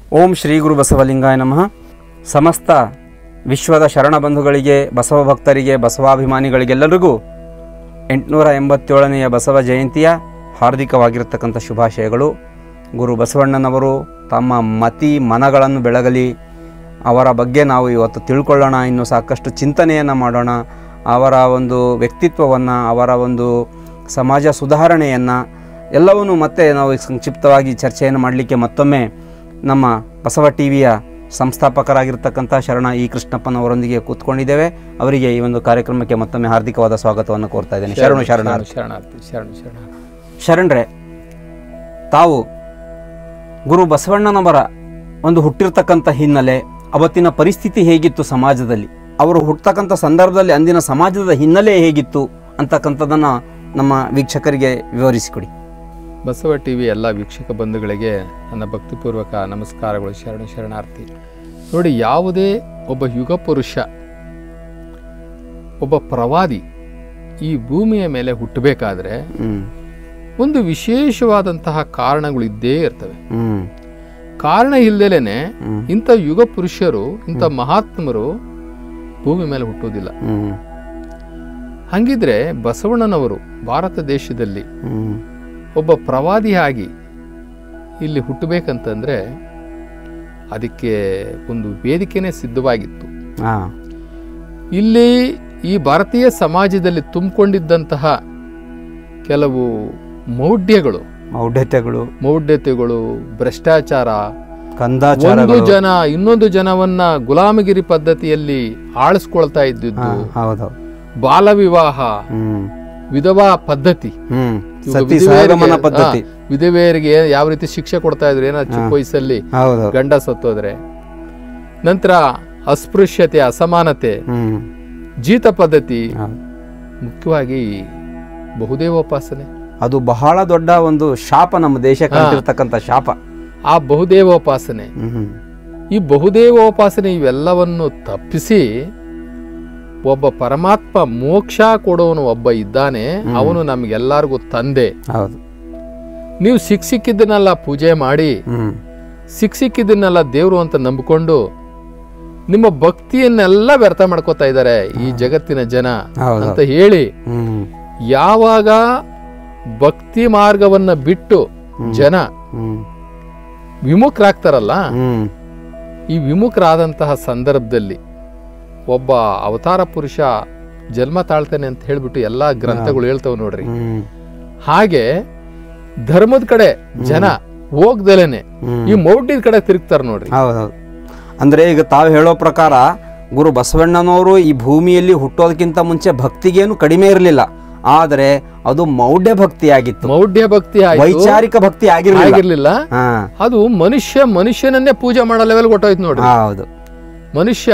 ಓಂ ಶ್ರೀ ಗುರು ಬಸವಲಿಂಗಾಯ ನಮಃ ಸಮಸ್ತ ವಿಶ್ವದ ಶರಣ ಬಂಧುಗಳಿಗೆ ಬಸವ ಭಕ್ತರಿಗೆ ಬಸವಾಭಿಮಾನಿಗಳಿಗೆಲ್ಲರಿಗೂ ಎಂಟುನೂರ ಎಂಬತ್ತೇಳನೆಯ ಬಸವ ಜಯಂತಿಯ ಹಾರ್ದಿಕವಾಗಿರತಕ್ಕಂಥ ಶುಭಾಶಯಗಳು ಗುರು ಬಸವಣ್ಣನವರು ತಮ್ಮ ಮತಿ ಮನಗಳನ್ನು ಬೆಳಗಲಿ ಅವರ ಬಗ್ಗೆ ನಾವು ಇವತ್ತು ತಿಳ್ಕೊಳ್ಳೋಣ ಇನ್ನು ಸಾಕಷ್ಟು ಚಿಂತನೆಯನ್ನು ಮಾಡೋಣ ಅವರ ಒಂದು ವ್ಯಕ್ತಿತ್ವವನ್ನು ಅವರ ಒಂದು ಸಮಾಜ ಸುಧಾರಣೆಯನ್ನು ಎಲ್ಲವನ್ನೂ ಮತ್ತೆ ನಾವು ಸಂಕ್ಷಿಪ್ತವಾಗಿ ಚರ್ಚೆಯನ್ನು ಮಾಡಲಿಕ್ಕೆ ಮತ್ತೊಮ್ಮೆ ನಮ್ಮ ಬಸವ ಟಿ ವಿಯ ಸಂಸ್ಥಾಪಕರಾಗಿರ್ತಕ್ಕಂಥ ಶರಣ ಇ ಕೃಷ್ಣಪ್ಪನವರೊಂದಿಗೆ ಕೂತ್ಕೊಂಡಿದ್ದೇವೆ ಅವರಿಗೆ ಈ ಒಂದು ಕಾರ್ಯಕ್ರಮಕ್ಕೆ ಮತ್ತೊಮ್ಮೆ ಹಾರ್ದಿಕವಾದ ಸ್ವಾಗತವನ್ನು ಕೋರ್ತಾ ಇದ್ದೇನೆ ಶರಣು ಶರಣ ಶರಣಾರ್ಥಿ ಶರಣ ಶರಣಾರ್ಥಿ ಶರಣರೇ ತಾವು ಗುರು ಬಸವಣ್ಣನವರ ಒಂದು ಹುಟ್ಟಿರ್ತಕ್ಕಂಥ ಹಿನ್ನೆಲೆ ಅವತ್ತಿನ ಪರಿಸ್ಥಿತಿ ಹೇಗಿತ್ತು ಸಮಾಜದಲ್ಲಿ ಅವರು ಹುಟ್ಟತಕ್ಕಂಥ ಸಂದರ್ಭದಲ್ಲಿ ಅಂದಿನ ಸಮಾಜದ ಹಿನ್ನೆಲೆ ಹೇಗಿತ್ತು ಅಂತಕ್ಕಂಥದ್ದನ್ನು ನಮ್ಮ ವೀಕ್ಷಕರಿಗೆ ವಿವರಿಸಿಕೊಡಿ ಬಸವ ಟಿವಿ ಎಲ್ಲ ವೀಕ್ಷಕ ಬಂಧುಗಳಿಗೆ ನನ್ನ ಭಕ್ತಿಪೂರ್ವಕ ನಮಸ್ಕಾರಗಳು ಶರಣ ಶರಣಾರ್ಥಿ ನೋಡಿ ಯಾವುದೇ ಒಬ್ಬ ಯುಗ ಪುರುಷ ಒಬ್ಬ ಪ್ರವಾದಿ ಈ ಭೂಮಿಯ ಮೇಲೆ ಹುಟ್ಟಬೇಕಾದ್ರೆ ಹ್ಮ್ ಒಂದು ವಿಶೇಷವಾದಂತಹ ಕಾರಣಗಳು ಇದ್ದೇ ಇರ್ತವೆ ಹ್ಮ್ ಕಾರಣ ಇಲ್ದೇನೆ ಹ್ಮ್. ಇಂಥ ಯುಗ ಪುರುಷರು ಇಂಥ ಮಹಾತ್ಮರು ಭೂಮಿ ಮೇಲೆ ಹುಟ್ಟುವುದಿಲ್ಲ ಹ್ಮ್ ಹಂಗಿದ್ರೆ ಬಸವಣ್ಣನವರು ಭಾರತ ದೇಶದಲ್ಲಿ ಹ್ಮ್ ಒಬ್ಬ ಪ್ರವಾದಿಯಾಗಿ ಇಲ್ಲಿ ಹುಟ್ಟಬೇಕಂತಂದ್ರೆ ಅದಕ್ಕೆ ಒಂದು ವೇದಿಕೆನೇ ಸಿದ್ಧವಾಗಿತ್ತು ಹಾ ಇಲ್ಲಿ ಈ ಭಾರತೀಯ ಸಮಾಜದಲ್ಲಿ ತುಂಬಿಕೊಂಡಿದ್ದಂತಹ ಕೆಲವು ಮೌಢ್ಯಗಳು ಮೌಢ್ಯತೆಗಳು ಮೌಢ್ಯತೆಗಳು ಭ್ರಷ್ಟಾಚಾರ ಒಂದು ಕಂದಾಚಾರಗಳು ಜನ ಇನ್ನೊಂದು ಜನವನ್ನ ಗುಲಾಮಗಿರಿ ಪದ್ಧತಿಯಲ್ಲಿ ಆಳಿಸ್ಕೊಳ್ತಾ ಇದ್ದಿದ್ದು ಹಾ, ಹೌದೌದು ಬಾಲ ವಿವಾಹ ಹ್ಮ್ ವಿಧವಾ ಪದ್ಧತಿ ಹ್ಮ್ ಇವಾಗ ಸತಿ ವಿಧವೆಯರಿಗೆ- ಸಹಗಮನ ಪದ್ಧತಿ ಹಾ, ವಿಧವೆಯರಿಗೆ ಯಾವ ರೀತಿ ಶಿಕ್ಷೆ ಕೊಡ್ತಾ ಇದ್ರು ಏನೋ ಚಿಕ್ಕ ವಯಸ್ಸಲ್ಲಿ ಹೌದೌದು ಗಂಡ ಸತ್ತೋದ್ರೆ ನಂತರ ಅಸ್ಪೃಶ್ಯತೆ ಅಸಮಾನತೆ ಹ್ಮ್ ಜೀತ ಪದ್ಧತಿ ಹೌದು. ಮುಖ್ಯವಾಗಿ ಬಹುದೇವೋಪಾಸನೆ ಅದು ಬಹಳ ದೊಡ್ಡ ಒಂದು ಶಾಪ ನಮ್ಮ ದೇಶಕ್ಕೆ ಅಂತಿರ್ತಕ್ಕಂಥ ಶಾಪ ಆ ಬಹುದೇವೋಪಾಸನೆ ಹ್ಮ್ ಈ ಬಹುದೇವೋಪಾಸನೆ ಇವೆಲ್ಲವನ್ನು ತಪ್ಪಿಸಿ ಒಬ್ಬ ಪರಮಾತ್ಮ ಮೋಕ್ಷ ಕೊಡೋನು ಒಬ್ಬ ಇದ್ದಾನೆ ಅವನು ನಮ್ಗೆಲ್ಲರಿಗೂ ತಂದೆ ಹೌದು ನೀವು ಸಿಕ್ ಸಿಕ್ಕಿದ್ದನ್ನೆಲ್ಲ ಪೂಜೆ ಮಾಡಿ ಹ್ಮ್ ಸಿಕ್ ಸಿಕ್ಕಿದ್ದನ್ನೆಲ್ಲ ದೇವ್ರು ಅಂತ ನಂಬಿಕೊಂಡು ನಿಮ್ಮ ಭಕ್ತಿಯನ್ನೆಲ್ಲ ವ್ಯರ್ಥ ಮಾಡ್ಕೋತಾ ಇದ್ದಾರೆ ಈ ಜಗತ್ತಿನ ಜನ ಹೌದು ಅಂತ ಹೇಳಿ ಹ್ಮ್ ಯಾವಾಗ ಭಕ್ತಿ ಮಾರ್ಗವನ್ನ ಬಿಟ್ಟು ಜನ ಹ್ಮ್ ವಿಮುಖರಾಗ್ತಾರಲ್ಲ ಹ್ಮ್ ಈ ವಿಮುಖರಾದಂತಹ ಸಂದರ್ಭದಲ್ಲಿ ಒಬ್ಬ ಅವತಾರ ಪುರುಷ ಜನ್ಮ ತಾಳ್ತಾನೆ ಅಂತ ಹೇಳ್ಬಿಟ್ಟು ಎಲ್ಲಾ ಗ್ರಂಥಗಳು ಹೇಳ್ತಾವ ನೋಡ್ರಿ ಹ್ಮ್ ಹಾಗೆ ಧರ್ಮದ ಕಡೆ ಜನ ಹೋಗ್ದಲೇನೆ ಹ್ಮ್. ಈ ಮೌಢ್ಯದ ಕಡೆ ತಿರುಗ್ತಾರ ನೋಡ್ರಿ ಹೌದೌದು ಅಂದ್ರೆ ಈಗ ತಾವು ಹೇಳೋ ಪ್ರಕಾರ ಗುರು ಬಸವಣ್ಣನವರು ಈ ಭೂಮಿಯಲ್ಲಿ ಹುಟ್ಟೋದಕ್ಕಿಂತ ಮುಂಚೆ ಭಕ್ತಿಗೇನು ಕಡಿಮೆ ಇರಲಿಲ್ಲ ಆದರೆ ಅದು ಮೌಢ್ಯ ಭಕ್ತಿಯಾಗಿತ್ತು ಮೌಢ್ಯ ಭಕ್ತಿ ಆಯ್ತು ವೈಚಾರಿಕ ಭಕ್ತಿ ಆಗಿರಲಿಲ್ಲ ಆಗಿರ್ಲಿಲ್ಲ ಹಾ ಅದು ಮನುಷ್ಯ ಮನುಷ್ಯನನ್ನೇ ಪೂಜೆ ಮಾಡೋ ಲೆವೆಲ್ ಕೊಟ್ಟೋಯ್ತು ನೋಡ್ರಿ ಹೌದು ಮನುಷ್ಯ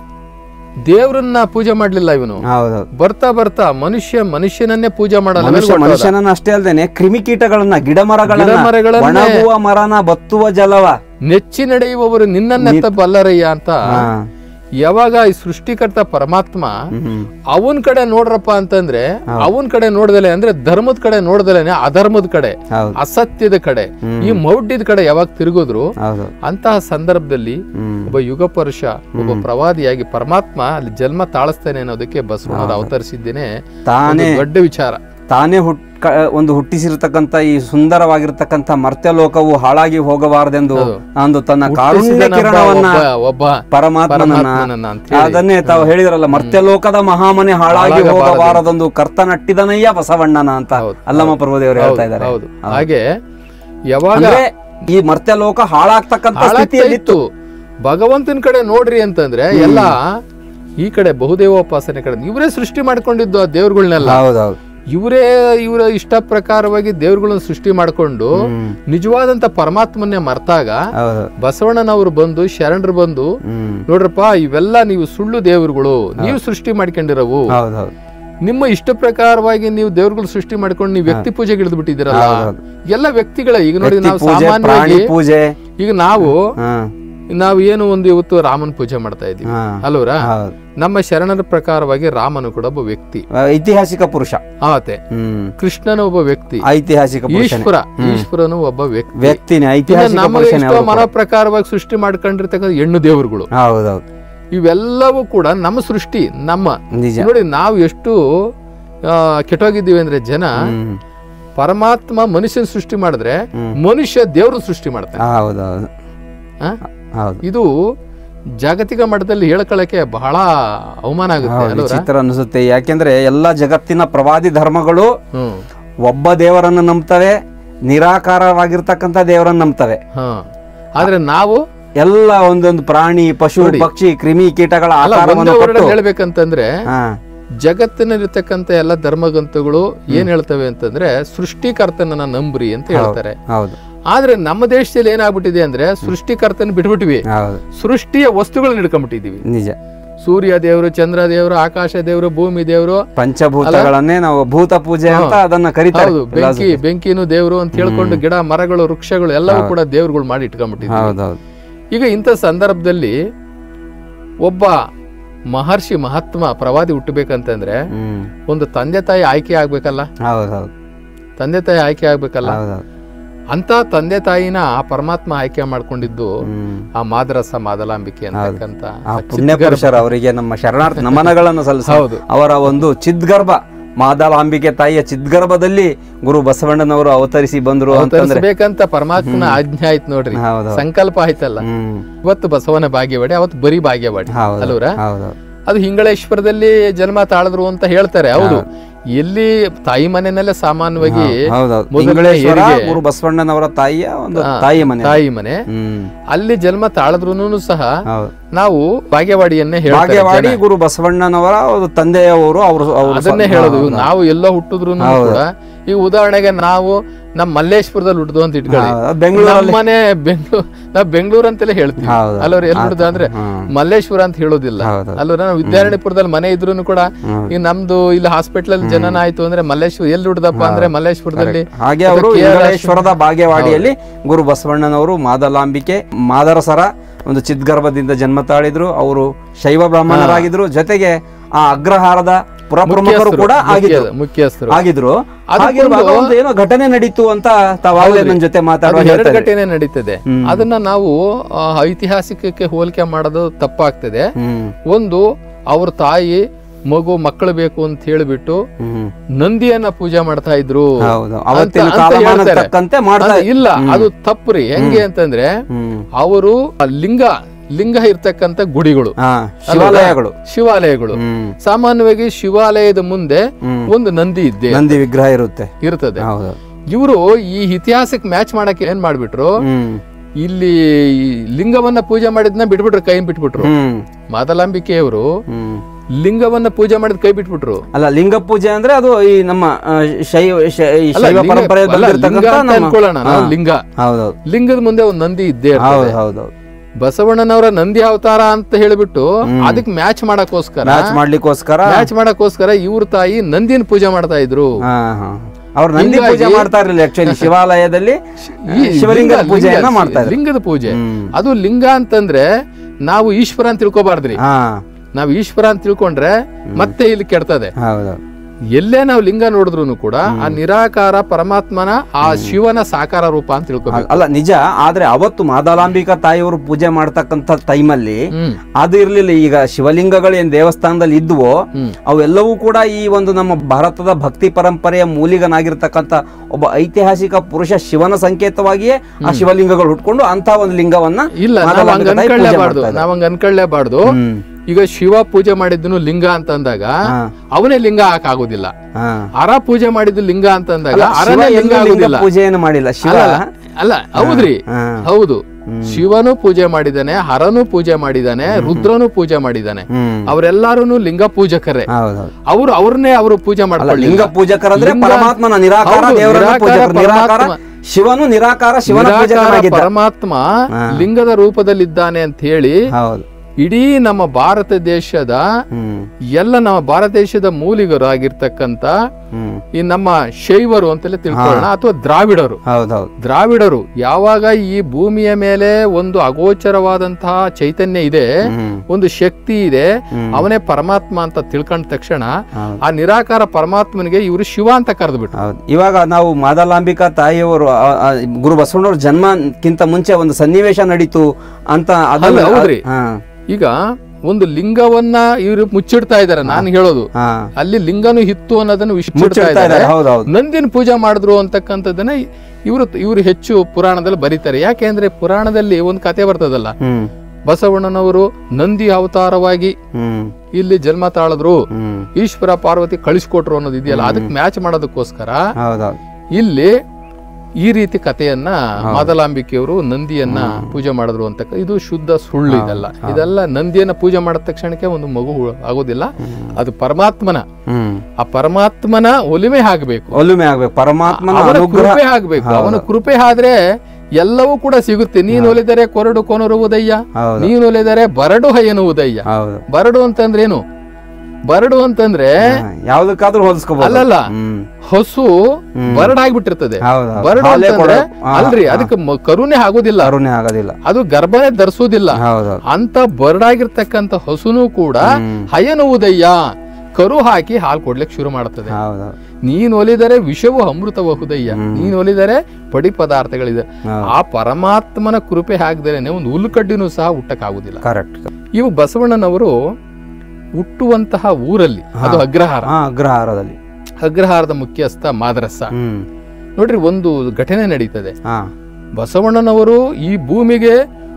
ದೇವ್ರನ್ನ ಪೂಜೆ ಮಾಡ್ಲಿಲ್ಲ ಇವನು ಹೌದೌದು ಬರ್ತಾ ಬರ್ತಾ ಮನುಷ್ಯ ಮನುಷ್ಯನನ್ನೇ ಪೂಜೆ ಮಾಡೋ ಲೆವೆಲ್ ಮನುಷ್ಯ ಮನುಷ್ಯನನ್ನ ಅಷ್ಟೇ ಅಲ್ದೇನೆ ಕ್ರಿಮಿಕೀಟಗಳನ್ನ ಗಿಡ ಮರಗಳನ್ನ ಗಿಡಮರಗಳನ್ನೇ- ಒಣಗುವ ಮರನ ಬತ್ತುವ ಜಲವ ನೆಚ್ಚಿ ನಡೆಯುವವರು ನಿನ್ನನ್ನೆತ್ತ ಬಲ್ಲರಯ್ಯ ಅಂತ ಹಾ. ಯಾವಾಗ ಈ ಸೃಷ್ಟಿಕರ್ತ ಪರಮಾತ್ಮ ಹ್ಮ್ ಅವನ್ ಕಡೆ ನೋಡ್ರಪ್ಪ ಅಂತಂದ್ರೆ ಅವನ್ ಕಡೆ ನೋಡ್ದಲೆ ಅಂದ್ರೆ ಧರ್ಮದ ಕಡೆ ನೋಡ್ದಲೇನೆ ಅಧರ್ಮದ ಕಡೆ ಹೌದು ಅಸತ್ಯದ ಕಡೆ ಈ ಮೌಢ್ಯದ ಕಡೆ ಯಾವಾಗ ತಿರುಗಿದ್ರು ಹೌದು ಅಂತಹ ಸಂದರ್ಭದಲ್ಲಿ ಹ್ಮ್ ಒಬ್ಬ ಯುಗ ಪುರುಷ ಒಬ್ಬ ಪ್ರವಾದಿಯಾಗಿ ಪರಮಾತ್ಮ ಅಲ್ಲಿ ಜನ್ಮ ತಾಳಿಸ್ತಾನೆ ಅನ್ನೋದಕ್ಕೆ ಬಸವಣ್ಣವ್ರು ಅವತರಿಸಿದ್ದೇನೆ ತಾನೇ ಒಂದು ದೊಡ್ಡ ವಿಚಾರ ತಾನೇ ಹುಟ್ ಕ- ಒಂದು ಹುಟ್ಟಿಸಿರ್ತಕ್ಕಂಥ ಈ ಸುಂದರವಾಗಿರ್ತಕ್ಕಂಥ ಮರ್ತ್ಯಲೋಕವು ಹಾಳಾಗಿ ಹೋಗಬಾರದೆಂದು ಅಂದು ತನ್ನ ಕಾರುಣ್ಯ ಹುಟ್ಟಿಸಿದನೊಬ್ಬ ಕಿರಣವನ್ನ ಒಬ್ಬ- ಒಬ್ಬ ಪರಮಾತ್ಮನನ್ನ ಪರಮಾತ್ಮನನ್ನ ಅಂತ ಹೇಳಿ. ಅದನ್ನೇ ತಾವು ಹೇಳಿದ್ರಲ್ಲ ಮರ್ತ್ಯಲೋಕದ ಮಹಾಮನೆ ಹಾಳಾಗಿ ಹೋಗಬಾರದೊಂದು ಕರ್ತನಟ್ಟಿದನಯ್ಯ ಬಸವಣ್ಣನ ಅಂತ ಹೌದು. ಅಲ್ಲಮ್ಮ ಪ್ರಭುದೇವರು ಹೇಳ್ತಾ ಇದ್ದಾರೆ ಹೌದು ಹಾಗೆ ಯಾವಾಗ ಅಂದ್ರೆ ಈ ಮರ್ತ್ಯಲೋಕ ಹಾಳಾಗ್ತಕ್ಕಂಥ ಸ್ಥಿತಿಯಲ್ಲಿ ಹಾಳಾಗ್ತಾ ಇತ್ತು ಭಗವಂತನ ಕಡೆ ನೋಡ್ರಿ ಅಂತಂದ್ರೆ ಎಲ್ಲ ಈ ಕಡೆ ಬಹುದೇವೋಪಾಸನೆ ಕಡೆ ಇವರೇ ಸೃಷ್ಟಿ ಮಾಡ್ಕೊಂಡಿದ್ದು ಆ ದೇವ್ರುಗಳನ್ನೆಲ್ಲ ಹೌದೌದು ಇವರೇ ಇವರ ಇಷ್ಟ ಪ್ರಕಾರವಾಗಿ ದೇವ್ರುಗಳನ್ನ ಸೃಷ್ಟಿ ಮಾಡ್ಕೊಂಡು ಹ್ಮ್ ನಿಜವಾದಂತ ಪರಮಾತ್ಮನ್ನೇ ಮರ್ತಾಗ ಹೌದು ಬಸವಣ್ಣನವರು ಬಂದು ಶರಣರು ಬಂದು ಹ್ಮ್ ನೋಡ್ರಪ್ಪ ಇವೆಲ್ಲ ನೀವು ಸುಳ್ಳು ದೇವ್ರುಗಳು ನೀವು ಸೃಷ್ಟಿ ಮಾಡ್ಕೊಂಡಿರವು ಹೌದೌದು ನಿಮ್ಮ ಇಷ್ಟ ಪ್ರಕಾರವಾಗಿ ನೀವು ದೇವ್ರುಗಳು ಸೃಷ್ಟಿ ಮಾಡ್ಕೊಂಡು ನೀವು ವ್ಯಕ್ತಿ ಪೂಜೆಗೆ ಇಳಿದು ಬಿಟ್ಟಿದ್ದೀರಲ್ಲ ಹೌದೌದು. ಎಲ್ಲ ವ್ಯಕ್ತಿಗಳ ಈಗ ನೋಡಿ ವ್ಯಕ್ತಿ ನಾವು ಪೂಜೆ ಪ್ರಾಣಿ ಸಾಮಾನ್ಯವಾಗಿ ಪೂಜೆ ಈಗ ನಾವು ಹಾ ನಾವು ಏನು ಒಂದು ಇವತ್ತು ರಾಮನ ಪೂಜೆ ಮಾಡ್ತಾ ಇದೀವಿ ಹಾ ಅಲ್ವರಾ ಹೌದು ನಮ್ಮ ಶರಣರ ಪ್ರಕಾರವಾಗಿ ರಾಮನು ಕೂಡ ಒಬ್ಬ ವ್ಯಕ್ತಿ ಐತಿಹಾಸಿಕ ಪುರುಷ ಆತೆ ಹ್ಮ್ ಕೃಷ್ಣನು ಒಬ್ಬ ವ್ಯಕ್ತಿ ಐತಿಹಾಸಿಕ ಪುರುಷ ಈಶ್ವರ ಈಶ್ವರನು ಒಬ್ಬ ವ್ಯಕ್ತಿ ವ್ಯಕ್ತಿನೇ ಇನ್ನು ಐತಿಹಾಸಿಕ ನಮಗೆ ಪುರುಷನೇ ಎಷ್ಟೋ ಅವರು ಮನೋ ಪ್ರಕಾರವಾಗಿ ಸೃಷ್ಟಿ ಮಾಡ್ಕೊಂಡಿರ್ತಕ್ಕಂಥ ಹೆಣ್ಣು ದೇವರುಗಳು ಹೌದೌದು ಇವೆಲ್ಲವೂ ಕೂಡ ನಮ್ಮ ಸೃಷ್ಟಿ ನಮ್ಮ ನಿಜ ನೋಡಿ ನಾವು ಎಷ್ಟು ಆ, ಕೆಟ್ಟೋಗಿದ್ದೀವಿ ಅಂದ್ರೆ ಜನ ಹ್ಮ್ ಪರಮಾತ್ಮ ಮನುಷ್ಯನ ಸೃಷ್ಟಿ ಮಾಡಿದ್ರೆ ಹ್ಮ್. ಮನುಷ್ಯ ದೇವರು ಸೃಷ್ಟಿ ಮಾಡ್ತಾನೆ ಹೌದೌದು ಆ? ಹೌದು ಇದು ಜಾಗತಿಕ ಮಟ್ಟದಲ್ಲಿ ಹೇಳ್ಕೊಳ್ಳಕ್ಕೆ ಬಹಳ ಅವಮಾನ ಆಗುತ್ತೆ ಹೌದು, ಅಲ್ವರಾ? ವಿಚಿತ್ರ ಅನಿಸುತ್ತೆ ಯಾಕೆಂದ್ರೆ ಎಲ್ಲ ಜಗತ್ತಿನ ಪ್ರವಾದಿ ಧರ್ಮಗಳು ಹ್ಮ್ ಒಬ್ಬ ದೇವರನ್ನು ನಂಬ್ತವೆ ನಿರಾಕಾರವಾಗಿರ್ತಕ್ಕಂಥ ದೇವರನ್ನು ನಂಬ್ತವೆ ಹಾ ಆದ್ರೆ ನಾವು ಎಲ್ಲ ಒಂದೊಂದು ಪ್ರಾಣಿ ಪಶು ಪಕ್ಷಿ ಕ್ರಿಮಿ ಕೀಟಗಳ ಅಲ್ಲ ಒಂದೇ ಆಕಾರವನ್ನು ವರ್ಡ್ ಕೊಟ್ಟು ಹೇಳ್ಬೇಕಂತಂದ್ರೆ ಹಾ ಜಗತ್ತಿನಲ್ಲಿರ್ತಕ್ಕಂಥ ಎಲ್ಲ ಧರ್ಮಗ್ರಂಥಗಳು ಏನ್ ಹೇಳ್ತವೆ ಅಂತಂದ್ರೆ ಸೃಷ್ಟಿಕರ್ತನನ್ನ ನಂಬ್ರಿ ಅಂತ ಹೇಳ್ತಾರೆ ಹೌದು ಆದ್ರೆ ನಮ್ಮ ದೇಶದಲ್ಲಿ ಏನಾಗ್ಬಿಟ್ಟಿದೆ ಅಂದ್ರೆ ಸೃಷ್ಟಿಕರ್ತನ ಬಿಟ್ಬಿಟ್ವಿ ಹೌದು ಸೃಷ್ಟಿಯ ವಸ್ತುಗಳನ್ನ ಹಿಡ್ಕೊಂಡ್ಬಿಟ್ಟಿದೀವಿ ನಿಜ ಸೂರ್ಯ ದೇವರು ಚಂದ್ರ ದೇವರು ಆಕಾಶ ದೇವರು ಭೂಮಿ ದೇವರು ಪಂಚಭೂತಗಳನ್ನೇ ನಾವು ಭೂತ ಪೂಜೆ ಅಂತ ಅದನ್ನ ಕರಿತಾರೆ ಹೌದು ಬೆಂಕಿ ಬೆಂಕಿನೂ ದೇವರು ಅಂತ ಹೇಳ್ಕೊಂಡು ಗಿಡ ಮರಗಳು ವೃಕ್ಷಗಳು ಎಲ್ಲವೂ ಕೂಡ ದೇವರುಗಳು ಮಾಡಿ ಇಟ್ಕೊಂಡ್ಬಿಟ್ಟಿದ್ವಿ ಹೌದೌದು ಈಗ ಇಂಥ ಸಂದರ್ಭದಲ್ಲಿ ಒಬ್ಬ ಮಹರ್ಷಿ ಮಹಾತ್ಮ ಪ್ರವಾದಿ ಹುಟ್ಟಬೇಕಂತಂದ್ರೆ ಹ್ಮ್ ಒಂದು ತಂದೆ ತಾಯಿ ಆಯ್ಕೆ ಆಗ್ಬೇಕಲ್ಲ ಹೌದೌದು ತಂದೆ ತಾಯಿ ಆಯ್ಕೆ ಆಗ್ಬೇಕಲ್ಲ ಹೌದೌದು ಅಂತ ತಂದೆ ತಾಯಿನ ಆ ಪರಮಾತ್ಮ ಆಯ್ಕೆ ಮಾಡ್ಕೊಂಡಿದ್ದು ಹ್ಮ್ ಆ ಮಾದರಸ ಮಾದಲಾಂಬಿಕೆ ಅಂತಕ್ಕಂತ ಆ ಪುಣ್ಯ ಪುರುಷರು ಅವರಿಗೆ ನಮ್ಮ ಶರಣಾರ್ಥಿ ನಮನಗಳನ್ನು ಸಲ್ಲಿಸ ಹೌದು. ಅವರ ಒಂದು ಚಿದ್ಗರ್ಭ ಮಾದಾಲಾಂಬಿಕೆ ತಾಯಿಯ ಚಿದ್ಗರ್ಭದಲ್ಲಿ ಗುರು ಬಸವಣ್ಣನವರು ಅವತರಿಸಿ ಬಂದ್ರು ಅಂತಂದ್ರೆ ಅವತರಿಸಬೇಕಂತ ಪರಮಾತ್ಮನ ಆಜ್ಞೆ ಆಯ್ತು ನೋಡ್ರಿ ಹೌದು ಸಂಕಲ್ಪ ಆಯ್ತಲ್ಲ ಹ್ಮ್ ಇವತ್ತು ಬಸವನ ಭಾಗ್ಯವಾಡಿ ಅವತ್ತು ಬರೀ ಭಾಗ್ಯವಾಡಿ ಹೌದು ಅಲ್ವರ ಹೌದು ಅದು ಹಿಂಗಳೇಶ್ವರದಲ್ಲಿ ಜನ್ಮ ತಾಳಿದ್ರು ಅಂತ ಹೇಳ್ತಾರೆ ಹೌದು ಎಲ್ಲಿ ತಾಯಿ ಮನೆಯಲ್ಲೇ ಸಾಮಾನ್ಯವಾಗಿ ಹೌದೌದು ಮೊದಲನೇ ಇಂಗಳೇಶ್ವರ ಹೆರಿಗೆ. ಗುರು ಬಸವಣ್ಣನವರ ತಾಯಿಯ ಒಂದು ತಾಯಿ ಮನೆ ತಾಯಿ ಮನೆ ಹ್ಮ್ ಅಲ್ಲಿ ಜನ್ಮ ತಾಳದ್ರೂ ಸಹ ಹೌದು ನಾವು ಭಾಗ್ಯವಾಡಿಯನ್ನೇ ಹೇಳ್ತಾರೆ ಭಾಗ್ಯವಾಡಿ ಗುರು ಬಸವಣ್ಣನವರ ಒಂದು ತಂದೆಯವರು ಅವರು ಅವರು ಅದನ್ನೇ ಹೇಳೋದು ಇವಾಗ ನಾವು ಎಲ್ಲ ಹುಟ್ಟಿದ್ರು ಕೂಡ ಈಗ ಉದಾಹರಣೆಗೆ ನಾವು ನಮ್ಮ ಮಲ್ಲೇಶ್ವರದಲ್ಲಿ ಹುಟ್ಟಿದು ಅಂತ ಇಟ್ಕೊಳ್ಳಿ ಬೆಂಗಳೂರಲ್ಲಿ ನಮ್ಮನೆ ಬೆಂಗಳೂರು ನಾವು ಬೆಂಗಳೂರು ಅಂತಲೇ ಹೇಳ್ತೀವಿ ಹೌದು. ಅಲ್ಲವ್ರು ಎಲ್ಲಿ ಹುಟ್ಟಿದ ಅಂದ್ರೆ ಹ್ಮ್. ಮಲ್ಲೇಶ್ವರ ಅಂತ ಹೇಳೋದಿಲ್ಲ ಹೌದು. ಅಲ್ವರ ನಾವು ವಿದ್ಯಾರಣ್ಯಪುರದಲ್ಲಿ ಮನೆ ಇದ್ರು ಕೂಡ ಹ್ಮ್. ಈಗ ನಮ್ದು ಇಲ್ಲಿ ಹಾಸ್ಪಿಟಲ್ ಅಲ್ಲಿ ಜನನ ಆಯ್ತು ಅಂದ್ರೆ ಮಲ್ಲೇಶ್ವರ ಎಲ್ಲಿ ಹುಡ್ದಪ್ಪ ಅಂದ್ರೆ ಮಲ್ಲೇಶ್ವರದಲ್ಲಿ ಹಾಗೆ ಅವರು ಇಂಗಳೇಶ್ವರದ ಬಾಗೇವಾಡಿಯಲ್ಲಿ ಗುರು ಬಸವಣ್ಣನವರು ಮಾದಲಾಂಬಿಕೆ ಮಾದರಸರ ಒಂದು ಚಿದ್ಗರ್ಭದಿಂದ ಜನ್ಮ ತಾಳಿದ್ರು ಅವರು ಶೈವ ಬ್ರಾಹ್ಮಣರಾಗಿದ್ರು ಜೊತೆಗೆ ಆ ಅಗ್ರಹಾರದ ಪುರಪ್ರಮುಖರು ಕೂಡ ಆಗಿದ್ರು ಮುಖ್ಯಸ್ಥರು ಆಗಿದ್ರು ಅದಕ್ಕೊಂದು- ಆಗಿರುವಾಗ ಒಂದು ಏನೋ ಘಟನೆ ನಡೀತು ಅಂತ ತಾವಾಗಲೇ ನನ್ನ ಜೊತೆ ಅದು ಮಾತಾಡುವಾಗ ಎರಡು ಹೇಳ್ತಾರೆ ಗಂಟೆನೆ ನಡೀತದೆ ಅದನ್ನ ನಾವು ಆ, ಐತಿಹಾಸಿಕಕ್ಕೆ ಹೋಲಿಕೆ ಮಾಡೋದು ತಪ್ಪಾಗ್ತದೆ ಹ್ಮ್ ಒಂದು ಅವ್ರ ತಾಯಿ ಮಗು ಮಕ್ಕಳು ಬೇಕು ಅಂತ ಹೇಳಿಬಿಟ್ಟು ಹ್ಮ್ ನಂದಿಯನ್ನ ಪೂಜೆ ಮಾಡ್ತಾ ಇದ್ರು ಹೌದು ಅವತ್ತಿನ ಅಂತ ಕಾಲಮಾನಕ್ಕೆ ಹೇಳ್ತಾರೆ. ತಕ್ಕಂತೆ ಮಾಡ್ತಾ ಅದು ಇಲ್ಲ ಅದು ತಪ್ಪ್ರಿ ಹೆಂಗೆ ಅಂತಂದ್ರೆ ಹ್ಮ್ ಅವರು ಲಿಂಗ ಲಿಂಗ ಇರ್ತಕ್ಕಂಥ ಗುಡಿಗಳು ಹಾ ಶಿವಾಲಯಗಳು ಶಿವಾಲಯಗಳು ಹ್ಮ್ ಸಾಮಾನ್ಯವಾಗಿ ಶಿವಾಲಯದ ಮುಂದೆ ಹ್ಮ್. ಒಂದು ನಂದಿ ಇದ್ದೇ ನಂದಿ ವಿಗ್ರಹ ಇರುತ್ತೆ ಇರ್ತದೆ ಹೌದು ಇವರು ಈ ಇತಿಹಾಸಕ್ಕೆ ಮ್ಯಾಚ್ ಮಾಡಕ್ಕೆ ಏನ್ ಮಾಡ್ಬಿಟ್ರು ಹ್ಮ್ ಇಲ್ಲಿ ಈ ಲಿಂಗವನ್ನ ಪೂಜೆ ಮಾಡಿದ್ನ ಬಿಟ್ಬಿಟ್ರು ಕೈ ಬಿಟ್ಬಿಟ್ರು ಹ್ಮ್ ಮಾದಲಾಂಬಿಕೆಯವರು ಹ್ಮ್ ಲಿಂಗವನ್ನ ಪೂಜೆ ಮಾಡಿದ್ ಕೈ ಬಿಟ್ಬಿಟ್ರು ಅಲ್ಲ ಲಿಂಗ ಪೂಜೆ ಅಂದ್ರೆ ಅದು ಈ ನಮ್ಮ ಆ, ಶೈವ ಶೈ- ಈ ಅಲ್ಲ, ಶೈವ ಲಿಂಗ- ಪರಂಪರೆ ಅಲ್ಲ, ಲಿಂಗ ಬಂದಿರತಕ್ಕಂತ ಅಂತ ನಮ್ಮ ಅನ್ಕೊಳ್ಳೋಣ ನಾವು ಲಿಂಗ ಹೌದೌದು ಲಿಂಗದ ಮುಂದೆ ಒಂದು ನಂದಿ ಇದ್ದೇ ಹೌದು ಇರ್ತದೆ ಹೌದೌದು ಬಸವಣ್ಣನವರ ನಂದಿ ಅವತಾರ ಅಂತ ಹೇಳ್ಬಿಟ್ಟು ಅದಕ್ಕೆ ಮ್ಯಾಚ್ ಮಾಡಕ್ಕೋಸ್ಕರ ಮ್ಯಾಚ್ ಮಾಡ್ಲಿಕ್ಕೋಸ್ಕರ ಮ್ಯಾಚ್ ಮಾಡಕ್ಕೋಸ್ಕರ ಇವ್ರ ತಾಯಿ ನಂದಿನ ಪೂಜೆ ಮಾಡ್ತಾ ಇದ್ರು ಹಾ ಹಾ ಅವ್ರು ನಂದಿ ಹಿಂಗಾಗಿ- ಪೂಜೆ ಮಾಡ್ತಾ ಇರಲಿಲ್ಲ ಆಕ್ಚುಲಿ ಶಿವಾಲಯದಲ್ಲಿ ಈ ಶಿವಲಿಂಗದ ಲಿಂಗ- ಪೂಜೆಯನ್ನ ಲಿಂಗ- ಮಾಡ್ತಾ ಇದ್ರು ಲಿಂಗದ ಪೂಜೆ ಹ್ಮ್. ಅದು ಲಿಂಗ ಅಂತಂದ್ರೆ ನಾವು ಈಶ್ವರ ಅಂತ ತಿಳ್ಕೊಬಾರ್ದ್ರಿ ಹಾ ನಾವು ಈಶ್ವರ ಅಂತ ತಿಳ್ಕೊಂಡ್ರೆ ಮತ್ತೆ ಇಲ್ಲಿ ಕೆಡ್ತದೆ ಹೌದು ಎಲ್ಲೇ ನಾವು ಲಿಂಗ ನೋಡಿದ್ರು ಕೂಡ ಆ ನಿರಾಕಾರ ಪರಮಾತ್ಮನ ಆ ಶಿವನ ಸಾಕಾರ ರೂಪ ಅಂತ ತಿಳ್ಕೊಬೇಕು ಅಲ್ಲ ನಿಜ ಆದ್ರೆ ಅವತ್ತು ಮಾದಾಲಾಂಬಿಕಾ ತಾಯಿಯವರು ಪೂಜೆ ಮಾಡ್ತಕ್ಕಂಥ ಟೈಮಲ್ಲಿ ಹ್ಮ್ ಅದು ಇರ್ಲಿಲ್ಲ ಈಗ ಶಿವಲಿಂಗಗಳು ಏನ್ ದೇವಸ್ಥಾನದಲ್ಲಿ ಇದ್ವೋ ಹ್ಮ್. ಅವೆಲ್ಲವೂ ಕೂಡ ಈ ಒಂದು ನಮ್ಮ ಭಾರತದ ಭಕ್ತಿ ಪರಂಪರೆಯ ಮೂಲಿಗನಾಗಿರ್ತಕ್ಕಂಥ ಒಬ್ಬ ಐತಿಹಾಸಿಕ ಪುರುಷ ಶಿವನ ಸಂಕೇತವಾಗಿಯೇ ಆ ಶಿವಲಿಂಗಗಳು ಹುಟ್ಕೊಂಡು ಅಂತ ಒಂದು ಲಿಂಗವನ್ನ ಇಲ್ಲ ನಾವ್ ಹಂಗ ಮಾದಾಲಾಂಬಿಕಾ ತಾಯಿ ಪೂಜೆ ಅನ್ಕೊಳ್ಳೇಬಾರ್ದು ಮಾಡ್ತಾ ಇದ್ದಾರೆ. ನಾವ್ ಹಂಗ ಅನ್ಕೊಳ್ಳೇಬಾರ್ದು ಹ್ಮ್ ಈಗ ಶಿವ ಪೂಜೆ ಮಾಡಿದ್ದನು ಲಿಂಗ ಅಂತ ಅಂದಾಗ ಹಾ. ಅವನೇ ಲಿಂಗ ಹಾಕಾಗೋದಿಲ್ಲ ಹಾ. ಅರ ಪೂಜೆ ಮಾಡಿದ್ದು ಲಿಂಗ ಅಂತ ಅಂದಾಗ ಶಿವ ಅರನೇ ಲಿಂಗ ಎಲ್ಲೂ ಲಿಂಗ ಆಗೋದಿಲ್ಲ ಪೂಜೆಯನ್ನು ಮಾಡಿಲ್ಲ ಶಿವ ಅಲ್ಲ, ಅಲ್ಲ ಹೌದ್ರಿ ಹಾ. ಹೌದು ಶಿವನು ಪೂಜೆ ಮಾಡಿದಾನೆ ಹರನು ಪೂಜೆ ಮಾಡಿದಾನೆ ರುದ್ರನು ಪೂಜೆ ಮಾಡಿದಾನೆ ಹ್ಮ್ ಅವರೆಲ್ಲಾರು ಲಿಂಗ ಪೂಜಕರೇ ಹೌದೌದು ಅವ್ರು ಅವ್ರನ್ನೇ ಅವರು ಪೂಜೆ ಅಲ್ಲ ಮಾಡ್ಕೊಳ್ಳಿ ಲಿಂಗ ಪೂಜಕರಂದ್ರೆ ಲಿಂಗ- ಪರಮಾತ್ಮನ ನಿರಾಕಾರ ಹೌದು, ದೇವರನ್ನ ನಿರಾಕಾರ ಪೂಜಕರು ನಿರಾಕಾರ ಪರಮಾತ್ಮ. ಶಿವನು ನಿರಾಕಾರ ಶಿವನ ನಿರಾಕಾರ ಪೂಜಕನಾಗಿದ್ದ ಪರಮಾತ್ಮ ಲಿಂಗದ ರೂಪದಲ್ಲಿದ್ದಾನೆ ಅಂತ ಹೇಳಿ ಹೌದು ಇಡೀ ನಮ್ಮ ಭಾರತ ದೇಶದ ಹ್ಮ್ ಎಲ್ಲ ನಮ್ಮ ಭಾರತ ದೇಶದ ಮೂಲಿಗರಾಗಿರ್ತಕ್ಕಂಥ ಹ್ಮ್ ಈ ನಮ್ಮ ಶೈವರು ಅಂತಲೇ ತಿಳ್ಕೊಳ್ಳೋಣ ಅಥವಾ ದ್ರಾವಿಡರು ಹೌದೌದು ದ್ರಾವಿಡರು ಯಾವಾಗ ಈ ಭೂಮಿಯ ಮೇಲೆ ಒಂದು ಅಗೋಚರವಾದಂತಹ ಚೈತನ್ಯ ಇದೆ ಹ್ಮ್ ಒಂದು ಶಕ್ತಿ ಇದೆ ಹ್ಮ್. ಅವನೇ ಪರಮಾತ್ಮ ಅಂತ ತಿಳ್ಕೊಂಡ ತಕ್ಷಣ ಹೌದು. ಆ ನಿರಾಕಾರ ಪರಮಾತ್ಮನಿಗೆ ಇವರು ಶಿವ ಅಂತ ಕರೆದ್ಬಿಟ್ರು ಹೌದು ಇವಾಗ ನಾವು ಮಾದಲಾಂಬಿಕಾ ತಾಯಿಯವರು ಆ, ಆ, ಗುರು ಬಸವಣ್ಣವ್ರ ಜನ್ಮಕ್ಕಿಂತ ಮುಂಚೆ ಒಂದು ಸನ್ನಿವೇಶ ನಡೀತು ಅಂತ ಅದನ್ನ ಅಲ್ಲ, ಹೌದ್ರಿ. ಹಾ ಈಗ ಒಂದು ಲಿಂಗವನ್ನ ಇವರು ಮುಚ್ಚಿಡ್ತಾ ಇದಾರೆ ನಾನು ಹೇಳೋದು ಹಾ ಅಲ್ಲಿ ಲಿಂಗನು ಹಿತ್ತು ಅನ್ನೋದನ್ನು ವಿಶ್ಚಿಡ್ತಾ ಮುಚ್ಚಿಡ್ತಾ ಇದ್ದಾರೆ ಇದ್ದಾರೆ ಹೌದೌದು ನಂದಿನ ಪೂಜೆ ಮಾಡಿದ್ರು ಅಂತಕ್ಕಂಥದ್ದನ್ನ ಇವರು ಇವರು ಹೆಚ್ಚು ಪುರಾಣದಲ್ಲಿ ಬರೀತಾರೆ ಯಾಕೆಂದ್ರೆ ಪುರಾಣದಲ್ಲಿ ಒಂದು ಕತೆ ಬರ್ತದಲ್ಲ ಹ್ಮ್ ಬಸವಣ್ಣನವರು ನಂದಿ ಅವತಾರವಾಗಿ ಹ್ಮ್ ಇಲ್ಲಿ ಜನ್ಮ ತಾಳಿದ್ರು ಹ್ಮ್ ಈಶ್ವರ ಪಾರ್ವತಿ ಕಳಿಸ್ಕೊಟ್ರು ಅನ್ನೋದು ಇದೆಯಲ್ಲ ಅದಕ್ಕೆ ಮ್ಯಾಚ್ ಮಾಡೋದಕ್ಕೋಸ್ಕರ ಹೌದೌದು ಇಲ್ಲಿ ಈ ರೀತಿ ಕಥೆಯನ್ನ ಮಾದಲಾಂಬಿಕೆಯವರು ನಂದಿಯನ್ನ ಪೂಜೆ ಮಾಡಿದ್ರು ಅಂತ ಇದು ಶುದ್ಧ ಸುಳ್ಳು ಇದೆಲ್ಲ ಇದೆಲ್ಲ ನಂದಿಯನ್ನ ಪೂಜೆ ಮಾಡಿದ ತಕ್ಷಣಕ್ಕೆ ಒಂದು ಮಗು ಆಗೋದಿಲ್ಲ ಅದು ಪರಮಾತ್ಮನ ಹ್ಮ್ ಆ ಪರಮಾತ್ಮನ ಒಲಿಮೆ ಆಗಬೇಕು ಒಲುಮೆ ಆಗ್ಬೇಕು ಪರಮಾತ್ಮನ ಅವನ ಅನುಗ್ರಹ ಕೃಪೆ ಆಗ್ಬೇಕು ಅವನ ಕೃಪೆ ಆದ್ರೆ ಎಲ್ಲವೂ ಕೂಡ ಸಿಗುತ್ತೆ ನೀನು ಒಲಿದರೆ ಕೊರಡು ಕೊನರುವುದಯ್ಯ ಹೌದು ನೀನು ಒಲಿದರೆ ಬರಡು ಹಯ್ಯನುವುದಯ್ಯ ಹೌದು ಬರಡು ಅಂತಂದ್ರೆ ಏನು ಬರಡು ಅಂತಂದ್ರೆ ಹಾ, ಯಾವ್ದಕ್ಕಾದ್ರೂ ಹೋಲಿಸ್ಕೋಬಹುದು ಅಲ್ಲಲ್ಲ ಹ್ಮ್ ಹಸು ಬರಡಾಗ್ಬಿಟ್ಟಿರ್ತದೆ ಹೌದು ಹೌದು. ಬರಡು ಹಾಲೇ ಅಂತಂದ್ರೆ ಕೊಡೋ- ಹಾ, ಅಲ್ರಿ ಹಾ. ಅದಕ್ಕೆ ಮ- ಕರುಣೆ ಆಗೋದಿಲ್ಲ ಕರುಣೆ ಆಗೋದಿಲ್ಲ ಅದು ಗರ್ಭನೇ ಧರಿಸೋದಿಲ್ಲ ಹೌದೌದು ಅಂತ ಬರಡಾಗಿರ್ತಕ್ಕಂಥ ಹಸುನು ಕೂಡ ಹ್ಮ್. ಹಯನುವುದಯ್ಯ ಕರು ಹಾಕಿ ಹಾಲು ಕೊಡ್ಲಿಕ್ಕೆ ಶುರು ಮಾಡುತ್ತದೆ ಹೌದೌದು ನೀನು ಒಲಿದರೆ ವಿಷವು ಅಮೃತಬಹುದಯ್ಯ ನೀನು ಒಲಿದರೆ ಪಡಿ ಪದಾರ್ಥಗಳಿದೆ ಹೌದು. ಆ ಪರಮಾತ್ಮನ ಕೃಪೆ ಹಾಕ್ದೇನೆ ಒಂದು ಹುಲ್ಲುಕಡ್ಡಿನೂ ಸಹ ಹುಟ್ಟಕ್ಕಾಗುದಿಲ್ಲ ಕರೆಕ್ಟ್ ಇವು ಬಸವಣ್ಣನವರು ಹುಟ್ಟುವಂತಹ ಊರಲ್ಲಿ ಅದು ಅಗ್ರಹಾರ ಹಾ ಅಗ್ರಹಾರದಲ್ಲಿ ಅಗ್ರಹಾರದ ಮುಖ್ಯಸ್ಥ ಮಾದರಸ ಹ್ಮ್ ನೋಡ್ರಿ ಒಂದು ಘಟನೆ ನಡೀತದೆ ಹಾ ಬಸವಣ್ಣನವರು ಈ ಭೂಮಿಗೆ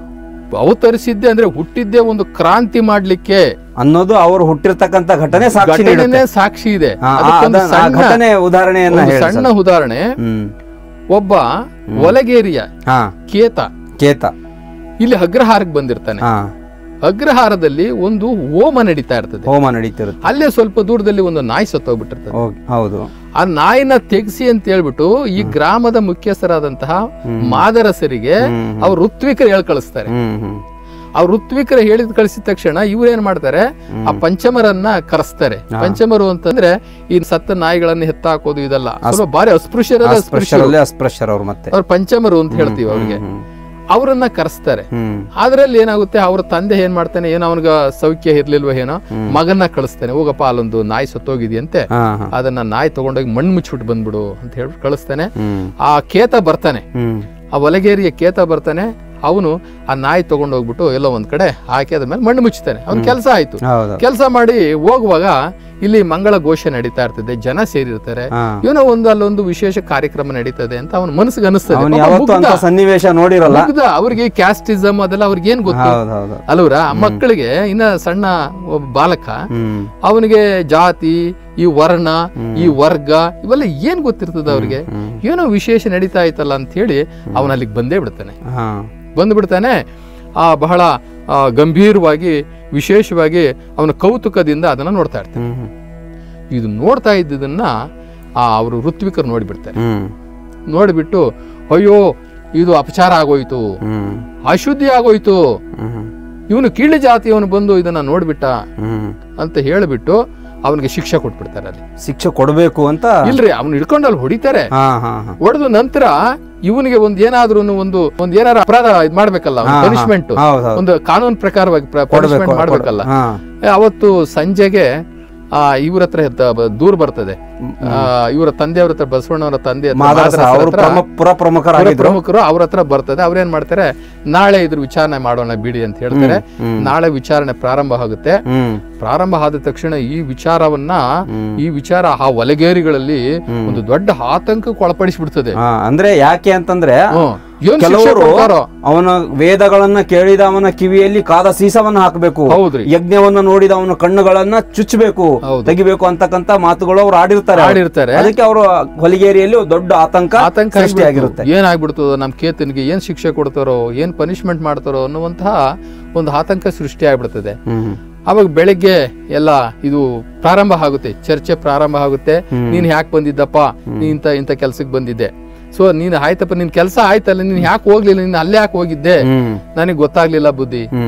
ಅವತರಿಸಿದ್ದೆ ಅಂದ್ರೆ ಹುಟ್ಟಿದ್ದೇ ಒಂದು ಕ್ರಾಂತಿ ಮಾಡ್ಲಿಕ್ಕೆ ಅನ್ನೋದು ಅವರು ಹುಟ್ಟಿರ್ತಕ್ಕಂತ ಘಟನೆ ಸಾಕ್ಷಿ ನೀಡುತ್ತೆ ಘಟನೆನೇ ಸಾಕ್ಷಿ ಇದೆ ಹಾ, ಆ- ಅದಕ್ಕೊಂದು ಅದನ್ನ- ಆ ಸಣ್ಣ- ಘಟನೆ ಉದಾಹರಣೆಯನ್ನ ಒಂದು ಹೇಳಿ ಸಣ್ಣ ಉದಾಹರಣೆ ಹ್ಮ್ ಒಬ್ಬ ಒಲಗೇರಿಯ ಹಾ ಕೇತ ಕೇತ ಇಲ್ಲಿ ಅಗ್ರಹಾರಕ್ಕೆ ಬಂದಿರ್ತಾನೆ ಹಾ ಅಗ್ರಹಾರದಲ್ಲಿ ಒಂದು ಹೋಮ ನಡೀತಾ ಇರ್ತದೆ ಹೋಮ ನಡೀತಿರುತ್ತೆ ಅಲ್ಲೇ ಸ್ವಲ್ಪ ದೂರದಲ್ಲಿ ಒಂದು ನಾಯಿ ಸತ್ತೋಗ್ಬಿಟ್ಟಿರ್ತದೆ ಹೋಗ್- ಹೌದು ಆ ನಾಯಿನ ತೆಗ್ಸಿ ಅಂತ ಹೇಳ್ಬಿಟ್ಟು ಈ ಗ್ರಾಮದ ಮುಖ್ಯಸ್ಥರಾದಂತಹ ಮಾದರಸರಿಗೆ ಹ್ಮ್. ಅವ್ರು ಋತ್ವಿಕರು ಹೇಳ್ ಕಳಿಸ್ತಾರೆ ಹ್ಮ್ ಹ್ಮ್ ಅವ್ರು ಋತ್ವಿಕರ ಹೇಳಿದ್ ಕಳಿಸಿದ ತಕ್ಷಣ ಇವ್ರು ಏನ್ ಮಾಡ್ತಾರೆ ಆ ಪಂಚಮರನ್ನ ಕರೆಸ್ತಾರೆ ಪಂಚಮರು ಅಂತಂದ್ರೆ ಈ ಸತ್ತ ನಾಯಿಗಳನ್ನ ಎತ್ತಾಕೋದು ಇದಲ್ಲ ಸ್ವಲ್ಪ ಬಾರಿ ಅಸ್ಪೃಶ್ಯರದ ಅಸ್ಪೃಶ್ಯರು ಅಸ್ಪೃಶ್ಯರಲ್ಲೇ ಅಸ್ಪೃಶ್ಯರ ಅವ್ರು ಮತ್ತೆ ಅವ್ರ ಪಂಚಮರು ಅಂತ ಹೇಳ್ತೀವಿ ಅವ್ರಿಗೆ ಹ್ಮ್ ಅವರನ್ನ ಕರೆಸ್ತಾರೆ ಹ್ಮ್ ಅದ್ರಲ್ಲಿ ಏನಾಗುತ್ತೆ ಅವ್ರ ತಂದೆ ಏನ್ ಮಾಡ್ತಾನೆ ಏನೋ ಅವನಿಗೆ ಸೌಖ್ಯ ಇರ್ಲಿಲ್ವ ಏನೋ ಮಗನ್ನ ಕಳಿಸ್ತಾನೆ ಹೋಗಪ್ಪ ಅಲ್ಲೊಂದು ನಾಯಿ ಸತ್ತೋಗಿದೆಯಂತೆ ಹಾ ಹಾ ಅದನ್ನ ನಾಯಿ ತಗೊಂಡೋಗಿ ಮಣ್ಣು ಮುಚ್ಚಿಬಿಟ್ಟು ಬಂದ್ಬಿಡು ಅಂತ ಹೇಳ್ಬಿಟ್ಟು ಕಳಿಸ್ತಾನೆ ಹ್ಮ್ ಆ ಕೇತ ಬರ್ತಾನೆ ಹ್ಮ್ ಆ ಒಲಗೇರಿಯ ಕೇತ ಬರ್ತಾನೆ ಅವನು ಆ ನಾಯಿ ತಗೊಂಡೋಗ್ಬಿಟ್ಟು ಎಲ್ಲೋ ಒಂದ್ ಕಡೆ ಹಾಕಿ ಅದ ಮೇಲೆ ಮಣ್ಣು ಮುಚ್ಚುತ್ತಾನೆ ಅವ್ನ ಕೆಲಸ ಆಯ್ತು ಹೌದು ಕೆಲಸ ಮಾಡಿ ಹೋಗುವಾಗ ಇಲ್ಲಿ ಮಂಗಳ ಘೋಷ ನಡೀತಾ ಇರ್ತದೆ ಜನ ಸೇರಿರ್ತಾರೆ ಹಾ ಏನೋ ಒಂದು ಅಲ್ಲೊಂದು ವಿಶೇಷ ಕಾರ್ಯಕ್ರಮ ನಡೀತದೆ ಅಂತ ಅವನ ಮನಸ್ಸಿಗೆ ಅನಿಸ್ತದೆ ಅವನು ಪಾಪ ಯಾವತ್ತೂ ಅಂತ ಮುಗ್ಧ. ಸನ್ನಿವೇಶ ನೋಡಿರಲ್ಲ ಮುಗ್ಧ ಅವ್ರಿಗೆ ಕ್ಯಾಸ್ಟಿಸಮ್ ಅದೆಲ್ಲ ಅವ್ರಿಗೆ ಏನ್ ಗೊತ್ತು ಹೌದು ಹೌದು ಅಲ್ವರ ಆ ಮಕ್ಕಳಿಗೆ ಇನ್ನ ಸಣ್ಣ ಒಬ್ಬ ಬಾಲಕ ಹ್ಮ್ ಅವನಿಗೆ ಜಾತಿ ಈ ವರ್ಣ ಈ ವರ್ಗ ಇವೆಲ್ಲ ಏನ್ ಗೊತ್ತಿರ್ತದೆ ಅವ್ರಿಗೆ ಹ್ಮ್. ಏನೋ ವಿಶೇಷ ನಡೀತಾ ಇತ್ತಲ್ಲ ಅಂತ ಹೇಳಿ ಅವನ ಅಲ್ಲಿಗೆ ಬಂದೇ ಬಿಡ್ತಾನೆ ಹಾ ಬಂದ್ಬಿಡ್ತಾನೆ ಆ ಬಹಳ ಆ, ಗಂಭೀರವಾಗಿ ವಿಶೇಷವಾಗಿ ಅವನ ಕೌತುಕದಿಂದ ಅದನ್ನ ನೋಡ್ತಾ ಇರ್ತಾನೆ ಹ್ಮ್ ಹ್ಮ್. ಇದು ನೋಡ್ತಾ ಇದ್ದಿದ್ದನ್ನ ಆ ಅವರು ಋತ್ವಿಕರು ನೋಡಿಬಿಡ್ತಾರೆ ಹ್ಮ್ ನೋಡಿಬಿಟ್ಟು ಅಯ್ಯೋ ಇದು ಅಪಚಾರ ಆಗೋಯ್ತು ಹ್ಮ್ ಅಶುದ್ಧಿ ಆಗೋಯ್ತು ಹ್ಮ್ ಇವನು ಕೀಳು ಜಾತಿಯವನು ಬಂದು ಇದನ್ನ ನೋಡ್ಬಿಟ್ಟ ಹ್ಮ್ ಅಂತ ಹೇಳಿಬಿಟ್ಟು ಅವನಿಗೆ ಶಿಕ್ಷೆ ಕೊಟ್ಬಿಡ್ತಾರೆ ಅಲ್ಲಿ ಶಿಕ್ಷೆ ಕೊಡಬೇಕು ಅಂತ ಇಲ್ರಿ ಅವ್ನು ಹಿಡ್ಕೊಂಡು ಅಲ್ಲಿ ಹೊಡಿತಾರೆ ಹಾ ಹಾ ಹಾ ಹೊಡೆದ ನಂತರ ಇವನಿಗೆ ಒಂದ್ ಏನಾದ್ರೂ ಒಂದು ಒಂದ್ ಏನಾರ ಅಪರಾಧ ಇದ್ ಮಾಡ್ಬೇಕಲ್ಲ ಹಾ, ಹಾ. ಪನಿಷ್ಮೆಂಟ್ ಹೌದು ಹೌದು ಒಂದು ಕಾನೂನು ಪ್ರಕಾರವಾಗಿ ಪನಿಷ್ಮೆಂಟ್ ಕೊಡ್ಬೇಕು ಮಾಡ್ಬೇಕಲ್ಲ ಹಾ ಏ, ಅವತ್ತು ಸಂಜೆಗೆ ಆ ಇವ್ರ ಹತ್ರ ತ- ಬ- ದೂರ ಬರ್ತದೆ ಆ, ಇವರ ತಂದೆಯವ್ರ ಹತ್ರ ಬಸವಣ್ಣವರ ತಂದೆ ಹತ್ರ, ಮಾದರಸ ಮಾದರಸರ ಅವರು ಹತ್ರ ಪ್ರಮ ಪುರ ಅವರ ಪ್ರಮುಖರಾಗಿದ್ರು ಪ್ರಮುಖರು ಅವ್ರ ಹತ್ರ ಬರ್ತದೆ ಅವ್ರೇನ್ ಮಾಡ್ತಾರೆ ನಾಳೆ ಇದ್ರ ವಿಚಾರಣೆ ಮಾಡೋಣ ಬಿಡಿ ಅಂತ ಹೇಳ್ತಾರೆ ಹ್ಮ್. ನಾಳೆ ವಿಚಾರಣೆ ಪ್ರಾರಂಭ ಆಗುತ್ತೆ ಹ್ಮ್ ಪ್ರಾರಂಭ ಆದ ತಕ್ಷಣ ಈ ವಿಚಾರವನ್ನ ಹ್ಮ್. ಈ ವಿಚಾರ ಆ ಒಲಗೇರಿಗಳಲ್ಲಿ ಒಂದು ದೊಡ್ಡ ಆತಂಕಕ್ಕೆ ಒಳಪಡಿಸ್ಬಿಡ್ತದೆ ಹಾ ಅಂದ್ರೆ ಯಾಕೆ ಅಂತಂದ್ರೆ ಹ್ಮ್. ಏನ್ ಶಿಕ್ಷೆ ಕೆಲವರು ಕೊಡ್ತಾರೋ? ಅವನ ವೇದಗಳನ್ನ ಕೇಳಿದ ಅವನ ಕಿವಿಯಲ್ಲಿ ಕಾದ ಸೀಸವನ್ನ ಹಾಕಬೇಕು ಹೌದ್ರಿ ಯಜ್ಞವನ್ನ ನೋಡಿದ ಅವನ ಕಣ್ಣುಗಳನ್ನ ಚುಚ್ಚಬೇಕು ಹೌದು. ತೆಗಿಬೇಕು ಅಂತಕ್ಕಂತ ಮಾತುಗಳು ಅವ್ರು ಆಡಿರ್ತಾರೆ ಆಡಿರ್ತಾರೆ ಅದಕ್ಕೆ ಅವರು ಹೊಲಿಗೇರಿಯಲ್ಲಿ ದೊಡ್ಡ ಆತಂಕ ಆತಂಕ ಸೃಷ್ಟಿಯಾಗಿರುತ್ತೆ ಆಗ್ಬಿಡ್ತು. ಏನಾಗ್ಬಿಡ್ತದೋ ನಮ್ ಕೇತನಿಗೆ ಏನ್ ಶಿಕ್ಷೆ ಕೊಡ್ತಾರೋ ಏನ್ ಪನಿಷ್ಮೆಂಟ್ ಮಾಡ್ತಾರೋ ಅನ್ನುವಂತಹ ಒಂದು ಆತಂಕ ಸೃಷ್ಟಿ ಆಗ್ಬಿಡ್ತದೆ ಹ್ಮ್ ಅವಾಗ ಬೆಳಗ್ಗೆ ಎಲ್ಲ ಇದು ಪ್ರಾರಂಭ ಆಗುತ್ತೆ ಚರ್ಚೆ ಪ್ರಾರಂಭ ಆಗುತ್ತೆ ನೀನ್ ಯಾಕೆ ಬಂದಿದ್ದಪ್ಪ ನೀನ್ ಇಂತ ಇಂತ ಕೆಲ್ಸಕ್ಕೆ ಬಂದಿದ್ದೆ ಸೊ ನೀನ್ ಆಯ್ತಪ್ಪ ನಿನ್ ಕೆಲಸ ಆಯ್ತಲ್ಲ ನೀನ್ ಯಾಕೆ ಹೋಗ್ಲಿಲ್ಲ ನೀನ್ ಅಲ್ಲೇ ಯಾಕೆ ಹೋಗಿದ್ದೆ ಹ್ಮ್ ನನಗೆ ಗೊತ್ತಾಗ್ಲಿಲ್ಲ ಬುದ್ಧಿ ಹ್ಮ್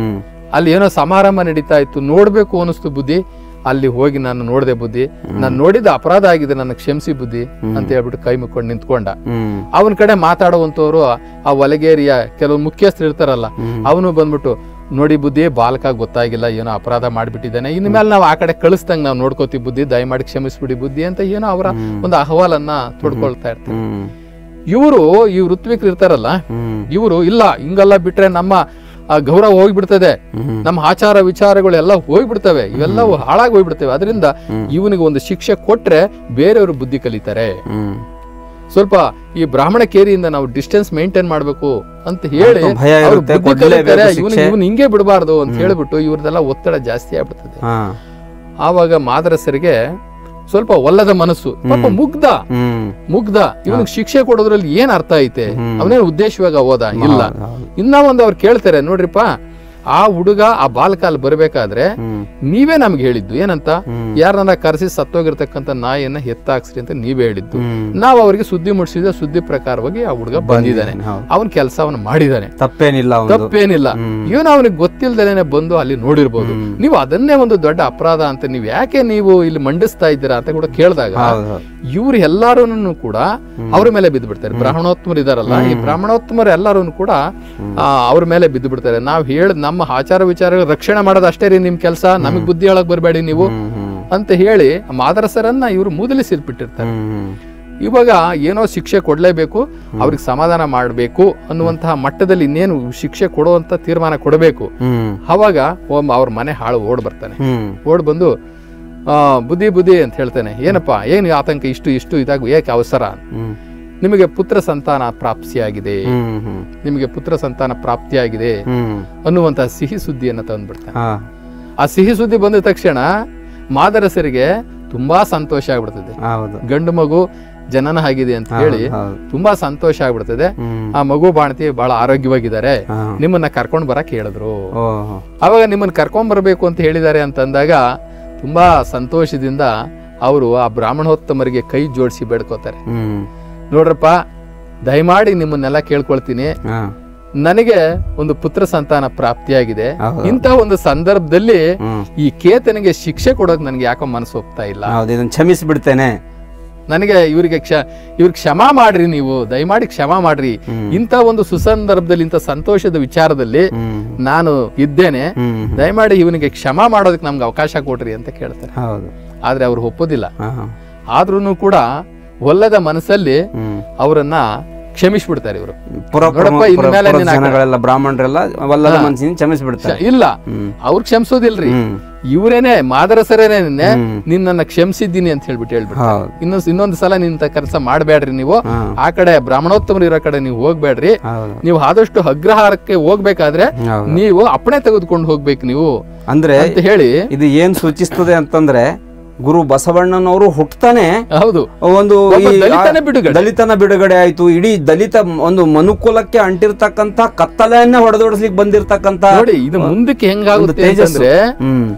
ಅಲ್ಲಿ ಏನೋ ಸಮಾರಂಭ ನಡೀತಾ ಇತ್ತು ನೋಡ್ಬೇಕು ಅನಿಸ್ತು ಬುದ್ಧಿ ಅಲ್ಲಿ ಹೋಗಿ ನಾನು ನೋಡ್ದೆ ಬುದ್ಧಿ ನಾನು ನೋಡಿದ ಅಪರಾಧ ಆಗಿದೆ ನನ್ನ ಕ್ಷಮಿಸಿ ಬುದ್ಧಿ ಅಂತ ಹೇಳ್ಬಿಟ್ಟು ಕೈ ಮುಕ್ಕೊಂಡು ನಿಂತ್ಕೊಂಡ ಹ್ಮ್ ಅವನ ಕಡೆ ಮಾತಾಡುವಂತವ್ರು ಆ ಒಲಗೇರಿಯ ಕೆಲವು ಮುಖ್ಯಸ್ಥರು ಇರ್ತಾರಲ್ಲ ಅವನು ಬಂದ್ಬಿಟ್ಟು ನೋಡಿ ಬುದ್ಧಿ ಬಾಲಕ ಗೊತ್ತಾಗಿಲ್ಲ ಏನೋ ಅಪರಾಧ ಮಾಡ್ಬಿಟ್ಟಿದ್ದಾನೆ ಇನ್ನು ಮೇಲೆ ನಾವು ಆ ಕಡೆ ಕಳಿಸ್ದಂಗ್ ನಾವು ನೋಡ್ಕೋತೀವಿ ಬುದ್ಧಿ ದಯಮಾಡಿ ಕ್ಷಮಿಸ್ಬಿಡಿ ಬುದ್ಧಿ ಅಂತ ಏನೋ ಅವರ ಒಂದು ಅಹವಾಲನ್ನ ತೊಡ್ಕೊಳ್ತಾ ಇರ್ತಾರೆ ಹ್ಮ್ ಇವರು ಈ ಋತ್ವಿಕರು ಇರ್ತಾರಲ್ಲ ಹ್ಮ್ ಇವರು ಇಲ್ಲ ಹಿಂಗೆಲ್ಲ ಬಿಟ್ರೆ ನಮ್ಮ ಆ ಗೌರವ ಹೋಗ್ಬಿಡ್ತದೆ ಹ್ಮ್. ನಮ್ಮ ಆಚಾರ ವಿಚಾರಗಳು ಎಲ್ಲ ಹೋಗ್ಬಿಡ್ತವೆ ಇವೆಲ್ಲವೂ ಹಾಳಾಗಿ ಹೋಗ್ಬಿಡ್ತವೆ ಅದರಿಂದ ಇವನಿಗೆ ಒಂದು ಶಿಕ್ಷೆ ಕೊಟ್ರೆ ಬೇರೆಯವರು ಬುದ್ಧಿ ಕಲಿತಾರೆ ಹ್ಮ್ ಸ್ವಲ್ಪ ಈ ಬ್ರಾಹ್ಮಣ ಕೇರಿಯಿಂದ ನಾವು ಡಿಸ್ಟೆನ್ಸ್ ಮೇಂಟೈನ್ ಮಾಡ್ಬೇಕು ಅಂತ ಹೇಳಿ ಅವ್ರ್ದು ಭಯ ಅವ್ರು ಇರುತ್ತೆ, ಬುದ್ಧಿ ಕೊಡ್ಲೇಬೇಕು ಕಲಿತಾರೆ ಶಿಕ್ಷೆ. ಇವನು ಇವನು ಹಿಂಗೆ ಬಿಡಬಾರ್ದು ಅಂತ ಹೇಳ್ಬಿಟ್ಟು ಇವ್ರದೆಲ್ಲ ಒತ್ತಡ ಜಾಸ್ತಿ ಆಗ್ಬಿಡ್ತದೆ ಹಾ ಆವಾಗ ಮಾದರಸರಿಗೆ ಸ್ವಲ್ಪ ಒಲ್ಲದ ಮನಸ್ಸು ಪಾಪ ಮುಗ್ಧ ಹ್ಮ್ ಮುಗ್ಧ ಇವನಿಗೆ ಶಿಕ್ಷೆ ಕೊಡೋದ್ರಲ್ಲಿ ಏನ್ ಅರ್ಥ ಐತೆ ಹ್ಮ್. ಅವನೇನು ಉದ್ದೇಶವಾಗ ಹೋದ ಇಲ್ಲ ಹೌದು. ಇನ್ನ ಒಂದು ಅವ್ರು ಕೇಳ್ತಾರೆ ನೋಡ್ರಿಪ್ಪ ಆ ಹುಡುಗ ಆ ಬಾಲಕಾಲ್ ಬರ್ಬೇಕಾದ್ರೆ ಹ್ಮ್ ನೀವೇ ನಮ್ಗೆ ಹೇಳಿದ್ದು ಏನಂತ ಹ್ಮ್. ಯಾರನ್ನ ಕರೆಸಿ ಸತ್ತೋಗಿರ್ತಕ್ಕಂಥ ನಾಯಿಯನ್ನ ಎತ್ತಾಕ್ಸ್ರಿ ಅಂತ ನೀವೇ ಹೇಳಿದ್ದು ಹ್ಮ್ ನಾವು ಅವರಿಗೆ ಸುದ್ದಿ ಮುಟ್ಟಿಸಿದ ಸುದ್ದಿ ಪ್ರಕಾರವಾಗಿ ಆ ಹುಡುಗ ಬಂದಿದ್ದಾನೆ ಹೌದು. ಅವನ ಕೆಲಸ ಅವನು ಮಾಡಿದ್ದಾನೆ ತಪ್ಪೇನಿಲ್ಲ ಒಂದು ತಪ್ಪೇನಿಲ್ಲ ಹ್ಮ್. ಇವನು ಅವನಿಗೆ ಗೊತ್ತಿಲ್ದಲೇನೆ ಬಂದು ಅಲ್ಲಿ ನೋಡಿರ್ಬೋದು ನೀವು ಅದನ್ನೇ ಒಂದು ದೊಡ್ಡ ಅಪರಾಧ ಅಂತ ನೀವು ಯಾಕೆ ನೀವು ಇಲ್ಲಿ ಮಂಡಿಸ್ತಾ ಇದ್ದೀರಾ ಅಂತ ಕೂಡ ಕೇಳಿದಾಗ ಹೌದು ಹೌದು. ಇವ್ರು ಎಲ್ಲಾರು ಕೂಡ ಅವ್ರ ಮೇಲೆ ಬಿದ್ದು ಬಿಡ್ತಾರೆ ಬ್ರಾಹ್ಮಣೋತ್ತಮರು ಇದಾರಲ್ಲ ಈ ಬ್ರಾಹ್ಮಣೋತ್ತಮರು ಎಲ್ಲರೂ ಕೂಡ ಆ, ಅವ್ರ ಮೇಲೆ ಬಿದ್ದು ಬಿಡ್ತಾರೆ ನಾವ್ ಹೇಳ ನಮ್ಮ ಆಚಾರ ವಿಚಾರ ರಕ್ಷಣೆ ಮಾಡೋದು ಅಷ್ಟೇ ರೀ ನಿಮ್ ಕೆಲಸ ನಮಗ್ ಬುದ್ಧಿ ಒಳಗ್ ಬರಬೇಡಿ ನೀವು ಹ್ಮ್ ಹ್ಮ್ ಅಂತ ಹೇಳಿ ಮಾದರಸರನ್ನ ಇವರು ಮುದಲಿಸಿಬಿಟ್ಟಿರ್ತಾರೆ ಹ್ಮ್ ಇವಾಗ ಏನೋ ಶಿಕ್ಷೆ ಕೊಡ್ಲೇಬೇಕು ಅವ್ರಿಗೆ ಸಮಾಧಾನ ಮಾಡಬೇಕು ಅನ್ನುವಂತಹ ಮಟ್ಟದಲ್ಲಿ ಇನ್ನೇನು ಶಿಕ್ಷೆ ಕೊಡುವಂತ ತೀರ್ಮಾನ ಕೊಡಬೇಕು ಹ್ಮ್ ಅವಾಗ ಒಬ್ಬ ಅವ್ರ ಮನೆ ಹಾಳು ಓಡ್ ಬರ್ತಾನೆ ಹ್ಮ್ ಓಡ್ ಬಂದು ಆ, ಬುದ್ಧಿ ಬುದ್ಧಿ ಅಂತ ಹೇಳ್ತಾನೆ ಏನಪ್ಪ ಏನು ಆತಂಕ ಇಷ್ಟು ಇಷ್ಟು ಇದಾಗ ಏಕೆ ಅವಸರ ಹ್ಮ್ ನಿಮಗೆ ಪುತ್ರ ಸಂತಾನ ಪ್ರಾಪ್ತಿಯಾಗಿದೆ ಹ್ಮ್ ಹ್ಮ್ ನಿಮಗೆ ಪುತ್ರ ಸಂತಾನ ಪ್ರಾಪ್ತಿಯಾಗಿದೆ ಹ್ಮ್ ಅನ್ನುವಂತಹ ಸಿಹಿ ಸುದ್ದಿಯನ್ನ ತಂದ್ಬಿಡ್ತಾನೆ ಹಾ ಆ ಸಿಹಿ ಸುದ್ದಿ ಬಂದ ತಕ್ಷಣ ಮಾದರಸರಿಗೆ ತುಂಬಾ ಸಂತೋಷ ಆಗ್ಬಿಡ್ತದೆ ಹೌದು ಗಂಡು ಮಗು ಜನನ ಆಗಿದೆ ಅಂತ ಹೇಳಿ ಹೌದು ತುಂಬಾ ಸಂತೋಷ ಆಗ್ಬಿಡ್ತದೆ ಹ್ಮ್ ಆ ಮಗು ಬಾಣತಿ ಬಹಳ ಆರೋಗ್ಯವಾಗಿದ್ದಾರೆ ಹಾ ನಿಮ್ಮನ್ನ ಕರ್ಕೊಂಡ್ ಬರಕ್ ಹೇಳಿದ್ರು ಓಹೋ ಅವಾಗ ನಿಮ್ಮನ್ನ ಕರ್ಕೊಂಡ್ ಬರ್ಬೇಕು ಅಂತ ಹೇಳಿದ್ದಾರೆ ಅಂತಂದಾಗ ತುಂಬಾ ಸಂತೋಷದಿಂದ ಅವರು ಆ ಬ್ರಾಹ್ಮಣೋತ್ತಮರಿಗೆ ಕೈ ಜೋಡಿಸಿ ಬೇಡ್ಕೋತಾರೆ ಹ್ಮ್ ನೋಡ್ರಪ್ಪ ದಯಮಾಡಿ ನಿಮ್ಮನ್ನೆಲ್ಲ ಕೇಳ್ಕೊಳ್ತೀನಿ ಹಾ ನನಗೆ ಒಂದು ಪುತ್ರ ಸಂತಾನ ಪ್ರಾಪ್ತಿಯಾಗಿದೆ ಹೌದು. ಇಂಥ ಒಂದು ಸಂದರ್ಭದಲ್ಲಿ ಹ್ಮ್ ಈ ಕೇತನಿಗೆ ಶಿಕ್ಷೆ ಕೊಡೋಕ್ ನನಗೆ ಯಾಕೋ ಮನಸ್ಸು ಹೋಗ್ತಾ ಇಲ್ಲ ಹೌದು ಇದನ್ನ ಕ್ಷಮಿಸ್ಬಿಡ್ತೇನೆ ನನಗೆ ಇವರಿಗೆ ಕ್ಷ ಇವ್ರಿಗೆ ಕ್ಷಮಾ ಮಾಡ್ರಿ ನೀವು ದಯಮಾಡಿ ಕ್ಷಮಾ ಮಾಡ್ರಿ ಇಂಥ ಒಂದು ಸುಸಂದರ್ಭದಲ್ಲಿ ಇಂಥ ಸಂತೋಷದ ವಿಚಾರದಲ್ಲಿ ಹ್ಮ್ ನಾನು ಇದ್ದೇನೆ ಹ್ಮ್ ದಯಮಾಡಿ ಇವನಿಗೆ ಕ್ಷಮಾ ಮಾಡೋದಕ್ಕೆ ನಮ್ಗೆ ಅವಕಾಶ ಕೊಡ್ರಿ ಅಂತ ಕೇಳ್ತಾರೆ ಹೌದು ಆದ್ರೆ ಅವ್ರು ಒಪ್ಪೋದಿಲ್ಲ ಹಾ ಆದ್ರೂ ಕೂಡ ಒಲ್ಲದ ಮನಸ್ಸಲ್ಲಿ ಹ್ಮ್ ಅವರನ್ನ ಕ್ಷಮಿಸ್ಬಿಡ್ತಾರೆ ಇವರು ಪುರ ನೋಡಪ್ಪ, ಇನ್ನು ಮೇಲೆ ನೀನ್ ಆ ಕಡೆ- ಜನಗಳೆಲ್ಲ ಬ್ರಾಹ್ಮಣರೆಲ್ಲ ಒಲ್ಲದ ಮನಸ್ಸಿನ ಕ್ಷಮಿಸ್ಬಿಡ್ತಾರೆ ಇಲ್ಲ ಹ್ಮ್ ಅವ್ರು ಕ್ಷಮಿಸೋದಿಲ್ರಿ ಹ್ಮ್ ಇವರೇನೆ ಮಾದರಸರೇನೆ ಹ್ಮ್. ನಿನ್ನನ್ನ ಕ್ಷಮಿಸಿದ್ದೀನಿ ಅಂತ ಹೇಳ್ಬಿಟ್ಟು ಹೇಳ್ಬಿಟ್ಟು ಹೌದು ಇನ್ನೊಂದ್ ಇನ್ನೊಂದು ಸಲ ನಿಂತ ಕೆಲಸ ಮಾಡಬೇಡ್ರಿ ನೀವು ಹಾ ಆ ಕಡೆ ಬ್ರಾಹ್ಮಣೋತ್ತಮರು ಇರೋ ಕಡೆ ನೀವು ಹೋಗ್ಬೇಡ್ರಿ ಹೌದು ನೀವು ಆದಷ್ಟು ಅಗ್ರಹಾರಕ್ಕೆ ಹೋಗ್ಬೇಕಾದ್ರೆ ಹೌದು ನೀವು ಅಪ್ಪಣೆ ತೆಗೆದುಕೊಂಡು ಹೋಗ್ಬೇಕು ನೀವು ಅಂದ್ರೆ ಅಂತ ಹೇಳಿ ಇದು ಏನ್ ಸೂಚಿಸ್ತದೆ ಅಂತಂದ್ರೆ ಗುರು ಬಸವಣ್ಣನವರು ಹುಟ್ಟತಾನೆ ಹೌದು ಒಂದು ಒಬ್ಬ ಈ ದಲಿತನ ಬಿಡುಗಡೆ. ದಲಿತನ ಬಿಡುಗಡೆ ಆಯ್ತು ಇಡೀ ದಲಿತ ಒಂದು ಮನುಕುಲಕ್ಕೆ ಅಂಟಿರ್ತಕ್ಕಂತ ಕತ್ತಲೆಯನ್ನ ಹೊಡೆದೋಡಿಸ್ಲಿಕ್ಕೆ ಬಂದಿರ್ತಕ್ಕಂತ ನೋಡಿ ಇದು ಮುಂದಕ್ಕೆ ಒಂದು ಹೆಂಗಾಗುತ್ತೆ ತೇಜಸ್ಸು ಅಂತಂದ್ರೆ ಹ್ಮ್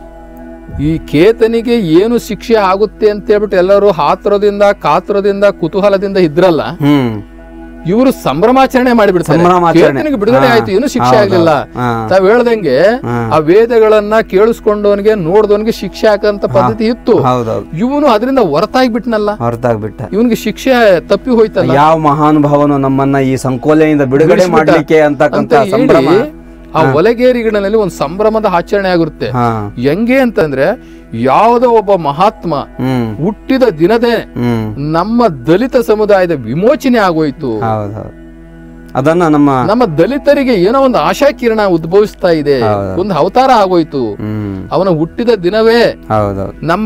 ಈ ಕೇತನಿಗೆ ಏನು ಶಿಕ್ಷೆ ಆಗುತ್ತೆ ಅಂತ ಹೇಳ್ಬಿಟ್ಟು ಎಲ್ಲರೂ ಆತುರದಿಂದ ಕಾತುರದಿಂದ ಕುತೂಹಲದಿಂದ ಇದ್ರಲ್ಲ ಹ್ಮ್ ಇವರು ಸಂಭ್ರಮಾಚರಣೆ ಮಾಡಿಬಿಡ್ತಾರೆ ಸಂಭ್ರಮಾಚರಣೆ. ಕೇತನಿಗೆ ಬಿಡುಗಡೆ ಹಾ. ಆಯ್ತು ಏನು ಶಿಕ್ಷೆ ಹೌದು. ಆಗ್ಲಿಲ್ಲ ಹಾ. ತಾವ್ ಹೇಳ್ದಂಗೆ ಹಾ. ಆ ವೇದಗಳನ್ನ ಕೇಳಿಸ್ಕೊಂಡವನಿಗೆ ನೋಡ್ದವನಿಗೆ ಶಿಕ್ಷೆ ಹಾಕಂತ ಪದ್ಧತಿ ಇತ್ತು ಹೌದೌದು ಇವನು ಅದರಿಂದ ಹೊರತಾಗ್ಬಿಟ್ನಲ್ಲ ಹೊರತಾಗ್ಬಿಟ್ಟ ಇವನಿಗೆ ಶಿಕ್ಷೆ ತಪ್ಪಿ ಹೋಯ್ತಲ್ಲ ಯಾವ ಮಹಾನುಭಾವನು ನಮ್ಮನ್ನ ಈ ಸಂಕೋಲೆಯಿಂದ ಬಿಡುಗಡೆ ಬಿಡಿಸ್ಬಿಟ್ಟ. ಮಾಡ್ಲಿಕ್ಕೆ ಅಂತಕ್ಕಂತ ಅಂತ ಸಂಭ್ರಮ ಹೇಳಿ ಆ ಒಲಗೇರಿಗಳಲ್ಲಿ ಒಂದು ಸಂಭ್ರಮದ ಆಚರಣೆ ಆಗಿರುತ್ತೆ ಹಾ ಹೆಂಗೆ ಅಂತಂದ್ರೆ ಯಾವುದೋ ಒಬ್ಬ ಮಹಾತ್ಮ ಹ್ಮ್ ಹುಟ್ಟಿದ ದಿನದೇ ಹ್ಮ್ ನಮ್ಮ ದಲಿತ ಸಮುದಾಯದ ವಿಮೋಚನೆ ಆಗೋಯ್ತು ಹೌದು ಹೌದು ಅದನ್ನ ನಮ್ಮ ನಮ್ಮ ದಲಿತರಿಗೆ ಏನೋ ಒಂದು ಆಶಾಕಿರಣ ಉದ್ಭವಿಸ್ತಾ ಇದೆ ಹೌದು. ಒಂದು ಅವತಾರ ಆಗೋಯ್ತು ಹ್ಮ್ ಅವನ ಹುಟ್ಟಿದ ದಿನವೇ ಹೌದೌದು ನಮ್ಮ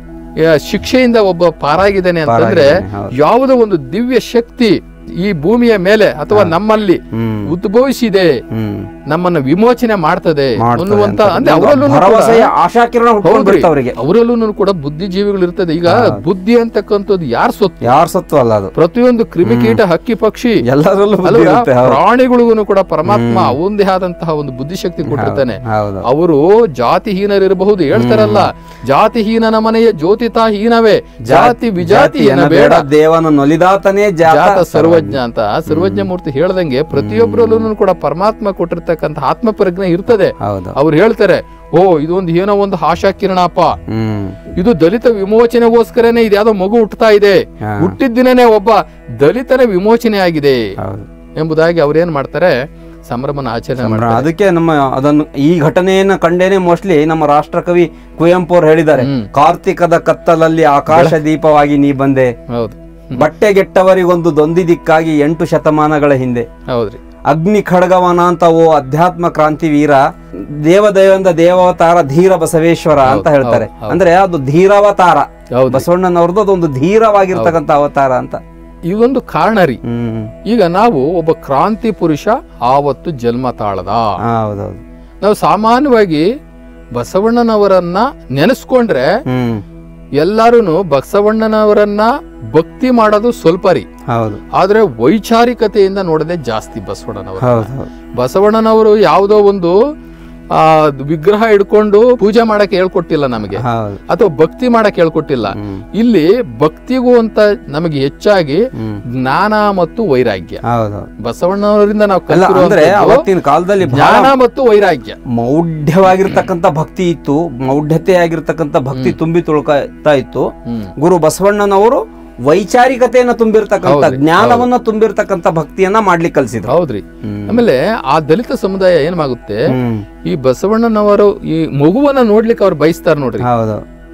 ಆ, ಶಿಕ್ಷೆಯಿಂದ ಒಬ್ಬ ಪಾರಾಗಿದ್ದಾನೆ ಅಂತಂದ್ರೆ ಪಾರಾಗಿದ್ದಾನೆ, ಹೌದು. ಯಾವುದೋ ಒಂದು ದಿವ್ಯ ಶಕ್ತಿ ಈ ಭೂಮಿಯ ಮೇಲೆ ಅಥವಾ ನಮ್ಮಲ್ಲಿ ಹ್ಮ್ ಉದ್ಭವಿಸಿದೆ ಹ್ಮ್ ನಮ್ಮನ್ನ ವಿಮೋಚನೆ ಮಾಡ್ತದೆ ಮಾಡ್ತದೆ ಅನ್ನುವಂತ ಅಂತ. ಅಂದ್ರೆ ಒಂದು ಅವರಲ್ಲೂ ಭರವಸೆಯ ಆಶಾಕಿರಣ ಹುಟ್ಕೊಂಡ್ಬಿಡ್ತ ಅವರಿಗೆ ಅವರಲ್ಲೂ ಕೂಡ ಬುದ್ಧಿಜೀವಿಗಳು ಇರ್ತದೆ ಈಗ ಬುದ್ಧಿ ಅಂತಕ್ಕಂಥದ್ದು ಯಾರ್ ಸೊತ್ತು ಯಾರ ಸತ್ತು ಅಲ್ಲ ಅದು ಪ್ರತಿಯೊಂದು ಕ್ರಿಮಿಕೀಟ ಹಕ್ಕಿ ಪಕ್ಷಿ ಎಲ್ಲರಲ್ಲೂ ಬುದ್ಧಿ ಅಲ್ವಾ? ಇರುತ್ತೆ ಹೌದು ಪ್ರಾಣಿಗಳಿಗೂ ಕೂಡ ಪರಮಾತ್ಮ ಅವಂದೇ ಆದಂತಹ ಒಂದು ಬುದ್ಧಿಶಕ್ತಿ ಕೊಟ್ಟಿರ್ತಾನೆ ಹೌದು ಅವರು ಜಾತಿಹೀನರಿರಬಹುದು ಹೇಳ್ತಾರಲ್ಲ ಜಾತಿಹೀನನ ಮನೆಯ ಜ್ಯೋತಿತಾ ಹೀನವೇ ಜಾತಿ ವಿಜಾತಿ ಜಾತಿಯನ ಬೇಡ ದೇವನ ನೊಲಿದಾತನೇ ಜಾತ ಜಾತ ಸರ್ವ ಸರ್ವಜ್ಞ ಅಂತ ಸರ್ವಜ್ಞ ಮೂರ್ತಿ ಹೇಳ್ದಂಗೆ ಪ್ರತಿಯೊಬ್ಬರಲ್ಲೂ ಕೂಡ ಪರಮಾತ್ಮ ಕೊಟ್ಟಿರ್ತಕ್ಕಂಥ ಆತ್ಮ ಪ್ರಜ್ಞೆ ಇರ್ತದೆ ಹೌದು ಅವ್ರು ಹೇಳ್ತಾರೆ ಓ ಇದೊಂದು ಏನೋ ಒಂದು ಆಶಾ ಕಿರಣಪ್ಪ ಹ್ಮ್ ಇದು ದಲಿತ ವಿಮೋಚನೆಗೋಸ್ಕರನೇ ಇದ್ಯಾವುದೋ ಮಗು ಹುಟ್ಟುತ್ತಾ ಇದೆ ಹಾ. ಹುಟ್ಟಿದ ದಿನನೇ ಒಬ್ಬ ದಲಿತರ ವಿಮೋಚನೆ ಆಗಿದೆ ಹೌದು ಎಂಬುದಾಗಿ ಅವ್ರೇನ್ ಮಾಡ್ತಾರೆ ಸಂಭ್ರಮನ ಆಚರಣೆ ಮಾಡ್ತಾರೆ ಅದಕ್ಕೆ ನಮ್ಮ ಅದನ್ನು ಈ ಘಟನೆಯನ್ನ ಕಂಡೇನೆ ಮೋಸ್ಟ್ಲಿ ನಮ್ಮ ರಾಷ್ಟ್ರಕವಿ ಕುವೆಂಪು ಅವರು ಹೇಳಿದ್ದಾರೆ ಹ್ಮ್. ಕಾರ್ತಿಕದ ಕತ್ತಲಲ್ಲಿ ಆಕಾಶ ದೀಪವಾಗಿ ನೀ ಬಂದೆ ಹೌದು ಬಟ್ಟೆಗೆಟ್ಟವರಿಗೊಂದು ದೊಂದಿದಿಕ್ಕಾಗಿ ಎಂಟು ಶತಮಾನಗಳ ಹಿಂದೆ ಹೌದ್ರಿ ಅಗ್ನಿ ಖಡ್ಗವನ ಅಂತ ಓ ಅಧ್ಯಾತ್ಮ ಕ್ರಾಂತಿ ವೀರ ದೇವದೈವಂದ ದೇವತಾರ ಧೀರ ಬಸವೇಶ್ವರ ಅಂತ ಹೇಳ್ತಾರೆ ಅಂದ್ರೆ ಅದು ಧೀರಾವತಾರ ಹೌದು ಬಸವಣ್ಣನವ್ರದ್ದು ಅದೊಂದು ಧೀರವಾಗಿರ್ತಕ್ಕಂಥ ಅವತಾರ ಅಂತ ಇದೊಂದು ಕಾರಣ ರೀ ಹ್ಮ್ ಈಗ ನಾವು ಒಬ್ಬ ಕ್ರಾಂತಿ ಪುರುಷ ಆವತ್ತು ಜನ್ಮ ತಾಳದ ಹಾ, ಹೌದೌದು ನಾವು ಸಾಮಾನ್ಯವಾಗಿ ಬಸವಣ್ಣನವರನ್ನ ನೆನೆಸ್ಕೊಂಡ್ರೆ ಹ್ಮ್ ಎಲ್ಲಾರು ಬಸವಣ್ಣನವರನ್ನ ಭಕ್ತಿ ಮಾಡೋದು ಸ್ವಲ್ಪ ರೀ ಹೌದು ಆದ್ರೆ ವೈಚಾರಿಕತೆಯಿಂದ ನೋಡದೆ ಜಾಸ್ತಿ ಬಸವಣ್ಣನವರು ಹೌದು ಹೌದು ಬಸವಣ್ಣನವರು ಯಾವುದೋ ಒಂದು ಆ ವಿಗ್ರಹ ಹಿಡ್ಕೊಂಡು ಪೂಜೆ ಮಾಡಕ್ ಹೇಳ್ಕೊಟ್ಟಿಲ್ಲ ನಮಗೆ ಹೌದು ಅಥವಾ ಭಕ್ತಿ ಮಾಡಕ್ ಹೇಳ್ಕೊಟ್ಟಿಲ್ಲ ಹ್ಮ್ ಇಲ್ಲಿ ಭಕ್ತಿಗೂ ಅಂತ ನಮಗೆ ಹೆಚ್ಚಾಗಿ ಹ್ಮ್ ಜ್ಞಾನ ಮತ್ತು ವೈರಾಗ್ಯ ಹೌದು ಬಸವಣ್ಣವರಿಂದ ನಾವು ಅಲ್ಲ ಅಂದ್ರೆ ಕಲಿತಿರುವಂತದ್ದು ಅವತ್ತಿನ ಕಾಲದಲ್ಲಿ ಬಹಳ ಜ್ಞಾನ ಮತ್ತು ವೈರಾಗ್ಯ ಮೌಢ್ಯವಾಗಿರ್ತಕ್ಕಂಥ ಭಕ್ತಿ ಇತ್ತು ಮೌಢ್ಯತೆಯಾಗಿರ್ತಕ್ಕಂಥ ಭಕ್ತಿ ತುಂಬಿ ತುಳ್ಕತಾ ಇತ್ತು ಹ್ಮ್ ಗುರು ಬಸವಣ್ಣನವರು ವೈಚಾರಿಕತೆಯನ್ನ ತುಂಬಿರ್ತಕ್ಕಂಥ ಹೌದ್ರಿ, ಜ್ಞಾನವನ್ನ ತುಂಬಿರ್ತಕ್ಕಂಥ ಭಕ್ತಿಯನ್ನ ಮಾಡ್ಲಿಕ್ಕೆ ಕಲಿಸಿದ್ರು ಹೌದ್ರಿ ಹ್ಮ್. ಆಮೇಲೆ ಆ ದಲಿತ ಸಮುದಾಯ ಏನಾಗುತ್ತೆ ಹ್ಮ್. ಈ ಬಸವಣ್ಣನವರು ಈ ಮಗುವನ್ನ ನೋಡ್ಲಿಕ್ಕೆ ಅವ್ರು ಬಯಸ್ತಾರ ನೋಡ್ರಿ ಹೌದು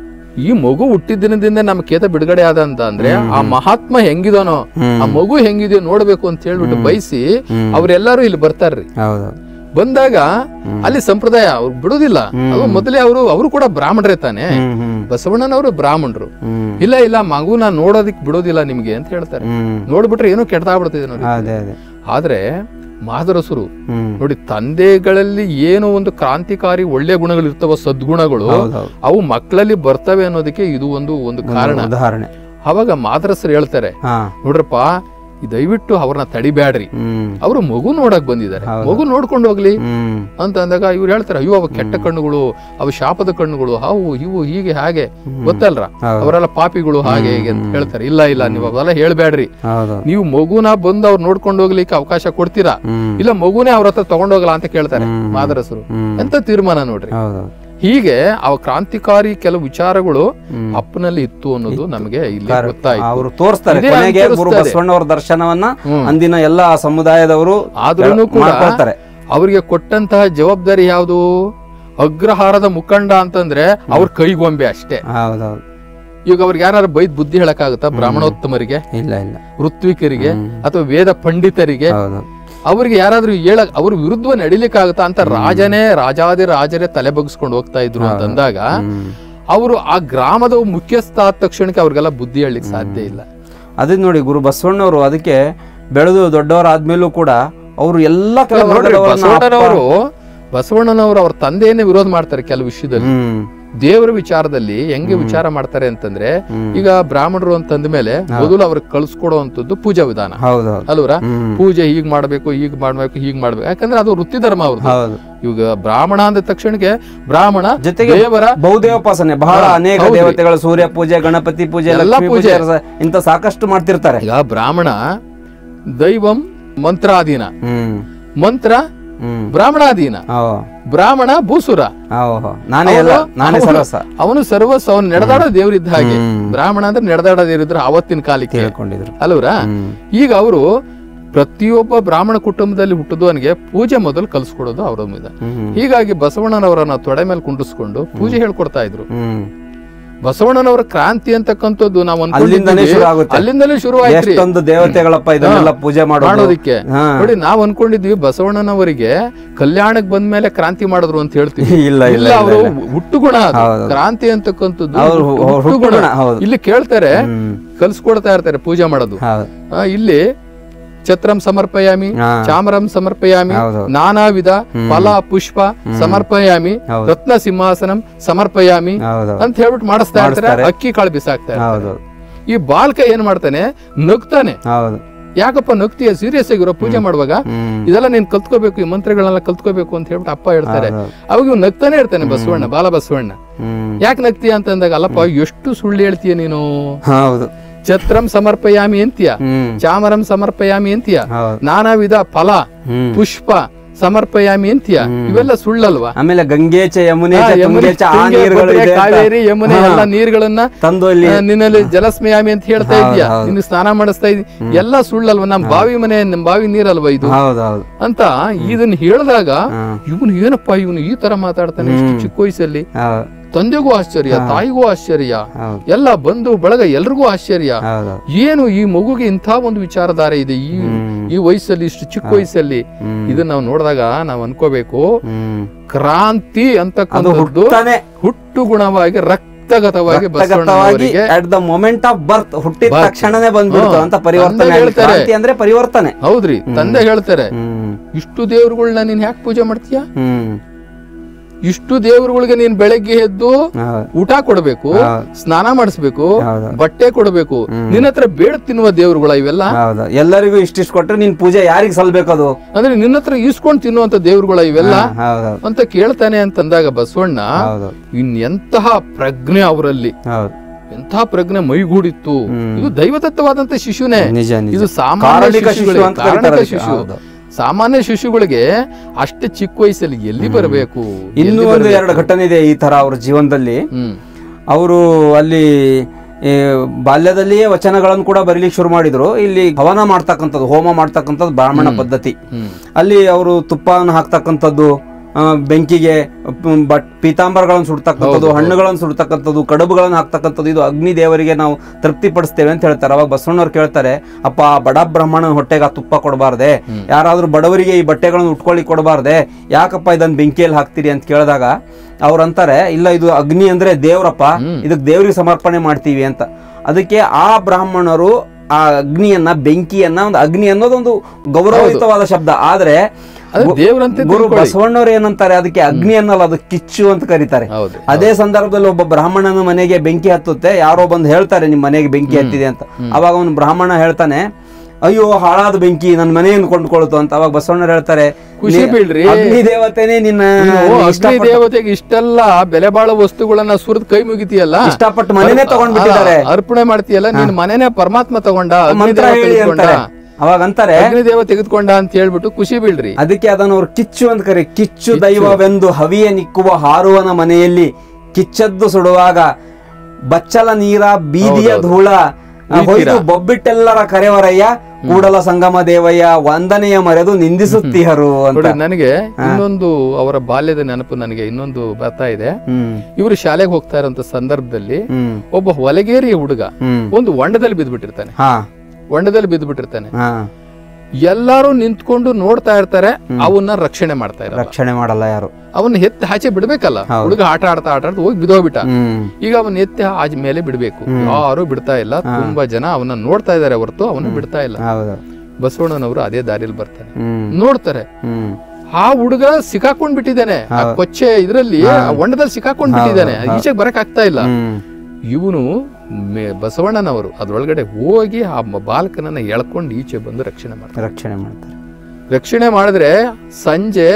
ಈ ಮಗು ಹುಟ್ಟಿದ ದಿನದಿಂದ ನಮ್ ಕೇತ ಬಿಡುಗಡೆ ಆದ ಅಂತ ಅಂದ್ರೆ ಆ ಮಹಾತ್ಮ ಹೆಂಗಿದಾನೋ ಹ್ಮ್. ಆ ಮಗು ಹೆಂಗಿದೆಯೋ ನೋಡ್ಬೇಕು ಅಂತ ಹೇಳ್ಬಿಟ್ಟು ಬಯಸಿ ಹ್ಮ್. ಅವ್ರೆಲ್ಲಾರು ಇಲ್ಲಿ ಬರ್ತಾರ್ರಿ ಹೌದು ಬಂದಾಗ ಅಲ್ಲಿ ಸಂಪ್ರದಾಯ ಅವ್ರು ಬಿಡುದಿಲ್ಲ ಅದು ಮೊದಲೇ ಅವರು ಅವರು ಕೂಡ ಬ್ರಾಹ್ಮಣರೇ ತಾನೆ ಹ್ಮ್ ಹ್ಮ್ ಬಸವಣ್ಣನವರು ಬ್ರಾಹ್ಮಣರು ಹ್ಮ್ ಇಲ್ಲ ಇಲ್ಲ ಮಗುನ ನೋಡೋದಿಕ್ ಬಿಡೋದಿಲ್ಲ ನಿಮ್ಗೆ ಅಂತ ಹೇಳ್ತಾರೆ ಹ್ಮ್ ನೋಡ್ಬಿಟ್ರೆ ಏನೋ ಕೆಟ್ಟದಾಗ್ಬಿಡ್ತಿದೆ ನೋಡಿ ಅದೇ ಅದೇ ಆದ್ರೆ ಮಾದರಸರು ಹ್ಮ್ ನೋಡಿ ತಂದೆಗಳಲ್ಲಿ ಏನು ಒಂದು ಕ್ರಾಂತಿಕಾರಿ ಒಳ್ಳೆ ಗುಣಗಳು ಇರ್ತವ ಸದ್ಗುಣಗಳು ಹೌದೌದು ಅವು ಮಕ್ಕಳಲ್ಲಿ ಬರ್ತವೆ ಅನ್ನೋದಕ್ಕೆ ಇದು ಒಂದು ಒಂದು ಕಾರಣ ಉದಾಹರಣೆ ಅವಾಗ ಮಾದರಸರು ಹೇಳ್ತಾರೆ ಹಾ ನೋಡ್ರಪ್ಪ ಈ ದಯವಿಟ್ಟು ಅವ್ರನ್ನ ತಡಿಬ್ಯಾಡ್ರಿ ಹ್ಮ್ ಅವರು ಮಗು ನೋಡಕ್ ಬಂದಿದ್ದಾರೆ ಮಗು ನೋಡ್ಕೊಂಡು ಹೋಗ್ಲಿ ಹ್ಮ್ ಅಂತ ಅಂದಾಗ ಇವ್ರು ಹೇಳ್ತಾರೆ ಅಯ್ಯೋ ಅವ ಕೆಟ್ಟ ಕಣ್ಣುಗಳು ಅವ ಶಾಪದ ಕಣ್ಣುಗಳು ಅವು ಇವು ಹೀಗೆ ಹಾಗೆ ಗೊತ್ತಲ್ರ ಹೌದು. ಅವರೆಲ್ಲ ಪಾಪಿಗಳು ಹಾಗೆ ಹೀಗೆ ಅಂತ ಹೇಳ್ತಾರೆ ಇಲ್ಲ ಇಲ್ಲ ನೀವು ಅವೆಲ್ಲ ಹೇಳ್ಬೇಡ್ರಿ ಹೌದು ನೀವು ಮಗುನ ಬಂದು ಅವ್ರು ನೋಡ್ಕೊಂಡು ಹೋಗ್ಲಿಕ್ಕೆ ಅವಕಾಶ ಕೊಡ್ತೀರಾ ಹ್ಮ್ ಇಲ್ಲ ಮಗುನೇ ಅವ್ರ ಹತ್ರ ತಗೊಂಡೋಗಲ್ಲ ಅಂತ ಕೇಳ್ತಾರೆ ಹ್ಮ್. ಮಾದರಸರು ಹ್ಮ್ ಎಂತ ತೀರ್ಮಾನ ನೋಡ್ರಿ ಹೌದು ಹೀಗೆ ಅವ ಕ್ರಾಂತಿಕಾರಿ ಕೆಲವು ವಿಚಾರಗಳು ಹ್ಮ್. ಅಪ್ಪನಲ್ಲಿ ಇತ್ತು ಅನ್ನೋದು ನಮಗೆ ಇಲ್ಲಿ ಗೊತ್ತಾಯ್ತು ಅವರು ತೋರಿಸ್ತಾರೆ ಇದೇ ಕೊನೆಗೆ ಗುರು ತೋರಿಸ್ತದೆ. ಬಸವಣ್ಣವರ ದರ್ಶನವನ್ನ ಹ್ಮ್. ಅಂದಿನ ಎಲ್ಲಾ ಸಮುದಾಯದವರು ಆದ್ರೂನು ಕೂಡ ಮಾಡ್ಕೊಳ್ತಾರೆ ಅವರಿಗೆ ಕೊಟ್ಟಂತಹ ಜವಾಬ್ದಾರಿ ಯಾವುದು ಅಗ್ರಹಾರದ ಮುಖಂಡ ಅಂತಂದ್ರೆ ಅವ್ರ ಕೈಗೊಂಬೆ ಅಷ್ಟೇ ಹೌದೌದು ಈಗ ಅವ್ರಿಗೆ ಯಾರು ಬೈದ್ ಬುದ್ಧಿ ಹೇಳಕ್ಕಾಗುತ್ತಾ ಬ್ರಾಹ್ಮಣೋತ್ತಮರಿಗೆ ಇಲ್ಲ ಇಲ್ಲ ಋತ್ವಿಕರಿಗೆ ಹ್ಮ್. ಅಥವಾ ವೇದ ಪಂಡಿತರಿಗೆ ಹೌದು ಅವ್ರಿಗೆ ಯಾರಾದ್ರೂ ಹೇಳಕ್ ಅವ್ರ ವಿರುದ್ಧ ನಡಿಲಿಕ್ಕಾಗುತ್ತಾ ಅಂತ ರಾಜನೇ ರಾಜಾದಿ ರಾಜರೇ ತಲೆ ಬಗ್ಸ್ಕೊಂಡು ಹೋಗ್ತಾ ಇದ್ರು ಅಂತಂದಾಗ ಹ್ಮ್. ಅವರು ಆ ಗ್ರಾಮದ ಮುಖ್ಯಸ್ಥ ಆದ ತಕ್ಷಣಕ್ಕೆ ಅವ್ರಿಗೆಲ್ಲ ಬುದ್ಧಿ ಹೇಳಲಿಕ್ಕೆ ಸಾಧ್ಯ ಇಲ್ಲ ಅದೇ ನೋಡಿ ಗುರು ಬಸವಣ್ಣವರು ಅದಕ್ಕೆ ಬೆಳೆದು ದೊಡ್ಡವರಾದ್ಮೇಲೂ ಕೂಡ ಅವರು ಎಲ್ಲ ಕೆಲ ನೋಡ್ರಿ ವರ್ಗದವರನ್ನ ಬಸವಣ್ಣನವರು ಬಸವಣ್ಣನವರು ಅವ್ರ ತಂದೆಯನ್ನೇ ವಿರೋಧ ಮಾಡ್ತಾರೆ ಕೆಲವು ವಿಷಯದಲ್ಲಿ ಹ್ಮ್ ದೇವರ ವಿಚಾರದಲ್ಲಿ ಹೆಂಗೆ ವಿಚಾರ ಮಾಡ್ತಾರೆ ಅಂತಂದ್ರೆ ಈಗ ಬ್ರಾಹ್ಮಣರು ಅಂತಂದ ಮೇಲೆ ಮೊದಲು ಅವ್ರಿಗೆ ಕಳ್ಸ್ಕೊಡುವಂತದ್ದು ಪೂಜಾ ವಿಧಾನ ಹೌದೌದು ಅಲ್ವರ ಹ್ಮ್ ಪೂಜೆ ಹೀಗ್ ಮಾಡ್ಬೇಕು ಹೀಗ್ ಮಾಡ್ಬೇಕು ಹೀಗ್ ಮಾಡ್ಬೇಕು ಯಾಕಂದ್ರೆ ಅದು ವೃತ್ತಿ ಧರ್ಮ ಅವ್ರದ್ದು ಹೌದು ಇವಾಗ ಬ್ರಾಹ್ಮಣ ಅಂದ ತಕ್ಷಣಕ್ಕೆ ಬ್ರಾಹ್ಮಣ ಜೊತೆಗೆ ದೇವರ ಬಹುದೇವೋಪಾಸನೆ ಬಹಳ ಹಾ, ಅನೇಕ ಹೌದ್ರಿ. ದೇವತೆಗಳು ಸೂರ್ಯ ಪೂಜೆ ಗಣಪತಿ ಪೂಜೆ ಎಲ್ಲ ಲಕ್ಷ್ಮೀ ಪೂಜೆ. ಪೂಜೆ ಇಂತ ಸಾಕಷ್ಟು ಮಾಡ್ತಿರ್ತಾರೆ ಈಗ ಬ್ರಾಹ್ಮಣ ದೈವಂ ಮಂತ್ರಾಧೀನ ಹ್ಮ್ ಮಂತ್ರ ಹ್ಮ್ ಬ್ರಾಹ್ಮಣಾಧೀನ ಓ ಬ್ರಾಹ್ಮಣ ಭೂಸುರ ಓಹೋ ನಾನೇ ಅಲ್ಲ ನಾನೇ ಅವನು- ಸರ್ವಸ ಅವನು ಸರ್ವಸ್ವ ಅವನು ನಡೆದಾಡೋ ದೇವರಿದ್ದ ಹಾಗೆ ಹ್ಮ್. ಬ್ರಾಹ್ಮಣ ಅಂದ್ರೆ ನಡೆದಾಡೋ ದೇವರಿದ್ರು ಅವತ್ತಿನ ಕಾಲಕ್ಕೆ ತಿಳ್ಕೊಂಡಿದ್ರು ಅಲ್ವರ ಹ್ಮ್ ಈಗ ಅವರು ಪ್ರತಿಯೊಬ್ಬ ಬ್ರಾಹ್ಮಣ ಕುಟುಂಬದಲ್ಲಿ ಹುಟ್ಟಿದವನಿಗೆ ಪೂಜೆ ಮೊದಲು ಕಲಿಸ್ಕೊಡೋದು ಅವರ మీద ಹ್ಮ್ ಹೀಗಾಗಿ ಬಸವಣ್ಣನವರನ್ನ ತೊಡೆ ಮೇಲೆ ಕುಂಡಿಸ್ಕೊಂಡು ಪೂಜೆ ಹೇಳ್ಕೊಡ್ತಾ ಇದ್ರು ಹ್ಮ್ ಬಸವಣ್ಣನವರ ಕ್ರಾಂತಿ ಅಂತಕ್ಕಂಥದ್ದು ನಾವು ಅಲ್ಲಿಂದನೇ ಅನ್ಕೊಂಡಿದ್ದೀವಿ ಶುರು ಆಗುತ್ತೆ. ಅಲ್ಲಿಂದಲೇ ಶುರು ಆಯ್ತ್ರಿ ಎಷ್ಟೊಂದು ದೇವತೆಗಳಪ್ಪ ಇದನ್ನೆಲ್ಲ ಪೂಜೆ ಮಾಡೋದು ಮಾಡೋದಿಕ್ಕೆ ಹಾ. ನೋಡಿ ನಾವ್ ಅನ್ಕೊಂಡಿದ್ವಿ ಬಸವಣ್ಣನವರಿಗೆ ಕಲ್ಯಾಣಕ್ ಬಂದ್ಮೇಲೆ ಕ್ರಾಂತಿ ಮಾಡಿದ್ರು ಅಂತ ಹೇಳ್ತೀವಿ ಇಲ್ಲ ಇಲ್ಲ ಇಲ್ಲ ಅವರು ಹುಟ್ಟುಗುಣ ಅದು. ಹೌದು. ಕ್ರಾಂತಿ ಅಂತಕ್ಕಂಥದ್ದು ಅವ್ರು ಹುಟ್ಟು- ಅವ್ರು ಹುಟ್ಟುಗುಣ. ಹುಟ್ಟುಗುಣ, ಹೌದು. ಇಲ್ಲಿ ಕೇಳ್ತಾರೆ ಹ್ಮ್ ಕಲ್ಸ್ಕೊಡ್ತಾ ಇರ್ತಾರೆ ಪೂಜೆ ಮಾಡೋದು ಹೌದು ಆ, ಇಲ್ಲಿ ಛತ್ರಂ ಸಮರ್ಪಯಾಮಿ ಹಾ. ಚಾಮರಂ ಸಮರ್ಪಯಾಮಿ ಹೌದು. ನಾನಾ ವಿಧ ಫಲ ಪುಷ್ಪ ಸಮರ್ಪಯಾಮಿ ಹೌದು. ರತ್ನ ಸಿಂಹಾಸನಂ ಸಮರ್ಪಯಾಮಿ ಹೌದು ಅಂತ ಹೇಳ್ಬಿಟ್ಟು ಮಾಡಿಸ್ತಾ ಇರ್ತಾರೆ ಮಾಡಿಸ್ತಾರೆ. ಅಕ್ಕಿ ಕಾಳು ಬಿಸಾಕ್ತಾ ಇರ್ತಾರೆ. ಹೌದು ಈ ಬಾಲ್ಕ ಏನ್ ಮಾಡ್ತಾನೆ ನಗ್ತಾನೆ ಹೌದು ಯಾಕಪ್ಪ ನಗ್ತೀಯ ಸೀರಿಯಸ್ ಆಗಿರೋ ಪೂಜೆ ಮಾಡುವಾಗ ಹ್ಮ್ ಇದೆಲ್ಲ ನೀನ್ ಕಲ್ತ್ಕೋಬೇಕು ಈ ಮಂತ್ರಗಳನ್ನೆಲ್ಲ ಕಲ್ತ್ಕೋಬೇಕು ಅಂತ ಹೇಳ್ಬಿಟ್ಟು ಅಪ್ಪ ಹೇಳ್ತಾರೆ ಹೌದು. ಅವಾಗ ಇವ್ನು ನಗ್ತಾನೆ ಇರ್ತಾನೆ ಬಸವಣ್ಣ ಬಾಲ ಬಸವಣ್ಣ ಹ್ಮ್ ಯಾಕೆ ನಗ್ತೀಯ ಅಂತಂದಾಗ ಅಲ್ಲಪ್ಪ ಎಷ್ಟು ಸುಳ್ಳು ಹೇಳ್ತೀಯ ನೀನು ಹೌದು ಛತ್ರಂ ಸಮರ್ಪಯಾಮಿ ಅಂತ್ಯ ಹ್ಮ್ ಚಾಮರಂ ಸಮರ್ಪಯಾಮಿ ಅಂತ್ಯ ಹೌದು ನಾನಾ ವಿಧ ಫಲ ಹ್ಮ್ ಪುಷ್ಪ ಸಮರ್ಪಯಾಮಿ ಅಂತ್ಯ ಇವೆಲ್ಲ ಸುಳ್ಳಲ್ವಾ ಆಮೇಲೆ ಗಂಗೇಚ ಯಮುನೆ ಆ, ಯಮುನೆ, ತುಂಗೆಚ ಆ ತುಂಗೆ, ನೀರುಗಳು ಭದ್ರೆ, ಇದೆ ಅಂತ. ಕಾವೇರಿ ಯಮುನೆ ಹಾ. ಎಲ್ಲ ನೀರುಗಳನ್ನ ತಂದು ಇಲ್ಲಿ ಆ, ನಿನ್ನಲ್ಲಿ ಜಲಸ್ಮಯಾಮಿ ಅಂತ ಹೇಳ್ತಾ ಹೌದು, ಇದ್ಯಾ ಹೌದು. ನಿನ್ನ ಸ್ನಾನ ಮಾಡಿಸ್ತಾ ಇದ್ದಿ ಎಲ್ಲ ಸುಳ್ಳಲ್ವಾ ನಮ್ ಬಾವಿ ಮನೆ ನಮ್ ಬಾವಿ ನೀರಲ್ವಾ ಇದು ಹೌದು ಹೌದು ಅಂತ ಇದನ್ನ ಹೇಳಿದಾಗ ಹಾ. ಇವನು ಏನಪ್ಪಾ ಇವನು ಈ ತರ ಮಾತಾಡ್ತಾನೆ ಇಷ್ಟು ಚಿಕ್ಕ ವಯಸ್ಸಲ್ಲಿ ಹೌದು ತಂದೆಗೂ ಆಶ್ಚರ್ಯ ತಾಯಿಗೂ ಆಶ್ಚರ್ಯ ಹೌದು ಎಲ್ಲ ಬಂಧು ಬಳಗ ಎಲ್ರಿಗೂ ಆಶ್ಚರ್ಯ ಹೌದು ಏನು ಈ ಮಗುಗೆ ಇಂಥ ಒಂದು ವಿಚಾರಧಾರೆ ಇದೆ ಈ ಈ ವಯಸ್ಸಲ್ಲಿ ಇಷ್ಟು ಚಿಕ್ಕ ವಯಸ್ಸಲ್ಲಿ ಹ್ಮ್. ಇದನ್ನ ನಾವು ನೋಡಿದಾಗ ನಾವು ಅನ್ಕೋಬೇಕು ಹ್ಮ್ ಕ್ರಾಂತಿ ಅದು ಅಂತಕ್ಕಂಥದ್ದು ಹುಟ್ಟುತ್ತಾನೆ ಹುಟ್ಟು ಗುಣವಾಗಿ ರಕ್ತಗತವಾಗಿ ರಕ್ತಗತವಾಗಿ ಬಸವಣ್ಣನವರಿಗೆ at the moment of birth ಹುಟ್ಟಿದ Birth. ತಕ್ಷಣನೇ ಬಂದ್ಬಿಡ್ತು ಹಾ. ಅಂತ ಪರಿವರ್ತನೆ ತಂದೆ ಆಗಿ. ಹೇಳ್ತಾರೆ. ಕ್ರಾಂತಿ ಅಂದ್ರೆ ಪರಿವರ್ತನೆ ಹೌದ್ರಿ ತಂದೆ ಹೇಳ್ತಾರೆ ಹ್ಮ್ ಇಷ್ಟು ದೇವ್ರುಗಳ್ನ ನೀನ್ ಯಾಕೆ ಪೂಜೆ ಮಾಡ್ತೀಯ ಹ್ಮ್ ಇಷ್ಟು ದೇವ್ರುಗಳಿಗೆ ನೀನ್ ಬೆಳಗ್ಗೆ ಎದ್ದು ಹೌದು ಊಟ ಕೊಡ್ಬೇಕು ಹೌದು. ಸ್ನಾನ ಮಾಡಿಸ್ಬೇಕು ಹೌದು. ಬಟ್ಟೆ ಕೊಡ್ಬೇಕು ನಿನ್ನ ಹತ್ರ ಬೇಡ ತಿನ್ನುವ ದೇವ್ರುಗಳ ಇವೆಲ್ಲ ಹೌದು ಎಲ್ಲರಿಗೂ ಇಷ್ಟಿಷ್ಟು ಕೊಟ್ರೆ ನಿನ್ ಪೂಜೆ ಯಾರಿಗ್ ಸಲ್ಬೇಕದು ಅಂದ್ರೆ ನಿನ್ನ ಹತ್ರ ಈಸ್ಕೊಂಡ್ ತಿನ್ನುವಂತ ದೇವ್ರುಗಳ ಇವೆಲ್ಲ ಹೌದು ಅಂತ ಕೇಳ್ತಾನೆ ಅಂತಂದಾಗ ಬಸವಣ್ಣ ಹೌದು ಇನ್ ಎಂತಹ ಪ್ರಜ್ಞೆ ಅವರಲ್ಲಿ ಹೌದು ಎಂತಹ ಪ್ರಜ್ಞೆ ಮೈಗೂಡಿತ್ತು ಹ್ಮ್. ಇದು ದೈವತತ್ವವಾದಂತ ಶಿಶುನೇ ನಿಜ ನಿಜ ಇದು ಸಾಮಾನ್ಯ ಕಾರಣಿಕ ಶಿಶು ಶಿಶುಗಳಿಗೆ- ಅಂತ ಕಾರಣಿಕ ಕರೀತಾರೆ ಶಿಶು ಹೌದು. ಸಾಮಾನ್ಯ ಶಿಶುಗಳಿಗೆ ಅಷ್ಟು ಚಿಕ್ಕ ವಯಸ್ಸಲ್ಲಿ ಎಲ್ಲಿ ಬರಬೇಕು ಇನ್ನೂ ಒಂದು ಎರಡು ಘಟನೆ ಇದೆ ಈ ತರ ಅವ್ರ ಜೀವನದಲ್ಲಿ ಹ್ಮ್ ಅವರು ಅಲ್ಲಿ ಈ, ಬಾಲ್ಯದಲ್ಲಿಯೇ ವಚನಗಳನ್ನು ಕೂಡ ಬರೀಲಿಕ್ಕೆ ಶುರು ಮಾಡಿದ್ರು ಇಲ್ಲಿ ಹವನ ಮಾಡ್ತಕ್ಕಂಥದ್ದು ಹೋಮ ಮಾಡ್ತಕ್ಕಂಥದ್ದು ಬ್ರಾಹ್ಮಣ ಪದ್ಧತಿ ಹ್ಮ್ ಅಲ್ಲಿ ಅವರು ತುಪ್ಪವನ್ನು ಹಾಕ್ತಕ್ಕಂಥದ್ದು ಆ, ಬೆಂಕಿಗೆ ಪ್- ಬಟ್ ಪೀತಾಂಬರಗಳನ್ನು ಸುಡ್ತಕ್ಕಂಥದ್ದು ಹಣ್ಣುಗಳನ್ನು ಸುಡ್ತಕ್ಕಂಥದ್ದು ಕಡುಬುಗಳನ್ನು ಹಾಕ್ತಕ್ಕಂಥದ್ದು ಇದು ಅಗ್ನಿ ದೇವರಿಗೆ ನಾವು ತೃಪ್ತಿ ಪಡಿಸ್ತೇವೆ ಅಂತ ಹೇಳ್ತಾರೆ ಅವಾಗ ಬಸವಣ್ಣವ್ರು ಕೇಳ್ತಾರೆ ಅಪ್ಪ ಆ ಬಡ ಬ್ರಾಹ್ಮಣನ ಹೊಟ್ಟೆಗೆ ಆ ತುಪ್ಪ ಕೊಡಬಾರ್ದೆ ಯಾರಾದ್ರೂ ಬಡವರಿಗೆ ಈ ಬಟ್ಟೆಗಳನ್ನು ಉಟ್ಕೊಳ್ಳಿ ಕೊಡಬಾರ್ದೆ ಯಾಕಪ್ಪ ಇದನ್ನ ಬೆಂಕಿಯಲ್ಲಿ ಹಾಕ್ತೀರಿ ಅಂತ ಕೇಳಿದಾಗ ಅವ್ರು ಅಂತಾರೆ ಇಲ್ಲ ಇದು ಅಗ್ನಿ ಅಂದ್ರೆ ದೇವ್ರಪ್ಪ ಇದಕ್ಕೆ ದೇವ್ರಿಗೆ ಸಮರ್ಪಣೆ ಮಾಡ್ತೀವಿ ಅಂತ ಅದಕ್ಕೆ ಆ ಬ್ರಾಹ್ಮಣರು ಆ ಅಗ್ನಿಯನ್ನ ಬೆಂಕಿಯನ್ನ ಒಂದು ಅಗ್ನಿ ಅನ್ನೋದೊಂದು ಗೌರವಯುತವಾದ ಶಬ್ದ ಆದ್ರೆ ಅದು ದೇವ್ರಂತೆ ಗುರು ತಿಳ್ಕೊಳ್ಳಿ. ಬಸವಣ್ಣವ್ರು ಏನಂತಾರೆ ಅದಕ್ಕೆ ಅಗ್ನಿ ಅನ್ನಲ್ಲ ಅದು ಕಿಚ್ಚು ಅಂತ ಕರೀತಾರೆ ಹೌದು ಅದೇ ಸಂದರ್ಭದಲ್ಲಿ ಒಬ್ಬ ಬ್ರಾಹ್ಮಣನ ಮನೆಗೆ ಬೆಂಕಿ ಹತ್ತುತ್ತೆ ಯಾರೋ ಬಂದು ಹೇಳ್ತಾರೆ ನಿಮ್ ಮನೆಗೆ ಬೆಂಕಿ ಹತ್ತಿದೆ ಅಂತ ಅವಾಗ ಅವನು ಬ್ರಾಹ್ಮಣ ಹೇಳ್ತಾನೆ ಅಯ್ಯೋ ಹಾಳಾದ ಬೆಂಕಿ ನನ್ನ ಮನೆಯನ್ನು ಕೊಂಡ್ಕೊಳ್ತು ಅಂತ ಅವಾಗ ಬಸವಣ್ಣರು ಹೇಳ್ತಾರೆ ಖುಷಿ ನೀ- ಬೀಳ್ರಿ. ಅಗ್ನಿ ದೇವತೆನೇ ನಿನ್ನ ನೀನು ನೀ ಅಗ್ನಿ ಇಷ್ಟಪಟ್ಟು- ದೇವತೆಗೆ ಇಷ್ಟೆಲ್ಲ ಬೆಲೆ ಬಾಳೋ ವಸ್ತುಗಳನ್ನ ಸುರಿದ್ ಕೈ ಮುಗಿತೀಯಲ್ಲ ಇಷ್ಟಪಟ್ಟು ಮನೆನೇ ತಗೊಂಡ್ಬಿಟ್ಟಿದ್ದಾರೆ ಅಲ್ಲ, ಅರ್ಪಣೆ ಮಾಡ್ತೀಯಲ್ಲ ನಿನ್ ಮನೆನೇ ಪರಮಾತ್ಮ ತಗೊಂಡ ಅಗ್ನಿ ಮಂತ್ರ ದೇವ ಹೇಳಿ ತೆಗೆದುಕೊಂಡ ಅಂತಾರೆ ಅವಾಗ ಅಂತಾರೆ ಅಗ್ನಿ ದೇವ ತೆಗೆದುಕೊಂಡ ಅಂತ ಹೇಳ್ಬಿಟ್ಟು ಖುಷಿ ಬೀಳ್ರಿ ಅದಕ್ಕೆ ಅದನ್ನು ಅವ್ರು ಕಿಚ್ಚು ಅಂತ ಕರಿ ಕಿಚ್ಚು ದೈವವೆಂದು ಹವಿಯ ನಿಕ್ಕುವ ಹಾರುವನ ಮನೆಯಲ್ಲಿ ಕಿಚ್ಚದ್ದು ಸುಡುವಾಗ ಬಚ್ಚಲ ನೀರ ಬೀದಿಯ ಧೂಳ ಆ, ಹೊಯ್ದು ಬೊಬ್ಬಿಟ್ಟೆಲ್ಲರ ಕರೆವರಯ್ಯ ಕೂಡಲ ಸಂಗಮ ದೇವಯ್ಯ ವಂದನೆಯ ಮರೆದು ನಿಂದಿಸುತ್ತೀಹರು ಅಂತ ನೋಡಿ ನನಗೆ ಇನ್ನೊಂದು ಅವರ ಬಾಲ್ಯದ ನೆನಪು ನನಗೆ ಇನ್ನೊಂದು ಬರ್ತಾ ಇದೆ ಹ್ಮ್ ಇವರು ಶಾಲೆಗೆ ಹೋಗ್ತಾ ಇರೋಂತ ಸಂದರ್ಭದಲ್ಲಿ ಹ್ಮ್ ಒಬ್ಬ ಹೊಲಗೇರಿಯ ಹುಡುಗ ಹ್ಮ್ ಒಂದು ಹೊಂಡದಲ್ಲಿ ಬಿದ್ದ್ಬಿಟ್ಟಿರ್ತಾನೆ ಹಾ ಹೊಂಡದಲ್ಲಿ ಬಿದ್ದ್ಬಿಟ್ಟಿರ್ತಾನೆ ಹಾ ಎಲ್ಲಾರು ನಿಂತ್ಕೊಂಡು ನೋಡ್ತಾ ಇರ್ತಾರೆ ಅವನ್ನ ರಕ್ಷಣೆ ಮಾಡ್ತಾ ಇರಲ್ಲ ರಕ್ಷಣೆ ಮಾಡಲ್ಲ ಯಾರು ಅವನ್ನ ಎತ್ತಿ ಆಚೆ ಬಿಡ್ಬೇಕಲ್ಲ ಹುಡುಗ ಆಟ ಆಡ್ತಾ ಆಟ ಆಡ್ತಾ ಹೋಗಿ ಬಿದ್ದೋಗ್ಬಿಟ್ಟ ಹ್ಮ್ ಈಗ ಅವನ್ನ ಎತ್ತಿ ಆಚೆ ಮೇಲೆ ಬಿಡ್ಬೇಕು ಯಾರು ಬಿಡ್ತಾ ಇಲ್ಲ ತುಂಬಾ ಜನ ಅವನ್ನ ನೋಡ್ತಾ ಇದಾರೆ ಹೊರತು ಅವನ್ನ ಬಿಡ್ತಾ ಇಲ್ಲ ಹೌದು ಬಸವಣ್ಣನವರು ಅದೇ ದಾರಿಯಲ್ಲಿ ಬರ್ತಾರೆ ಹ್ಮ್ ನೋಡ್ತಾರೆ ಹ್ಮ್ ಆ ಹುಡುಗ ಸಿಕ್ಕಾಕೊಂಡ್ ಬಿಟ್ಟಿದ್ದಾನೆ ಆ ಕೊಚ್ಚೆ ಇದ್ರಲ್ಲಿ ಆ ಹೊಂಡದಲ್ಲಿ ಸಿಕ್ಕಾಕೊಂಡ್ ಬಿಟ್ಟಿದ್ದಾನೆ ಈಚೆಗೆ ಬರಕ್ ಆಗ್ತಾ ಇಲ್ಲ ಹ್ಮ್ ಇವನು ಬಸವಣ್ಣನವರು ಅದ್ರೊಳಗಡೆ ಹೋಗಿ ಆ ಮ- ಬಾಲಕನನ್ನ ಎಳ್ಕೊಂಡು ಈಚೆ ಬಂದು ರಕ್ಷಣೆ ಮಾಡ್ತಾರೆ ರಕ್ಷಣೆ ಮಾಡ್ತಾರೆ ರಕ್ಷಣೆ ಮಾಡಿದ್ರೆ ಸಂಜೆ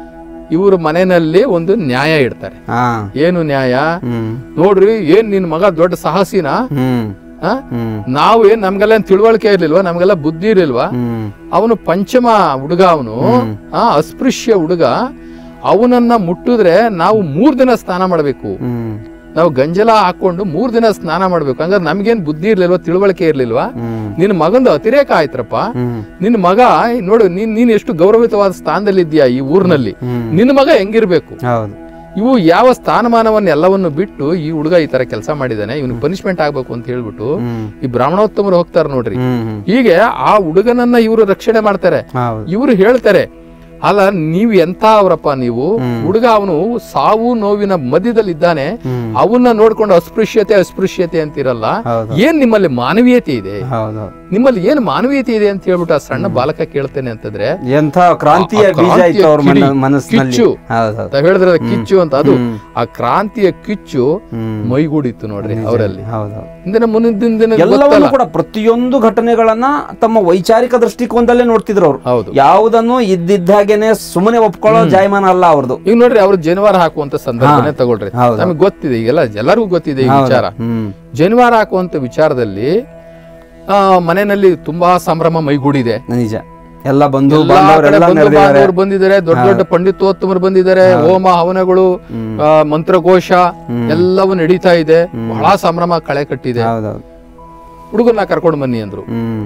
ಇವ್ರ ಮನೆಯಲ್ಲಿ ಒಂದು ನ್ಯಾಯ ಇಡ್ತಾರೆ ಹಾ ಏನು ನ್ಯಾಯ ಹ್ಮ್ ನೋಡ್ರಿ ಏನ್ ನಿನ್ ಮಗ ದೊಡ್ಡ ಸಾಹಸಿನ ಹ್ಮ್ ಆ? ಹ್ಮ್ ನಾವು ಏನ್ ನಮ್ಗೆಲ್ಲ ಏನ್ ತಿಳುವಳಿಕೆ ಇರ್ಲಿಲ್ವಾ ನಮ್ಗೆಲ್ಲ ಬುದ್ಧಿ ಇರ್ಲಿಲ್ವಾ ಹ್ಮ್ ಅವನು ಪಂಚಮ ಹುಡುಗ ಅವನು ಆ ಅಸ್ಪೃಶ್ಯ ಹುಡುಗ ಅವನನ್ನ ಮುಟ್ಟಿದ್ರೆ ನಾವು ಮೂರ್ ದಿನ ಸ್ನಾನ ಮಾಡ್ಬೇಕು ಹ್ಮ್ ನಾವು ಗಂಜಲ ಹಾಕೊಂಡು ಮೂರ್ ದಿನ ಸ್ನಾನ ಮಾಡ್ಬೇಕು ಹಂಗಾದ್ರೆ ನಮ್ಗೇನ್ ಬುದ್ಧಿ ಇರ್ಲಿಲ್ವಾ ತಿಳುವಳಿಕೆ ಇರ್ಲಿಲ್ವಾ ಹ್ಮ್ ನಿನ್ನ ಮಗಂದು ಅತಿರೇಕ ಆಯ್ತ್ರಪ್ಪ ಹ್ಮ್ ನಿನ್ನ ಮಗ ನೋಡು ನೀನ್ ನೀನ್ ಎಷ್ಟು ಗೌರವಿತವಾದ ಸ್ಥಾನದಲ್ಲಿ ಇದೆಯಾ ಈ ಊರಿನಲ್ಲಿ ಹ್ಮ್ ನಿನ್ನ ಮಗ ಹೆಂಗಿರ್ಬೇಕು ಹೌದು ಇವು ಯಾವ ಸ್ಥಾನಮಾನವನ್ನ ಎಲ್ಲವನ್ನು ಬಿಟ್ಟು ಈ ಹುಡುಗ ಈ ತರ ಕೆಲಸ ಮಾಡಿದಾನೆ ಇವನಿಗೆ ಪನಿಷ್ಮೆಂಟ್ ಆಗ್ಬೇಕು ಅಂತ ಹೇಳ್ಬಿಟ್ಟು ಹ್ಮ್ ಈ ಬ್ರಾಹ್ಮಣೋತ್ತಮರು ಹೋಗ್ತಾರೆ ನೋಡ್ರಿ ಹ್ಮ್ ಹ್ಮ್ ಹೀಗೆ ಆ ಹುಡುಗನನ್ನ ಇವರು ರಕ್ಷಣೆ ಮಾಡ್ತಾರೆ ಹೌದು ಇವರು ಹೇಳ್ತಾರೆ ಅಲ್ಲ ನೀವು ಎಂತ ಅವರಪ್ಪ ನೀವು ಹುಡುಗ ಅವನು ಸಾವು ನೋವಿನ ಮಧ್ಯದಲ್ಲಿ ಇದ್ದಾನೆ ಹ್ಮ್ ಅವನ್ನ ನೋಡ್ಕೊಂಡು ಅಸ್ಪೃಶ್ಯತೆ ಅಸ್ಪೃಶ್ಯತೆ ಅಂತಿರಲ್ಲ ಹೌದು ಏನ್ ನಿಮ್ಮಲ್ಲಿ ಮಾನವೀಯತೆ ಇದೆ ಹೌದು ನಿಮ್ಮಲ್ಲಿ ಏನ್ ಮಾನವೀಯತೆ ಇದೆ ಅಂತ ಹೇಳ್ಬಿಟ್ಟು ಆ ಸಣ್ಣ ಬಾಲಕ ಕೇಳ್ತೇನೆ ಅಂತಂದ್ರೆ ಎಂಥ ಕ್ರಾಂತಿಯ ಆ ಬೀಜ ಕ್ರಾಂತಿಯ ಇತ್ತು ಅವ್ರ ಕಿಡಿ, ಮನಸ್ಸಿನಲ್ಲಿ ಕಿಚ್ಚು. ಹೌದು ಹೌದು ತಾವ್ ಹೇಳಿದ್ರೆ ಅದು ಕಿಚ್ಚು ಅಂತ ಅದು ಹ್ಮ್. ಆ ಕ್ರಾಂತಿಯ ಕಿಚ್ಚು ಹ್ಮ್ ಮೈಗೂಡಿತ್ತು ನೋಡ್ರಿ ಅವರಲ್ಲಿ ಹೌದು ಹೌದು ಇಂದಿನ ಮುಂದಿನ ದಿನ ಎಲ್ಲವನ್ನು ಕೂಡ ಪ್ರತಿಯೊಂದು ಘಟನೆಗಳನ್ನ ತಮ್ಮ ವೈಚಾರಿಕ ದೃಷ್ಟಿಕೋನದಲ್ಲೇ ನೋಡ್ತಿದ್ರು ಅವ್ರು ಹೌದು ಯಾವುದನ್ನು ಇದ್ದಿದ್ದಾಗೇನೆ ಸುಮ್ಮನೆ ಒಪ್ಕೊಳ್ಳೋ ಜಾಯಮಾನ ಅಲ್ಲ ಅವ್ರದ್ದು ಈಗ ನೋಡ್ರಿ ಅವ್ರು ಜನಿವಾರ ಹಾಕುವಂತ ಸಂದರ್ಭನೇ ತಗೊಳ್ರಿ ಹೌದು. ನಮಗೆ ಗೊತ್ತಿದೆ ಈಗೆಲ್ಲ ಎಲ್ಲರಿಗೂ ಗೊತ್ತಿದೆ ಈ ವಿಚಾರ ಹ್ಮ್ ಜನಿವಾರ ಹಾಕುವಂತ ವಿಚಾರದಲ್ಲಿ ಆ, ಮನೆಯಲ್ಲಿ ತುಂಬಾ ಸಂಭ್ರಮ ಮೈಗೂಡಿದೆ ನಿಜ ಎಲ್ಲ ಬಂಧು ಎಲ್ಲಾ ಕಡೆ ಬಾಂಧವರೆಲ್ಲ ಬಂಧು ನೆರೆದಿದ್ದಾರೆ ಬಾಂಧವರು ಬಂದಿದ್ದಾರೆ ದೊಡ್ಡ ದೊಡ್ಡ ಪಂಡಿತೋತ್ತಮರು ಬಂದಿದ್ದಾರೆ ಹೋಮ ಹವನಗಳು ಆ, ಮಂತ್ರಘೋಷ ಎಲ್ಲವೂ ನಡೀತಾ ಇದೆ ಬಹಳ ಸಂಭ್ರಮ ಕಳೆ ಕಟ್ಟಿದೆ ಹೌದೌದು ಹುಡುಗನ್ನ ಕರ್ಕೊಂಡು ಬನ್ನಿ ಅಂದ್ರು ಹ್ಮ್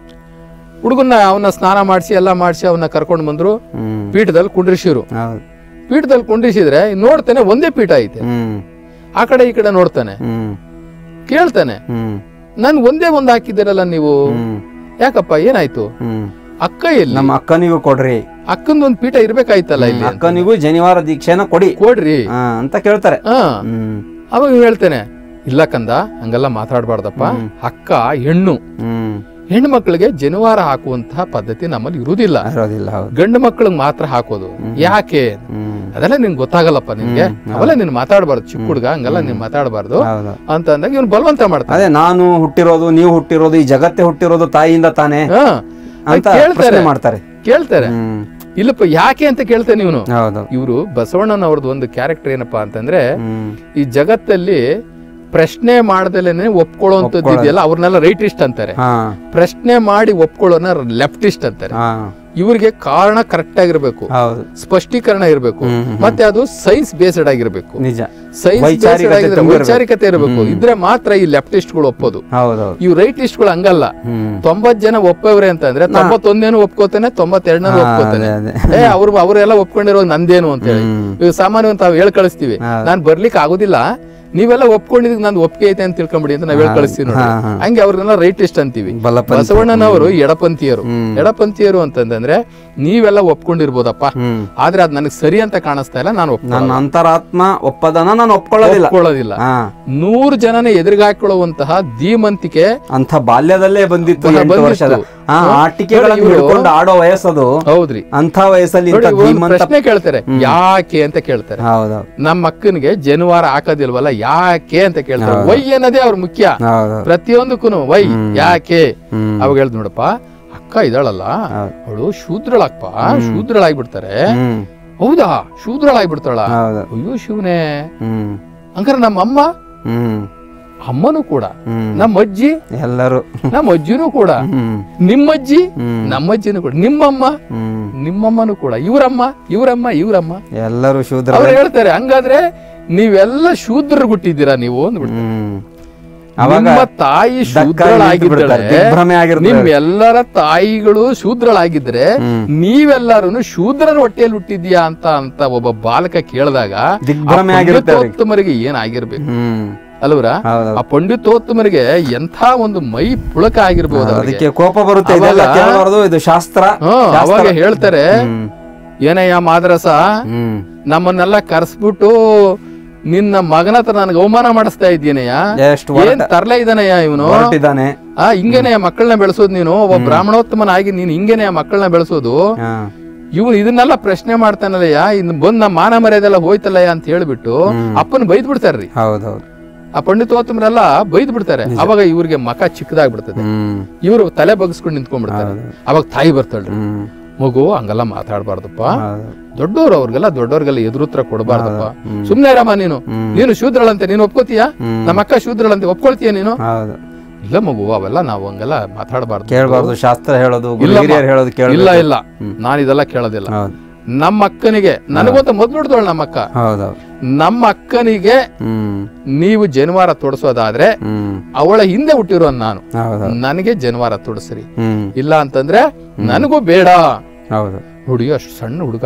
ಹುಡುಗನ್ನ ಅವನ್ನ ಸ್ನಾನ ಮಾಡಿಸಿ ಎಲ್ಲ ಮಾಡಿಸಿ ಅವನ್ನ ಕರ್ಕೊಂಡು ಬಂದ್ರು ಹ್ಮ್ ಪೀಠದಲ್ಲಿ ಕುಂಡ್ರಿಸಿರು ಹೌದು ಪೀಠದಲ್ಲಿ ಕುಂಡ್ರಿಸಿದ್ರೆ ನೋಡ್ತಾನೆ ಒಂದೇ ಪೀಠ ಐತೆ ಹ್ಮ್ ಆ ಕಡೆ ಈ ಕಡೆ ನೋಡ್ತಾನೆ ಹ್ಮ್ ಕೇಳ್ತಾನೆ ಹ್ಮ್ ನನ್ ಒಂದೇ ಒಂದ್ ಹಾಕಿದ್ದೀರಲ್ಲ ನೀವು ಹ್ಮ್ ಯಾಕಪ್ಪ ಏನಾಯ್ತು ಹ್ಮ್ ಅಕ್ಕ ಎಲ್ಲಿ ನಮ್ಮ ಅಕ್ಕನಿಗೂ ಕೊಡ್ರಿ ಅಕ್ಕಂದೊಂದ್ ಪೀಠ ಇರ್ಬೇಕಾಯ್ತಲ್ಲ ಇಲ್ಲಿ ಅಂತ. ಅಕ್ಕನಿಗೂ ಜನಿವಾರ ದೀಕ್ಷೆನ ಕೊಡಿ ಕೊಡ್ರಿ ಹಾ ಅಂತ ಕೇಳ್ತಾರೆ ಹಾ ಹ್ಮ್ ಅವಾಗ ಇವ್ನು ಹೇಳ್ತೇನೆ ಇಲ್ಲ ಕಂದ ಹಂಗೆಲ್ಲ ಮಾತಾಡ್ಬಾರ್ದಪ್ಪ ಅಕ್ಕ ಹೆಣ್ಣು ಹ್ಮ್ ಹೆಣ್ಣು ಮಕ್ಕಳಿಗೆ ಜನಿವಾರ ಹಾಕುವಂತಹ ಪದ್ಧತಿ ನಮ್ಮಲ್ಲಿ ಇರುವುದಿಲ್ಲ ಇರೋದಿಲ್ಲ ಹೌದು ಗಂಡು ಮಕ್ಕಳಿಗೆ ಮಾತ್ರ ಹಾಕೋದು ಯಾಕೆ ಹ್ಮ್ ಅದೆಲ್ಲ ನಿನ್ಗೆ ಗೊತ್ತಾಗಲ್ಲಪ್ಪ ನಿನ್ಗೆ ಅವೆಲ್ಲ ನೀನ್ ಮಾತಾಡಬಾರ್ದು ಚಿಕ್ಕ ಹುಡುಗ ಹಂಗೆಲ್ಲ ನೀನ್ ಮಾತಾಡಬಾರ್ದು ಹೌದು ಅಂತ ಅಂದಾಗ ಇವ್ನು ಬಲವಂತ ಮಾಡ್ತಾನೆ ಅದೇ ನಾನು ಹುಟ್ಟಿರೋದು ನೀವು ಹುಟ್ಟಿರೋದು ಈ ಜಗತ್ತೇ ಹುಟ್ಟಿರೋದು ತಾಯಿಯಿಂದ ತಾನೇ ಹಾ ಅಂತ ಕೇಳ್ತಾರೆ ಪ್ರಶ್ನೆ ಮಾಡ್ತಾರೆ ಕೇಳ್ತಾರೆ ಹ್ಮ್ ಇಲ್ಲಪ್ಪ ಯಾಕೆ ಅಂತ ಕೇಳ್ತೇನೆ ಇವನು ಹೌದು ಇವರು ಬಸವಣ್ಣನವ್ರದ್ದು ಒಂದು ಕ್ಯಾರೆಕ್ಟರ್ ಏನಪ್ಪಾ ಅಂತಂದ್ರೆ ಹ್ಮ್ ಈ ಜಗತ್ತಲ್ಲಿ ಪ್ರಶ್ನೆ ಮಾಡ್ದಲೇನೆ ಒಪ್ಕೊಳ್ಳುವಂಥದ್ದು ಇದೆಯಲ್ಲ ಅವ್ರನ್ನೆಲ್ಲ ರೈಟಿಸ್ಟ್ ಅಂತಾರೆ ಹಾ ಪ್ರಶ್ನೆ ಮಾಡಿ ಒಪ್ಕೊಳ್ಳೋನ ಲೆಫ್ಟಿಸ್ಟ್ ಅಂತಾರೆ ಹಾ ಇವ್ರಿಗೆ ಕಾರಣ ಕರೆಕ್ಟ್ ಆಗಿರ್ಬೇಕು ಹೌದು ಸ್ಪಷ್ಟೀಕರಣ ಇರಬೇಕು ಹ್ಮ್, ಹ್ಮ್. ಮತ್ತೆ ಅದು ಸೈನ್ಸ್ ಬೇಸ್ಡ್ ಆಗಿರ್ಬೇಕು ನಿಜ ಸೈನ್ಸ್ ವೈಚಾರಿಕತೆ ಬೇಸ್ಡ್ ಆಗಿದ್ರೆ ತುಂಬಿರ್ಬೇಕು. ವೈಚಾರಿಕತೆ ಇರಬೇಕು ಇದ್ರೆ ಮಾತ್ರ ಈ ಲೆಫ್ಟಿಸ್ಟ್ಗಳು ಒಪ್ಪೋದು ಹೌದೌದು ಇವ್ ರೈಟಿಸ್ಟ್ಗಳು ಹಂಗಲ್ಲ ಹ್ಮ್ ತೊಂಬತ್ ಜನ ಒಪ್ಪವ್ರೆ ಅಂತ ಅಂದ್ರೆ ತೊಂಬತ್ತೊಂದೇನು ಒಪ್ಕೋತಾನೆ ತೊಂಬತ್ತೆರಡನೇನು ಹಾ, ಒಪ್ಕೋತಾನೆ ಅದೇ, ಅದೇ. ಏ ಅವ್ರು ಅವರೆಲ್ಲ ಒಪ್ಕೊಂಡಿರೋ ನಂದೇನು ಅಂತ ಹೇಳಿ ಹ್ಮ್. ಇವಾಗ ಸಾಮಾನ್ಯ ತಾವ್ ಹೇಳ್ ಕಳಿಸ್ತೀವಿ ಹೌದು. ನಾನ್ ಬರ್ಲಿಕ್ಕೆ ಆಗುದಿಲ್ಲ ನೀವೆಲ್ಲ ಒಪ್ಕೊಂಡಿದ್ ನಂದು ಒಪ್ಪಿಗೆ ಐತೆ ಅಂತ ತಿಳ್ಕೊಂಬಿಡಿ ಅಂತ ನಾವ್ ಹೇಳ್ ಕಳಿಸ್ತೀವಿ ನೋಡಿ ಹಾ, ಹಾ. ಹಂಗೆ ಅವ್ರನ್ನೆಲ್ಲ ರೈಟಿಸ್ಟ್ ಅಂತೀವಿ ಬಲಪಂಥಿ. ಬಸವಣ್ಣನವರು ಎಡಪಂಥೀಯರು ಹ್ಮ್. ಎಡಪಂಥೀಯರು ಅಂತಂದ್ರೆ ನೀವೆಲ್ಲ ಒಪ್ಕೊಂಡಿರ್ಬೋದಪ್ಪ ಹ್ಮ್ ಆದ್ರೆ ಅದ್ ನನಗೆ ಸರಿ ಅಂತ ಕಾಣಿಸ್ತಾ ಇಲ್ಲ ನಾನು ನನ್ನ ಅಂತರಾತ್ಮ ಒಪ್ಪದನ ನಾನು ಒಪ್ಕೊಳ್ಳೋದಿಲ್ಲ ಒಪ್ಕೊಳ್ಳೋದಿಲ್ಲ ಹಾ ನೂರು ಜನನ ಎದುರುಗಾಕೊಳ್ಳುವಂತಹ ಧೀಮಂತಿಕೆ ಅಂತ ಬಾಲ್ಯದಲ್ಲೇ ಬಂದಿತ್ತು ಬ- ಎಂಟು ಬಂದಿತ್ತು. ವರ್ಷದ ಹಾ ಹ್ಮ್. ಆಟಿಕೆಗಳನ್ನು ನೋಡಿ, ಇವ್ರು- ಹಿಡ್ಕೊಂಡು ಆಡೋ ವಯಸ್ಸದು ಹೌದ್ರಿ ಅಂತ ವಯಸ್ಸಲ್ಲಿ ನೋಡಿ, ಇಂಥ ಒಂದ್ ಧೀಮಂತ ಪ್ರಶ್ನೆ ಕೇಳ್ತಾರೆ ಯಾಕೆ ಅಂತ ಕೇಳ್ತಾರೆ ಹೌದೌದು ನಮ್ಮ ಅಕ್ಕನಿಗೆ ಜನಿವಾರ ಹಾಕೋದಿಲ್ವಲ್ಲ ಯಾಕೆ ಅಂತ ಕೇಳ್ತಾರೆ ವೈ ಅನ್ನೋದೇ ಅವ್ರ ಮುಖ್ಯ ಹೌದು ಪ್ರತಿಯೊಂದಕ್ಕೂ ವೈ ಯಾಕೆ ಹ್ಮ್. ಅವಾಗ ಹೇಳ್ದು ನೋಡಪ್ಪ ಅಕ್ಕ ಇದಾಳಲ್ಲ ಹೌದು. ಅವಳು ಶೂದ್ರಳಪ್ಪ ಶೂದ್ರಳಾಗ್ಬಿಡ್ತಾರೆ ಹ್ಮ್ ಹೌದಾ ಶೂದ್ರಳಾಗ್ಬಿಡ್ತಾಳ ಹೌದು ಅಯ್ಯೋ ಶಿವನೇ ಹ್ಮ್ ಹಂಗಾರೆ ನಮ್ಮ ಅಮ್ಮ ಹ್ಮ್ ಅಮ್ಮನೂ ಕೂಡ ಹ್ಮ್ ನಮ್ಮ ಅಜ್ಜಿ ಎಲ್ಲರೂ ನಮ್ಮ ಅಜ್ಜಿನೂ ಕೂಡ ಹ್ಮ್ ನಿಮ್ಮಜ್ಜಿ ಹ್ಮ್ ನಮ್ಮ ಅಜ್ಜಿನೂ ಕೂಡ ನಿಮ್ಮಮ್ಮ ಹ್ಮ್ ನಿಮ್ಮಮ್ಮನೂ ಕೂಡ ಇವ್ರಮ್ಮ ಇವ್ರಮ್ಮ ಇವ್ರಮ್ಮ ಎಲ್ಲರೂ ಶೂದ್ರ ಅವ್ರು ಹೇಳ್ತಾರೆ ಹಂಗಾದ್ರೆ ನೀವೆಲ್ಲ ಶೂದ್ರರು ಹುಟ್ಟಿದ್ದೀರಾ ನೀವು ಅಂದ್ಬಿಟ್ಟು ಹ್ಮ್ ಅವಾಗ ನಿಮ್ಮ ತಾಯಿ ಶೂದ್ರಳಾಗಿದ್ದಾಳೆ ದಿಗ್ಭ್ರಮೆ ಆಗಿರ್ತದೆ ನಿಮ್ ಎಲ್ಲರ ತಾಯಿಗಳು ಶೂದ್ರಳಾಗಿದ್ರೆ ಹ್ಮ್. ನೀವೆಲ್ಲರೂ ಶೂದ್ರರ ಹೊಟ್ಟೆಯಲ್ಲಿ ಹುಟ್ಟಿದ್ಯಾ ಅಂತ ಅಂತ ಒಬ್ಬ ಬಾಲಕ ಕೇಳಿದಾಗ ದಿಗ್ಭ್ರಮೆ ಆಗಿರುತ್ತೆ ಅವ್ರಿಗೆ. ಪಂಡಿತೋತ್ತಮರಿಗೆ ಏನಾಗಿರ್ಬೇಕು ಹ್ಮ್ ಅಲ್ವರ ಹೌದೌದು ಆ ಪಂಡಿತೋತ್ತಮರಿಗೆ ಎಂಥ ಒಂದು ಮೈ ಪುಳಕ ಆಗಿರ್ಬೋದು ಅವ್ರಿಗೆ ಅದಕ್ಕೆ ಕೋಪ ಬರುತ್ತೆ ಇದೆಲ್ಲ ಅವಾಗ- ಕೇಳಬಾರ್ದು ಇದು ಶಾಸ್ತ್ರ ಹ್ಮ್, ಶಾಸ್ತ್ರ. ಅವಾಗ ಹೇಳ್ತಾರೆ ಹ್ಮ್ ಏನಯ್ಯ ಮಾದ್ರಸ ಹ್ಮ್ ನಮ್ಮನ್ನೆಲ್ಲ ಕರ್ಸ್ಬಿಟ್ಟು ನಿನ್ನ ಮಗನ ಹತ್ರ ನನಗೆ ಅವಮಾನ ಮಾಡಿಸ್ತಾ ಇದ್ದೀನಯ್ಯ ಎಷ್ಟು ಏನ್ ತರ್ಲೆ ಇದಾನಯ್ಯ ಇವನು ಹೊರಟಿದ್ದಾನೆ ಆ ಹಿಂಗೇನೆ ಮಕ್ಕಳನ್ನ ಬೆಳೆಸೋದು ನೀನು ಒಬ್ಬ ಬ್ರಾಹ್ಮಣೋತ್ತಮನಾಗಿ ನೀನು ಹಿಂಗೇನೆ ಮಕ್ಕಳನ್ನ ಬೆಳೆಸೋದು ಹಾ ಇವನು ಇದನ್ನೆಲ್ಲ ಪ್ರಶ್ನೆ ಮಾಡ್ತಾನಲ್ಲಯ್ಯ ಇನ್ನು ಬಂದ್ ನಮ್ಮ ಮಾನ ಮರ್ಯಾದೆಲ್ಲ ಹೋಯ್ತಲ್ಲಯ್ಯ ಅಂತ ಹೇಳ್ಬಿಟ್ಟು ಅಪ್ಪನ ಬೈದ್ ಬಿಡ್ತಾರ್ರಿ ಹೌದೌದು ಆ ಪಂಡಿತೋತ್ತಮರೆಲ್ಲ ಬೈದ್ ಬಿಡ್ತಾರೆ ಅವಾಗ ಇವ್ರಿಗೆ ಮಕ ಚಿಕ್ಕದಾಗ್ಬಿಡ್ತದೆ ಹ್ಮ್ ಇವರು ತಲೆ ಬಗ್ಸ್ಕೊಂಡು ನಿಂತ್ಕೊಂಡ್ಬಿಡ್ತಾರೆ ಅವಾಗ ತಾಯಿ ಬರ್ತಾಳ್ರಿ ಹ್ಮ್ ಮಗು ಹಂಗೆಲ್ಲ ಮಾತಾಡ್ಬಾರ್ದಪ್ಪ ಹೌದು ದೊಡ್ಡವ್ರು ಅವ್ರಿಗೆಲ್ಲ ದೊಡ್ಡವ್ರಿಗೆಲ್ಲ ಎದುರುತ್ರ ಕೊಡಬಾರ್ದಪ್ಪ ಸುಮ್ನೆ ಇರಮ್ಮ ನೀನು ನೀನು ಶೂದ್ರಳಂತೆ ನೀನು ಒಪ್ಕೋತೀಯಾ ನಮ್ಮ ಅಕ್ಕ ಶೂದ್ರಳಂತೆ ಒಪ್ಕೊಳ್ತೀಯ ನೀನು ಹೌದು ಇಲ್ಲ ಮಗು ಅವೆಲ್ಲ ನಾವು ಹಂಗೆಲ್ಲ ಮಾತಾಡಬಾರ್ದು ಕೇಳಬಾರ್ದು ಶಾಸ್ತ್ರ ಹೇಳೋದು ಗುರು ಇಲ್ಲಮ್ಮ. ಹಿರಿಯರು ಹೇಳೋದು ಕೇಳ ಇಲ್ಲ ಇಲ್ಲ ನಾನು ಇದೆಲ್ಲ ಕೇಳೋದಿಲ್ಲ ಹೌದು ನಮ್ಮ ಅಕ್ಕನಿಗೆ ನನಗೊಂತ ಮೊದ್ಲು ಹಿಡ್ದೋಳು ನಮ್ಮ ಅಕ್ಕ ಹೌದೌದು ನಮ್ಮ ಅಕ್ಕನಿಗೆ ಹ್ಮ್ ನೀವು ಜನಿವಾರ ತೊಡಸೋದಾದ್ರೆ ಹ್ಮ್ ಅವಳ ಹಿಂದೆ ಹುಟ್ಟಿರೋ ನಾನು ಹೌದೌದು ನನಗೆ ಜನಿವಾರ ತೊಡಸ್ರಿ ಹ್ಮ್ ಇಲ್ಲ ಅಂತಂದ್ರೆ ನನಗೂ ಬೇಡ ಹೌದು ಹುಡುಗಿ ಅಷ್ಟು ಸಣ್ಣ ಹುಡುಗ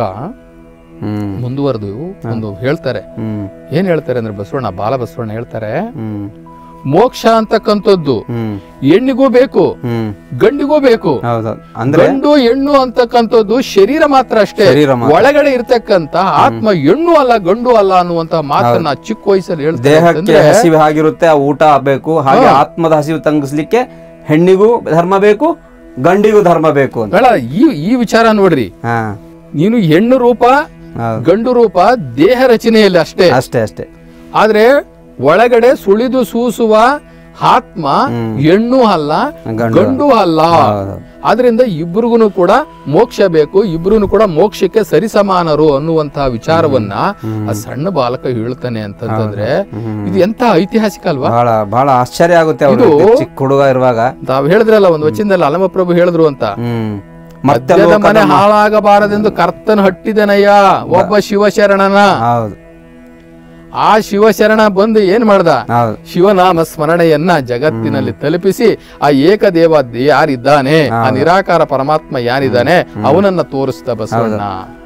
ಹ್ಮ್ ಮುಂದುವರೆದು ಒಂದು ಹೇಳ್ತಾರೆ ಹ್ಮ್ ಏನ್ ಹೇಳ್ತಾರೆ ಅಂದ್ರೆ ಬಸವಣ್ಣ ಬಾಲ ಬಸವಣ್ಣ ಹೇಳ್ತಾರೆ ಹ್ಮ್ ಮೋಕ್ಷ ಅಂತಕ್ಕಂಥದ್ದು ಹ್ಮ್ ಹೆಣ್ಣಿಗೂ ಬೇಕು ಹ್ಮ್ ಗಂಡಿಗೂ ಬೇಕು ಹೌದೌದು ಅಂದ್ರೆ ಗಂಡು ಹೆಣ್ಣು ಅಂತಕ್ಕಂಥದ್ದು ಶರೀರ ಮಾತ್ರ ಅಷ್ಟೇ ಶರೀರ ಮಾತ್ರ. ಒಳಗಡೆ ಇರ್ತಕ್ಕಂತ ಆತ್ಮ ಹೆಣ್ಣು ಅಲ್ಲ ಗಂಡು ಅಲ್ಲ ಅನ್ನುವಂತ ಮಾತನ್ನ ಚಿಕ್ಕ ವಯಸ್ಸಲ್ಲಿ ಹೇಳ್ತಾರೆ ದೇಹಕ್ಕೆ ಅಂತಂದ್ರೆ ಹಸಿವು ಆಗಿರುತ್ತೆ ಆ ಊಟ ಬೇಕು ಹಾಗೆ ಆತ್ಮದ ಹಸಿವು ತಂಗಿಸ್ಲಿಕ್ಕೆ ಹೆಣ್ಣಿಗೂ ಧರ್ಮ ಬೇಕು ಗಂಡಿಗೂ ಧರ್ಮ ಬೇಕು ಅಂತ ಬೇಡ ಈ ಈ ವಿಚಾರ ನೋಡ್ರಿ ಹಾ ನೀನು ಹೆಣ್ಣು ರೂಪ ಹೌದು ಗಂಡು ರೂಪ ದೇಹ ರಚನೆಯಲ್ಲಿ ಅಷ್ಟೇ ಅಷ್ಟೇ ಅಷ್ಟೇ ಆದ್ರೆ ಒಳಗಡೆ ಸುಳಿದು ಸೂಸುವ ಆತ್ಮ ಹೆಣ್ಣು ಅಲ್ಲ ಗಂಡು ಗಂಡು ಅಲ್ಲ ಹೌದು. ಆದ್ರಿಂದ ಇಬ್ರಿಗೂ ಕೂಡ ಮೋಕ್ಷ ಬೇಕು ಇಬ್ರು ಕೂಡ ಮೋಕ್ಷಕ್ಕೆ ಸರಿಸಮಾನರು ಅನ್ನುವಂತಹ ವಿಚಾರವನ್ನ ಆ ಸಣ್ಣ ಬಾಲಕ ಹೇಳ್ತಾನೆ ಅಂತಂತಂದ್ರೆ ಇದು ಎಂತ ಐತಿಹಾಸಿಕ ಅಲ್ವಾ ಬಹಳ ಬಹಳ ಆಶ್ಚರ್ಯ ಆಗುತ್ತೆ ಅವರು ಚಿಕ್ಕ ಹುಡುಗ ಇರುವಾಗ ತಾವ್ ಹೇಳಿದ್ರಲ್ಲ ಒಂದು ವಚನದಲ್ಲಿ ಅಲಮಪ್ರಭು ಹೇಳಿದ್ರು ಅಂತ ಹ್ಮ್ ಮತ್ತೆ ಮದ್ಯದ ಮನೆ ಹಾಳಾಗಬಾರದೆಂದು ಕರ್ತನ ಹಟ್ಟಿದನಯ್ಯ ಒಬ್ಬ ಶಿವಶರಣನ ಹೌದು ಆ ಶಿವಶರಣ ಬಂದು ಏನ್ ಮಾಡ್ದ ಹೌದು ಶಿವನಾಮ ಸ್ಮರಣೆಯನ್ನ ಜಗತ್ತಿನಲ್ಲಿ ತಲುಪಿಸಿ ಆ ಏಕದೇವ ದೇ- ಯಾರಿದ್ದಾನೆ ಆ ನಿರಾಕಾರ ಪರಮಾತ್ಮ ಯಾರಿದ್ದಾನೆ ಅವನನ್ನ ತೋರಿಸ್ದ ಬಸವಣ್ಣ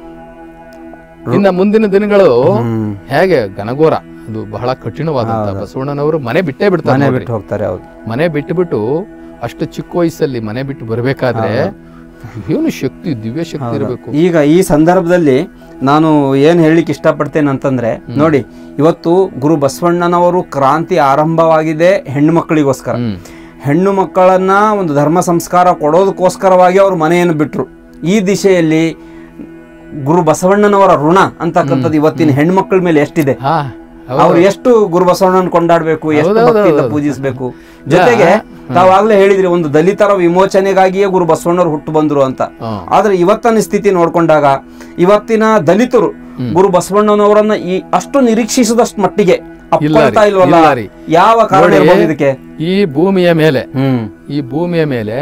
ಇನ್ನ ಮುಂದಿನ ದಿನಗಳು ಹ್ಮ್ ಹೇಗೆ ಘನಘೋರ ಅದು ಬಹಳ ಕಠಿಣವಾದಂತ ಬಸವಣ್ಣನವರು ಮನೆ ಬಿಟ್ಟೇ ಬಿಡ್ತಾನೆ ಮನೆ ನೋಡ್ರಿ. ಬಿಟ್ಟು ಹೋಗ್ತಾರೆ ಹೌದು ಮನೆ ಬಿಟ್ಟು ಬಿಟ್ಟು ಅಷ್ಟು ಚಿಕ್ಕ ವಯಸ್ಸಲ್ಲಿ ಮನೆ ಬಿಟ್ಟು ಬರ್ಬೇಕಾದ್ರೆ ಏನು ಶಕ್ತಿ ದಿವ್ಯ ಶಕ್ತಿ ಇರಬೇಕು ಈಗ ಈ ಸಂದರ್ಭದಲ್ಲಿ ನಾನು ಏನು ಹೇಳಲಿಕ್ಕೆ ಇಷ್ಟಪಡ್ತೇನೆ ಅಂತಂದ್ರೆ ನೋಡಿ ಇವತ್ತು ಗುರು ಬಸವಣ್ಣನವರು ಕ್ರಾಂತಿ ಆರಂಭವಾಗಿದೆ ಹೆಣ್ಣು ಮಕ್ಕಳಿಗೋಸ್ಕರ ಹ್ಮ್ ಹೆಣ್ಣು ಮಕ್ಕಳನ್ನ ಒಂದು ಧರ್ಮ ಸಂಸ್ಕಾರ ಕೊಡೋದಕ್ಕೋಸ್ಕರವಾಗಿ ಅವರು ಮನೆಯನ್ನು ಬಿಟ್ರು ಈ ದಿಶೆಯಲ್ಲಿ ಗುರು ಬಸವಣ್ಣನವರ ಋಣ ಅಂತಕ್ಕಂಥದ್ದು ಇವತ್ತಿನ ಹೆಣ್ಮಕ್ಳ ಮೇಲೆ ಎಷ್ಟಿದೆ ಹಾ ಅವ್ರು ಎಷ್ಟು ಗುರು ಬಸವಣ್ಣನ ಕೊಂಡಾಡ್ಬೇಕು ಎಷ್ಟು ಭಕ್ತಿಯಿಂದ ಪೂಜಿಸಬೇಕು ಜೊತೆಗೆ ತಾವಾಗ್ಲೇ ಹೇಳಿದ್ರಿ ಒಂದು ದಲಿತರ ವಿಮೋಚನೆಗಾಗಿಯೇ ಗುರು ಬಸವಣ್ಣರು ಹುಟ್ಟು ಬಂದ್ರು ಅಂತ ಹ್ಮ್. ಆದ್ರೆ ಇವತ್ತಿನ ಸ್ಥಿತಿ ನೋಡ್ಕೊಂಡಾಗ ಇವತ್ತಿನ ದಲಿತರು ಗುರು ಬಸವಣ್ಣನವರನ್ನ ಈ ಅಷ್ಟು ನಿರೀಕ್ಷಿಸಿದಷ್ಟು ಮಟ್ಟಿಗೆ ಅಪ್ಕೊಳ್ತಾ ಇಲ್ವಲ್ಲ ಇಲ್ಲ ರೀ. ಯಾವ ಕಾರಣ ಇರ್ಬೋದು ಇದಕ್ಕೆ ಈ ಭೂಮಿಯ ಮೇಲೆ ಹ್ಮ್ ಈ ಭೂಮಿಯ ಮೇಲೆ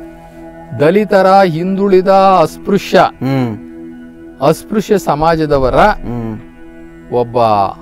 ದಲಿತರ ಹಿಂದುಳಿದ ಅಸ್ಪೃಶ್ಯ ಹ್ಮ್ ಅಸ್ಪೃಶ್ಯ ಸಮಾಜದವರ ಹ್ಮ್ ಒಬ್ಬ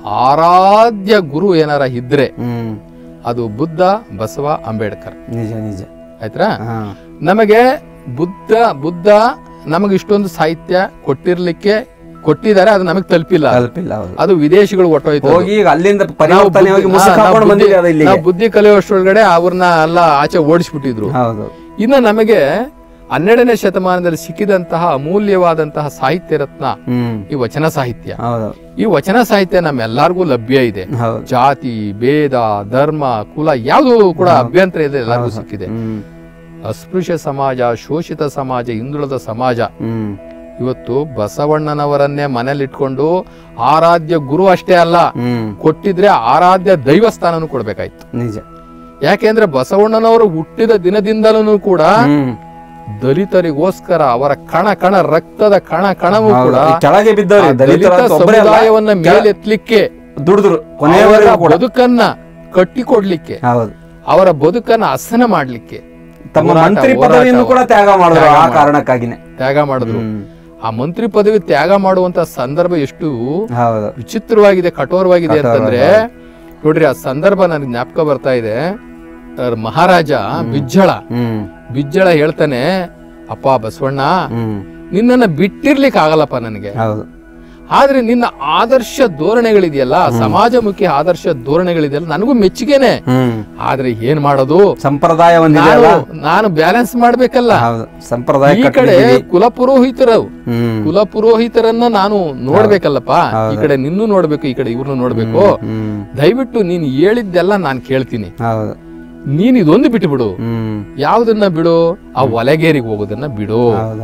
ಆರಾಧ್ಯ ಗುರು ಏನಾರ ಇದ್ರೆ ಹ್ಮ್ ಅದು ಬುದ್ಧ ಬಸವ ಅಂಬೇಡ್ಕರ್ ನಿಜ ನಿಜ ಆಯ್ತಾ ಹಾ ನಮಗೆ ಬುದ್ಧ ಬುದ್ಧ ನಮಗೆ ಇಷ್ಟೊಂದು ಸಾಹಿತ್ಯ ಕೊಟ್ಟಿರ್ಲಿಕ್ಕೆ ಕೊಟ್ಟಿದ್ದಾರೆ ಅದು ನಮಗೆ ತಲುಪಿಲ್ಲ ತಲುಪಿಲ್ಲ ಹೌದು ಅದು ವಿದೇಶಿಗಳು ಹೊಟ್ಟೋಯ್ತು ಹೋಗಿ ಈಗ ಅಲ್ಲಿಂದ ಪರಿವರ್ತನೆ ಹೋಗಿ ಮುಸುಕ್ ಹಾಕೊಂಡು ಬಂದಿದೆ ಅದು ಇಲ್ಲಿಗೆ ನಾವು ಬುದ್ಧಿ ಕಲಿಯುವಷ್ಟರೊಳಗಡೆ ಅವ್ರನ್ನ ಎಲ್ಲ ಆಚೆ ಓಡಿಸ್ಬಿಟ್ಟಿದ್ರು ಹೌದು ಇನ್ನು ನಮಗೆ ಹನ್ನೆರಡನೇ ಶತಮಾನದಲ್ಲಿ ಸಿಕ್ಕಿದಂತಹ ಅಮೂಲ್ಯವಾದಂತಹ ಸಾಹಿತ್ಯ ರತ್ನ ಹ್ಮ್ ಈ ವಚನ ಸಾಹಿತ್ಯ ಹೌದು ಈ ವಚನ ಸಾಹಿತ್ಯ ನಮ್ಮೆಲ್ಲರಿಗೂ ಲಭ್ಯ ಇದೆ ಹೌದು ಜಾತಿ ಭೇದ ಧರ್ಮ ಕುಲ ಯಾವುದು ಕೂಡ ಅಭ್ಯಂತರ ಇದೆ ಎಲ್ಲರಿಗೂ ಸಿಕ್ಕಿದೆ ಹ್ಮ್ ಅಸ್ಪೃಶ್ಯ ಸಮಾಜ ಶೋಷಿತ ಸಮಾಜ ಹಿಂದುಳಿದ ಸಮಾಜ ಹ್ಮ್ ಇವತ್ತು ಬಸವಣ್ಣನವರನ್ನೇ ಮನೇಲಿಟ್ಕೊಂಡು ಆರಾಧ್ಯ ಗುರು ಅಷ್ಟೇ ಅಲ್ಲ ಹ್ಮ್ ಕೊಟ್ಟಿದ್ರೆ ಆರಾಧ್ಯ ದೈವಸ್ಥಾನನು ಕೊಡ್ಬೇಕಾಯ್ತು ನಿಜ ಯಾಕೆಂದ್ರೆ ಬಸವಣ್ಣನವರು ಹುಟ್ಟಿದ ದಿನದಿಂದಲೂ ಕೂಡ ಹ್ಮ್ ದಲಿತರಿಗೋಸ್ಕರ ಅವರ ಕಣ ಕಣ ರಕ್ತದ ಕಣ ಕಣವೂ ಕೂಡ ಈ ಕೆಳಗೆ ಬಿದ್ದವ್ರಿ ಆ ದಲಿತರ ದಲಿತ ಒಬ್ಬರೇ ಅಲ್ಲ, ಸಮುದಾಯವನ್ನ ಮೇಲೆತ್ಲಿಕ್ಕೆ ದುಡಿದ್ರು ಅವರ ಕೊನೆಯವರೆಗೂ ಕೂಡ ಬದುಕನ್ನ ಕಟ್ಟಿಕೊಡ್ಲಿಕ್ಕೆ ಹೌದು ಅವರ ಬದುಕನ್ನ ಹಸನ ಮಾಡ್ಲಿಕ್ಕೆ ತಮ್ಮ ಹೋರಾಟ, ಮಂತ್ರಿ ಹೋರಾಟ, ಪದವಿಯನ್ನು ಕೂಡ ತ್ಯಾಗ ಮಾಡಿದ್ರು ತ್ಯಾಗ ಆ ಮಾಡಿದ್ರು. ಕಾರಣಕ್ಕಾಗಿನೇ ತ್ಯಾಗ ಮಾಡಿದ್ರು ಹ್ಮ್. ಆ ಮಂತ್ರಿ ಪದವಿ ತ್ಯಾಗ ಮಾಡುವಂತ ಸಂದರ್ಭ ಎಷ್ಟು ಹೌದು ವಿಚಿತ್ರವಾಗಿದೆ ಕಠೋರವಾಗಿದೆ ಅಂತಂದ್ರೆ ನೋಡ್ರಿ ಆ ಸಂದರ್ಭ ನನಗೆ ಜ್ಞಾಪಕ ಬರ್ತಾ ಇದೆ ಅವ್ರ ಮಹಾರಾಜ ಬಿಜ್ಜಳ ಹ್ಮ್ ಬಿಜ್ಜಳ ಹೇಳ್ತಾನೆ ಅಪ್ಪ ಬಸವಣ್ಣ ಹ್ಮ್ ನಿನ್ನನ್ನ ಬಿಟ್ಟಿರ್ಲಿಕ್ಕೆ ಆಗಲ್ಲಪ್ಪ ನನಗೆ ಹೌದು ಆದ್ರೆ ನಿನ್ನ ಆದರ್ಶ ಧೋರಣೆಗಳಿದೆಯಲ್ಲ ಸಮಾಜಮುಖಿ ಆದರ್ಶ ಧೋರಣೆಗಳಿದೆಯಲ್ಲ ನನಗೂ ಮೆಚ್ಚುಗೆನೆ ಹ್ಮ್ ಆದ್ರೆ ಏನ್ ಮಾಡೋದು ಸಂಪ್ರದಾಯ ನಾನು ಒಂದಿದೆಯಲ್ಲ ನಾನು ಬ್ಯಾಲೆನ್ಸ್ ಮಾಡ್ಬೇಕಲ್ಲ ಹೌದು ಸಂಪ್ರದಾಯ ಈ ಕಡೆ ಕಟ್ಟಿದ್ದೀವಿ. ಕುಲಪುರೋಹಿತರು ಹ್ಮ್ ಕುಲಪುರೋಹಿತರನ್ನ ನಾನು ನೋಡ್ಬೇಕಲ್ಲಪ್ಪ ಈ ಕಡೆ ನಿನ್ನೂ ನೋಡ್ಬೇಕು ಈ ಕಡೆ ಇವ್ರನ್ನು ನೋಡ್ಬೇಕು ಹ್ಮ್ ದಯವಿಟ್ಟು ನೀನ್ ಹೇಳಿದ್ದೆಲ್ಲ ನಾನ್ ಕೇಳ್ತೀನಿ ಹೌದು ನೀನ್ ಇದೊಂದು ಬಿಟ್ಟು ಬಿಡು ಹ್ಮ್ ಯಾವ್ದನ್ನ ಬಿಡು ಆ ಒಲೆಗೇರಿಗೆ ಹೋಗೋದನ್ನ ಬಿಡು ಹೌದು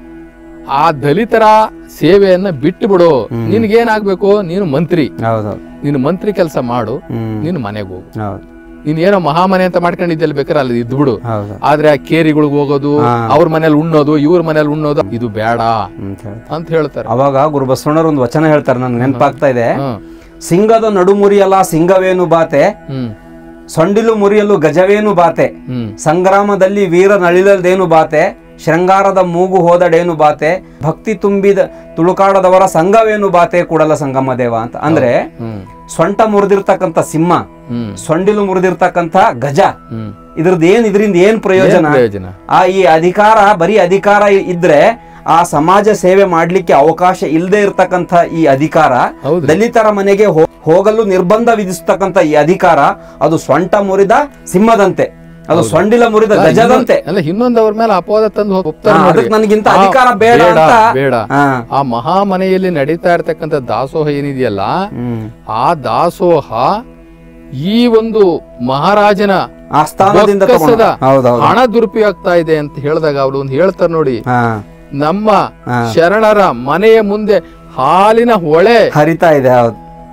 ಆ ದಲಿತರ ಸೇವೆಯನ್ನ ಬಿಟ್ಟು ಬಿಡು ನಿನ್ಗೇನಾಗ್ಬೇಕು ನೀನು ಮಂತ್ರಿ ಹೌದು ನೀನು ಮಂತ್ರಿ ಕೆಲಸ ಮಾಡು ಹ್ಮ್ ನೀನು ಮನೆಗೆ ಹೋಗು ಹೌದು ನೀನ್ ಏನೋ ಮಹಾಮನೆ ಅಂತ ಮಾಡ್ಕೊಂಡಿದ್ದೆಲ್ಲ ಬೇಕಾದ್ರೆ ಅಲ್ಲಿ ಇದ್ಬಿಡು ಹೌದು ಆದ್ರೆ ಆ ಕೇರಿಗಳಿಗೆ ಹೋಗೋದು ಅವ್ರ ಮನೇಲಿ ಉಣ್ಣೋದು ಇವ್ರ ಮನೇಲಿ ಉಣ್ಣೋದು ಇದು ಬೇಡ ಅಂತ ಹೇಳ್ತಾರೆ. ಅಂತ ಹೇಳ್ತಾರೆ ಅವಾಗ ಗುರು ಬಸವಣ್ಣರು ಒಂದು ವಚನ ಹೇಳ್ತಾರೆ ನನ್ಗೆ ನೆನಪಾಗ್ತಾ ಇದೆ ಹ್ಮ್ ಸಿಂಗದ ನಡು ಮುರಿಯಲ್ಲ ಸಿಂಗವೇನು ಬಾತೆ ಹ್ಮ್ ಸೊಂಡಿಲು ಮುರಿಯಲು ಗಜವೇನು ಬಾತೆ ಹ್ಮ್ ಸಂಗ್ರಾಮದಲ್ಲಿ ವೀರ ನಳಿಲದೇನು ಬಾತೆ ಶೃಂಗಾರದ ಮೂಗು ಹೋದಡೇನು ಬಾತೆ ಭಕ್ತಿ ತುಂಬಿದ ತುಳುಕಾಡದವರ ಸಂಘವೇನು ಬಾತೆ ಕೂಡಲ ಸಂಗಮ ದೇವ ಅಂತ ಅಂದ್ರೆ ಹ್ಮ್ ಸೊಂಟ ಮುರಿದಿರ್ತಕ್ಕಂಥ ಸಿಂಹ ಹ್ಮ್ ಸೊಂಡಿಲು ಮುರಿದಿರ್ತಕ್ಕಂಥ ಗಜ ಹ್ಮ್ ಇದ್ರದ್ದು ಏನ್ ಇದರಿಂದ ಏನ್ ಪ್ರಯೋಜನ ಪ್ರಯೋಜನ ಆ ಈ ಅಧಿಕಾರ ಬರೀ ಅಧಿಕಾರ ಇದ್ರೆ ಆ ಸಮಾಜ ಸೇವೆ ಮಾಡ್ಲಿಕ್ಕೆ ಅವಕಾಶ ಇಲ್ಲದೆ ಇರತಕ್ಕಂಥ ಈ ಅಧಿಕಾರ ಹೌದು ದಲಿತರ ಮನೆಗೆ ಹೋ- ಹೋಗಲು ನಿರ್ಬಂಧ ವಿಧಿಸ್ತಕ್ಕಂಥ ಈ ಅಧಿಕಾರ ಅದು ಸೊಂಟ ಮುರಿದ ಸಿಂಹದಂತೆ ಅದು ಸೊಂಡಿಲ ಮುರಿದ ಗಜದಂತೆ ಅಲ್ಲ ಇನ್ನೊಂದು ಅವ್ರ ಮೇಲೆ ಅಪವಾದ ತಂದು ಹೋಗ್ತಾರೆ ಹಾ, ನೋಡ್ರಿ. ಅದಕ್ಕೆ ನನಗಿಂತ ಆ, ಅಧಿಕಾರ ಬೇಡ ಅಂತ ಬೇಡ ಹಾ. ಆ ಮಹಾಮನೆಯಲ್ಲಿ ನಡೀತಾ ಇರ್ತಕ್ಕಂಥ ದಾಸೋಹ ಏನಿದೆಯಲ್ಲ ಹ್ಮ್. ಆ ದಾಸೋಹ ಈ ಒಂದು ಮಹಾರಾಜನ ಆ ಸ್ಥಾನದಿಂದ ಬೊಕ್ಕಸದ ತಗೊಂಡು- ಹೌದೌದು ಹಣ ದುರುಪಯೋಗ ಆಗ್ತಾ ಇದೆ ಅಂತ ಹೇಳಿದಾಗ ಅವ್ರು ಒಂದು ಹೇಳ್ತಾರೆ ನೋಡಿ ಹಾ ನಮ್ಮ ಹಾ. ಶರಣರ ಮನೆಯ ಮುಂದೆ ಹಾಲಿನ ಹೊಳೆ ಹರಿತಾ ಇದೆ ಹೌದು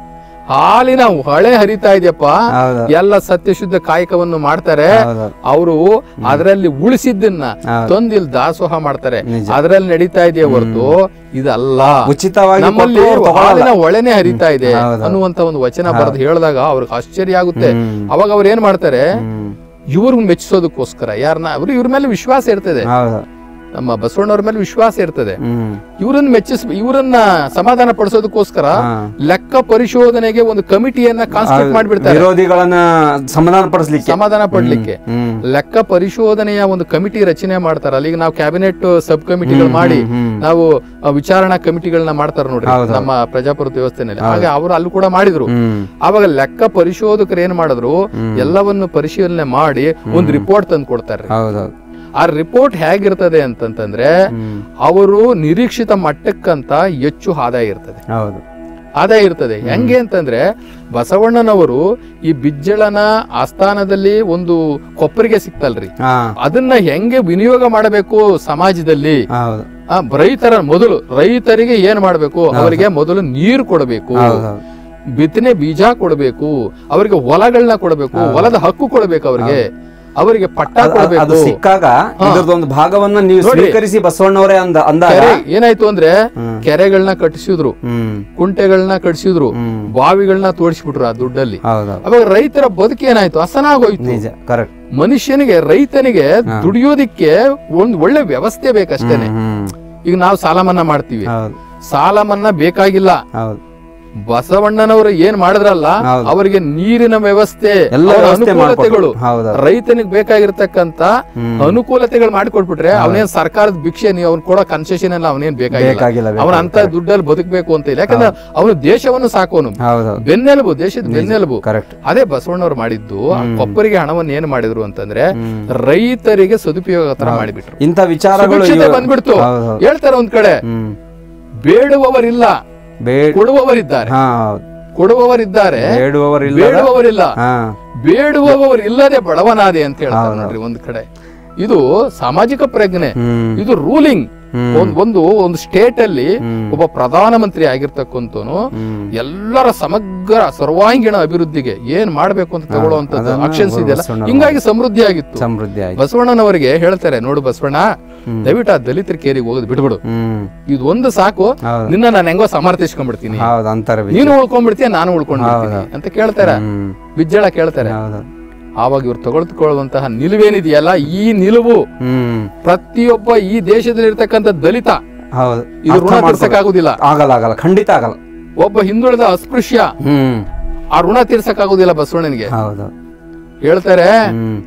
ಹಾಲಿನ ಹೊಳೆ ಹರಿತಾ ಇದೆಯಪ್ಪ ಹೌದು ಎಲ್ಲ ಸತ್ಯಶುದ್ಧ ಕಾಯಕವನ್ನು ಮಾಡ್ತಾರೆ ಹೌದು ಅವರು ಅದರಲ್ಲಿ ಉಳಿಸಿದ್ದನ್ನ ಹೌದು. ತಂದಿಲ್ ದಾಸೋಹ ಮಾಡ್ತಾರೆ ನಿಜ. ಅದ್ರಲ್ಲಿ ನಡೀತಾ ಇದೆಯೇ ಹೊರತು ಇದಲ್ಲ ಉಚಿತವಾಗಿ ನಮ್ಮಲ್ಲಿ ಕೊಟ್ಟು ಅವ್ರು ತಗೊಳಲ್ಲ. ಹಾಲಿನ ಒಳೆನೆ ಹರಿತಾ ಇದೆ ಹೌದು. ಅನ್ನುವಂತ ಒಂದು ವಚನ ಬರೆದು ಹೇಳಿದಾಗ ಅವ್ರಿಗೆ ಆಶ್ಚರ್ಯ ಆಗುತ್ತೆ ಹ್ಮ್. ಅವಾಗ ಅವ್ರು ಏನ್ ಮಾಡ್ತಾರೆ ಹ್ಮ್. ಇವ್ರನ್ನ ಮೆಚ್ಚಿಸೋದಕ್ಕೋಸ್ಕರ ಯಾರನ್ನ ಅವರು ಇವ್ರ ಮೇಲೆ ವಿಶ್ವಾಸ ಇರ್ತದೆ ಹೌದು ನಮ್ಮ ಬಸವಣ್ಣವ್ರ ಮೇಲೆ ವಿಶ್ವಾಸ ಇರ್ತದೆ ಹ್ಮ್ ಇವರನ್ನ ಮೆಚ್ಚಿಸ್ ಇವರನ್ನ ಸಮಾಧಾನ ಪಡಿಸೋದಕ್ಕೋಸ್ಕರ ಹಾ. ಲೆಕ್ಕ ಪರಿಶೋಧನೆಗೆ ಒಂದು ಕಮಿಟಿಯನ್ನ ಕಾನ್ಸ್ಟಿಟ್ಯೂಟ್ ಮಾಡ್ಬಿಡ್ತಾರೆ ವಿರೋಧಿಗಳನ್ನ ಸಮಾಧಾನ ಪಡಿಸ್ಲಿಕ್ಕೆ ಸಮಾಧಾನ ಪಡ್ಲಿಕ್ಕೆ ಹ್ಮ್ ಲೆಕ್ಕ ಪರಿಶೋಧನೆಯ ಒಂದು ಕಮಿಟಿ ರಚನೆ ಮಾಡ್ತಾರೆ ಅಲ್ಲಿಗೆ ನಾವು ಕ್ಯಾಬಿನೆಟ್ ಸಬ್ ಕಮಿಟಿಗಳು ಮಾಡಿ ಹ್ಮ್. ನಾವು ಆ, ವಿಚಾರಣಾ ಕಮಿಟಿಗಳನ್ನ ಮಾಡ್ತಾರೆ ನೋಡ್ರಿ ಹೌದು. ನಮ್ಮ ಪ್ರಜಾಪ್ರಭುತ್ವ ವ್ಯವಸ್ಥೆನಲ್ಲಿ ಹಾಗೆ ಅವರು ಅಲ್ಲಿ ಕೂಡ ಮಾಡಿದ್ರು ಹ್ಮ್ ಆವಾಗ ಲೆಕ್ಕ ಪರಿಶೋಧಕರು ಏನ್ ಮಾಡಿದ್ರು ಎಲ್ಲವನ್ನು ಪರಿಶೀಲನೆ ಮಾಡಿ ಒಂದು ರಿಪೋರ್ಟ್ ತಂದು ಕೊಡ್ತಾರೆ ಹೌದೌದು ಆ ರಿಪೋರ್ಟ್ ಹೇಗಿರ್ತದೆ ಅಂತಂತಂದ್ರೆ ಹ್ಮ್ ಅವರು ನಿರೀಕ್ಷಿತ ಮಟ್ಟಕ್ಕಂತ ಹೆಚ್ಚು ಆದಾಯ ಇರ್ತದೆ ಹೌದು ಆದಾಯ ಇರ್ತದೆ ಹೆಂಗೆ ಅಂತಂದ್ರೆ ಬಸವಣ್ಣನವರು ಈ ಬಿಜ್ಜಳನ ಆಸ್ಥಾನದಲ್ಲಿ ಒಂದು ಕೊಪ್ಪರಿಗೆ ಸಿಕ್ತಲ್ರಿ ಹಾ ಅದನ್ನ ಹೆಂಗೆ ವಿನಿಯೋಗ ಮಾಡಬೇಕು ಸಮಾಜದಲ್ಲಿ ಹೌದು ಆ ರೈತರ ಮೊದಲು ರೈತರಿಗೆ ಏನ್ ಮಾಡಬೇಕು ಅವರಿಗೆ ಮೊದಲು ನೀರು ಕೊಡಬೇಕು ಹೌದೌದು ಬಿತ್ತನೆ ಬೀಜ ಕೊಡಬೇಕು ಅವರಿಗೆ ಹೊಲಗಳನ್ನ ಕೊಡಬೇಕು ಹೊಲದ ಹಕ್ಕು ಕೊಡಬೇಕು ಅವರಿಗೆ ಅವರಿಗೆ ಪಟ್ಟ ಅದು ಕೊಡಬೇಕು ಸಿಕ್ಕಾಗ ಇದ್ರದೊಂದು ಭಾಗವನ್ನ ನೀವು ಸ್ವೀಕರಿಸಿ ಬಸವಣ್ಣವರೇ ಅಂದ ಅಂದಾಗ ಕೆರೆ ಏನಾಯ್ತು ಅಂದ್ರೆ ಹ್ಮ್. ಕೆರೆಗಳನ್ನ ಕಟ್ಟಿಸಿದ್ರು ಹ್ಮ್ ಕುಂಟೆಗಳನ್ನ ಕಟ್ಟಿಸಿದ್ರು ಹ್ಮ್ ಬಾವಿಗಳನ್ನ ತೋಡಿಸ್ಬಿಟ್ರು ಆ ದುಡ್ಡಲ್ಲಿ ಹೌದೌದು ಅವಾಗ ರೈತರ ಬದುಕು ಏನಾಯ್ತು ಹಸನಾಗೋಯ್ತು ನಿಜ ಕರೆಕ್ಟ್ ಮನುಷ್ಯನಿಗೆ ರೈತನಿಗೆ ದುಡಿಯೋದಿಕ್ಕೆ ಒಂದ್ ಒಳ್ಳೆ ವ್ಯವಸ್ಥೆ ಬೇಕಷ್ಟೇನೆ ಹ್ಮ್ ಈಗ ನಾವು ಸಾಲ ಮನ್ನಾ ಮಾಡ್ತೀವಿ ಹೌದು ಸಾಲ ಮನ್ನಾ ಬೇಕಾಗಿಲ್ಲ ಹೌದು ಬಸವಣ್ಣನವರು ಏನ್ ಮಾಡಿದ್ರಲ್ಲ ಹೌದು. ಅವರಿಗೆ ನೀರಿನ ವ್ಯವಸ್ಥೆ ಎಲ್ಲ ಅವರ ವ್ಯವಸ್ಥೆ ಅನುಕೂಲತೆಗಳು ಮಾಡ್ಕೊಟ್ರು. ಹೌದು ರೈತನಿಗೆ ಬೇಕಾಗಿರ್ತಕ್ಕಂತ ಹ್ಮ್. ಅನುಕೂಲತೆಗಳು ಮಾಡಿಕೊಟ್ಬಿಟ್ರೆ ಅವನೇನ್ ಸರ್ಕಾರದ ಭಿಕ್ಷೆ ನೀವು ಅವ್ನು ಕೊಡೋ ಕನ್ಸೆಷನ್ ಎಲ್ಲ ಅವನೇನ್ ಬೇಕಾಗಿಲ್ಲ ಬೇಕಾಗಿಲ್ಲ ಅವನ ಅಂತ ದುಡ್ಡಲ್ಲಿ ಬದುಕಬೇಕು ಅಂತ ಇಲ್ಲ ಯಾಕಂದ್ರೆ ಅವನು ದೇಶವನ್ನು ಸಾಕೋನು ಹೌದೌದು ಬೆನ್ನೆಲುಬು ದೇಶದ ಬೆನ್ನೆಲುಬು ಕರೆಕ್ಟ್ ಅದೇ ಬಸವಣ್ಣವ್ರು ಮಾಡಿದ್ದು ಆ ಕೊಪ್ಪರಿಗೆ ಹಣವನ್ನು ಏನ್ ಮಾಡಿದ್ರು ಅಂತಂದ್ರೆ ಹ್ಮ್. ರೈತರಿಗೆ ಸದುಪಯೋಗ ತರ ಮಾಡಿಬಿಟ್ರು ಇಂಥ ವಿಚಾರಗಳು ಸುಭಿಕ್ಷತೆ ಇವ- ಬಂದ್ಬಿಡ್ತು ಹೌದು ಹೇಳ್ತಾರೆ ಒಂದ್ ಕಡೆ ಹ್ಮ್ ಬೇಡುವವರಿಲ್ಲ ಬೇಡ ಕೊಡುವವರಿದ್ದಾರೆ ಹಾ ಹೌದು ಕೊಡುವವರಿದ್ದಾರೆ ಬೇಡುವವರಿಲ್ಲ ಬೇಡುವವರಿಲ್ಲ ಹಾ ಬೇಡುವವರು ಇಲ್ಲದೆ ಬಡವನಾದೆ ಅಂತ ಹೇಳ್ತಾರೆ ಹೌದು. ನೋಡ್ರಿ ಒಂದ್ ಕಡೆ ಇದು ಸಾಮಾಜಿಕ ಪ್ರಜ್ಞೆ ಹ್ಮ್ ಇದು ರೂಲಿಂಗ್ ಹ್ಮ್. ಒಂದ್ ಒಂದು ಒಂದು ಸ್ಟೇಟ್ ಅಲ್ಲಿ ಹ್ಮ್. ಒಬ್ಬ ಪ್ರಧಾನಮಂತ್ರಿ ಆಗಿರ್ತಕ್ಕಂಥವನು ಹ್ಮ್. ಎಲ್ಲರ ಸಮಗ್ರ ಸರ್ವಾಂಗೀಣ ಅಭಿವೃದ್ಧಿಗೆ ಏನ್ ಮಾಡ್ಬೇಕು ಅಂತ ತಗೊಳ್ಳುವಂತದ್ದು ಅದನ್ನ ಆಕ್ಷನ್ಸ್ ಇದೆಯಲ್ಲ ಬಸವಣ್ಣನವರು ಹಿಂಗಾಗಿ ಸಮೃದ್ಧಿ ಆಗಿತ್ತು ಸಮೃದ್ಧಿ ಆಯ್ತು ಬಸವಣ್ಣನವರಿಗೆ ಹೇಳ್ತಾರೆ ನೋಡು ಬಸವಣ್ಣ ದಯವಿಟ್ಟು ಆ ದಲಿತರ ಕೇರಿಗೆ ಹೋಗೋದು ಬಿಟ್ಬಿಡು ಹ್ಮ್ ಇದು ಒಂದು ಸಾಕು ಹೌದು ನಿನ್ನ ನಾನು ಹೆಂಗೋ ಸಮರ್ಥಿಸ್ಕೊಂಡ್ಬಿಡ್ತೀನಿ ಹೌದು ಅಂತಾರೆ ವಿಚಾರ. ನೀನು ಉಳ್ಕೊಂಡ್ಬಿಡ್ತೀಯ ನಾನು ಉಳ್ಕೊಂಡ್ಬಿಡ್ತೀನಿ ಅಂತ ಕೇಳ್ತಾರೆ ಹ್ಮ್ ಬಿಜ್ಜಳ ಕೇಳ್ತಾರೆ ಹೌದು ಆವಾಗ ಇವ್ರು ತಗೊಳ್ಕೊಳ್ಳುವಂತಹ ನಿಲುವೇನಿದೆಯಲ್ಲ ಈ ನಿಲುವು ಹ್ಮ್ ಪ್ರತಿಯೊಬ್ಬ ಈ ದೇಶದಲ್ಲಿ ಇರ್ತಕ್ಕಂಥ ದಲಿತ ಹೌದು ಇದು ಅರ್ಥ ಋಣ ಮಾಡ್ಕೊಬೇಕು. ತೀರ್ಸಕ್ಕಾಗುದಿಲ್ಲ ಆಗಲ್ಲ ಆಗಲ್ಲ ಖಂಡಿತ ಆಗಲ್ಲ ಒಬ್ಬ ಹಿಂದುಳಿದ ಅಸ್ಪೃಶ್ಯ ಹ್ಮ್ ಆ ಋಣ ತೀರ್ಸಕ್ಕಾಗುದಿಲ್ಲ ಬಸವಣ್ಣನಿಗೆ ಹೌದು ಹೇಳ್ತಾರೆ ಹ್ಮ್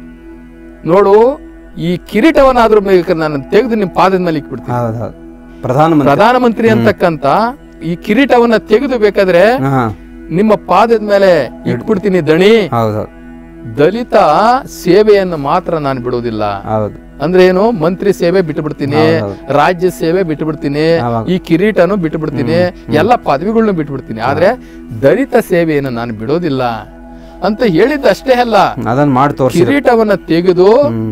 ನೋಡು ಈ ಕಿರೀಟವನ್ನಾದ್ರೂ ಬೇಕಾದ್ರೆ ನಾನು ತೆಗೆದು ನಿಮ್ ಪಾದದ ಮೇಲೆ ಇಕ್ಬಿಡ್ತೀನಿ ಹೌದು ಹೌದು ಪ್ರಧಾನಮಂತ್ರಿ ಪ್ರಧಾನಮಂತ್ರಿ ಅಂತಕ್ಕಂತ ಈ ಕಿರೀಟವನ್ನ ತೆಗೆದು ಬೇಕಾದ್ರೆ ಹಾ ನಿಮ್ಮ ಪಾದದ ಮೇಲೆ ಇಟ್ಬಿಡ್ತೀನಿ ದಣಿ ಹೌದು ದಲಿತ ಸೇವೆಯನ್ನು ಮಾತ್ರ ನಾನು ಬಿಡೋದಿಲ್ಲ ಹೌದು ಅಂದ್ರೆ ಏನು ಮಂತ್ರಿ ಸೇವೆ ಬಿಟ್ಟು ಬಿಡ್ತೀನಿ ಹೌದು. ರಾಜ್ಯ ಸೇವೆ ಬಿಟ್ಟು ಬಿಡ್ತೀನಿ ಆವಾಗ. ಈ ಕಿರೀಟನು ಬಿಟ್ಟು ಬಿಡ್ತೀನಿ ಎಲ್ಲ ಪದವಿಗಳನ್ನ ಬಿಟ್ಟು ಬಿಡ್ತೀನಿ ಆದ್ರೆ ದಲಿತ ಸೇವೆಯನ್ನು ನಾನು ಬಿಡೋದಿಲ್ಲ ಅಂತ ಹೇಳಿದ್ದಷ್ಟೇ ಅಲ್ಲ ಅದನ್ನ ಮಾಡಿ ತೋರಿಸಿ ಕಿರೀಟವನ್ನ ತೆಗೆದು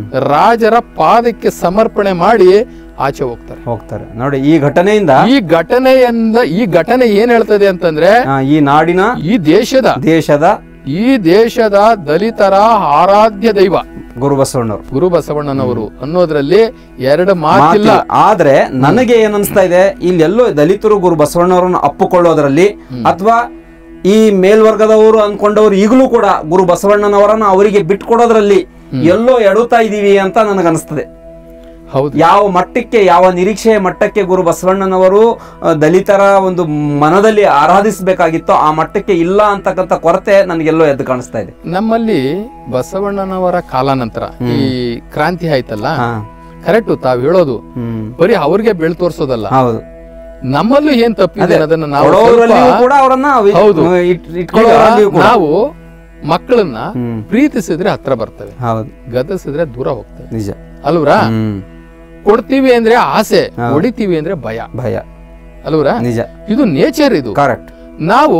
ರಾಜರ ಪಾದಕ್ಕೆ ಸಮರ್ಪಣೆ ಮಾಡಿ ಆಚೆ ಹೋಗ್ತಾರೆ ಹೋಗ್ತಾರೆ ನೋಡಿ ಈ ಘಟನೆಯಿಂದ ಈ ಘಟನೆಯಿಂದ ಈ ಘಟನೆ ಏನ್ ಹೇಳ್ತದೆ ಅಂತಂದ್ರೆ ಆ, ಈ ನಾಡಿನ ಈ ದೇಶದ ದೇಶದ ಈ ದೇಶದ ದಲಿತರ ಆರಾಧ್ಯ ದೈವ ಗುರು ಬಸವಣ್ಣವರು ಗುರು ಬಸವಣ್ಣನವರು ಅನ್ನೋದ್ರಲ್ಲಿ ಎರಡು ಮಾತಿಲ್ಲ ಮಾತಿಲ್ಲ. ಆದ್ರೆ ನನಗೆ ಏನ್ ಅನ್ಸ್ತಾ ಇದೆ ಇಲ್ಲೆಲ್ಲೋ ದಲಿತರು ಗುರು ಬಸವಣ್ಣವರನ್ನು ಅಪ್ಪುಕೊಳ್ಳೋದ್ರಲ್ಲಿ ಅಥವಾ ಈ ಮೇಲ್ವರ್ಗದವರು ಅನ್ಕೊಂಡವ್ರು ಈಗಲೂ ಕೂಡ ಗುರು ಬಸವಣ್ಣನವರನ್ನ ಅವರಿಗೆ ಬಿಟ್ಕೊಡೋದ್ರಲ್ಲಿ ಎಲ್ಲೋ ಎಡುತ್ತಾ ಇದೀವಿ ಅಂತ ನನಗನ್ಸ್ತದೆ ಹೌದು ಯಾವ ಮಟ್ಟಕ್ಕೆ ಯಾವ ನಿರೀಕ್ಷೆಯ ಮಟ್ಟಕ್ಕೆ ಗುರು ಬಸವಣ್ಣನವರು ಆ, ದಲಿತರ ಒಂದು ಮನದಲ್ಲಿ ಆರಾಧಿಸಬೇಕಾಗಿತ್ತೋ ಆ ಮಟ್ಟಕ್ಕೆ ಇಲ್ಲ ಅಂತಕ್ಕಂಥ ಕೊರತೆ ನನಗೆಲ್ಲೋ ಎದ್ದು ಕಾಣಿಸ್ತಾ ಇದೆ ನಮ್ಮಲ್ಲಿ ಬಸವಣ್ಣನವರ ಕಾಲಾನಂತರ ಈ ಕ್ರಾಂತಿ ಆಯ್ತಲ್ಲ ಹಾ ಕರೆಕ್ಟ್ ತಾವ್ ಹೇಳೋದು ಹ್ಮ್ ಬರೀ ಅವ್ರಿಗೆ ಬೆಳ್ ತೋರ್ಸೋದಲ್ಲ ಹೌದು ನಮ್ಮಲ್ಲೂ ಏನ್ ತಪ್ಪಿದೆ ಅನ್ನೋದನ್ನ ನಾವು ಕೊಡೋದ್ರಲ್ಲಿಯೂ ಸ್ವಲ್ಪ- ಕೂಡ ಅವರನ್ನ ವಿ- ಹೌದು. ಇಟ್- ಈಗ ಇಟ್ಕೊಳ್ಳೋದ್ರಲ್ಲಿಯೂ ಕೂಡ ನಾವು ಮಕ್ಕಳನ್ನ ಹ್ಮ್ ಪ್ರೀತಿಸಿದ್ರೆ ಹತ್ರ ಬರ್ತವೆ ಹೌದು ಗದಸಿದ್ರೆ ದೂರ ಹೋಗ್ತವೆ ನಿಜ ಅಲ್ವ್ರಾ ಹ್ಮ್ ಕೊಡ್ತೀವಿ ಅಂದ್ರೆ ಆಸೆ ಹೊಡಿತೀವಿ ಅಂದ್ರೆ ಭಯ ಭಯ ಅಲ್ವ್ರಾ ನಿಜ ಇದು ನೇಚರ್ ಇದು ಕರೆಕ್ಟ್ ನಾವು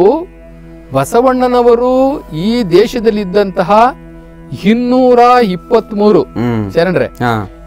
ಬಸವಣ್ಣನವರು ಈ ದೇಶದಲ್ಲಿ ಇದ್ದಂತಹ ಇನ್ನೂರ ಇಪ್ಪತ್ಮೂರು ಹ್ಮ್ ಶರಣರೆ ಹಾ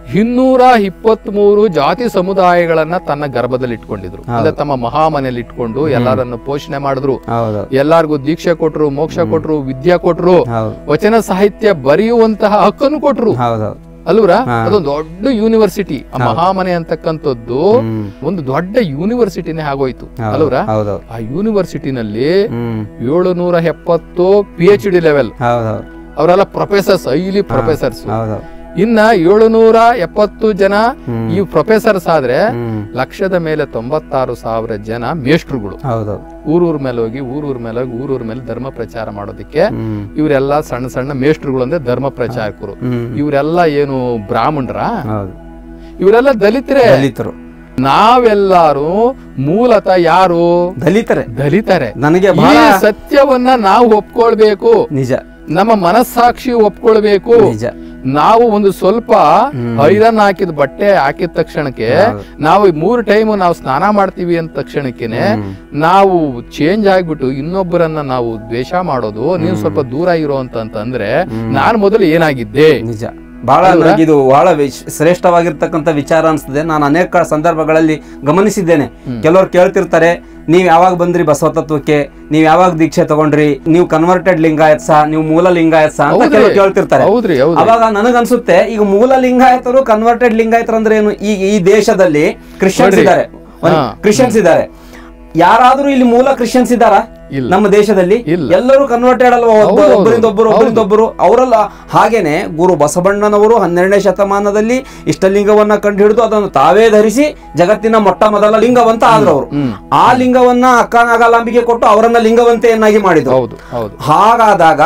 ಇನ್ನೂರ ಇಪ್ಪತ್ತ್ ಮೂರು ಜಾತಿ ಸಮುದಾಯಗಳನ್ನ ತನ್ನ ಗರ್ಭದಲ್ಲಿ ಇಟ್ಕೊಂಡಿದ್ರು ಅಂದ್ರೆ ತಮ್ಮ ಮಹಾಮನೆಯಲ್ಲಿ ಇಟ್ಕೊಂಡು ಎಲ್ಲರನ್ನು ಪೋಷಣೆ ಮಾಡಿದ್ರು ಹೌದು ಎಲ್ಲಾರ್ಗೂ ದೀಕ್ಷೆ ಕೊಟ್ರು ಮೋಕ್ಷ ಕೊಟ್ರು ವಿದ್ಯೆ ಕೊಟ್ರು ಹೌದು ವಚನ ಸಾಹಿತ್ಯ ಬರೆಯುವಂತಹ ಹಕ್ಕನ್ನು ಕೊಟ್ರು ಹೌದು ಅಲ್ವರ ಅದೊಂದು ದೊಡ್ಡ ಯೂನಿವರ್ಸಿಟಿ ಆ ಮಹಾಮನೆ ಅಂತಕ್ಕಂಥದ್ದು ಹ್ಮ್ ಒಂದು ದೊಡ್ಡ ಯೂನಿವರ್ಸಿಟಿನೇ ಆಗೋಯ್ತು ಅಲ್ವರ ಹೌದು ಆ ಯೂನಿವರ್ಸಿಟಿನಲ್ಲಿ ಹ್ಮ್ ಏಳುನೂರ ಎಪ್ಪತ್ತು ಪಿ ಎಚ್ ಡಿ ಲೆವೆಲ್ ಹೌದು ಅವರೆಲ್ಲ ಪ್ರೊಫೆಸರ್ಸ್ ಹೈಲಿ ಪ್ರೊಫೆಸರ್ಸ್ ಹೌದು ಇನ್ನ ಏಳುನೂರ ಎಪ್ಪತ್ತು ಜನ ಹ್ಮ್. ಈ ಪ್ರೊಫೆಸರ್ಸ್ ಆದ್ರೆ ಹ್ಮ್ ಲಕ್ಷದ ಮೇಲೆ ತೊಂಬತ್ತಾರು ಸಾವಿರ ಜನ ಮೇಷ್ಟ್ರುಗಳು ಹೌದು ಊರೂರ್ ಮೇಲೆ ಹೋಗಿ ಊರೂರ್ ಮೇಲೆ ಹೋಗಿ ಊರೂರ್ ಮೇಲೆ ಧರ್ಮ ಪ್ರಚಾರ ಮಾಡೋದಕ್ಕೆ ಹ್ಮ್ ಇವರೆಲ್ಲ ಸಣ್ಣ ಸಣ್ಣ ಮೇಷ್ಟ್ರುಗಳು ಅಂದ್ರೆ ಧರ್ಮ ಪ್ರಚಾರಕರು ಹ್ಮ್ ಇವರೆಲ್ಲ ಏನು ಬ್ರಾಹ್ಮಣರ ಹೌದು ಇವರೆಲ್ಲ ದಲಿತರೇ ದಲಿತರು ನಾವೆಲ್ಲಾರು ಮೂಲತಃ ಯಾರು ದಲಿತರೆ ದಲಿತರೆ ನನಗೆ ಈ ಬಹಳ ಸತ್ಯವನ್ನ ನಾವು ಒಪ್ಕೊಳ್ಬೇಕು ನಿಜ ನಮ್ಮ ಮನಸ್ಸಾಕ್ಷಿ ಒಪ್ಕೊಳ್ಬೇಕು ನಿಜ ನಾವು ಒಂದು ಸ್ವಲ್ಪ ಐರನ್ ಹಾಕಿದ ಬಟ್ಟೆ ಹಾಕಿದ ತಕ್ಷಣಕ್ಕೆ ನಾವು ಈ ಮೂರು ಟೈಮ್ ನಾವು ಸ್ನಾನ ಮಾಡ್ತೀವಿ ಅಂತ ತಕ್ಷಣಕ್ಕೆನೆ ನಾವು ಚೇಂಜ್ ಆಗ್ಬಿಟ್ಟು ಇನ್ನೊಬ್ಬರನ್ನ ನಾವು ದ್ವೇಷ ಮಾಡೋದು ನೀವು ಸ್ವಲ್ಪ ದೂರ ಇರೋ ಅಂತ ಅಂತಂದ್ರೆ ನಾನು ಮೊದಲು ಏನಾಗಿದ್ದೆ ನಿಜ ಬಹಳ ನನಗಿದು ಬಹಳ ವಿಶ್- ಶ್ರೇಷ್ಠವಾಗಿರ್ತಕ್ಕಂಥ ವಿಚಾರ ಅನ್ಸ್ತದೆ ನಾನು ಅನೇಕ ಸಂದರ್ಭಗಳಲ್ಲಿ ಗಮನಿಸಿದ್ದೇನೆ ಕೆಲವರು ಕೇಳ್ತಿರ್ತಾರೆ ನೀವ್ ಯಾವಾಗ ಬಂದ್ರಿ ಬಸವ ತತ್ವಕ್ಕೆ ನೀವ್ ಯಾವಾಗ ದೀಕ್ಷೆ ತಗೊಂಡ್ರಿ ನೀವು ಕನ್ವರ್ಟೆಡ್ ಲಿಂಗಾಯತ್ಸ ನೀವು ಮೂಲ ಲಿಂಗಾಯತ್ಸ ಅಂತ ಹೌದ್ರಿ. ಕೆಲವರು ಕೇಳ್ತಿರ್ತಾರೆ ಹೌದ್ರಿ ಹೌದು ಅವಾಗ ನನಗನ್ಸುತ್ತೆ ಈಗ ಮೂಲ ಲಿಂಗಾಯತರು ಕನ್ವರ್ಟೆಡ್ ಲಿಂಗಾಯತರು ಅಂದ್ರೆ ಏನು ಈ ಈ ದೇಶದಲ್ಲಿ ಕ್ರಿಶ್ಚಿಯನ್ಸ್ ನೋಡ್ರಿ. ಇದ್ದಾರೆ ಹಾ. ಕ್ರಿಶ್ಚಿಯನ್ಸ್ ಇದ್ದಾರೆ ಯಾರಾದ್ರೂ ಇಲ್ಲಿ ಮೂಲ ಕ್ರಿಶ್ಚಿಯನ್ಸ್ ಇದ್ದಾರಾ ಇಲ್ಲ. ನಮ್ಮ ದೇಶದಲ್ಲಿ ಇಲ್ಲ. ಎಲ್ಲರೂ ಕನ್ವರ್ಟೆಡ್ ಅಲ್ವಾ ಒಬ್ಬ- ಹೌದು, ಹೌದು. ಒಬ್ಬರಿಂದ ಒಬ್ಬರು ಒಬ್ಬರಿಂದ ಒಬ್ಬರು ಅವರೆಲ್ಲ ಹಾಗೇನೆ ಗುರು ಬಸವಣ್ಣನವರು ಹನ್ನೆರಡನೇ ಶತಮಾನದಲ್ಲಿ ಇಷ್ಟಲಿಂಗವನ್ನ ಕಂಡು ಹಿಡಿದು ಅದನ್ನು ತಾವೇ ಧರಿಸಿ ಜಗತ್ತಿನ ಮೊಟ್ಟ ಮೊದಲ ಲಿಂಗವಂತ ಆದ್ರು ಅವರು ಆ ಲಿಂಗವನ್ನ ಅಕ್ಕನಾಗಲಾಂಬಿಗೆ ಕೊಟ್ಟು ಅವರನ್ನ ಲಿಂಗವಂತೆಯನ್ನಾಗಿ ಮಾಡಿದ್ರು ಹೌದು ಹೌದು ಹಾಗಾದಾಗ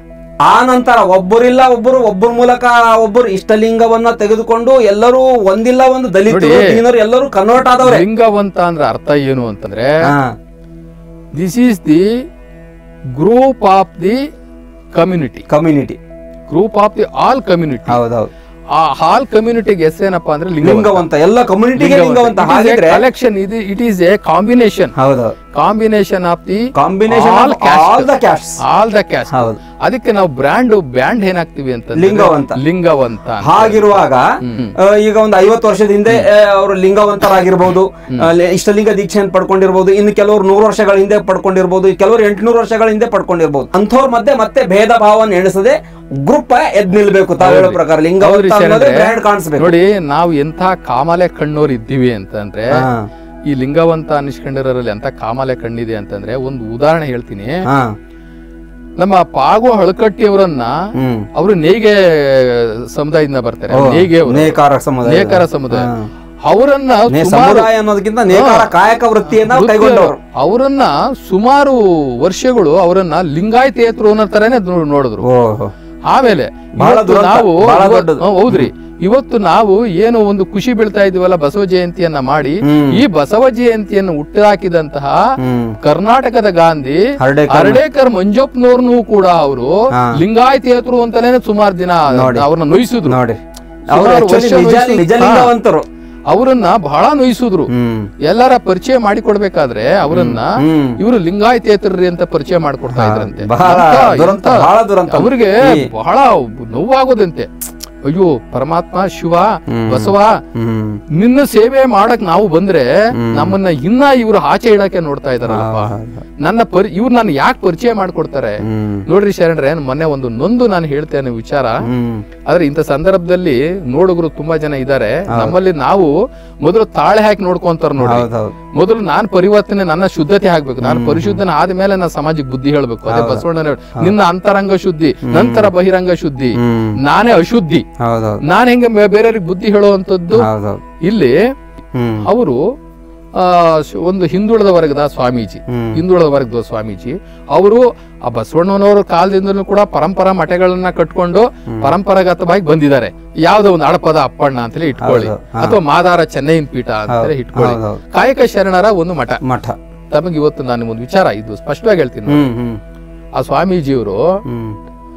ಆ ನಂತರ ಒಬ್ಬರಿಲ್ಲ ಒಬ್ಬರು ಒಬ್ಬರ ಮೂಲಕ ಒಬ್ಬರು ಇಷ್ಟಲಿಂಗವನ್ನ ತೆಗೆದುಕೊಂಡು ಎಲ್ಲರೂ ಒಂದಿಲ್ಲ ಒಂದು ದಲಿತರು ನೋಡಿ. ದೀನರು ಎಲ್ಲರೂ ಕನ್ವರ್ಟ್ ಆದವ್ರೆ ಲಿಂಗವಂತ ಅಂದ್ರೆ ಅರ್ಥ ಏನು ಅಂತಂದ್ರೆ ಹಾ, this is the group of the community community group of the all community ಹೌದೌದು ಆ ಹಾಲ್ ಕಮ್ಯುನಿಟಿಗೆ ಹೆಸರೇನಪ್ಪ ಅಂದ್ರೆ ಲಿಂಗವಂತ ಲಿಂಗವಂತ ಎಲ್ಲ ಕಮ್ಯುನಿಟಿಗೆ ಲಿಂಗವಂತ ಹಾಗಿದ್ರೆ ಕಲೆಕ್ಷನ್ ಇದು ಇಟ್ ಈಸ್ ಎ ಕಾಂಬಿನೇಷನ್ ಹೌದು combination of the combination All all the caste all the caste ಹೌದು ಅದಕ್ಕೆ ನಾವು ಬ್ರ್ಯಾಂಡ್ ಬ್ಯಾಂಡ್ ಏನಾಗ್ತಿವಿ ಅಂತ ಲಿಂಗವಂತ. ಲಿಂಗವಂತ ಅಂತ. ಹಾಗಿರುವಾಗ ಆ, ಈಗ ಒಂದು ಐವತ್ತು ವರ್ಷದ ಹಿಂದೆ ಆ, ಅವರು ಲಿಂಗವಂತರಾಗಿರ್ಬೋದು ಆ, ಲೆ- ಇಷ್ಟಲಿಂಗ ದೀಕ್ಷೆಯನ್ನು ಪಡ್ಕೊಂಡಿರ್ಬೋದು ಇನ್ನು ಕೆಲವರು ನೂರು ವರ್ಷಗಳ ಹಿಂದೆ ಪಡ್ಕೊಂಡಿರ್ಬೋದು ಕೆಲವರು ಎಂಟುನೂರು ವರ್ಷಗಳ ಹಿಂದೆ ಪಡ್ಕೊಂಡಿರ್ಬೋದು ಅಂಥವ್ರ ಮಧ್ಯೆ ಮತ್ತೆ ಭೇದ ಭಾವವನ್ನು ಎಣಿಸದೆ ಗ್ರೂಪ್ ಎದ್ ನಿಲ್ಬೇಕು ತಾವು ಹೇಳೋ ಪ್ರಕಾರ ಹೌದ್ರಿ ಲಿಂಗವಂತ ಶರಣರೇ. ಬ್ರ್ಯಾಂಡ್ ಕಾಣಿಸ್ಬೇಕು ನೋಡಿ ನಾವು ಎಂಥ ಕಾಮಾಲೆ ಕಣ್ಣೋರ್ ಇದ್ದೀವಿ ಅಂತಂದ್ರೆ ಹಾ, ಈ ಲಿಂಗವಂತ ಅನಿಸ್ಕೊಂಡಿರೋರಲ್ಲಿ ಎಂತ ಕಾಮಾಲೆ ಕಣ್ಣಿದೆ ಅಂತಂದ್ರೆ ಒಂದು ಉದಾಹರಣೆ ಹೇಳ್ತೀನಿ ಹಾ, ನಮ್ಮ ಪಾಗು ಹಳಕಟ್ಟಿಯವರನ್ನ ಹ್ಮ್ ಅವರು ನೇಗೆ ಸಮುದಾಯದಿಂದ ಬರ್ತಾರೆ ಓ, ನೇಗೆ ಅವರು ನೇಕಾರ ಸಮುದಾಯ ನೇಕಾರ ಸಮುದಾಯ ಹಾ. ಅವರನ್ನ ನೇ ಸುಮಾರು ಸಮುದಾಯ ಅನ್ನೋದಕ್ಕಿಂತ ನೇಕಾರ ಕಾಯಕ ವೃತ್ತಿಯನ್ನ ಅವ್ರು ಕೈಗೊಂಡವರು ಅವರನ್ನ ಸುಮಾರು ವರ್ಷಗಳು ಅವರನ್ನ ಲಿಂಗಾಯತೇತರು ಅನ್ನೋ ತರನೇ ನೋ- ನೋಡಿದ್ರು ಓಹೋ ಆಮೇಲೆ ಬಹಳ ಇವತ್ತು ದುರಂತ, ನಾವು ಬಹಳ ಇವತ್ತು- ದೊಡ್ಡದು. ಹ್ಮ್, ಹೌದ್ರಿ ಇವತ್ತು ನಾವು ಏನು ಒಂದು ಖುಷಿ ಬೀಳ್ತಾ ಇದೀವಲ್ಲ ಬಸವ ಜಯಂತಿಯನ್ನ ಮಾಡಿ ಹ್ಮ್. ಈ ಬಸವ ಜಯಂತಿಯನ್ನು ಹುಟ್ಟುಹಾಕಿದಂತಹ ಹ್ಮ್ ಕರ್ನಾಟಕದ ಗಾಂಧಿ ಹರ್ಡೇಕರ್ ಹರ್ಡೇಕರ್ ಮಂಜಪ್ಪನವ್ರನ್ನು ಕೂಡ ಅವರು ಹಾ. ಲಿಂಗಾಯತೇತರು ಅಂತಾನೆ ಸುಮಾರು ದಿನ ನೋಡಿ. ಅವ್ರನ್ನ ನೋಯಿಸಿದ್ರು ನೋಡಿ ಅವ್ರು ಸುಮಾರು actually ವರ್ಷ ನಿಜ ವಯಸ್ಸು- ನಿಜ ಲಿಂಗವಂತರು ಅವರನ್ನ ಬಹಳ ನೋಯಿಸಿದ್ರು ಹ್ಮ್ ಎಲ್ಲರ ಪರಿಚಯ ಮಾಡಿಕೊಡ್ಬೇಕಾದ್ರೆ ಅವರನ್ನ ಹ್ಮ್ ಇವರು ಲಿಂಗಾಯತೇತರ್ರಿ ಅಂತ ಪರಿಚಯ ಮಾಡ್ಕೊಡ್ತಾ ಇದ್ರಂತೆ ಬಹಳ ಎಂತ- ದುರಂತ ಎಂತ- ಬಹಳ ದುರಂತ ಅವ್ರಿಗೆ ಈ- ಬಹಳ ನೋವಾಗೋದಂತೆ ಅಯ್ಯೋ ಪರಮಾತ್ಮ ಶಿವ ಹ್ಮ್. ಬಸವ ಹ್ಮ್ ನಿನ್ನ ಸೇವೆ ಮಾಡಕ್ ನಾವು ಬಂದ್ರೆ ನಮ್ಮನ್ನ ಇನ್ನ ಇವ್ರು ಆಚೆ ಇಡಕ್ಕೆ ನೋಡ್ತಾ ಇದಾರಲ್ಲಪ್ಪ ನನ್ನ ಪರಿ ಇವ್ರು ನಾನು ಯಾಕೆ ಪರಿಚಯ ಮಾಡ್ಕೊಡ್ತಾರೆ ಹ್ಮ್ ನೋಡ್ರಿ ಶರಣರೇ ಮೊನ್ನೆ ಒಂದು ನೊಂದು ನಾನು ಹೇಳ್ತೇನೆ ವಿಚಾರ ಹ್ಮ್ ಆದ್ರೆ ಇಂಥ ಸಂದರ್ಭದಲ್ಲಿ ನೋಡುಗರು ತುಂಬಾ ಜನ ಇದ್ದಾರೆ ನಮ್ಮಲ್ಲಿ ನಾವು ಮೊದಲು ತಾಳೆ ಹಾಕಿ ನೋಡ್ಕೊಂತಾರ ನೋಡಿ ಹೌದೌದು ಮೊದಲು ನಾನ್ ಪರಿವರ್ತನೆ ನನ್ನ ಶುದ್ಧತೆ ಆಗ್ಬೇಕು ನಾನು ಪರಿಶುದ್ಧನ ಆದ್ಮೇಲೆ ನಾನು ಸಮಾಜಕ್ಕೆ ಬುದ್ಧಿ ಹೇಳ್ಬೇಕು ಅದೇ ಬಸವಣ್ಣ ನಿನ್ನ ಅಂತರಂಗ ಶುದ್ಧಿ ನಂತರ ಬಹಿರಂಗ ಶುದ್ಧಿ ಹ್ಮ್ ನಾನೇ ಅಶುದ್ಧಿ ಹೌದೌದು ನಾನ್ ಹೆಂಗೆ ಬೇ- ಬೇರೆಯವ್ರಿಗೆ ಬುದ್ಧಿ ಹೇಳುವಂತದ್ದು ಹೌದೌದು ಇಲ್ಲಿ ಹ್ಮ್ ಅವರು ಆ, ಶ್- ಒಂದು ಹಿಂದುಳಿದ ವರ್ಗದ ಸ್ವಾಮೀಜಿ ಹ್ಮ್. ಹಿಂದುಳಿದ ವರ್ಗದ ಸ್ವಾಮೀಜಿ ಅವರು ಆ ಬಸವಣ್ಣನವರ ಕಾಲದಿಂದಲೂ ಕೂಡ ಪರಂಪರಾ ಮಠಗಳನ್ನ ಕಟ್ಕೊಂಡು ಪರಂಪರಾಗತವಾಗಿ ಬಂದಿದ್ದಾರೆ ಯಾವ್ದೋ ಒಂದು ಅಡಪದ ಅಪ್ಪಣ್ಣ ಅಂತಲೇ ಇಟ್ಕೊಳ್ಳಿ ಹೌದು, ಹಾ. ಅಥವಾ ಮಾದಾರ ಚೆನ್ನೈನ್ ಪೀಠ ಅಂತಲೇ ಇಟ್ಕೊಳ್ಳಿ ಹೌದೌದು ಕಾಯಕ ಶರಣರ ಒಂದು ಮಠ ಮಠ ತಮಗೆ ಇವತ್ತು ನಾನು ಒಂದು ವಿಚಾರ ಇದು ಸ್ಪಷ್ಟವಾಗಿ ಹೇಳ್ತೀನಿ ನೋಡಿ. ಹ್ಮ್ ಹ್ಮ್ ಆ ಸ್ವಾಮೀಜಿಯವರು ಹ್ಮ್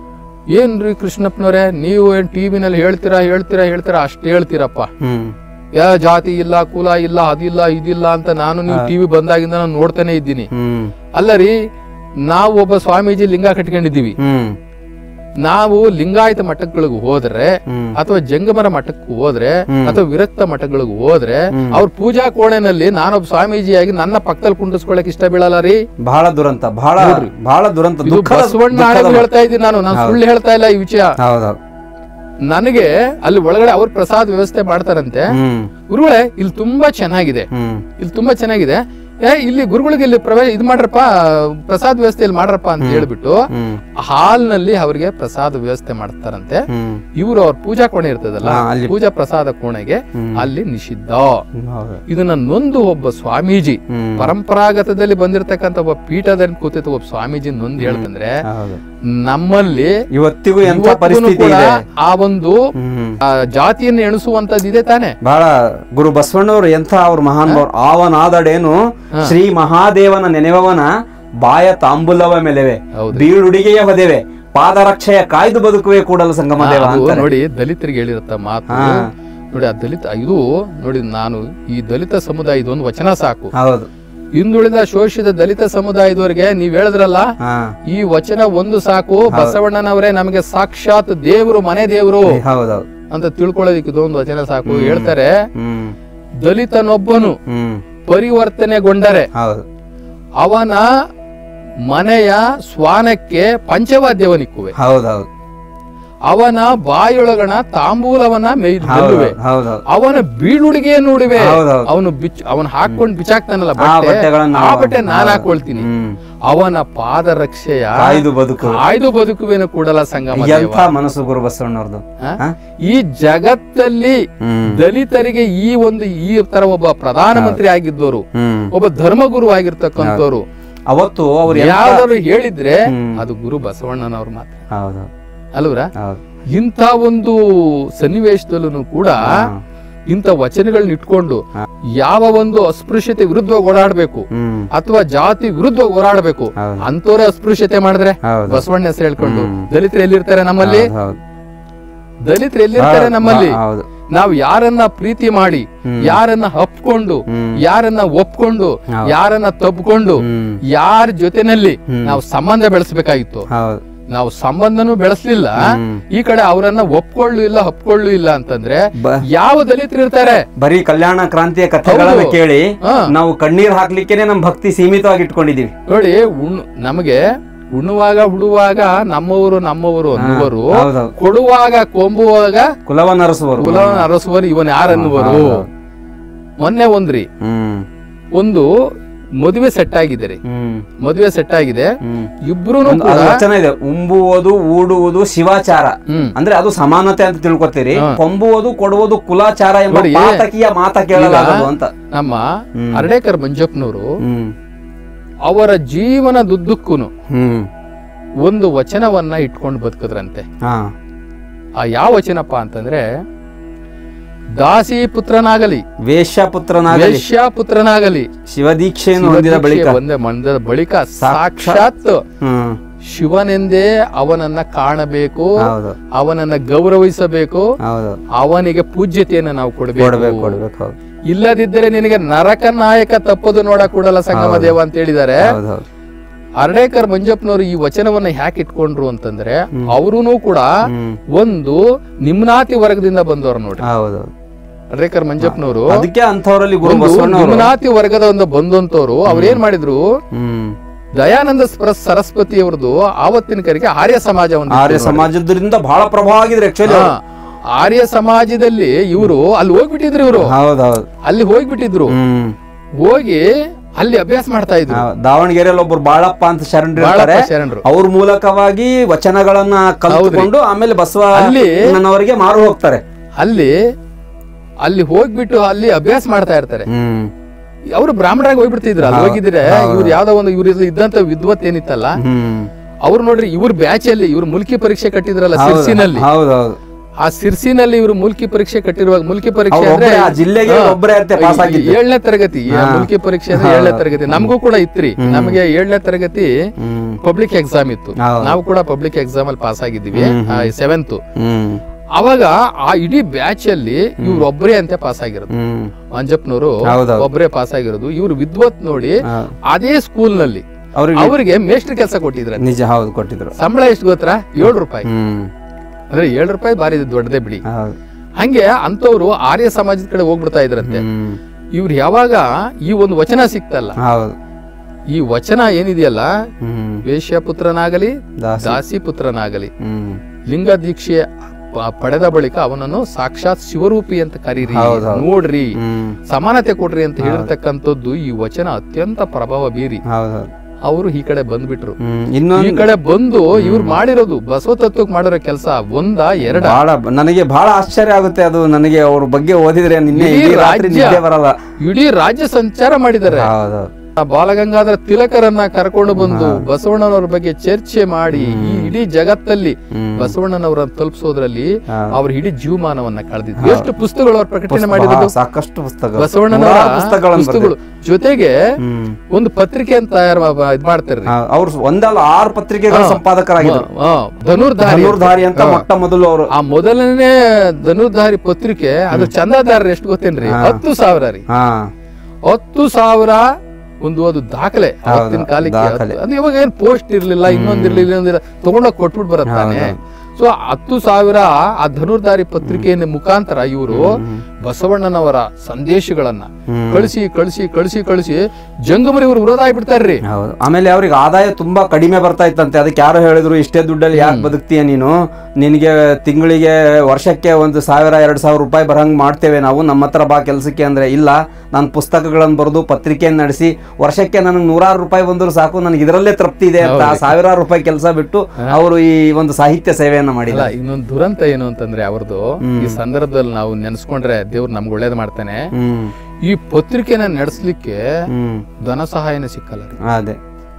ಏನ್ರಿ ಕೃಷ್ಣಪ್ಪನವರೇ ನೀವು ಏನ್ ಟಿವಿನಲ್ಲಿ ಹೇಳ್ತೀರಾ ಹೇಳ್ತೀರಾ ಹೇಳ್ತೀರಾ ಅಷ್ಟು ಹೇಳ್ತೀರಪ್ಪ ಹ್ಮ್ ಯಾ ಜಾತಿ ಇಲ್ಲ ಕುಲ ಇಲ್ಲ ಅದಿಲ್ಲ ಇದಿಲ್ಲ ಅಂತ ನಾನು ನೀವು ಟಿವಿ ಬಂದಾಗಿಂದ ನಾನು ನೋಡ್ತಾನೆ ಇದ್ದೀನಿ ಹ್ಮ್ ಅಲ್ಲ ರೀ ನಾವು ಒಬ್ಬ ಸ್ವಾಮೀಜಿ ಲಿಂಗ ಕಟ್ಕೊಂಡಿದ್ದೀವಿ ಹ್ಮ್ ನಾವು ಲಿಂಗಾಯತ ಮಠಗಳಿಗೆ ಹೋದ್ರೆ ಹ್ಮ್. ಅಥವಾ ಜಂಗಮರ ಮಠಕ್ಕೆ ಹೋದ್ರೆ ಹ್ಮ್. ಅಥವಾ ವಿರಕ್ತ ಮಠಗಳಿಗೆ ಹೋದ್ರೆ ಹ್ಮ್. ಅವ್ರ ಪೂಜಾ ಕೋಣೆನಲ್ಲಿ ನಾನೊಬ್ಬ ಸ್ವಾಮೀಜಿಯಾಗಿ ನನ್ನ ಪಕ್ಕದಲ್ಲಿ ಕುಂಡಿಸ್ಕೊಳಕ್ ಇಷ್ಟ ಬೀಳಲ್ಲ ರೀ ಬಹಳ ದುರಂತ ಬಹಳ ಬಹಳ ದುರಂತ ಇದು ದುಃಖದ ಬಸವಣ್ಣ ದುಃಖದ ಆಣೆಗೂ ಹೇಳ್ತಾ ಇದ್ದೀನಿ ನಾನು ನಾನು ಸುಳ್ಳು ಹೇಳ್ತಾ ಇಲ್ಲ ಈ ವಿಷಯ ಹೌದೌದು ನನಗೆ ಅಲ್ಲಿ ಒಳಗಡೆ ಅವ್ರ ಪ್ರಸಾದ ವ್ಯವಸ್ಥೆ ಮಾಡ್ತಾರಂತೆ ಹ್ಮ್ ಗುರುಗಳೇ ಇಲ್ಲಿ ತುಂಬಾ ಚೆನ್ನಾಗಿದೆ ಹ್ಮ್ ಇಲ್ಲಿ ತುಂಬಾ ಚೆನ್ನಾಗಿದೆ ಏ ಇಲ್ಲಿ ಗುರುಗಳಿಗೆ ಇಲ್ಲಿ ಪ್ರವೇಶ ಇದು ಮಾಡ್ರಪ್ಪ ಪ್ರಸಾದ ವ್ಯವಸ್ಥೆ ಇಲ್ಲಿ ಮಾಡ್ರಪ್ಪ ಅಂತ ಹೇಳ್ಬಿಟ್ಟು ಹ್ಮ್ ಹಾಲ್ನಲ್ಲಿ ಅವರಿಗೆ ಪ್ರಸಾದ ವ್ಯವಸ್ಥೆ ಮಾಡ್ತಾರಂತೆ ಹ್ಮ್ ಇವರು ಅವ್ರ ಪೂಜಾ ಕೋಣೆ ಇರ್ತದಲ್ಲ ಹಾ, ಅಲ್ಲಿ- ಪೂಜಾ ಪ್ರಸಾದ ಕೋಣೆಗೆ ಹ್ಮ್. ಅಲ್ಲಿ ನಿಷಿದ್ಧ ಹೌದು ಇದನ್ನ ನೊಂದು ಒಬ್ಬ ಸ್ವಾಮೀಜಿ ಹ್ಮ್ ಪರಂಪರಾಗತದಲ್ಲಿ ಬಂದಿರತಕ್ಕಂತ ಒಬ್ಬ ಪೀಠದಲ್ಲಿ ಕೂತಿದ್ದ ಒಬ್ಬ ಸ್ವಾಮೀಜಿ ನೊಂದು ಹೇಳ್ತಂದ್ರೆ ಹೌದು ನಮ್ಮಲ್ಲಿ ಇವತ್ತಿಗೂ ಎಂತ ಇವತ್ತಿಗೂ ಪರಿಸ್ಥಿತಿ ಕೂಡ ಇದೆ ಆ ಒಂದು ಹ್ಮ್ ಆ, ಜಾತಿಯನ್ನು ಎಣಿಸುವಂತದ್ದು ಇದೆ ತಾನೆ ಬಹಳ ಗುರು ಬಸವಣ್ಣವರು ಎಂಥ ಅವ್ರ ಮಹಾನ್ ಆವನಾದಡೇನು ಶ್ರೀ ಮಹಾದೇವನ ನೆನೆವವನ ಬಾಯ ತಾಂಬುಲವ ಮೆಲೆವೆ ಹೌದು. ಬೀಳುಡಿಗೆಯ ಹೊದೆವೆ ಪಾದರಕ್ಷೆಯ ಕಾಯ್ದು ಬದುಕುವೆ ಕೂಡಲು ಸಂಗಮ ದೇವ ಅದು ಅಂತಾರೆ ನೋಡಿ ದಲಿತರಿಗೆ ಹೇಳಿರತ್ತ ಮಾತು ಹಾ. ನೋಡಿ ಆ ದಲಿತ ಇದು ನೋಡಿ ನಾನು ಈ ದಲಿತ ಸಮುದಾಯ ಇದೊಂದು ವಚನ ಸಾಕು ಹೌದು ಹಿಂದುಳಿದ ಶೋಷಿತ ದಲಿತ ಸಮುದಾಯದವರಿಗೆ ನೀವ್ ಹೇಳಿದ್ರಲ್ಲ ಹಾ ಈ ವಚನ ಒಂದು ಸಾಕು ಬಸವಣ್ಣನವರೇ ನಮಗೆ ಸಾಕ್ಷಾತ್ ದೇವರು ಮನೆ ದೇವರು ಹೌದೌದು ಅಂತ ತಿಳ್ಕೊಳ್ಳೋದಕ್ಕೆ ಇದೊಂದು ವಚನ ಸಾಕು ಹೇಳ್ತಾರೆ ಹ್ಮ್ ದಲಿತನೊಬ್ಬನು ಹ್ಮ್ ಪರಿವರ್ತನೆಗೊಂಡರೆ ಹೌದು ಅವನ ಮನೆಯ ಸ್ವಾನಕ್ಕೆ ಪಂಚವಾದ್ಯವನಿಕ್ಕುವೆ ಹೌದೌದು ಅವನ ಬಾಯೊಳಗಣ ತಾಂಬೂಲವನ್ನ ಮೇಯ್- ಗೆಲ್ಲುವೆ ಹೌದೌದು ಅವನ ಬೀಳುಡಿಗೆ ನೋಡುವೆ ಹೌದೌದು. ಅವನು ಬಿಚ್ ಅವನ್ ಹಾಕೊಂಡ್ ಬಿಚಾಕ್ತಾನಲ್ಲ ಆ ಬಟ್ಟೆ ಬಟ್ಟೆಗಳನ್ನ ಆ ಬಟ್ಟೆ ನಾನ್ ಹಾಕೊಳ್ತೀನಿ ಹ್ಮ್ ಅವನ ಪಾದರಕ್ಷೆಯ ಕಾಯ್ದು ಬದುಕು ಆಯ್ದು ಬದುಕುವೆನು ಕೂಡಲ ಸಂಗಮ ದೇವ. ಎಂಥ ಮನಸ್ಸು ಗುರು ಬಸವಣ್ಣವ್ರದ್ದು ಹ? ಹಾ? ಈ ಜಗತ್ತಲ್ಲಿ ಹ್ಮ್ ದಲಿತರಿಗೆ ಈ ಒಂದು ಈ ತರ ಒಬ್ಬ ಪ್ರಧಾನಮಂತ್ರಿ ಆಗಿದ್ದವರು ಹ್ಮ್ ಒಬ್ಬ ಧರ್ಮಗುರು ಆಗಿರ್ತಕ್ಕಂಥವ್ರು ಅವತ್ತು ಅವ್ರು ಎಂತ- ಯಾವ್ದಾದ್ರು ಹೇಳಿದ್ರೆ ಹ್ಮ್. ಅದು ಗುರು ಬಸವಣ್ಣನವ್ರ ಮಾತ್ರ ಹೌದು ಅಲ್ವರ ಹೌದು ಇಂಥ ಒಂದು ಸನ್ನಿವೇಶದಲ್ಲೂ ಕೂಡ ಇಂಥ ವಚನಗಳನ್ನ ಇಟ್ಕೊಂಡು ಯಾವ ಒಂದು ಅಸ್ಪೃಶ್ಯತೆ ವಿರುದ್ಧ ಓಡಾಡ್ಬೇಕು ಹ್ಮ್ ಅಥವಾ ಜಾತಿ ವಿರುದ್ಧ ಹೋರಾಡಬೇಕು ಹೌದು. ಅಂತವ್ರೆ ಅಸ್ಪೃಶ್ಯತೆ ಮಾಡಿದ್ರೆ ಹೌದು ಬಸವಣ್ಣ ಹೆಸರು ಹೇಳ್ಕೊಂಡು ಹ್ಮ್. ದಲಿತರು ಎಲ್ಲಿರ್ತಾರೆ ನಮ್ಮಲ್ಲಿ ಹೌದು, ಹೌದು ದಲಿತರು ಎಲ್ಲಿರ್ತಾರೆ ಹೌದು, ನಮ್ಮಲ್ಲಿ ಹೌದು ನಾವು ಯಾರನ್ನ ಪ್ರೀತಿ ಮಾಡಿ ಯಾರನ್ನ ಹಪ್ಕೊಂಡು ಹ್ಮ್. ಯಾರನ್ನ ಒಪ್ಕೊಂಡು ಹೌದು. ಯಾರನ್ನ ತಬ್ಕೊಂಡು ಹ್ಮ್ ಯಾರ ಜೊತೆನಲ್ಲಿ ಹ್ಮ್. ನಾವು ಸಂಬಂಧ ಬೆಳೆಸಬೇಕಾಗಿತ್ತು ಹೌದು ನಾವು ಸಂಬಂಧನೂ ಬೆಳೆಸ್ಲಿಲ್ಲ ಹ್ಮ್. ಈ ಕಡೆ ಅವರನ್ನ ಒಪ್ಕೊಳ್ಳು ಇಲ್ಲ ಹಪ್ಕೊಳ್ಳು ಇಲ್ಲ ಅಂತಂದ್ರೆ ಬ- ಯಾವ ದಲಿತರು ಇರ್ತಾರೆ ಬರೀ ಕಲ್ಯಾಣ ಕ್ರಾಂತಿಯ ಕಥೆಗಳನ್ನ ಹೌದು. ಕೇಳಿ ಹಾ. ನಾವು ಕಣ್ಣೀರ್ ಹಾಕ್ಲಿಕ್ಕೇನೆ ನಮ್ ಭಕ್ತಿ ಸೀಮಿತವಾಗಿ ಇಟ್ಕೊಂಡಿದೀವಿ ನೋಡಿ ಉಣ್ ನಮಗೆ ಉಣ್ಣುವಾಗ ಉಡುವಾಗ ನಮ್ಮವರು ನಮ್ಮವರು ಅನ್ನುವರು ಹೌದೌದು ಕೊಡುವಾಗ ಕೊಂಬುವಾಗ ಕುಲವನ್ನ ಅರಸುವರು ಕುಲವನ್ನು ಅರಸುವರು ಇವನ್ ಯಾರನ್ನುವರು ಹೌದೌದು. ಮೊನ್ನೆ ಒಂದ್ರಿ ಹ್ಮ್ ಒಂದು ಮದುವೆ ಸೆಟ್ ಆಗಿದೆ ರೀ ಹ್ಮ್ ಮದುವೆ ಸೆಟ್ ಆಗಿದೆ ಹ್ಮ್ ಇಬ್ರು ಒಂದು ಅದು ವಚನ ಇದೆ ಉಂಬುವುದು ಊಡುವುದು ಶಿವಾಚಾರ ಹ್ಮ್ ಅಂದ್ರೆ ಅದು ಸಮಾನತೆ ಅಂತ ತಿಳ್ಕೊತೀರಿ ಹಾ. ಕೊಂಬುವುದು ಕೊಡುವುದು ಕುಲಾಚಾರ ಎಂಬ ನೋಡಿ, ಪಾತಕಿಯ ಮಾತ ಕೇಳಲಾಗದು ಅಂತ ನಮ್ಮ ಹ್ಮ್. ಅರ್ಡೇಕರ್ ಮಂಜಪ್ಪನವರು ಹ್ಮ್ ಅವರ ಜೀವನದುದ್ದಕ್ಕೂ ಹ್ಮ್ ಒಂದು ವಚನವನ್ನ ಇಟ್ಕೊಂಡು ಬದುಕಿದ್ರಂತೆ ಹಾ ಆ ಯಾವ ವಚನಪ್ಪ ಅಂತಂದ್ರೆ ದಾಸಿ ಪುತ್ರನಾಗಲಿ ವೇಶ್ಯ ಪುತ್ರನಾಗಲಿ ವೇಶ್ಯ ಪುತ್ರನಾಗಲಿ ಶಿವದೀಕ್ಷೆಯನ್ನು ಹೊಂದಿದ ಬಳಿಕ ಶಿವದೀಕ್ಷೆ ಒಂದೇ ಮಂದದ ಬಳಿಕ ಸಾಕ್ಷಾತ್ ಹ್ಮ್ ಶಿವನೆಂದೇ ಅವನನ್ನ ಕಾಣಬೇಕು ಹೌದು ಅವನನ್ನ ಗೌರವಿಸಬೇಕು ಹೌದು ಅವನಿಗೆ ಪೂಜ್ಯತೆಯನ್ನು ನಾವು ಕೊಡ್ಬೇಕು ಕೊಡಬೇಕು ಕೊಡ್ಬೇಕು ಹೌದು ಇಲ್ಲದಿದ್ದರೆ ನಿನಗೆ ನರಕ ನಾಯಕ ತಪ್ಪದು ನೋಡ ಕೂಡಲ ಸಂಗಮ ದೇವ ಅಂತ ಹೇಳಿದ್ದಾರೆ ಹೌದು ಹೌದು ಅರ್ಡೇಕರ್ ಮಂಜಪ್ಪನವರು ಈ ವಚನವನ್ನ ಯಾಕೆ ಇಟ್ಕೊಂಡ್ರು ಅಂತಂದ್ರೆ ಅವರೂ ಕೂಡ ಹ್ಮ್ ಒಂದು ನಿಮ್ನಾತಿ ವರ್ಗದಿಂದ ಬಂದವರು ನೋಡಿ ಹೌದು ಅರ್ಡೇಕರ್ ಮಂಜಪ್ಪನವರು ಅದಕ್ಕೆ ಅಂಥವರಲ್ಲಿ ಗುರು ಒಂದು ಬಸವಣ್ಣವರು ನಿಮ್ನಾತಿ ವರ್ಗದ ಒಂದು ಬಂದಂತವ್ರು ಅವ್ರೇನ್ ಮಾಡಿದ್ರು ಹ್ಮ್ ದಯಾನಂದ ಸ್ಪ್ರ- ಸರಸ್ವತಿ ಅವ್ರದ್ದು ಆವತ್ತಿನ ಕರೆಗೆ ಆರ್ಯ ಸಮಾಜ ಒಂದು ಆರ್ಯ ಸಮಾಜದಿಂದ ಬಹಳ ಪ್ರಭಾವ ಆಗಿದ್ರು ಆಕ್ಚುಲಿ ಹಾ, ಆರ್ಯ ಸಮಾಜದಲ್ಲಿ ಇವರು ಅಲ್ಲಿ ಹೋಗ್ಬಿಟ್ಟಿದ್ರು ಇವರು ಹೌದೌದು ಅಲ್ಲಿ ಹೋಗ್ಬಿಟ್ಟಿದ್ರು ಹ್ಮ್ ಹೋಗಿ ಅಲ್ಲಿ ಅಭ್ಯಾಸ ಮಾಡ್ತಾ ಇದ್ರು ಹೌದು. ದಾವಣಗೆರೆಯಲ್ಲಿ ಒಬ್ರು ಬಾಳಪ್ಪ ಅಂತ ಶರಣರು ಬಾಳಪ್ಪ ಇರ್ತಾರೆ ಶರಣರು ಅವ್ರ ಮೂಲಕವಾಗಿ ವಚನಗಳನ್ನ ಕಲ್ತ್ಕೊಂಡು ಆಮೇಲೆ ಬಸವ ಅಲ್ಲಿ ನನ್ನವರಿಗೆ ಮಾರು ಹೋಗ್ತಾರೆ ಅಲ್ಲಿ ಅಲ್ಲಿ ಹೋಗ್ಬಿಟ್ಟು ಅಲ್ಲಿ ಅಭ್ಯಾಸ ಮಾಡ್ತಾ ಇರ್ತಾರೆ ಹ್ಮ್ ಅವರು ಬ್ರಾಹ್ಮಣರಾಗಿ ಹೋಗ್ಬಿಡ್ತಿದ್ರು ಅಲ್ಲಿ ಹೋಗಿದ್ರೆ ಇವ್ರು ಯಾವ್ದೋ ಒಂದು ಇವ್ರ ಇದ್ದಂತ ವಿದ್ವತ್ ಏನಿತ್ತಲ್ಲ ಹ್ಮ್ ಅವ್ರು ನೋಡ್ರಿ ಇವ್ರ ಬ್ಯಾಚ್ ಅಲ್ಲಿ ಇವ್ರು ಮುಲ್ಕಿ ಪರೀಕ್ಷೆ ಕಟ್ಟಿದ್ರಲ್ಲ ಸಿರ್ಸಿನಲ್ಲಿ ಹೌದೌದು ಆ ಸಿರ್ಸಿನಲ್ಲಿ ಇವರು ಮುಲ್ಕಿ ಪರೀಕ್ಷೆ ಕಟ್ಟಿರುವಾಗ ಮುಲ್ಕಿ ಪರೀಕ್ಷೆ ಅವ್ರು ಅಂದ್ರೆ ಒಬ್ರೇ, ಆ ಜಿಲ್ಲೆಗೆ ಹಾ, ಒಬ್ರೇ ಅಂತೆ ಪಾಸ್ ಆಗಿದ್ದು. ಏಳನೇ ತರಗತಿ ಈ ಮುಲ್ಕಿ ಪರೀಕ್ಷೆ ಅಂದ್ರೆ ಏಳನೇ ತರಗತಿ ನಮಗೂ ಕೂಡ ಇತ್ರಿ ನಮಗೆ ಏಳನೇ ತರಗತಿ ಹ್ಮ್ ಪಬ್ಲಿಕ್ ಎಕ್ಸಾಮ್ ಇತ್ತು ಹೌದು. ನಾವು ಕೂಡ ಪಬ್ಲಿಕ್ ಎಕ್ಸಾಮ್ ಅಲ್ಲಿ ಪಾಸ್ ಆಗಿದ್ದೀವಿ ಸೆವೆಂತ್ ಹ್ಮ್ ಅವಾಗ ಆ ಇಡೀ ಬ್ಯಾಚ್ ಅಲ್ಲಿ ಇವ್ರು ಒಬ್ಬರೇ ಅಂತೆ ಪಾಸ್ ಆಗಿರೋದು ಹ್ಮ್ ಮಂಜಪ್ಪನವರು ಹೌದೌದು. ಒಬ್ಬರೇ ಪಾಸ್ ಆಗಿರೋದು ಇವ್ರು ವಿದ್ವತ್ ನೋಡಿ ಹಾ. ಅದೇ ಸ್ಕೂಲ್ ನಲ್ಲಿ ಅವ್ರಿಗೆ ಅವರಿಗೆ ಮೇಷ್ಟ್ರ ಕೆಲಸ ಕೊಟ್ಟಿದ್ರೆ ನಿಜ ಹೌದು ಕೊಟ್ಟಿದ್ರು ಸಂಬಳ ಎಷ್ಟು ಗೊತ್ತಾ ಏಳು ರೂಪಾಯಿ ಹ್ಮ್ ಅಂದ್ರೆ ಏಳು ರೂಪಾಯಿ ಬಾರಿ ದೊಡ್ಡದೇ ಬಿಡಿ ಹೌದು ಹಂಗೆ ಅಂತವ್ರು ಆರ್ಯ ಸಮಾಜದ ಕಡೆ ಹೋಗ್ಬಿಡ್ತಾ ಇದ್ರಂತೆ ಹ್ಮ್ ಇವ್ರು ಯಾವಾಗ ಈ ಒಂದು ವಚನ ಸಿಕ್ತಲ್ಲ ಹೌದು ಈ ವಚನ ಏನಿದೆಯಲ್ಲ ಹ್ಮ್ ವೇಶ್ಯ ಪುತ್ರನಾಗಲಿ ದಾಸಿ ದಾಸಿ ಪುತ್ರನಾಗಲಿ ಹ್ಮ್ ಲಿಂಗ ದೀಕ್ಷೆ ಪ- ಪಡೆದ ಬಳಿಕ ಅವನನ್ನು ಸಾಕ್ಷಾತ್ ಶಿವರೂಪಿ ಅಂತ ಕರೀರಿ ಹೌದ್ ಹೌದ್. ನೋಡ್ರಿ ಹ್ಮ್ ಸಮಾನತೆ ಕೊಡ್ರಿ ಅಂತ ಹೇಳಿರ್ತಕ್ಕಂಥದ್ದು ಈ ವಚನ ಅತ್ಯಂತ ಪ್ರಭಾವ ಬೀರಿ ಹೌದು ಹೌದು ಅವರು ಈ ಕಡೆ ಬಂದ್ಬಿಟ್ರು ಹ್ಮ್ ಈ ಇನ್ನೊಂದು ಕಡೆ ಬಂದು ಇವ್ರು ಮಾಡಿರೋದು ಬಸವ ತತ್ವಕ್ಕೆ ಮಾಡಿರೋ ಕೆಲಸ ಒಂದ ಎರಡ ಬಹಳ ನನಗೆ ಬಹಳ ಆಶ್ಚರ್ಯ ಆಗುತ್ತೆ ಅದು ನನಗೆ ಅವ್ರ ಬಗ್ಗೆ ಓದಿದ್ರೆ ನಿನ್ನೆ ಇಡೀ ಇಡೀ ರಾತ್ರಿ ರಾಜ್ಯ- ನಿದ್ದೆ ಬರಲ್ಲ ಇಡೀ ರಾಜ್ಯ ಸಂಚಾರ ಮಾಡಿದ್ದಾರೆ ಹೌದು ಆ ಬಾಲಗಂಗಾಧರ ತಿಲಕರನ್ನ ಕರ್ಕೊಂಡು ಬಂದು ಬಸವಣ್ಣನವರ ಬಗ್ಗೆ ಚರ್ಚೆ ಮಾಡಿ ಈ ಇಡೀ ಜಗತ್ತಲ್ಲಿ ಹ್ಮ್. ಬಸವಣ್ಣನವರನ್ನ ತಲುಪಿಸೋದ್ರಲ್ಲಿ ಹಾ. ಅವ್ರ ಇಡೀ ಜೀವಮಾನವನ್ನ ಕಳೆದಿದ್ರು ಎಷ್ಟು ಪುಸ್ತಕಗಳು ಅವ್ರು ಪ್ರಕಟಣೆ ಬಹಳ ಮಾಡಿರೋದು ಸಾಕಷ್ಟು ಪುಸ್ತಕ ಬಸವಣ್ಣನವರ ನೂರಾರು ಪುಸ್ತಕಗಳನ್ನು ಪುಸ್ತಕಗಳು ಜೊತೆಗೆ ಹ್ಮ್ ಒಂದು ಪತ್ರಿಕೆ ಅಂತ ತಯಾರು ಮಾ- ಇದ್ ಮಾಡ್ತಾರ್ರಿ ಹಾ, ಅವ್ರು ಒಂದಲ್ಲ ಆರು ಪತ್ರಿಕೆಗಳ ಸಂಪಾದಕರಾಗಿದ್ರು ಹಾ, ಧನುರ್ಧಾರಿ ಧನುರ್ಧಾರಿ ಅಂತ ಮೊಟ್ಟ ಮೊದಲು ಅವರು ಆ ಮೊದಲನೇ ಧನುರ್ಧಾರಿ ಪತ್ರಿಕೆ ಅದ್ರ ಚಂದಾದಾರರು ಎಷ್ಟು ಗೊತ್ತೇನ್ರಿ ಹತ್ತು ಸಾವಿರ ರೀ ಹಾ ಹತ್ತು ಸಾವಿರ ಒಂದು ಅದು ದಾಖಲೆ ಅವತ್ತಿನ ಕಾಲಕ್ಕೆ ದಾಖಲೆ. ಅದು ಇವಾಗ ಏನ್ ಪೋಸ್ಟ್ ಇರ್ಲಿಲ್ಲ ಇನ್ನೊಂದ್ ಇರ್ಲಿಲ್ಲ ಇನ್ನೊಂದಿಲ್ಲ ತಗೊಂಡೋಗ್ ಕೊಟ್ಬಿಟ್ಟು ಬರತ್ತಾನೆ ಸೊ ಹತ್ತು ಸಾವಿರ ಆ ಧನುರ್ಧಾರಿ ಪತ್ರಿಕೆಯ ಮುಖಾಂತರ ಇವರು ಬಸವಣ್ಣನವರ ಸಂದೇಶಗಳನ್ನ ಹ್ಮ್. ಕಳಿಸಿ ಕಳಿಸಿ ಕಳಿಸಿ ಕಳಿಸಿ ಜಂಗಮರಿ ಇವ್ರು ವಿರೋಧ ಆಗ್ಬಿಡ್ತಾರ್ರಿ ಹೌದು ಆಮೇಲೆ ಅವ್ರಿಗೆ ಆದಾಯ ತುಂಬಾ ಕಡಿಮೆ ಬರ್ತಾ ಇತ್ತಂತೆ ಅದಕ್ಕೆ ಯಾರು ಹೇಳಿದ್ರು ಇಷ್ಟೇ ದುಡ್ಡಲ್ಲಿ ಯಾಕೆ ಬದುಕ್ತೀಯ ನೀನು ನಿನಗೆ ತಿಂಗಳಿಗೆ ವರ್ಷಕ್ಕೆ ಒಂದು ಸಾವಿರ ಎರಡು ಸಾವಿರ ರೂಪಾಯಿ ಬರಂಗ್ ಮಾಡ್ತೇವೆ ನಾವು ನಮ್ಮ ಹತ್ರ ಬಾ ಕೆಲಸಕ್ಕೆ ಅಂದ್ರೆ ಇಲ್ಲ ನಾನು ಪುಸ್ತಕಗಳನ್ನು ಬರೆದು ಪತ್ರಿಕೆಯನ್ನು ನಡೆಸಿ ವರ್ಷಕ್ಕೆ ನನಗೆ ನೂರಾರು ರೂಪಾಯಿ ಬಂದ್ರು ಸಾಕು ನನಗೆ ಇದರಲ್ಲೇ ತೃಪ್ತಿ ಇದೆ ಅಂತ ಆ ಸಾವಿರಾರು ರೂಪಾಯಿ ಕೆಲಸ ಬಿಟ್ಟು ಅವರು ಈ ಒಂದು ಸಾಹಿತ್ಯ ಸೇವೆಯನ್ನ ಮಾಡಿಲ್ಲ ಅಲ್ಲ ಇನ್ನೊಂದು ದುರಂತ ಏನು ಅಂತಂದ್ರೆ ಅವ್ರದ್ದು ಈ ಸಂದರ್ಭದಲ್ಲಿ ನಾವು ನೆನೆಸ್ಕೊಂಡ್ರೆ ದೇವ್ರು ನಮ್ಗೆ ಒಳ್ಳೇದ್ ಮಾಡ್ತಾನೆ ಹ್ಮ್ ಈ ಪತ್ರಿಕೆನ ನಡೆಸಲಿಕ್ಕೆ ಹ್ಮ್ ಧನ ಸಹಾಯನ ಸಿಕ್ಕಲ್ಲ ರೀ. ಅದೇ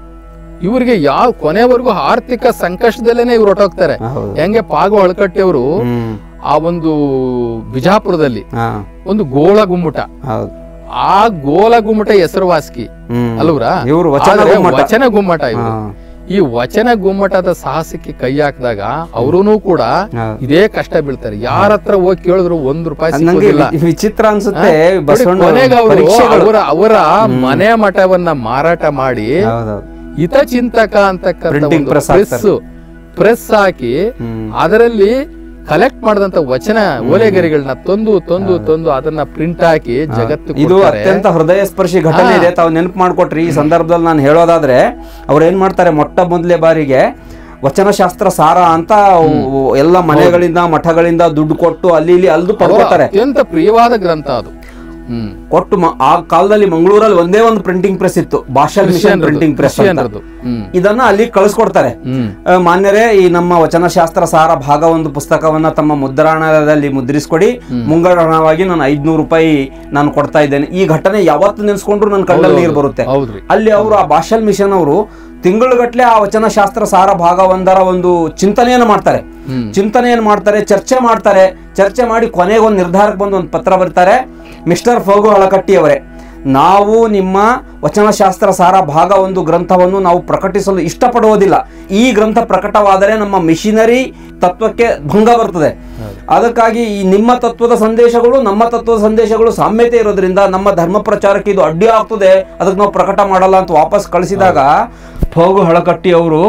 ಇವ್ರಿಗೆ ಯಾವ ಕೊನೆವರೆಗೂ ಆರ್ಥಿಕ ಸಂಕಷ್ಟದಲ್ಲೇನೆ ಇವ್ರು ಹೊಟ್ಟೋಗ್ತಾರೆ ಹೌದು ಹೆಂಗೆ ಪಾಗು ಅಳಕಟ್ಟೆಯವರು ಹ್ಮ್ ಆ ಒಂದು ಬಿಜಾಪುರದಲ್ಲಿ ಹಾ ಒಂದು ಗೋಳ ಗುಮ್ಮಟ ಹೌದು ಆ ಗೋಲ ಗುಮ್ಮಟ ಹೆಸರುವಾಸ್ಕಿ ಹ್ಮ್ ಅಲ್ವ್ರಾ ಇವ್ರು ವಚನ ಆದ್ರೆ ಗುಮ್ಮಟ. ವಚನ ಗುಮ್ಮಟ ಇವ್ರು ಹಾ. ಈ ವಚನ ಗುಮ್ಮಟದ ಸಾಹಸಕ್ಕೆ ಕೈ ಹಾಕಿದಾಗ ಅವರೂ ಕೂಡ ಹೌದು. ಇದೇ ಕಷ್ಟ ಬೀಳ್ತಾರೆ ಯಾರ ಹತ್ರ ಹೋಗಿ ಕೇಳಿದ್ರು ಒಂದ್ ರೂಪಾಯಿ ಅದ್ ನಂಗೆ ಸಿಗೋದಿಲ್ಲ ವಿ- ವಿಚಿತ್ರ ಅನ್ಸುತ್ತೆ ನೋಡಿ, ಬಸವಣ್ಣ ಕೊನೆಗೆ ಅವರು ಪರೀಕ್ಷೆಗಳು ಅವರ ಅವರ ಮನೆ ಮಠವನ್ನ ಮಾರಾಟ ಮಾಡಿ ಹೌದೌದು ಹಿತಚಿಂತಕ ಅಂತಕ್ಕಂಥ Printing ಒಂದು press ಪ್ರೆಸ್ ಪ್ರೆಸ್ ಹಾಕಿ ಹ್ಮ್. ಅದರಲ್ಲಿ ಕಲೆಕ್ಟ್ ಮಾಡಿದಂತ ವಚನ ಓಲೆಗರಿಗಳನ್ನ ತಂದು ತಂದು ತಂದು ಅದನ್ನ ಪ್ರಿಂಟ್ ಹಾಕಿ ಜಗತ್ತು ಇದು ಅತ್ಯಂತ ಹೃದಯ ಸ್ಪರ್ಶಿ ಘಟನೆ ಇದೆ ತಾವು ನೆನಪು ಮಾಡ್ಕೊಟ್ರಿ ಈ ಸಂದರ್ಭದಲ್ಲಿ ನಾನು ಹೇಳೋದಾದ್ರೆ ಅವ್ರು ಏನ್ ಮಾಡ್ತಾರೆ ಮೊಟ್ಟ ಮೊದಲೇ ಬಾರಿಗೆ ವಚನಶಾಸ್ತ್ರ ಸಾರ ಅಂತ ಅವು ಎಲ್ಲ ಮನೆಗಳಿಂದ ಮಠಗಳಿಂದ ದುಡ್ಡು ಕೊಟ್ಟು ಅಲ್ಲಿ ಇಲ್ಲಿ ಅಲ್ದು ಪಡ್ಕೋತಾರೆ ಅತ್ಯಂತ ಪ್ರಿಯವಾದ ಗ್ರಂಥ ಅದು ಹ್ಮ್ ಕೊಟ್ಟು ಮ- ಆ ಕಾಲದಲ್ಲಿ ಮಂಗಳೂರಲ್ಲಿ ಒಂದೇ ಒಂದು ಪ್ರಿಂಟಿಂಗ್ ಪ್ರೆಸ್ ಇತ್ತು ಭಾಷಾ ಮಿಷನ್ ಪ್ರಿಂಟಿಂಗ್ ಪ್ರೆಸ್ ಕ್ರಿಶ್ಚಿಯನ್ರದ್ದು. ಹ್ಮ್ ಇದನ್ನ ಅಲ್ಲಿ ಕಳಿಸ್ಕೊಡ್ತಾರೆ ಹ್ಮ್ ಆ, ಮಾನ್ಯರೇ ಈ ನಮ್ಮ ವಚನಶಾಸ್ತ್ರ ಸಾರ ಭಾಗ ಒಂದು ಪುಸ್ತಕವನ್ನ ತಮ್ಮ ಮುದ್ರಣದಲ್ಲಿ ಮುದ್ರಿಸ್ಕೊಡಿ ಮುಂಗಡಣವಾಗಿ ನಾನು ಐದ್ನೂರು ರೂಪಾಯಿ ನಾನು ಕೊಡ್ತಾ ಇದ್ದೇನೆ ಈ ಘಟನೆ ಯಾವತ್ತು ನೆನೆಸ್ಕೊಂಡ್ರು ನನ್ನ ಕಣ್ಣಲ್ಲಿ ನೀರು ಬರುತ್ತೆ ಹೌದ್ರಿ ಅಲ್ಲಿ ಅವರು ಆ ಭಾಷಲ್ ಮಿಷನ್ ಅವರು ತಿಂಗಳುಗಟ್ಲೆ ಆ ವಚನಶಾಸ್ತ್ರ ಸಾರ ಭಾಗ ಒಂದರ ಒಂದು ಚಿಂತನೆಯನ್ನು ಮಾಡ್ತಾರೆ ಹ್ಮ್. ಚಿಂತನೆಯನ್ನು ಮಾಡ್ತಾರೆ ಚರ್ಚೆ ಮಾಡ್ತಾರೆ ಚರ್ಚೆ ಮಾಡಿ ಕೊನೆಗೆ ಒಂದು ನಿರ್ಧಾರಕ್ಕೆ ಬಂದು ಒಂದು ಪತ್ರ ಬರೀತಾರೆ ಮಿಸ್ಟರ್ ಫೋಗು ಹಳಕಟ್ಟಿ ಅವರೇ ನಾವು ನಿಮ್ಮ ವಚನಶಾಸ್ತ್ರ ಸಾರ ಭಾಗ ಒಂದು ಗ್ರಂಥವನ್ನು ನಾವು ಪ್ರಕಟಿಸಲು ಇಷ್ಟಪಡುವುದಿಲ್ಲ ಈ ಗ್ರಂಥ ಪ್ರಕಟವಾದರೆ ನಮ್ಮ ಮಿಷಿನರಿ ತತ್ವಕ್ಕೆ ಭಂಗ ಬರ್ತದೆ ಅದಕ್ಕಾಗಿ ಈ ನಿಮ್ಮ ತತ್ವದ ಸಂದೇಶಗಳು ನಮ್ಮ ತತ್ವದ ಸಂದೇಶಗಳು ಸಾಮ್ಯತೆ ಇರೋದ್ರಿಂದ ನಮ್ಮ ಧರ್ಮ ಪ್ರಚಾರಕ್ಕೆ ಇದು ಅಡ್ಡಿ ಆಗ್ತದೆ ಅದಕ್ಕೆ ನಾವು ಪ್ರಕಟ ಮಾಡಲ್ಲ ಅಂತ ವಾಪಸ್ ಕಳಿಸಿದಾಗ ಫೋಗು ಹಳಕಟ್ಟಿ ಅವರು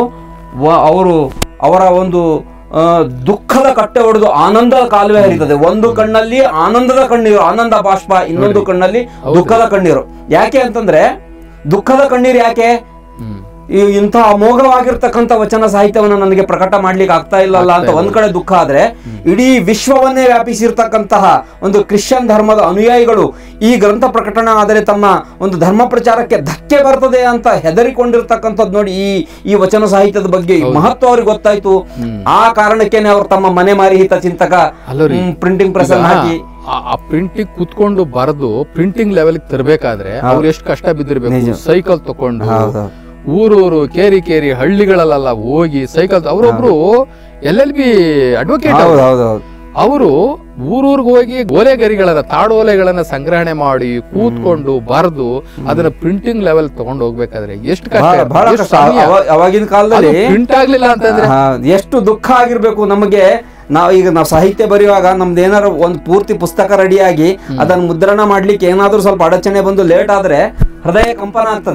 ಅವರು ಅವರ ಒಂದು ಆ, ದುಃಖದ ಕಟ್ಟೆ ಹೊಡೆದು ಆನಂದದ ಕಾಲುವೆ ಹರಿತದೆ ಒಂದು ಕಣ್ಣಲ್ಲಿ ಆನಂದದ ಕಣ್ಣೀರು ಆನಂದ ಬಾಷ್ಪ ಇನ್ನೊಂದು ಕಣ್ಣಲ್ಲಿ ದುಃಖದ ಕಣ್ಣೀರು ಯಾಕೆ ಅಂತಂದ್ರೆ ದುಃಖದ ಕಣ್ಣೀರು ಯಾಕೆ ಹ್ಮ್ ಈ ಇಂಥ ಅಮೋಘವಾಗಿರ್ತಕ್ಕಂಥ ವಚನ ಸಾಹಿತ್ಯವನ್ನು ನನಗೆ ಪ್ರಕಟ ಮಾಡ್ಲಿಕ್ಕೆ ಆಗ್ತಾ ಇಲ್ಲಲ್ಲ ಅಂತ ಒಂದ್ ಕಡೆ ದುಃಖ ಆದ್ರೆ ಇಡೀ ವಿಶ್ವವನ್ನೇ ವ್ಯಾಪಿಸಿರ್ತಕ್ಕಂತಹ ಒಂದು ಕ್ರಿಶ್ಚಿಯನ್ ಧರ್ಮದ ಅನುಯಾಯಿಗಳು ಈ ಗ್ರಂಥ ಪ್ರಕಟಣೆ ಆದರೆ ತಮ್ಮ ಒಂದು ಧರ್ಮ ಪ್ರಚಾರಕ್ಕೆ ಧಕ್ಕೆ ಬರ್ತದೆ ಅಂತ ಹೆದರಿಕೊಂಡಿರ್ತಕ್ಕಂಥದ್ದು ನೋಡಿ ಈ ಈ ವಚನ ಸಾಹಿತ್ಯದ ಬಗ್ಗೆ ಮಹತ್ವ ಅವ್ರಿಗೆ ಗೊತ್ತಾಯ್ತು ಆ ಕಾರಣಕ್ಕೇನೆ ಅವ್ರು ತಮ್ಮ ಮನೆ ಮಾರಿ ಹಿತ ಚಿಂತಕ ಅಲ್ಲರಿ. ಪ್ರಿಂಟಿಂಗ್ ಪ್ರೆಸ್ ಅನ್ನು ಹಾಕಿ ಆ- ಆ ಪ್ರಿಂಟಿಂಗ್ ಕುತ್ಕೊಂಡು ಬರೆದು ಪ್ರಿಂಟಿಂಗ್ ಲೆವೆಲ್ ತರಬೇಕಾದ್ರೆ ಅವ್ರು ಎಷ್ಟು ಕಷ್ಟ ಬಿದ್ದಿರ್ಬೇಕು ಸೈಕಲ್ ತಕೊಂಡು ಹೌದು. ಊರೂರು ಕೇರಿ ಕೇರಿ ಹಳ್ಳಿಗಳಲ್ಲೆಲ್ಲ ಹೋಗಿ ಸೈಕಲ್ ಅವರೊಬ್ರು ಎಲ್ ಎಲ್ ಬಿ ಅಡ್ವೊಕೇಟ್ ಹೌದು ಹೌದು ಹೌದು ಅವರು ಊರೂರ್ಗ್ ಹೋಗಿ ಓಲೆಗರಿಗಳನ್ನ ತಾಡೋಲೆಗಳನ್ನ ಸಂಗ್ರಹಣೆ ಮಾಡಿ ಕೂತ್ಕೊಂಡು ಬರೆದು ಅದನ್ನ ಪ್ರಿಂಟಿಂಗ್ ಲೆವೆಲ್ ತಗೊಂಡು ಹೋಗ್ಬೇಕಾದ್ರೆ ಎಷ್ಟು ಕಷ್ಟ ಬಹಳ ಬಹಳ ಕಷ್ಟ ಅವ- ಅವಾಗಿನ ಕಾಲದಲ್ಲಿ ಪ್ರಿಂಟ್ ಆಗ್ಲಿಲ್ಲ ಅಂತಂದ್ರೆ ಹಾ, ಎಷ್ಟು ದುಃಖ ಆಗಿರ್ಬೇಕು ನಮಗೆ ನಾವು ಈಗ ನಾವು ಸಾಹಿತ್ಯ ಬರೆಯುವಾಗ ನಮ್ದು ಏನಾದ್ರು ಒಂದು ಪೂರ್ತಿ ಪುಸ್ತಕ ರೆಡಿಯಾಗಿ ಅದನ್ನು ಮುದ್ರಣ ಮಾಡ್ಲಿಕ್ಕೆ ಏನಾದ್ರೂ ಸ್ವಲ್ಪ ಅಡಚಣೆ ಬಂದು ಲೇಟ್ ಆದ್ರೆ ಹೃದಯ ಕಂಪನ ಆಗ್ತದೆ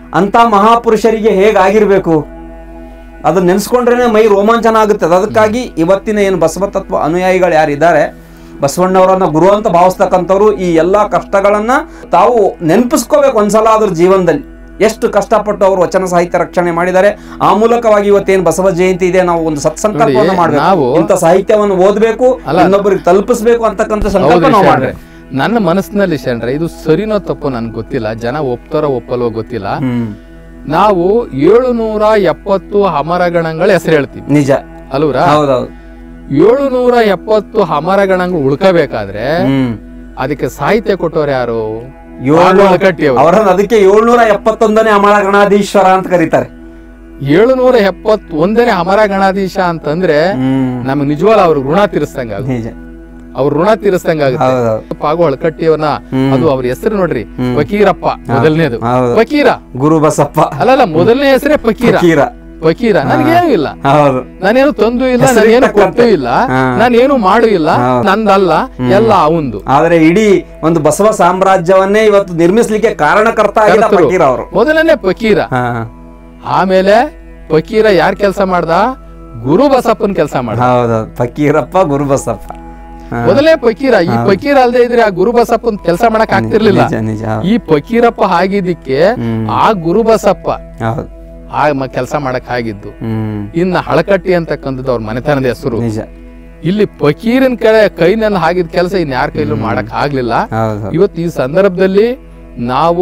ಅಂತ ಮಹಾಪುರುಷರಿಗೆ ಹೇಗಾಗಿರ್ಬೇಕು ಅದನ್ನ ನೆನೆಸ್ಕೊಂಡ್ರೇನೆ ಮೈ ರೋಮಾಂಚನ ಆಗುತ್ತೆ ಅದಕ್ಕಾಗಿ ಇವತ್ತಿನ ಏನು ಬಸವ ತತ್ವ ಅನುಯಾಯಿಗಳು ಯಾರಿದ್ದಾರೆ ಬಸವಣ್ಣವರನ್ನ ಗುರು ಅಂತ ಭಾವಿಸ್ತಕ್ಕಂಥವ್ರು ಈ ಎಲ್ಲಾ ಕಷ್ಟಗಳನ್ನ ತಾವು ನೆನಪಿಸ್ಕೋಬೇಕು ಒಂದ್ಸಲ ಅದ್ರ ಜೀವನದಲ್ಲಿ ಎಷ್ಟು ಕಷ್ಟಪಟ್ಟು ಅವರು ವಚನ ಸಾಹಿತ್ಯ ರಕ್ಷಣೆ ಮಾಡಿದ್ದಾರೆ ಆ ಮೂಲಕವಾಗಿ ಇವತ್ತೇನು ಬಸವ ಜಯಂತಿ ಇದೆ ನಾವು ಒಂದು ಸತ್ಸಂಕಲ್ಪವನ್ನು ನೋಡಿ, ಮಾಡಬೇಕು ನಾವು- ಇಂಥ ಸಾಹಿತ್ಯವನ್ನು ಓದಬೇಕು ಇನ್ನೊಬ್ಬರಿಗೆ ತಲುಪಿಸ್ಬೇಕು ಅಂತಕ್ಕಂಥ ಸಂಕಲ್ಪ ಹೌದ್ರಿ ನಾವು ಶರಣರೇ. ಮಾಡ್ಬೇಕು ನನ್ನ ಮನಸ್ಸಿನಲ್ಲಿ ಶರಣರೆ ಇದು ಸರಿನೋ ತಪ್ಪೋ ನನ್ಗೆ ಗೊತ್ತಿಲ್ಲ ಜನ ಒಪ್ತಾರೋ ಒಪ್ಪಲ್ವೋ ಗೊತ್ತಿಲ್ಲ ಹ್ಮ್ ನಾವು ಏಳುನೂರ ಎಪ್ಪತ್ತು ಅಮರಗಣಗಳ ಹೆಸರು ಹೇಳ್ತೀವಿ ನಿಜ ಅಲ್ವ್ರಾ ಹೌದೌದು ಏಳುನೂರ ಎಪ್ಪತ್ತು ಅಮರಗಣಗಳು ಉಳ್ಕೋಬೇಕಾದ್ರೆ ಹ್ಮ್ ಅದಕ್ಕೆ ಸಾಹಿತ್ಯ ಕೊಟ್ಟವ್ರು ಯಾರು ಏಳ್ನೂರ ಕಟ್ಟಿ ಅವರನ್ನ ಅದಕ್ಕೆ ಏಳ್ನೂರ ಎಪ್ಪತ್ತೊಂದನೇ ಅಮರ ಗಣಾಧೀಶ್ವರ ಅಂತ ಕರೀತಾರೆ ಏಳುನೂರ ಎಪ್ಪತ್ ಒಂದನೇ ಅಮರ ಗಣಾಧೀಶ ಅಂತಂದ್ರೆ ಹ್ಮ್ ನಮ್ಗೆ ನಿಜವಾಗ್ಲೂ ಅವ್ರ ಋಣ ತೀರಿಸ್ದಂಗ ಆಗುತ್ತೆ ನಿಜ ಅವ್ರ ಋಣ ತೀರಿಸ್ದಂಗ ಆಗುತ್ತೆ ಹೌದೌದು ಪಾಗು ಹಳಕಟ್ಟಿಯವನ್ನ ಹ್ಮ್. ಅದು ಅವ್ರ ಹೆಸರು ನೋಡ್ರಿ ಫಕೀರಪ್ಪ ಮೊದಲನೇದು ಹೌದು ಫಕೀರ ಗುರು ಬಸಪ್ಪ ಅಲ್ಲಲ್ಲ ಮೊದಲನೇ ಹೆಸರೇ ಫಕೀರ ಫಕೀರ ಫಕೀರ ನನಗೇನು ಇಲ್ಲ ಹೌದು ನಾನೇನು ತಂದು ಇಲ್ಲ ಹೆಸರು ನಾನೇನು ಇರ್ತಕ್ಕಂತೆ. ಕೊಟ್ಟು ಇಲ್ಲ ಹಾ. ನಾನೇನು ಮಾಡು ಇಲ್ಲ ಹೌದು. ನಂದಲ್ಲ ಎಲ್ಲ ಅವಂದು ಆದ್ರೆ ಇಡೀ ಒಂದು ಬಸವ ಸಾಮ್ರಾಜ್ಯವನ್ನೇ ಇವತ್ತು ನಿರ್ಮಿಸ್ಲಿಕ್ಕೆ ಕಾರಣಕರ್ತ ಆಗಿದ ಕರ್ತರು. ಫಕೀರ ಅವರು ಮೊದಲನೇ ಫಕೀರ ಹಾ ಆಮೇಲೆ ಫಕೀರ ಯಾರ್ ಕೆಲಸ ಮಾಡ್ದ ಗುರು ಬಸಪ್ಪನ್ ಕೆಲಸ ಮಾಡ್ದ ಹೌದೌದು ಫಕೀರಪ್ಪ ಗುರು ಬಸಪ್ಪ ಹಾ. ಮೊದಲನೇ ಫಕೀರ ಈ ಫಕೀರ ಅಲ್ದೇ ಇದ್ರೆ ಆ ಗುರು ಬಸಪ್ಪನ್ ಕೆಲಸ ಮಾಡಕ್ ಆಗ್ತಿರ್ಲಿಲ್ಲ ನಿಜ ನಿಜ ಹೌದು. ಈ ಫಕೀರಪ್ಪ ಆಗಿದ್ದಕ್ಕೆ ಹ್ಮ್. ಆ ಗುರು ಬಸಪ್ಪ ಹೌದು ಆ ಕೆಲಸ ಮಾಡಕ್ ಆಗಿದ್ದು ಹ್ಮ್ ಇನ್ನ ಹಳಕಟ್ಟಿ ಅಂತಕ್ಕಂಥದ್ದು ಅವ್ರ ಮನೆತನದ ಹೆಸರು ನಿಜ ಇಲ್ಲಿ ಫಕೀರನ್ ಕಡೆ ಕೈನಲ್ಲಿ ಆಗಿದ್ ಕೆಲಸ ಇನ್ ಯಾರ ಕೈಲೂ ಮಾಡಕ್ ಆಗ್ಲಿಲ್ಲ ಹೌದು ಇವತ್ತು ಈ ಸಂದರ್ಭದಲ್ಲಿ ನಾವು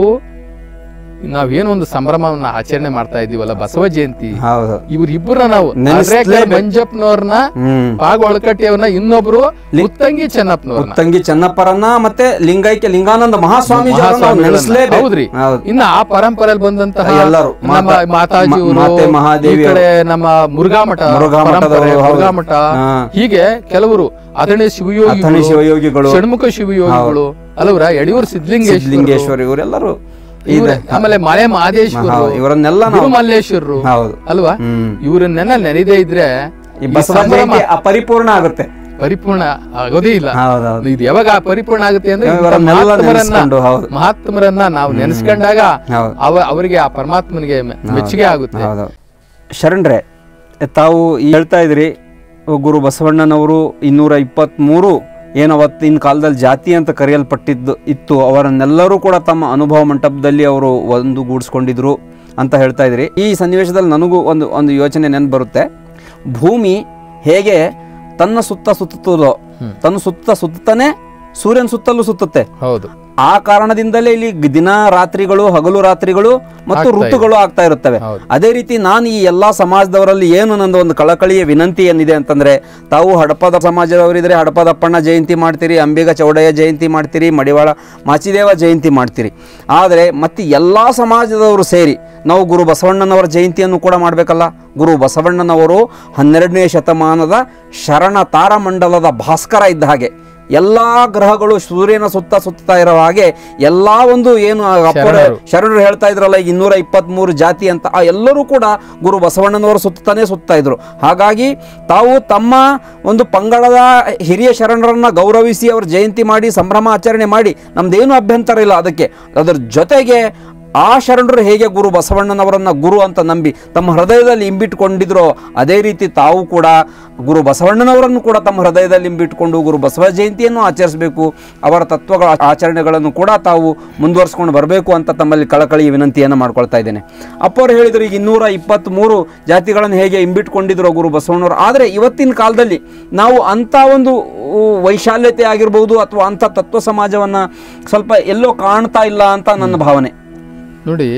ನಾವೇನೋ ಒಂದು ಸಂಭ್ರಮವನ್ನ ಆಚರಣೆ ಮಾಡ್ತಾ ಇದೀವಲ್ಲ ಬಸವ ಜಯಂತಿ ಹೌದು ಇವ್ರಿಬ್ಬರನ್ನ ನಾವು ನೆನೆಸ್ಲೇಬೇಕು. ಆದ್ರೇಕರ್ ಮಂಜಪ್ಪನವ್ರನ್ನ ಹ್ಮ್ ಪಾಗ ಒಳಕಟ್ಟಿಯವ್ರನ್ನ ಇನ್ನೊಬ್ರು ಉತ್ತಂಗಿ ಚೆನ್ನಪ್ಪನವ್ರನ್ನ ಉತ್ತಂಗಿ ಚೆನ್ನಪ್ಪರನ್ನ ಮತ್ತೆ ಲಿಂಗೈಕ್ಯ ಲಿಂಗಾನಂದ ಮಹಾಸ್ವಾಮೀಜಿ ಮಹಾಸ್ವಾಮಿಗಳನ್ನ. ನೆನೆಸಲೇಬೇಕು ಹೌದ್ರಿ ಹೌದು ಇನ್ನ ಆ ಪರಂಪರೆಯಲ್ಲಿ ಬಂದಂತಹ ಎಲ್ಲರೂ. ನಮ್ಮ ಮಾತಾ- ಮಾತಾಜಿಯವರು ಮಾತೆ ಮಹಾದೇವಿ ಈ ಕಡೆ ನಮ್ಮ ಮುರುಘಾ ಮಠ ಮುರುಘಾ ಮಠದವರು, ಪರಂಪರೆ, ಹೌದು. ಮುರುಘಾ ಮಠ ಹಾ. ಹೀಗೆ ಕೆಲವರು ಅಥಣಿ ಅಥಣಿ ಶಿವಯೋಗಿಗಳು ಶಿವಯೋಗಿಗಳು ಷಣ್ಮುಖ ಶಿವಯೋಗಿಗಳು ಅಲ್ವರ ಯಡಿಯೂರು ಸಿದ್ಧಲಿಂಗೇಶ್ವರ ಸಿದ್ಧಲಿಂಗೇಶ್ವರ ಇವರೆಲ್ಲರೂ ಇದೆ ಆಮೇಲೆ ಮಲೆ ಮಹದೇಶ್ವರ ಹೌದು, ಇವರನ್ನೆಲ್ಲ ನಾವು ಮಲ್ಲೇಶ್ವರರು ಹೌದು ಅಲ್ವಾ ಹ್ಮ್ ಇವರನ್ನೆಲ್ಲ ನೆನೆದೇ ಇದ್ರೆ ಈ ಈ ಬಸವ ಸಂಭ್ರಮ ಜಯಂತಿ ಅಪರಿಪೂರ್ಣ ಆಗುತ್ತೆ ಪರಿಪೂರ್ಣ ಆಗೋದೇ ಇಲ್ಲ ಹೌದೌದು ಇದು ಯಾವಾಗ ಪರಿಪೂರ್ಣ ಆಗುತ್ತೆ ಅಂದ್ರೆ ಇಂಥ ಇವರನ್ನೆಲ್ಲ ಮಹಾತ್ಮರನ್ನ ನೆನೆಸ್ಕೊಂಡು ಹೌದು ಮಹಾತ್ಮರನ್ನ ನಾವು ನೆನೆಸ್ಕೊಂಡಾಗ ಹೌದು ಅವ ಅವರಿಗೆ ಆ ಪರಮಾತ್ಮನಿಗೆ ಮೆ- ಮೆಚ್ಚುಗೆ ಆಗುತ್ತೆ ಹೌದು ಶರಣ್ರೆ ತಾವು ಈ ಹೇಳ್ತಾ ಇದ್ರಿ ಗುರು ಬಸವಣ್ಣನವರು ಇನ್ನೂರ ಇಪ್ಪತ್ತ್ಮೂರು ಏನು ಅವತ್ತಿನ ಕಾಲದಲ್ಲಿ ಜಾತಿ ಅಂತ ಕರೆಯಲ್ಪಟ್ಟಿದ್ದು ಇತ್ತು ಅವರನ್ನೆಲ್ಲರೂ ಕೂಡ ತಮ್ಮ ಅನುಭವ ಮಂಟಪದಲ್ಲಿ ಅವರು ಒಂದುಗೂಡಿಸ್ಕೊಂಡಿದ್ರು ಅಂತ ಹೇಳ್ತಾ ಇದ್ರಿ ಈ ಸನ್ನಿವೇಶದಲ್ಲಿ ನನಗೂ ಒಂದು ಒಂದು ಯೋಚನೆ ನೆನಪು ಬರುತ್ತೆ ಭೂಮಿ ಹೇಗೆ ತನ್ನ ಸುತ್ತ ಸುತ್ತುತ್ತದೋ ತನ್ನ ಸುತ್ತ ಸುತ್ತನೇ ಸೂರ್ಯನ ಸುತ್ತಲೂ ಸುತ್ತುತ್ತೆ ಹೌದು ಆ ಕಾರಣದಿಂದಲೇ ಇಲ್ಲಿ ಗ್- ದಿನ ರಾತ್ರಿಗಳು ಹಗಲು ರಾತ್ರಿಗಳು ಮತ್ತು ಋತುಗಳು ಆಗ್ತಾ ಇರುತ್ತವೆ ಹೌದು. ಅದೇ ರೀತಿ ನಾನು ಈ ಎಲ್ಲಾ ಸಮಾಜದವರಲ್ಲಿ ಏನು ನಂದು ಒಂದು ಕಳಕಳಿಯ ವಿನಂತಿ ಏನಿದೆ ಅಂತಂದ್ರೆ ತಾವು ಹಡಪದ ಸಮಾಜದವರಿದ್ರೆ ಹಡಪದಪ್ಪಣ್ಣ ಜಯಂತಿ ಮಾಡ್ತೀರಿ ಅಂಬಿಗ ಚೌಡಯ್ಯ ಜಯಂತಿ ಮಾಡ್ತೀರಿ ಮಡಿವಾಳ ಮಾಚಿದೇವ ಜಯಂತಿ ಮಾಡ್ತೀರಿ ಆದರೆ ಮತ್ತೆ ಎಲ್ಲಾ ಸಮಾಜದವರು ಸೇರಿ ನಾವು ಗುರು ಬಸವಣ್ಣನವರ ಜಯಂತಿಯನ್ನು ಕೂಡ ಮಾಡಬೇಕಲ್ಲ ಗುರು ಬಸವಣ್ಣನವರು ಹನ್ನೆರಡನೇ ಶತಮಾನದ ಶರಣ ತಾರಮಂಡಲದ ಭಾಸ್ಕರ ಇದ್ದ ಹಾಗೆ ಎಲ್ಲಾ ಗ್ರಹಗಳು ಸೂರ್ಯನ ಸುತ್ತ ಸುತ್ತಾ ಇರೋ ಹಾಗೆ ಎಲ್ಲಾ ಒಂದು ಏನು ಆ ಅಪ್ಪರ ಶರಣರು. ಶರಣರು ಹೇಳ್ತಾ ಇದ್ರಲ್ಲ ಈಗ ಇನ್ನೂರ ಇಪ್ಪತ್ತ್ಮೂರು ಜಾತಿ ಅಂತ ಆ ಎಲ್ಲರೂ ಕೂಡ ಗುರು ಬಸವಣ್ಣನವರು ಸುತ್ತಾನೆ ಸುತ್ತಾ ಇದ್ರು ಹಾಗಾಗಿ ತಾವು ತಮ್ಮ ಒಂದು ಪಂಗಡದ ಹಿರಿಯ ಶರಣರನ್ನ ಗೌರವಿಸಿ ಅವ್ರ ಜಯಂತಿ ಮಾಡಿ ಸಂಭ್ರಮ ಆಚರಣೆ ಮಾಡಿ ನಮ್ದೇನು ಅಭ್ಯಂತರ ಇಲ್ಲ ಅದಕ್ಕೆ ಅದರ ಜೊತೆಗೆ ಆ ಶರಣರು ಹೇಗೆ ಗುರು ಬಸವಣ್ಣನವರನ್ನ ಗುರು ಅಂತ ನಂಬಿ ತಮ್ಮ ಹೃದಯದಲ್ಲಿ ಇಂಬಿಟ್ಕೊಂಡಿದ್ರೋ ಅದೇ ರೀತಿ ತಾವು ಕೂಡ ಗುರು ಬಸವಣ್ಣನವರನ್ನು ಕೂಡ ತಮ್ಮ ಹೃದಯದಲ್ಲಿ ಇಂಬಿಟ್ಕೊಂಡು ಗುರು ಬಸವ ಜಯಂತಿಯನ್ನು ಆಚರಿಸಬೇಕು ಅವರ ತತ್ವಗಳ ಆಚರಣೆಗಳನ್ನು ಕೂಡ ತಾವು ಮುಂದುವರಿಸ್ಕೊಂಡು ಬರಬೇಕು ಅಂತ ತಮ್ಮಲ್ಲಿ ಕಳಕಳಿ ವಿನಂತಿಯನ್ನು ಮಾಡ್ಕೊಳ್ತಾ ಇದ್ದೇನೆ ಅಪ್ಪವ್ರು ಹೇಳಿದ್ರು ಈಗ ಇನ್ನೂರ ಇಪ್ಪತ್ತ್ಮೂರು ಜಾತಿಗಳನ್ನು ಹೇಗೆ ಇಂಬಿಟ್ಕೊಂಡಿದ್ರು ಗುರು ಬಸವಣ್ಣವರು ಆದರೆ ಇವತ್ತಿನ ಕಾಲದಲ್ಲಿ ನಾವು ಅಂಥ ಒಂದು ಉ, ವೈಶಾಲ್ಯತೆ ಆಗಿರ್ಬೋದು ಅಥವಾ ಅಂಥ ತತ್ವ ಸಮಾಜವನ್ನು ಸ್ವಲ್ಪ ಎಲ್ಲೋ ಕಾಣ್ತಾ ಇಲ್ಲ ಅಂತ ನನ್ನ ಭಾವನೆ ನೋಡಿ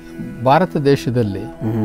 ಭಾರತ ದೇಶದಲ್ಲಿ ಹ್ಮ್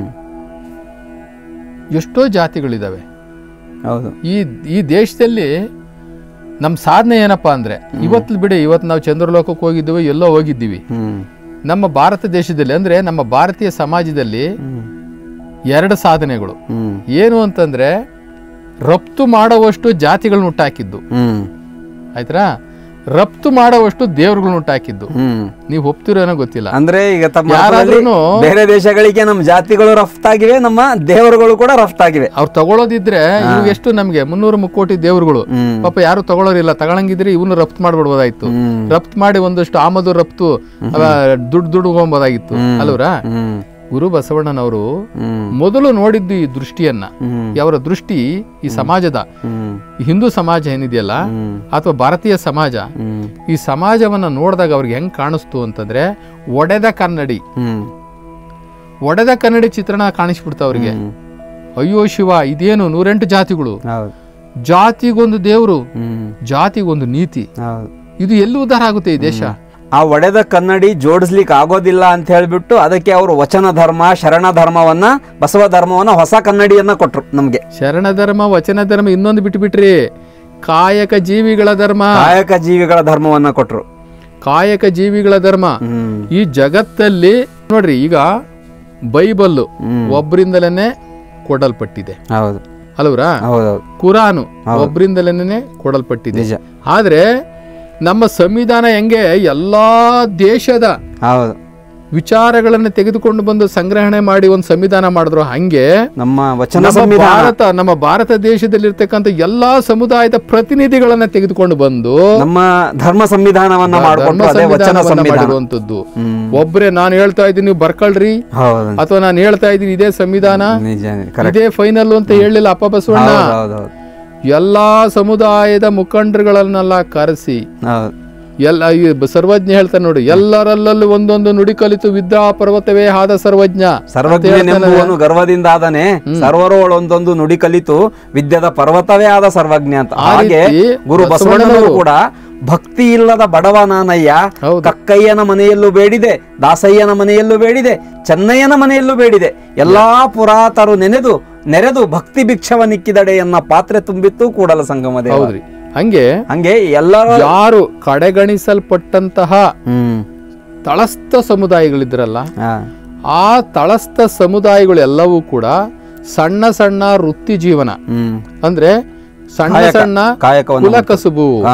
ಎಷ್ಟೋ ಜಾತಿಗಳಿದಾವೆ ಹೌದು ಈ ಈ ದೇಶದಲ್ಲಿ ನಮ್ಮ ಸಾಧನೆ ಏನಪ್ಪಾ ಅಂದ್ರೆ ಇವತ್ತು ಬಿಡಿ ಇವತ್ತು ನಾವು ಚಂದ್ರಲೋಕಕ್ಕೆ ಹೋಗಿದ್ದೀವಿ ಎಲ್ಲೋ ಹೋಗಿದ್ದೀವಿ ಹ್ಮ್ ನಮ್ಮ ಭಾರತ ದೇಶದಲ್ಲಿ ಅಂದ್ರೆ ನಮ್ಮ ಭಾರತೀಯ ಸಮಾಜದಲ್ಲಿ ಹ್ಮ್ ಎರಡು ಸಾಧನೆಗಳು ಹ್ಮ್ ಏನು ಅಂತಂದ್ರೆ ರಫ್ತು ಮಾಡುವಷ್ಟು ಜಾತಿಗಳನ್ನ ಹುಟ್ಟಾಕಿದ್ದು ಹ್ಮ್ ಆಯ್ತಾ ರಫ್ತು ಮಾಡುವಷ್ಟು ದೇವ್ರುಗಳನ್ನ ಹುಟ್ಟಾಕಿದ್ದು ಹ್ಮ್ ನೀವು ಒಪ್ತಿರೋ ಏನೋ ಗೊತ್ತಿಲ್ಲ ಅಂದ್ರೆ ಈಗ ತಮ್ಮ ಯಾರಾದ್ರೂನು- ಮಾತುಗಳಲ್ಲಿ ಬೇರೆ ದೇಶಗಳಿಗೆ ನಮ್ಮ ಜಾತಿಗಳು ರಫ್ತಾಗಿವೆ ನಮ್ಮ ದೇವರುಗಳು ಕೂಡ ರಫ್ತಾಗಿವೆ ಅವ್ರು ತಗೊಳ್ಳೋದಿದ್ರೆ ಇವಾಗ ಎಷ್ಟು ನಮ್ಗೆ ಮುನ್ನೂರು ಮುಕ್ಕೋಟಿ ದೇವ್ರುಗಳು ಹ್ಮ್ ಪಾಪ ಯಾರು ತಗೊಳ್ಳೋರಿಲ್ಲ ತಗೊಳಂಗಿದ್ರೆ ಇವನು ರಫ್ತು ಮಾಡ್ಬಿಡ್ಬೋದಾಯ್ತು ಹ್ಮ್ ರಫ್ತು ಮಾಡಿ ಒಂದಷ್ಟು ಆಮದು ರಫ್ತು ದುಡ್ಡು ದುಡ್ಡು ಹೋಗ್ಬೋದಾಗಿತ್ತು ಅಲ್ವರಾ ಹ್ಮ್ ಗುರು ಬಸವಣ್ಣನವರು ಹ್ಮ್ ಮೊದಲು ನೋಡಿದ್ದು ಈ ದೃಷ್ಟಿಯನ್ನ ಹ್ಮ್ ಅವರ ದೃಷ್ಟಿ ಈ ಸಮಾಜದ ಹ್ಮ್ ಈ ಹಿಂದೂ ಸಮಾಜ ಏನಿದೆಯಲ್ಲ ಹ್ಮ್ ಅಥವಾ ಭಾರತೀಯ ಸಮಾಜ ಹ್ಮ್ ಈ ಸಮಾಜವನ್ನ ನೋಡಿದಾಗ ಅವ್ರಿಗೆ ಹೆಂಗ್ ಕಾಣಿಸ್ತು ಅಂತಂದ್ರೆ ಒಡೆದ ಕನ್ನಡಿ ಹ್ಮ್ ಒಡೆದ ಕನ್ನಡಿ ಚಿತ್ರಣ ಕಾಣಿಸ್ಬಿಡ್ತ ಅವ್ರಿಗೆ ಹ್ಮ್. ಅಯ್ಯೋ ಶಿವ ಇದೇನು ನೂರೆಂಟು ಜಾತಿಗಳು ಹೌದು ಜಾತಿಗೊಂದು ದೇವರು ಹ್ಮ್ ಜಾತಿಗೊಂದು ನೀತಿ ಹೌದು ಇದು ಎಲ್ಲಿ ಉದ್ಧಾರ ಆಗುತ್ತೆ ಈ ದೇಶ ಆ ಒಡೆದ ಕನ್ನಡಿ ಜೋಡಿಸ್ಲಿಕ್ಕೆ ಆಗೋದಿಲ್ಲ ಅಂತ ಹೇಳ್ಬಿಟ್ಟು ಅದಕ್ಕೆ ಅವರು ವಚನ ಧರ್ಮ ಶರಣ ಧರ್ಮವನ್ನ ಬಸವ ಧರ್ಮವನ್ನ ಹೊಸ ಕನ್ನಡಿಯನ್ನ ಕೊಟ್ರು ನಮ್ಗೆ ಶರಣ ಧರ್ಮ ವಚನ ಧರ್ಮ ಇನ್ನೊಂದು ಬಿಟ್ಬಿಟ್ರಿ ಕಾಯಕ ಜೀವಿಗಳ ಧರ್ಮ ಕಾಯಕ ಜೀವಿಗಳ ಧರ್ಮವನ್ನ ಕೊಟ್ರು ಕಾಯಕ ಜೀವಿಗಳ ಧರ್ಮ ಹ್ಮ್ ಈ ಜಗತ್ತಲ್ಲಿ ನೋಡ್ರಿ ಈಗ ಬೈಬಲ್ಲು ಹ್ಮ್. ಒಬ್ಬರಿಂದಲೇ ಕೊಡಲ್ಪಟ್ಟಿದೆ ಹೌದು ಅಲ್ವರಾ ಹೌದೌದು ಕುರಾನು ಒಬ್ಬರಿಂದಲೇ ಕೊಡಲ್ಪಟ್ಟಿದೆ ನಿಜ ಆದ್ರೆ ನಮ್ಮ ಸಂವಿಧಾನ ಹೆಂಗೆ ಎಲ್ಲಾ ದೇಶದ ಹೌದು ವಿಚಾರಗಳನ್ನು ತೆಗೆದುಕೊಂಡು ಬಂದು ಸಂಗ್ರಹಣೆ ಮಾಡಿ ಒಂದು ಸಂವಿಧಾನ ಮಾಡಿದ್ರು ಹಂಗೆ ನಮ್ಮ ವಚನ ನಮ್ಮ ಸಂವಿಧಾನ ಭಾರತ ನಮ್ಮ ಭಾರತ ದೇಶದಲ್ಲಿರ್ತಕ್ಕಂಥ ಎಲ್ಲಾ ಸಮುದಾಯದ ಪ್ರತಿನಿಧಿಗಳನ್ನ ತೆಗೆದುಕೊಂಡು ಬಂದು ನಮ್ಮ ಧರ್ಮ ಸಂವಿಧಾನವನ್ನ ಧರ್ಮ ಮಾಡ್ಕೊಂಡು ಅದೇ ವಚನ ಸಂವಿಧಾನವನ್ನ ಸಂವಿಧಾನ ಮಾಡಿರುವಂತದ್ದು ಹ್ಮ್ ಒಬ್ರೆ ನಾನು ಹೇಳ್ತಾ ಇದ್ದೀನಿ ನೀವು ಬರ್ಕೊಳ್ರಿ ಹೌದು ಅಥವಾ ನಾನು ಹೇಳ್ತಾ ಇದ್ದೀನಿ ಇದೇ ಸಂವಿಧಾನ ನಿಜ ಕರೆಕ್ಟ್ ಇದೇ ಫೈನಲ್ ಅಂತ ಹೇಳಿಲ್ಲ ಅಪ್ಪ ಬಸವಣ್ಣ ಹೌದು ಹೌದು ಹೌದು ಎಲ್ಲಾ ಸಮುದಾಯದ ಮುಖಂಡರುಗಳನ್ನೆಲ್ಲ ಕರೆಸಿ ಹೌದು ಎಲ್ಲ ಈ ಬ- ಸರ್ವಜ್ಞ ಹೇಳ್ತಾನೆ ನೋಡಿ ಎಲ್ಲರಲ್ಲೂ ಒಂದೊಂದು ನುಡಿ ಕಲಿತು ವಿದ್ಯಾ ಪರ್ವತವೇ ಆದ ಸರ್ವಜ್ಞ ಸರ್ವಜ್ಞನೆಂಬುವನು ಗರ್ವದಿಂದ ಆದನೆ ಸರ್ವರೋಳೊಂದೊಂದು ನುಡಿ ಕಲಿತು ವಿದ್ಯದ ಪರ್ವತವೇ ಆದ ಸರ್ವಜ್ಞ ಅಂತ ಆ ಹಾಗೆ ರೀತಿ ಗುರು ಬಸವಣ್ಣನವರು ಕೂಡ ಭಕ್ತಿ ಇಲ್ಲದ ಬಡವ ನಾನಯ್ಯ ಹೌದು. ಕಕ್ಕಯ್ಯನ ಮನೆಯಲ್ಲೂ ಬೇಡಿದೆ ದಾಸಯ್ಯನ ಮನೆಯಲ್ಲೂ ಬೇಡಿದೆ ಚೆನ್ನಯ್ಯನ ಮನೆಯಲ್ಲೂ ಬೇಡಿದೆ ಎಲ್ಲಾ ಪುರಾತರು ನೆನೆದು ನೆರೆದು ಭಕ್ತಿ ಭಿಕ್ಷವನಿಕ್ಕಿದಡೆ ಎನ್ನ ಪಾತ್ರೆ ತುಂಬಿತ್ತು ಕೂಡಲ ಸಂಗಮ ದೇವ ಹೌದ್ರಿ ಹಂಗೆ ಹಂಗೆ ಎಲ್ಲರ ಯಾರು ಕಡೆಗಣಿಸಲ್ಪಟ್ಟಂತಹ ಹ್ಮ್ ತಳಸ್ಥ ಸಮುದಾಯಗಳಿದ್ರಲ್ಲ ಹಾ ಆ ತಳಸ್ಥ ಸಮುದಾಯಗಳೆಲ್ಲವೂ ಕೂಡ ಸಣ್ಣ ಸಣ್ಣ ವೃತ್ತಿ ಜೀವನ ಹ್ಮ್ ಅಂದ್ರೆ ಸಣ್ಣ ಸಣ್ಣ ಕಾಯಕವನ್ನು ಕುಲ ಕಸುಬು ಹಾ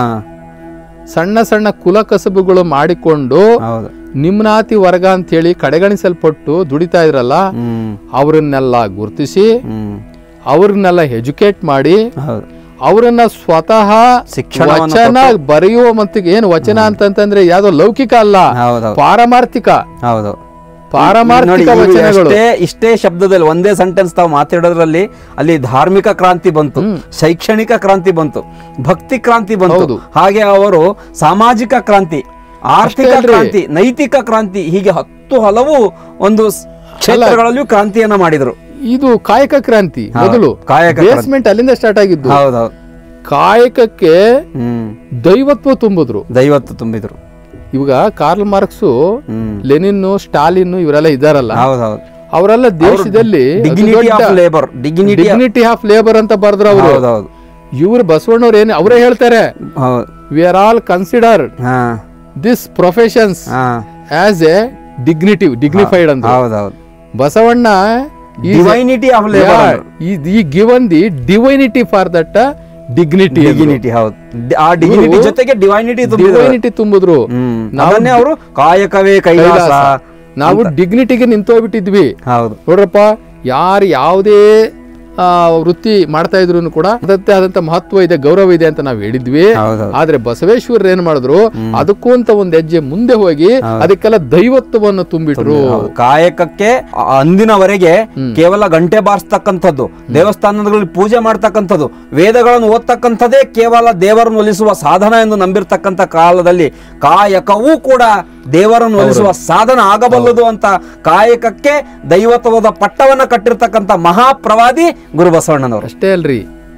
ಸಣ್ಣ ಸಣ್ಣ ಕುಲ ಕಸುಬುಗಳು ಮಾಡಿಕೊಂಡು ಹೌದು ನಿಮ್ನಾತಿ ವರ್ಗ ಅಂತೇಳಿ ಕಡೆಗಣಿಸಲ್ಪಟ್ಟು ದುಡಿತಾ ಇದ್ರಲ್ಲ ಹ್ಮ್ ಅವ್ರನ್ನೆಲ್ಲ ಗುರುತಿಸಿ ಹ್ಮ್ ಅವ್ರನ್ನೆಲ್ಲ ಎಜುಕೇಟ್ ಮಾಡಿ ಹೌದು ಅವರನ್ನ ಸ್ವತಃ ಶಿಕ್ಷಣವನ್ನು ವಚನ ಬರೆಯುವ ಮತ್ತಿಗೆ ಏನು ವಚನ ಅಂತಂತಂದ್ರೆ ಯಾವ್ದೋ ಲೌಕಿಕ ಅಲ್ಲ ಹೌದೌದು ಪಾರಮಾರ್ಥಿಕ ಹೌದು ಪಾರಮಾರ್ಥಿಕ ನೋಡಿ, ಇವು ವಚನಗಳು ಎಷ್ಟೇ ಇಷ್ಟೇ ಶಬ್ದದಲ್ಲಿ ಒಂದೇ ಸೆಂಟೆನ್ಸ್ ತಾವು ಮಾತಾಡೋದ್ರಲ್ಲಿ ಅಲ್ಲಿ ಧಾರ್ಮಿಕ ಕ್ರಾಂತಿ ಬಂತು ಶೈಕ್ಷಣಿಕ ಕ್ರಾಂತಿ ಬಂತು ಭಕ್ತಿ ಕ್ರಾಂತಿ ಬಂತು ಹೌದು. ಹಾಗೆ ಅವರು ಸಾಮಾಜಿಕ ಕ್ರಾಂತಿ ಆರ್ಥಿಕ ಅಷ್ಟೇ ಅಲ್ರಿ. ಕ್ರಾಂತಿ ನೈತಿಕ ಕ್ರಾಂತಿ ಹೀಗೆ ಹತ್ತು ಹಲವು ಒಂದು ಸ್- ಕ್ಷೇತ್ರಗಳಲ್ಲಿಯೂ ಕ್ರಾಂತಿಯನ್ನ ಮಾಡಿದ್ರು ಇದು ಕಾಯಕ ಕ್ರಾಂತಿ ಹೌದು, ಮೊದಲು ಕಾಯಕ ಕ್ರಾಂತಿ. ಬೇಸ್ಮೆಂಟ್ ಅಲ್ಲಿಂದ ಸ್ಟಾರ್ಟ್ ಆಗಿದ್ದು ಹೌದೌದು ಕಾಯಕಕ್ಕೆ ಹ್ಮ್ ದೈವತ್ವ ತುಂಬಿದ್ರು ದೈವತ್ತು ತುಂಬಿದ್ರು ಇವಾಗ ಕಾರ್ಲ್ ಮಾರ್ಕ್ಸು ಹ್ಮ್ ಲೆನಿನ್ ಸ್ಟಾಲಿನ್ ಇವರೆಲ್ಲ ಇದಾರಲ್ಲ ಹೌದು ಅವರೆಲ್ಲ ದೇಶದಲ್ಲಿ dignity of labour dignity dignity of labour ಅಂತ ಬರೆದ್ರು ಅವರು ಹೌದೌದು ಇವ್ರು ಬಸವಣ್ಣವ್ರು ಏನು ಅವರೇ ಹೇಳ್ತಾರೆ ಹೌದು ವಿ ಆರ್ ಆಲ್ ಕನ್ಸಿಡರ್ ಹಾ ದಿಸ್ ಪ್ರೊಫೆಷನ್ಸ್ ಹಾ ಆಸ್ ಎ ಡಿಗ್ನಿಟಿ ಡಿಗ್ನಿಫೈಡ್ ಅಂತ ಹೌದೌದು ಬಸವಣ್ಣ ಡಿವೈನಿಟಿ ಆಫ್ ಲೇಬರ್ ಈ given the divinity for that dignity dignity ಹೌದು ಡಿ- ಆ ಡಿಗ್ನಿಟಿ ಜೊತೆಗೆ ಡಿವೈನಿಟಿ ತುಂಬಿದ್ರು ಡಿವೈನಿಟಿ ತುಂಬಿದ್ರು ಹ್ಮ್ ನಾವು ಅದನ್ನೇ ಅವರು ಕಾಯಕವೇ ಕೈಲಾಸ ಕೈಲಾಸ. ನಾವು ಡಿಗ್ನಿಟಿಗೆ ನಿಂತೋಗ್ಬಿಟ್ಟಿದ್ವಿ ಹೌದು ನೋಡ್ರಪ್ಪ ಯಾರು ಯಾವುದೇ ಆ, ವೃತ್ತಿ ಮಾಡ್ತಾ ಇದ್ರು ಕೂಡ ಅದಕ್ಕೆ ಆದಂತ ಮಹತ್ವ ಇದೆ ಗೌರವ ಇದೆ ಅಂತ ನಾವು ಹೇಳಿದ್ವಿ ಹೌದೌದು ಆದ್ರೆ ಬಸವೇಶ್ವರರು ಏನ್ ಮಾಡಿದ್ರು ಅದಕ್ಕೂ ಅಂತ ಒಂದ್ ಹೆಜ್ಜೆ ಮುಂದೆ ಹೋಗಿ ಅದಕ್ಕೆಲ್ಲ ದೈವತ್ವವನ್ನು ತುಂಬಿಟ್ರು ಹೌದು. ಕಾಯಕಕ್ಕೆ ಅ- ಅಂದಿನವರೆಗೆ ಕೇವಲ ಗಂಟೆ ಬಾರಿಸ್ತಕ್ಕಂಥದ್ದು ದೇವಸ್ಥಾನಗಳಲ್ಲಿ ಪೂಜೆ ಮಾಡ್ತಕ್ಕಂಥದ್ದು ವೇದಗಳನ್ನು ಓದ್ತಕ್ಕಂಥದ್ದೇ ಕೇವಲ ದೇವರನ್ನು ಒಲಿಸುವ ಸಾಧನ ಎಂದು ನಂಬಿರ್ತಕ್ಕಂಥ ಕಾಲದಲ್ಲಿ ಕಾಯಕವೂ ಕೂಡ ದೇವರನ್ನು ಒಲಿಸುವ ಸಾಧನ ಆಗಬಲ್ಲದು ಅಂತ ಕಾಯಕಕ್ಕೆ ದೈವತ್ವದ ಪಟ್ಟವನ್ನ ಕಟ್ಟಿರ್ತಕ್ಕಂಥ ಮಹಾಪ್ರವಾದಿ ಗುರು ಬಸವಣ್ಣನವರು ಅಷ್ಟೇ ಅಲ್ರಿ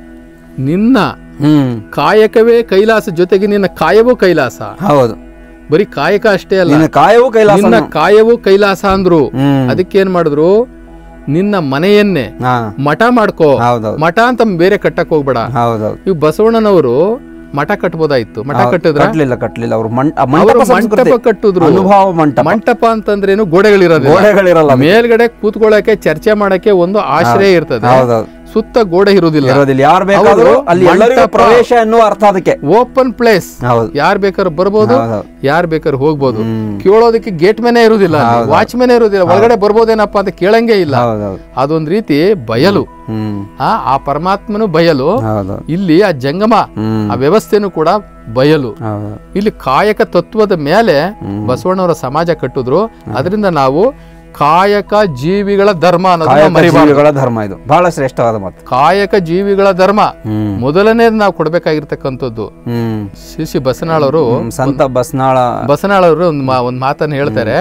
ನಿನ್ನ ಹ್ಮ್ ಕಾಯಕವೇ ಕೈಲಾಸ ಜೊತೆಗೆ ನಿನ್ನ ಕಾಯವೂ ಕೈಲಾಸ ಹೌದು ಬರೀ ಕಾಯಕ ಅಷ್ಟೇ ಅಲ್ಲ ನಿನ್ನ ಕಾಯವೂ ಕೈಲಾಸ ನಿನ್ನ ಕಾಯವೂ ಕೈಲಾಸ ಅಂದ್ರು ಹ್ಮ್ ಅದಕ್ಕೇನ್ ಮಾಡಿದ್ರು ನಿನ್ನ ಮನೆಯನ್ನೇ ಹಾ ಮಠ ಮಾಡ್ಕೋ ಹೌದೌದು ಮಠ ಅಂತ ಬೇರೆ ಕಟ್ಟಕ್ ಹೋಗ್ಬೇಡ ಹೌದೌದು ಇವ್ ಬಸವಣ್ಣನವರು ಮಠ ಕಟ್ಬೋದಾಯ್ತು ಮಠ ಕಟ್ಟಿದ್ರ ಕಟ್ಲಿಲ್ಲ ಕಟ್ಲಿಲ್ಲ ಅವರು ಅವರು ಮಂಟಪ ಮಂಟಪ ಸಂಸ್ಕೃತಿ ಕಟ್ಟಿದ್ರು ಅನುಭವ ಮಂಟಪ ಮಂಟಪ ಅಂತಂದ್ರೇನು ಗೋಡೆಗಳಿರೋದಿಲ್ಲ ಗೋಡೆಗಳಿರಲ್ಲ ಮೇಲ್ಗಡೆ ಕೂತ್ಕೊಳ್ಳಕ್ಕೆ ಚರ್ಚೆ ಮಾಡಕ್ಕೆ ಒಂದು ಆಶ್ರಯ ಇರ್ತದೆ ಹೌದೌದು ಸುತ್ತ ಗೋಡೆ ಇರುವುದಿಲ್ಲ ಇರೋದಿಲ್ಲ ಯಾರು ಬೇಕಾದ್ರೂ ಹೌದು, ಅಲ್ಲಿ ಎಲ್ಲರಿಗೂ ಮಂಟಪ. ಪ್ರವೇಶ ಎನ್ನುವ ಅರ್ಥ ಅದಕ್ಕೆ ಓಪನ್ ಪ್ಲೇಸ್ ಹೌದು ಯಾರ್ ಬೇಕಾದ್ರೂ ಬರ್ಬೋದು ಹೌದು. ಯಾರ್ ಬೇಕಾದ್ರೂ ಹೋಗ್ಬೋದು ಹ್ಮ್. ಕೇಳೋದಕ್ಕೆ ಗೇಟ್ ಮೇನೆ ಇರುದಿಲ್ಲ ವಾಚ್ಮೆನ್ ಇರುದಿಲ್ಲ ಒಳಗಡೆ ಬರ್ಬೋದೇನಪ್ಪ ಅಂತ ಕೇಳಂಗೆ ಇಲ್ಲ ಹೌದೌದು ಅದೊಂದ್ ರೀತಿ ಬಯಲು ಹ್ಮ್ ಆ ಆ ಪರಮಾತ್ಮನು ಬಯಲು ಹೌದು ಇಲ್ಲಿ ಆ ಜಂಗಮ ಹ್ಮ್ ಆ ವ್ಯವಸ್ಥೆನೂ ಕೂಡ ಬಯಲು ಹೌದು ಇಲ್ಲಿ ಕಾಯಕ ತತ್ವದ ಮೇಲೆ ಬಸವಣ್ಣವರ ಸಮಾಜ ಕಟ್ಟಿದ್ರು ಅದರಿಂದ ನಾವು ಕಾಯಕ ಜೀವಿಗಳ ಧರ್ಮ ಅನ್ನೋದನ್ನ ಕಾಯಕ ಮರಿಬಾರ್ದು ಜೀವಿಗಳ ಧರ್ಮ ಇದು ಬಹಳ ಶ್ರೇಷ್ಠವಾದ ಮಾತು ಕಾಯಕ ಜೀವಿಗಳ ಧರ್ಮ ಹ್ಮ್ ಮೊದಲನೇದು ನಾವು ಕೊಡ್ಬೇಕಾಗಿರ್ತಕ್ಕಂಥದ್ದು ಹ್ಮ್ ಶ್ರೀ ಶ್ರೀ ಬಸನಾಳವರು ಹ್ಮ್, ಸಂತ ಬಸ್ನಾಳ ಬಸನಾಳವರು ಒಂದು ಮಾ ಒಂದು ಮಾತನ್ನು ಹೇಳ್ತಾರೆ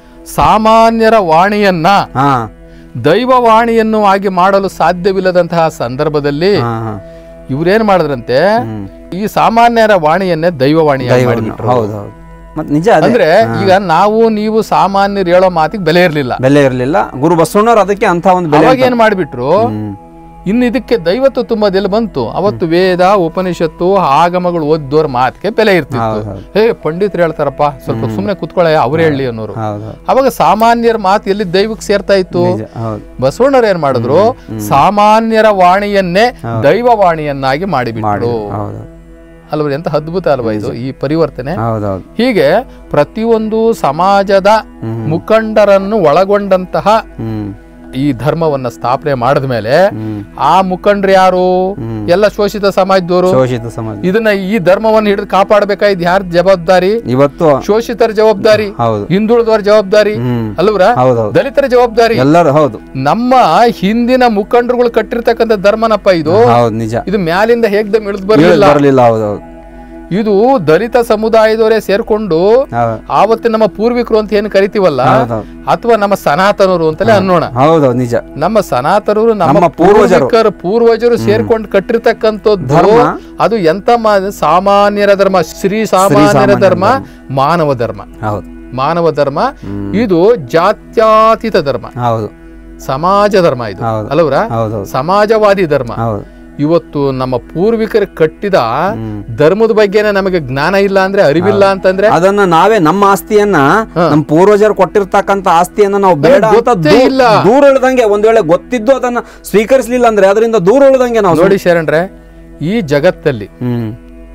ಸಾಮಾನ್ಯರ ವಾಣಿಯನ್ನ ಹಾ ದೈವ ವಾಣಿಯನ್ನು ಆಗಿ ಮಾಡಲು ಸಾಧ್ಯವಿಲ್ಲದಂತಹ ಸಂದರ್ಭದಲ್ಲಿ ಹಾ ಹಾ ಇವ್ರೇನ್ ಮಾಡಿದ್ರಂತೆ ಹ್ಮ್. ಈ ಸಾಮಾನ್ಯರ ವಾಣಿಯನ್ನೇ ದೈವವಾಣಿಯಾಗಿ ಮಾಡಿಬಿಟ್ರು ಹೌದು ಹೌದು ಮತ್ ನಿಜ ಅದೇ ಅಂದ್ರೆ ಈಗ ನಾವು ನೀವು ಸಾಮಾನ್ಯರು ಹೇಳೋ ಮಾತಿಗೆ ಬೆಲೆ ಇರ್ಲಿಲ್ಲ ಬೆಲೆ ಇರಲಿಲ್ಲ ಗುರು ಬಸವಣ್ಣವ್ರು ಅದಕ್ಕೆ ಅಂತ ಒಂದು ಬೆಲೆ ಅವಾಗ ಏನ್ ಮಾಡ್ಬಿಟ್ರು ಹ್ಮ್. ಇನ್ನು ಇದಕ್ಕೆ ದೈವತ್ವ ತುಂಬದೆಲ್ಲ ಬಂತು ಅವತ್ತು ವೇದ ಉಪನಿಷತ್ತು ಆಗಮಗಳು ಓದ್ದೋರ್ ಮಾತಿಗೆ ಬೆಲೆ ಇರ್ತಿತ್ತು ಹೌದು, ಹೌದು. ಹೇ ಪಂಡಿತರು ಹೇಳ್ತಾರಪ್ಪ ಸ್ವಲ್ಪ ಸುಮ್ಮನೆ ಕುತ್ಕೊಳ್ಳೆ ಅವ್ರು ಹೇಳಿ ಅನ್ನೋರು ಹೌದು ಹೌದು ಅವಾಗ ಸಾಮಾನ್ಯರ ಮಾತು ಎಲ್ಲಿ ದೈವಕ್ಕೆ ಸೇರ್ತಾ ಇತ್ತು ನಿಜ ಹೌದು ಬಸವಣ್ಣವ್ರು ಏನ್ ಮಾಡಿದ್ರು ಸಾಮಾನ್ಯರ ವಾಣಿಯನ್ನೇ ದೈವ ವಾಣಿಯನ್ನಾಗಿ ಮಾಡಿಬಿಟ್ರು ಹೌದು ಅಲ್ವ ಎಂತ ಅದ್ಭುತ ಅಲ್ವಾ ಇದು ಈ ಪರಿವರ್ತನೆ ಹೌದೌದು ಹೀಗೆ ಪ್ರತಿಯೊಂದು ಸಮಾಜದ ಮುಖಂಡರನ್ನು ಒಳಗೊಂಡಂತಹ ಹ್ಮ್ ಈ ಧರ್ಮವನ್ನ ಸ್ಥಾಪನೆ ಮಾಡಿದ ಮೇಲೆ ಹ್ಮ್ ಆ ಮುಖಂಡ್ರು ಯಾರು ಎಲ್ಲ ಶೋಷಿತ ಸಮಾಜದವರು ಶೋಷಿತ ಸಮಾಜ ಇದನ್ನ ಈ ಧರ್ಮವನ್ನು ಹಿಡಿದು ಕಾಪಾಡಬೇಕಾಯ್ದು ಯಾರ ಜವಾಬ್ದಾರಿ ಇವತ್ತು ಶೋಷಿತರ ಜವಾಬ್ದಾರಿ ಹೌದು ಹಿಂದುಳಿದವರ ಜವಾಬ್ದಾರಿ ಹ್ಮ್ ಅಲ್ವರ ಹೌದೌದು ದಲಿತರ ಜವಾಬ್ದಾರಿ ಎಲ್ಲರೂ ಹೌದು ನಮ್ಮ ಹಿಂದಿನ ಮುಖಂಡರುಗಳು ಕಟ್ಟಿರ್ತಕ್ಕಂಥ ಧರ್ಮನಪ್ಪ ಇದು ಹೌದು ನಿಜ ಇದು ಮ್ಯಾಲಿಂದ ಹೇಗ್ದಮ್ ಇಳಿದು ಬರಲಿಲ್ಲ ಬರಲಿಲ್ಲ ಹೌದೌದು ಇದು ದಲಿತ ಸಮುದಾಯದವರೇ ಸೇರ್ಕೊಂಡು ಹೌದು ಆವತ್ತು ನಮ್ಮ ಪೂರ್ವಿಕರು ಅಂತ ಏನು ಕರಿತೀವಲ್ಲ ಹೌದೌದು ಅಥವಾ ನಮ್ಮ ಸನಾತನರು ಅಂತಲೇ ಅನ್ನೋಣ ಹೌದೌದು ನಿಜ ನಮ್ಮ ಸನಾತನರು ನಮ್ಮ ನಮ್ಮ ಪೂರ್ವಜರು. ಪೂರ್ವಿಕರು ಪೂರ್ವಜರು ಸೇರ್ಕೊಂಡು ಕಟ್ಟಿರ್ತಕ್ಕಂಥದ್ದು ಧರ್ಮ. ಅದು ಎಂತ ಮಾ- ಸಾಮಾನ್ಯರ ಧರ್ಮ ಶ್ರೀ ಸಾಮಾನ್ಯರ ಧರ್ಮ ಮಾನವ ಧರ್ಮ ಹೌದು ಮಾನವ ಧರ್ಮ ಇದು ಜಾತ್ಯಾತೀತ ಧರ್ಮ ಹೌದು ಸಮಾಜ ಧರ್ಮ ಇದು ಹೌದು. ಅಲ್ಲವರ ಹೌದೌದು ಸಮಾಜವಾದಿ ಧರ್ಮ ಹೌದು ಇವತ್ತು ನಮ್ಮ ಪೂರ್ವಿಕರು ಕಟ್ಟಿದ ಹ್ಮ್. ಧರ್ಮದ ಬಗ್ಗೆನೇ ನಮಗೆ ಜ್ಞಾನ ಇಲ್ಲ ಅಂದ್ರೆ ಅರಿವಿಲ್ಲ ಅಂತಂದ್ರೆ ಅದನ್ನ ನಾವೇ ನಮ್ಮ ಆಸ್ತಿಯನ್ನ ನಮ್ಮ ಪೂರ್ವಜರು ಕೊಟ್ಟಿರ್ತಕ್ಕಂತ ಆಸ್ತಿಯನ್ನ ನಾವು ಬೇಡ ಅಂತ ಗೊತ್ತೇ ದೂ- ಇಲ್ಲ. ದೂರ ಉಳಿದಂಗೆ ಒಂದ್ ವೇಳೆ ಗೊತ್ತಿದ್ದು ಅದನ್ನ ಸ್ವೀಕರಿಸಲಿಲ್ಲ ಅಂದ್ರೆ ಅದರಿಂದ ದೂರ ಉಳಿದಂಗೆ ನಾವು ನೋಡಿ ಶರಣ್ರೆ ಈ ಜಗತ್ತಲ್ಲಿ ಹ್ಮ್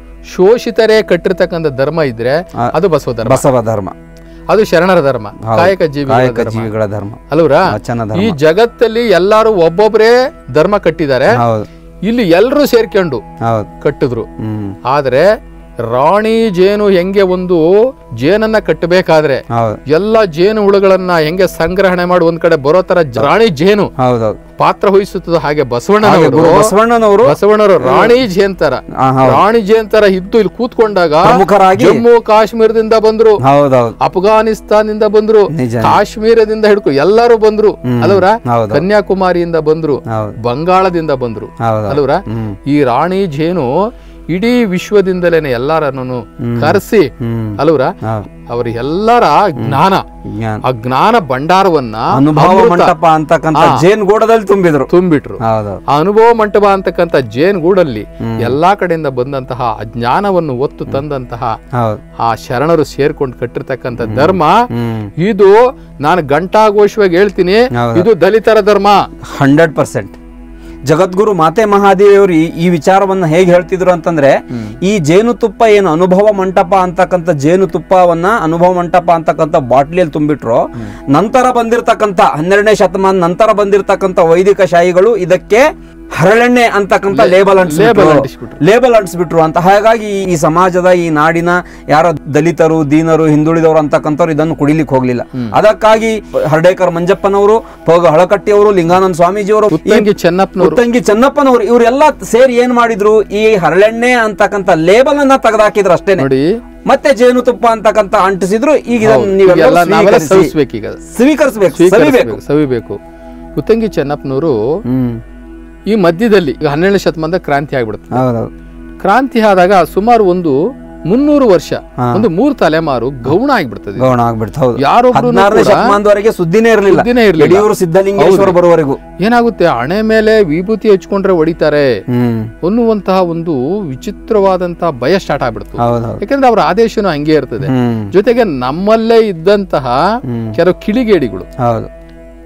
ಶೋಷಿತರೇ ಕಟ್ಟಿರ್ತಕ್ಕಂಥ ಧರ್ಮ ಇದ್ರೆ ಆ, ಅದು ಬಸವ ಧರ್ಮ ಬಸವ ಧರ್ಮ ಅದು ಶರಣರ ಧರ್ಮ ಹೌದು. ಕಾಯಕ ಜೀವಿ ಕಾಯಕ ಜೀವಿಗಳ ಧರ್ಮ ಅಲ್ವರಾ ವಚನ ಈ ಧರ್ಮ ಜಗತ್ತಲ್ಲಿ ಎಲ್ಲಾರು ಒಬ್ಬೊಬ್ಬರೇ ಧರ್ಮ ಕಟ್ಟಿದ್ದಾರೆ ಹೌದು ಇಲ್ಲಿ ಎಲ್ಲರೂ ಸೇರ್ಕೊಂಡು ಹೌದು ಕಟ್ಟಿದ್ರು ಹ್ಮ್ ಆದ್ರೆ ರಾಣಿ ಜೇನು ಹೆಂಗೆ ಒಂದು ಜೇನನ್ನ ಕಟ್ಟಬೇಕಾದ್ರೆ ಹೌದು ಎಲ್ಲ ಜೇನು ಹುಳುಗಳನ್ನ ಹೆಂಗೆ ಸಂಗ್ರಹಣೆ ಮಾಡಿ ಒಂದ್ ಕಡೆ ಬರೋ ತರ ಜ- ರಾಣಿ ಜೇನು ಹೌದೌದು ಪಾತ್ರ ವಹಿಸುತ್ತದೆ ಹಾಗೆ ಹಾಗೆ ಬಸವಣ್ಣನವರು ಗುರು ಬಸವಣ್ಣನವರು ಬಸವಣ್ಣವರು ರಾಣಿ ಜೇನ್ ತರ ಆ, ಹೌದು. ರಾಣಿ ಜೇನ್ ತರ ಇದ್ದು ಇಲ್ಲಿ ಕೂತ್ಕೊಂಡಾಗ ಪ್ರಮುಖರಾಗಿ ಜಮ್ಮು ಕಾಶ್ಮೀರದಿಂದ ಬಂದ್ರು ಹೌದೌದು ಅಫ್ಘಾನಿಸ್ತಾನದಿಂದ ಬಂದ್ರು ನಿಜ ಕಾಶ್ಮೀರದಿಂದ ಹಿಡ್ಕೊ ಎಲ್ಲರೂ ಬಂದ್ರು ಅಲ್ವರ ಹೌದು ಕನ್ಯಾಕುಮಾರಿಯಿಂದ ಬಂದ್ರು ಹೌದು ಬಂಗಾಳದಿಂದ ಬಂದ್ರು ಹೌದು ಅಲ್ವರ ಹ್ಮ್ ಈ ರಾಣಿ ಜೇನು ಇಡೀ ವಿಶ್ವದಿಂದಲೇನೆ ಎಲ್ಲರನ್ನು ಕರೆಸಿ ಹ್ಮ್ ಅಲ್ವರ ಹೌದು ಅವರ ಎಲ್ಲರ ಜ್ಞಾನ ಜ್ಞಾನ ಆ ಜ್ಞಾನ ಭಂಡಾರವನ್ನ ಅನುಭವ ಅಮೃತ ಮಂಟಪ ಅಂತಕ್ಕಂಥ ಜೇನುಗೂಡದಲ್ಲಿ ತುಂಬಿದ್ರು ತುಂಬಿಟ್ರು ಹೌದೌದು ಆ ಅನುಭವ ಮಂಟಪ ಅಂತಕ್ಕಂಥ ಜೇನ್ ಗೂಡಲ್ಲಿ ಎಲ್ಲಾ ಕಡೆಯಿಂದ ಬಂದಂತಹ ಆ ಜ್ಞಾನವನ್ನು ಒತ್ತು ತಂದಂತಹ ಹೌದು ಆ ಶರಣರು ಸೇರ್ಕೊಂಡು ಕಟ್ಟಿರ್ತಕ್ಕಂಥ ಧರ್ಮ ಹ್ಮ್ ಇದು ನಾನು ಘಂಟಾಘೋಷವಾಗಿ ಹೇಳ್ತೀನಿ ಹೌದು. ಇದು ದಲಿತರ ಧರ್ಮ ಹಂಡ್ರೆಡ್ ಪರ್ಸೆಂಟ್ ಜಗದ್ಗುರು ಮಾತೆ ಮಹಾದೇವಿಯವರು ಈ ಈ ವಿಚಾರವನ್ನ ಹೇಗೆ ಹೇಳ್ತಿದ್ರು ಅಂತಂದ್ರೆ ಈ ಜೇನುತುಪ್ಪ ಏನು ಅನುಭವ ಮಂಟಪ ಅಂತಕ್ಕಂಥ ಜೇನುತುಪ್ಪವನ್ನ ಅನುಭವ ಮಂಟಪ ಅಂತಕ್ಕಂಥ ಬಾಟ್ಲಿಯಲ್ಲಿ ತುಂಬಿಟ್ರು ನಂತರ ಬಂದಿರತಕ್ಕಂಥ ಹನ್ನೆರಡನೇ ಶತಮಾನ ನಂತರ ಬಂದಿರತಕ್ಕಂಥ ವೈದಿಕ ಶಾಹಿಗಳು ಇದಕ್ಕೆ ಹರಳೆಣ್ಣೆ ಅಂತಕ್ಕಂಥ ಲೇಬಲ್ ಲೇಬಲ್ ಅಂಟಿಸ್ಬಿಟ್ರು ಅಂಟಿಸ್ಬಿಟ್ರು. ಲೇಬಲ್ ಅಂಟಿಸ್ಬಿಟ್ರು ಅಂತ ಹಾಗಾಗಿ ಈ- ಈ ಸಮಾಜದ ಈ ನಾಡಿನ ಯಾರೋ ದಲಿತರು ದೀನರು ಹಿಂದುಳಿದವರು ಅಂತಕ್ಕಂಥವ್ರು ಇದನ್ನು ಕುಡಿಲಿಕ್ಕೆ ಹೋಗ್ಲಿಲ್ಲ ಅದಕ್ಕಾಗಿ ಹರ್ಡೇಕರ್ ಮಂಜಪ್ಪನವರು ಪೋಗ ಹಳಕಟ್ಟಿಯವರು ಲಿಂಗಾನಂದ ಸ್ವಾಮೀಜಿಯವರು ಈ ಉತ್ತಂಗಿ ಚೆನ್ನಪ್ಪನವರು ಉತ್ತಂಗಿ ಚೆನ್ನಪ್ಪನವರು ಇವರೆಲ್ಲ ಸೇರಿ ಏನ್ ಮಾಡಿದ್ರು ಈ ಹರಳೆಣ್ಣೆ ಅಂತಕ್ಕಂಥ ಲೇಬಲ್ ಅನ್ನ ತೆಗೆದಾಕಿದ್ರು ಅಷ್ಟೇನೆ ನೋಡಿ ಮತ್ತೆ ಜೇನುತುಪ್ಪ ಅಂತಕ್ಕಂಥ ಅಂಟಿಸಿದ್ರು ಈಗ ಇದನ್ನ ಹೌದು. ನೀವೆಲ್ಲ ಈಗೆಲ್ಲ ನಾವೆಲ್ಲ ಸ್ವೀಕರಿಸಿ- ಸವಿಸ್ಬೇಕೀಗ ಸ್ವೀಕರಿಸ್ಬೇಕು ಸವಿಬೇಕು ಸ್ವೀಕರಿಸ್ಬೇಕು ಸವಿಬೇಕು ಉತ್ತಂಗಿ ಚೆನ್ನಪ್ಪನವರು ಹ್ಮ್ ಈ ಮಧ್ಯದಲ್ಲಿ ಈಗ ಹನ್ನೆರಡನೇ ಶತಮಾನದ ಕ್ರಾಂತಿ ಆಗ್ಬಿಡುತ್ತೆ ಹೌದೌದು ಕ್ರಾಂತಿ ಆದಾಗ ಸುಮಾರು ಒಂದು ಮುನ್ನೂರು ವರ್ಷ ಹಾ. ಒಂದು ಮೂರು ತಲೆಮಾರು ಗೌಣ ಆಗ್ಬಿಡ್ತದೆ ಗೌಣ ಆಗ್ಬಿಡ್ತು ಹೌದು ಯಾರೊಬ್ರು ಹದಿನಾರನೇ ಶತಮಾನದವರೆಗೆ ಸುದ್ದಿನೇ ಇರಲಿಲ್ಲ ಸುದ್ದಿನೇ ಇರ್ಲಿಲ್ಲ. ಯಡಿಯೂರು ಸಿದ್ಧಲಿಂಗೇಶ್ವರ ಬರುವವರೆಗೂ ಏನಾಗುತ್ತೆ ಹಣೆ ಮೇಲೆ ವಿಭೂತಿ ಹಚ್ಕೊಂಡ್ರೆ ಹೊಡಿತಾರೆ ಹ್ಮ್ ಅನ್ನುವಂತಹ ಒಂದು ವಿಚಿತ್ರವಾದಂತಹ ಭಯ ಸ್ಟಾರ್ಟ್ ಆಗ್ಬಿಡ್ತು ಹೌದೌದು ಯಾಕಂದ್ರೆ ಅವರ ಆದೇಶನು ಹಂಗೆ ಇರ್ತದೆ ಹ್ಮ್ ಜೊತೆಗೆ ನಮ್ಮಲ್ಲೇ ಇದ್ದಂತಹ ಹ್ಮ್. ಕೆಲವು ಕಿಡಿಗೇಡಿಗಳು ಹೌದು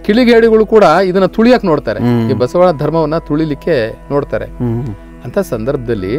ಕಿಳಿಗೇಡಿಗಳು ಕೂಡ ಇದನ್ನ ತುಳಿಯಕ್ ನೋಡ್ತಾರೆ ಹ್ಮ್. ಈ ಬಸವಣ್ಣ ಧರ್ಮವನ್ನ ತುಳಿಲಿಕ್ಕೆ ನೋಡ್ತಾರೆ ಹ್ಮ್ ಅಂತ ಸಂದರ್ಭದಲ್ಲಿ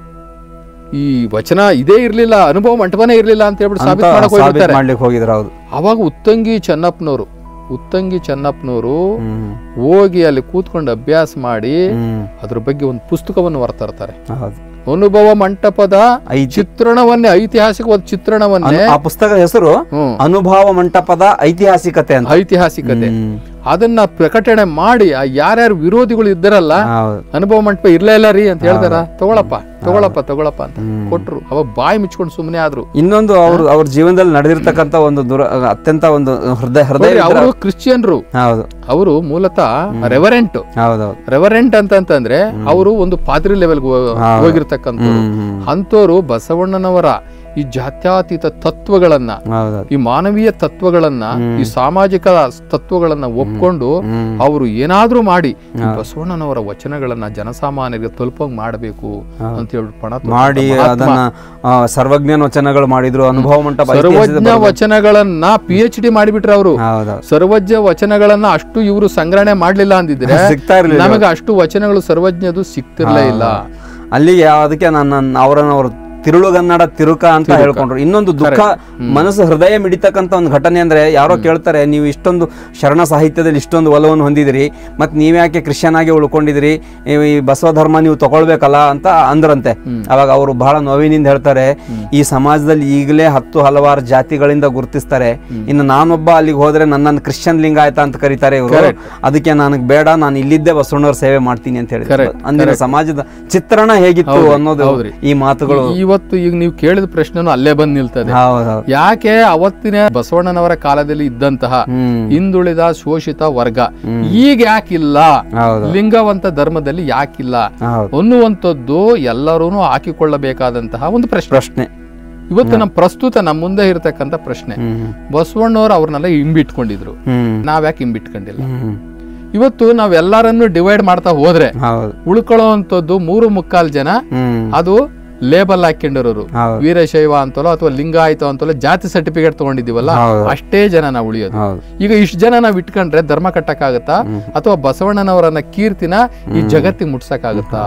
ಈ ವಚನ ಇದೇ ಇರ್ಲಿಲ್ಲ ಅನುಭವ ಮಂಟಪನೇ ಇರ್ಲಿಲ್ಲ ಅಂತ ಹೇಳ್ಬಿಟ್ಟು ಅಂತ ಸಾಬೀತು ಮಾಡಕ್ ಸಾಬೀತ್ ಹೋಗಿರ್ತಾರೆ ಮಾಡ್ಲಿಕ್ಕೆ ಹೋಗಿದ್ರು ಹೌದು ಅವಾಗ ಉತ್ತಂಗಿ ಚೆನ್ನಪ್ಪನವರು ಉತ್ತಂಗಿ ಚೆನ್ನಪ್ಪನವರು ಹ್ಮ್ ಹೋಗಿ ಅಲ್ಲಿ ಕೂತ್ಕೊಂಡು ಅಭ್ಯಾಸ ಮಾಡಿ ಹ್ಮ್ ಅದ್ರ ಬಗ್ಗೆ ಒಂದು ಪುಸ್ತಕವನ್ನು ಹೊರತರ್ತಾರೆ ಹೌದು ಅನುಭವ ಮಂಟಪದ ಐತಿ ಚಿತ್ರಣವನ್ನೇ ಐತಿಹಾಸಿಕವಾದ ಚಿತ್ರಣವನ್ನೇ ಆ ಪುಸ್ತಕದ ಹೆಸರು ಹ್ಮ್ ಅನುಭವ ಮಂಟಪದ ಐತಿಹಾಸಿಕತೆ ಅಂತ ಐತಿಹಾಸಿಕತೆ ಹ್ಮ್. ಅದನ್ನ ಪ್ರಕಟಣೆ ಮಾಡಿ ಆ ಯಾರ್ಯಾರು ವಿರೋಧಿಗಳು ಇದ್ದಾರಲ್ಲ ಹೌದು ಅನುಭವ ಮಂಟಪ ಇರ್ಲೇ ಇಲ್ಲ ರೀ ಅಂತ ಹೇಳ್ತಾರ ತಗೊಳಪ್ಪ ತಗೊಳಪ್ಪ ತಗೊಳಪ್ಪ ಅಂತ ಹ್ಮ್. ಕೊಟ್ರು ಅವಾಗ ಬಾಯಿ ಮುಚ್ಕೊಂಡು ಸುಮ್ಮನೆ ಆದ್ರು ಇನ್ನೊಂದು ಅವ್ರು ಅವ್ರ ಜೀವನದಲ್ಲಿ ನಡೆದಿರ್ತಕ್ಕಂಥ ಒಂದು ದುರ ಅತ್ಯಂತ ಒಂದು ಹೃದಯ ಹೃದಯ ಅವರು ಕ್ರಿಶ್ಚಿಯನ್ರು ಹೌದು ಅವರು ಮೂಲತಃ ರೆವರೆಂಟ್ ಹೌದೌದು ರೆವರೆಂಟ್ ಅಂತಂತಂದ್ರೆ ಅವರು ಒಂದು ಪಾದ್ರಿ ಲೆವೆಲ್ಗೆ ಹೋಗಿರ್ತಕ್ಕಂಥ ಹ್ಮ್ ಹ್ಮ್ ಅಂತೋರು ಬಸವಣ್ಣನವರ ಈ ಜಾತ್ಯತೀತ ತತ್ವಗಳನ್ನ ಹೌದೌದು ಈ ಮಾನವೀಯ ತತ್ವಗಳನ್ನ ಈ ಸಾಮಾಜಿಕ ತತ್ವಗಳನ್ನ ಒಪ್ಕೊಂಡು ಹ್ಮ್ ಅವರು ಏನಾದ್ರೂ ಮಾಡಿ ಈ ಬಸವಣ್ಣನವರ ವಚನಗಳನ್ನ ಜನಸಾಮಾನ್ಯರಿಗೆ ತಲುಪಂಗ್ ಮಾಡಬೇಕು ಅಂತ ಹೇಳ್ಬಿಟ್ಟು ಪಣ ತೊಟ್ಟಂತ ಮಾಡಿ ಮಹಾತ್ಮ. ಅದನ್ನ ಆ, ಸರ್ವಜ್ಞನ ವಚನಗಳು ಮಾಡಿದ್ರು ಅನುಭವ ಮಂಟಪ ಐತಿಹಾಸಿಕ ಸರ್ವಜ್ಞ ವಚನಗಳನ್ನ ಪಿ ಎಚ್ ಡಿ ಮಾಡಿಬಿಟ್ರೆ ಅವರು ಹೌದೌದು ಸರ್ವಜ್ಞ ವಚನಗಳನ್ನ ಅಷ್ಟು ಇವರು ಸಂಗ್ರಹಣೆ ಮಾಡ್ಲಿಲ್ಲ ಅಂದಿದ್ರೆ ಸಿಗ್ತಾ ಇರ್ಲಿಲ್ಲ ನಮಗೆ ಅಷ್ಟು ವಚನಗಳು ಸರ್ವಜ್ಞದು ಸಿಗ್ತಿರ್ಲೇ ಇಲ್ಲ ಅಲ್ಲಿಗೆ ಅದಕ್ಕೆ ನಾನು ಅವರನ್ನ ಅವರು ತಿರುಳುಗನ್ನಡ ತಿರುಕ ಅಂತ ಹೇಳ್ಕೊಂಡ್ರು ಇನ್ನೊಂದು ದುಃಖ ಮನಸ್ಸು ಹೃದಯ ಮಿಡಿತಕ್ಕಂತ ಒಂದು ಘಟನೆ ಅಂದ್ರೆ ಯಾರೋ ಕೇಳ್ತಾರೆ ನೀವು ಇಷ್ಟೊಂದು ಶರಣ ಸಾಹಿತ್ಯದಲ್ಲಿ ಇಷ್ಟೊಂದು ಒಲವನ್ನು ಹೊಂದಿದಿರಿ ಮತ್ತೆ ನೀವ್ಯಾಕೆ ಕ್ರಿಶ್ಚಿಯನ್ ಆಗಿ ಉಳ್ಕೊಂಡಿದಿರಿ ಈ ಈ ಬಸವ ಧರ್ಮ ನೀವು ತಗೊಳ್ಬೇಕಲ್ಲ ಅಂತ ಅಂದ್ರಂತೆ ಅವಾಗ ಅವರು ಬಹಳ ನೋವಿನಿಂದ ಹೇಳ್ತಾರೆ ಈ ಸಮಾಜದಲ್ಲಿ ಈಗಲೇ ಹತ್ತು ಹಲವಾರು ಜಾತಿಗಳಿಂದ ಗುರುತಿಸ್ತಾರೆ ಇನ್ನು ನಾನೊಬ್ಬ ಅಲ್ಲಿಗೆ ಹೋದ್ರೆ ನನ್ನನ್ನು ಕ್ರಿಶ್ಚಿಯನ್ ಲಿಂಗಾಯತ ಅಂತ ಕರೀತಾರೆ ಇವರು ಅದಕ್ಕೆ ನನಗೆ ಬೇಡ ನಾನು ಇಲ್ಲಿದ್ದೇ ಬಸವಣ್ಣವ್ರ ಸೇವೆ ಮಾಡ್ತೀನಿ ಅಂತ ಹೇಳಿ Correct. ಅಂದಿನ ಸಮಾಜದ ಚಿತ್ರಣ ಹೇಗಿತ್ತು ಅನ್ನೋದು ಹೌದ್ರಿ. ಈ ಮಾತುಗಳು ಇವತ್ತು ಈಗ ನೀವು ಕೇಳಿದ ಪ್ರಶ್ನೆನೂ ಅಲ್ಲೇ ಬಂದ್ ನಿಲ್ತದೆ ಹೌದೌದು ಯಾಕೆ ಅವತ್ತಿನ ಬಸವಣ್ಣನವರ ಕಾಲದಲ್ಲಿ ಇದ್ದಂತಹ ಹ್ಮ್ ಹಿಂದುಳಿದ ಶೋಷಿತ ವರ್ಗ ಈಗ ಯಾಕಿಲ್ಲ ಹೌದು ಲಿಂಗವಂತ ಧರ್ಮದಲ್ಲಿ ಯಾಕಿಲ್ಲ ಹೌದು ಅನ್ನುವಂಥದ್ದು ಎಲ್ಲರೂ ಹಾಕಿಕೊಳ್ಳಬೇಕಾದಂತಹ ಒಂದು ಪ್ರಶ್ನೆ ಪ್ರಶ್ನೆ ಇವತ್ತು ನಮ್ಮ ಪ್ರಸ್ತುತ ನಮ್ಮ ಮುಂದೆ ಇರತಕ್ಕಂತ ಪ್ರಶ್ನೆ ಹ್ಮ್ ಬಸವಣ್ಣವ್ರು ಅವ್ರನ್ನೆಲ್ಲ ಹಿಂಬಿಟ್ಕೊಂಡಿದ್ರು ಹ್ಮ್ ನಾವ್ಯಾಕೆ ಹಿಂಬಿಟ್ಕೊಂಡಿಲ್ಲ ಹ್ಮ್ ಇವತ್ತು ನಾವೆಲ್ಲರನ್ನು ಡಿವೈಡ್ ಮಾಡ್ತಾ ಹೋದ್ರೆ ಹೌದು ಉಳ್ಕೊಳ್ಳೋವಂಥದ್ದು ಮೂರು ಮುಕ್ಕಾಲ್ ಜನ ಹ್ಮ್ ಅದು ಲೇಬಲ್ ಹಾಕೊಂಡಿರೋರು ಹೌದು ವೀರಶೈವ ಅಂತಲೋ ಅಥವಾ ಲಿಂಗಾಯತ ಅಂತಲೋ ಜಾತಿ ಸರ್ಟಿಫಿಕೇಟ್ ತಗೊಂಡಿದೀವಲ್ಲ ಹೌದು. ಅಷ್ಟೇ ಜನ ನಾವು ಉಳಿಯೋದು ಹೌದು ಈಗ ಇಷ್ಟು ಜನ ನಾವು ಇಟ್ಕೊಂಡ್ರೆ ಧರ್ಮ ಕಟ್ಟಕ್ಕಾಗತ್ತಾ ಅಥವಾ ಬಸವಣ್ಣನವರನ್ನ ಕೀರ್ತಿನ ಈ ಜಗತ್ತಿಗೆ ಮುಟ್ಸಕ್ಕಾಗತ್ತಾ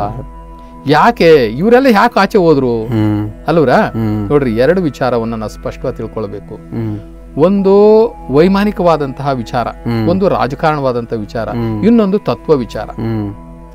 ಯಾಕೆ ಇವರೆಲ್ಲ ಯಾಕೆ ಆಚೆ ಹೋದ್ರು ಹ್ಮ್ ಅಲ್ವರಾ ಹ್ಮ್ ನೋಡ್ರಿ ಎರಡು ವಿಚಾರವನ್ನ ನಾವು ಸ್ಪಷ್ಟವಾಗಿ ತಿಳ್ಕೊಳ್ಬೇಕು ಹ್ಮ್ ಒಂದು ವೈಮಾನಿಕವಾದಂತಹ ವಿಚಾರ ಹ್ಮ್. ಒಂದು ರಾಜಕಾರಣವಾದಂತಹ ವಿಚಾರ ಹ್ಮ್. ಇನ್ನೊಂದು ತತ್ವ ವಿಚಾರ ಹ್ಮ್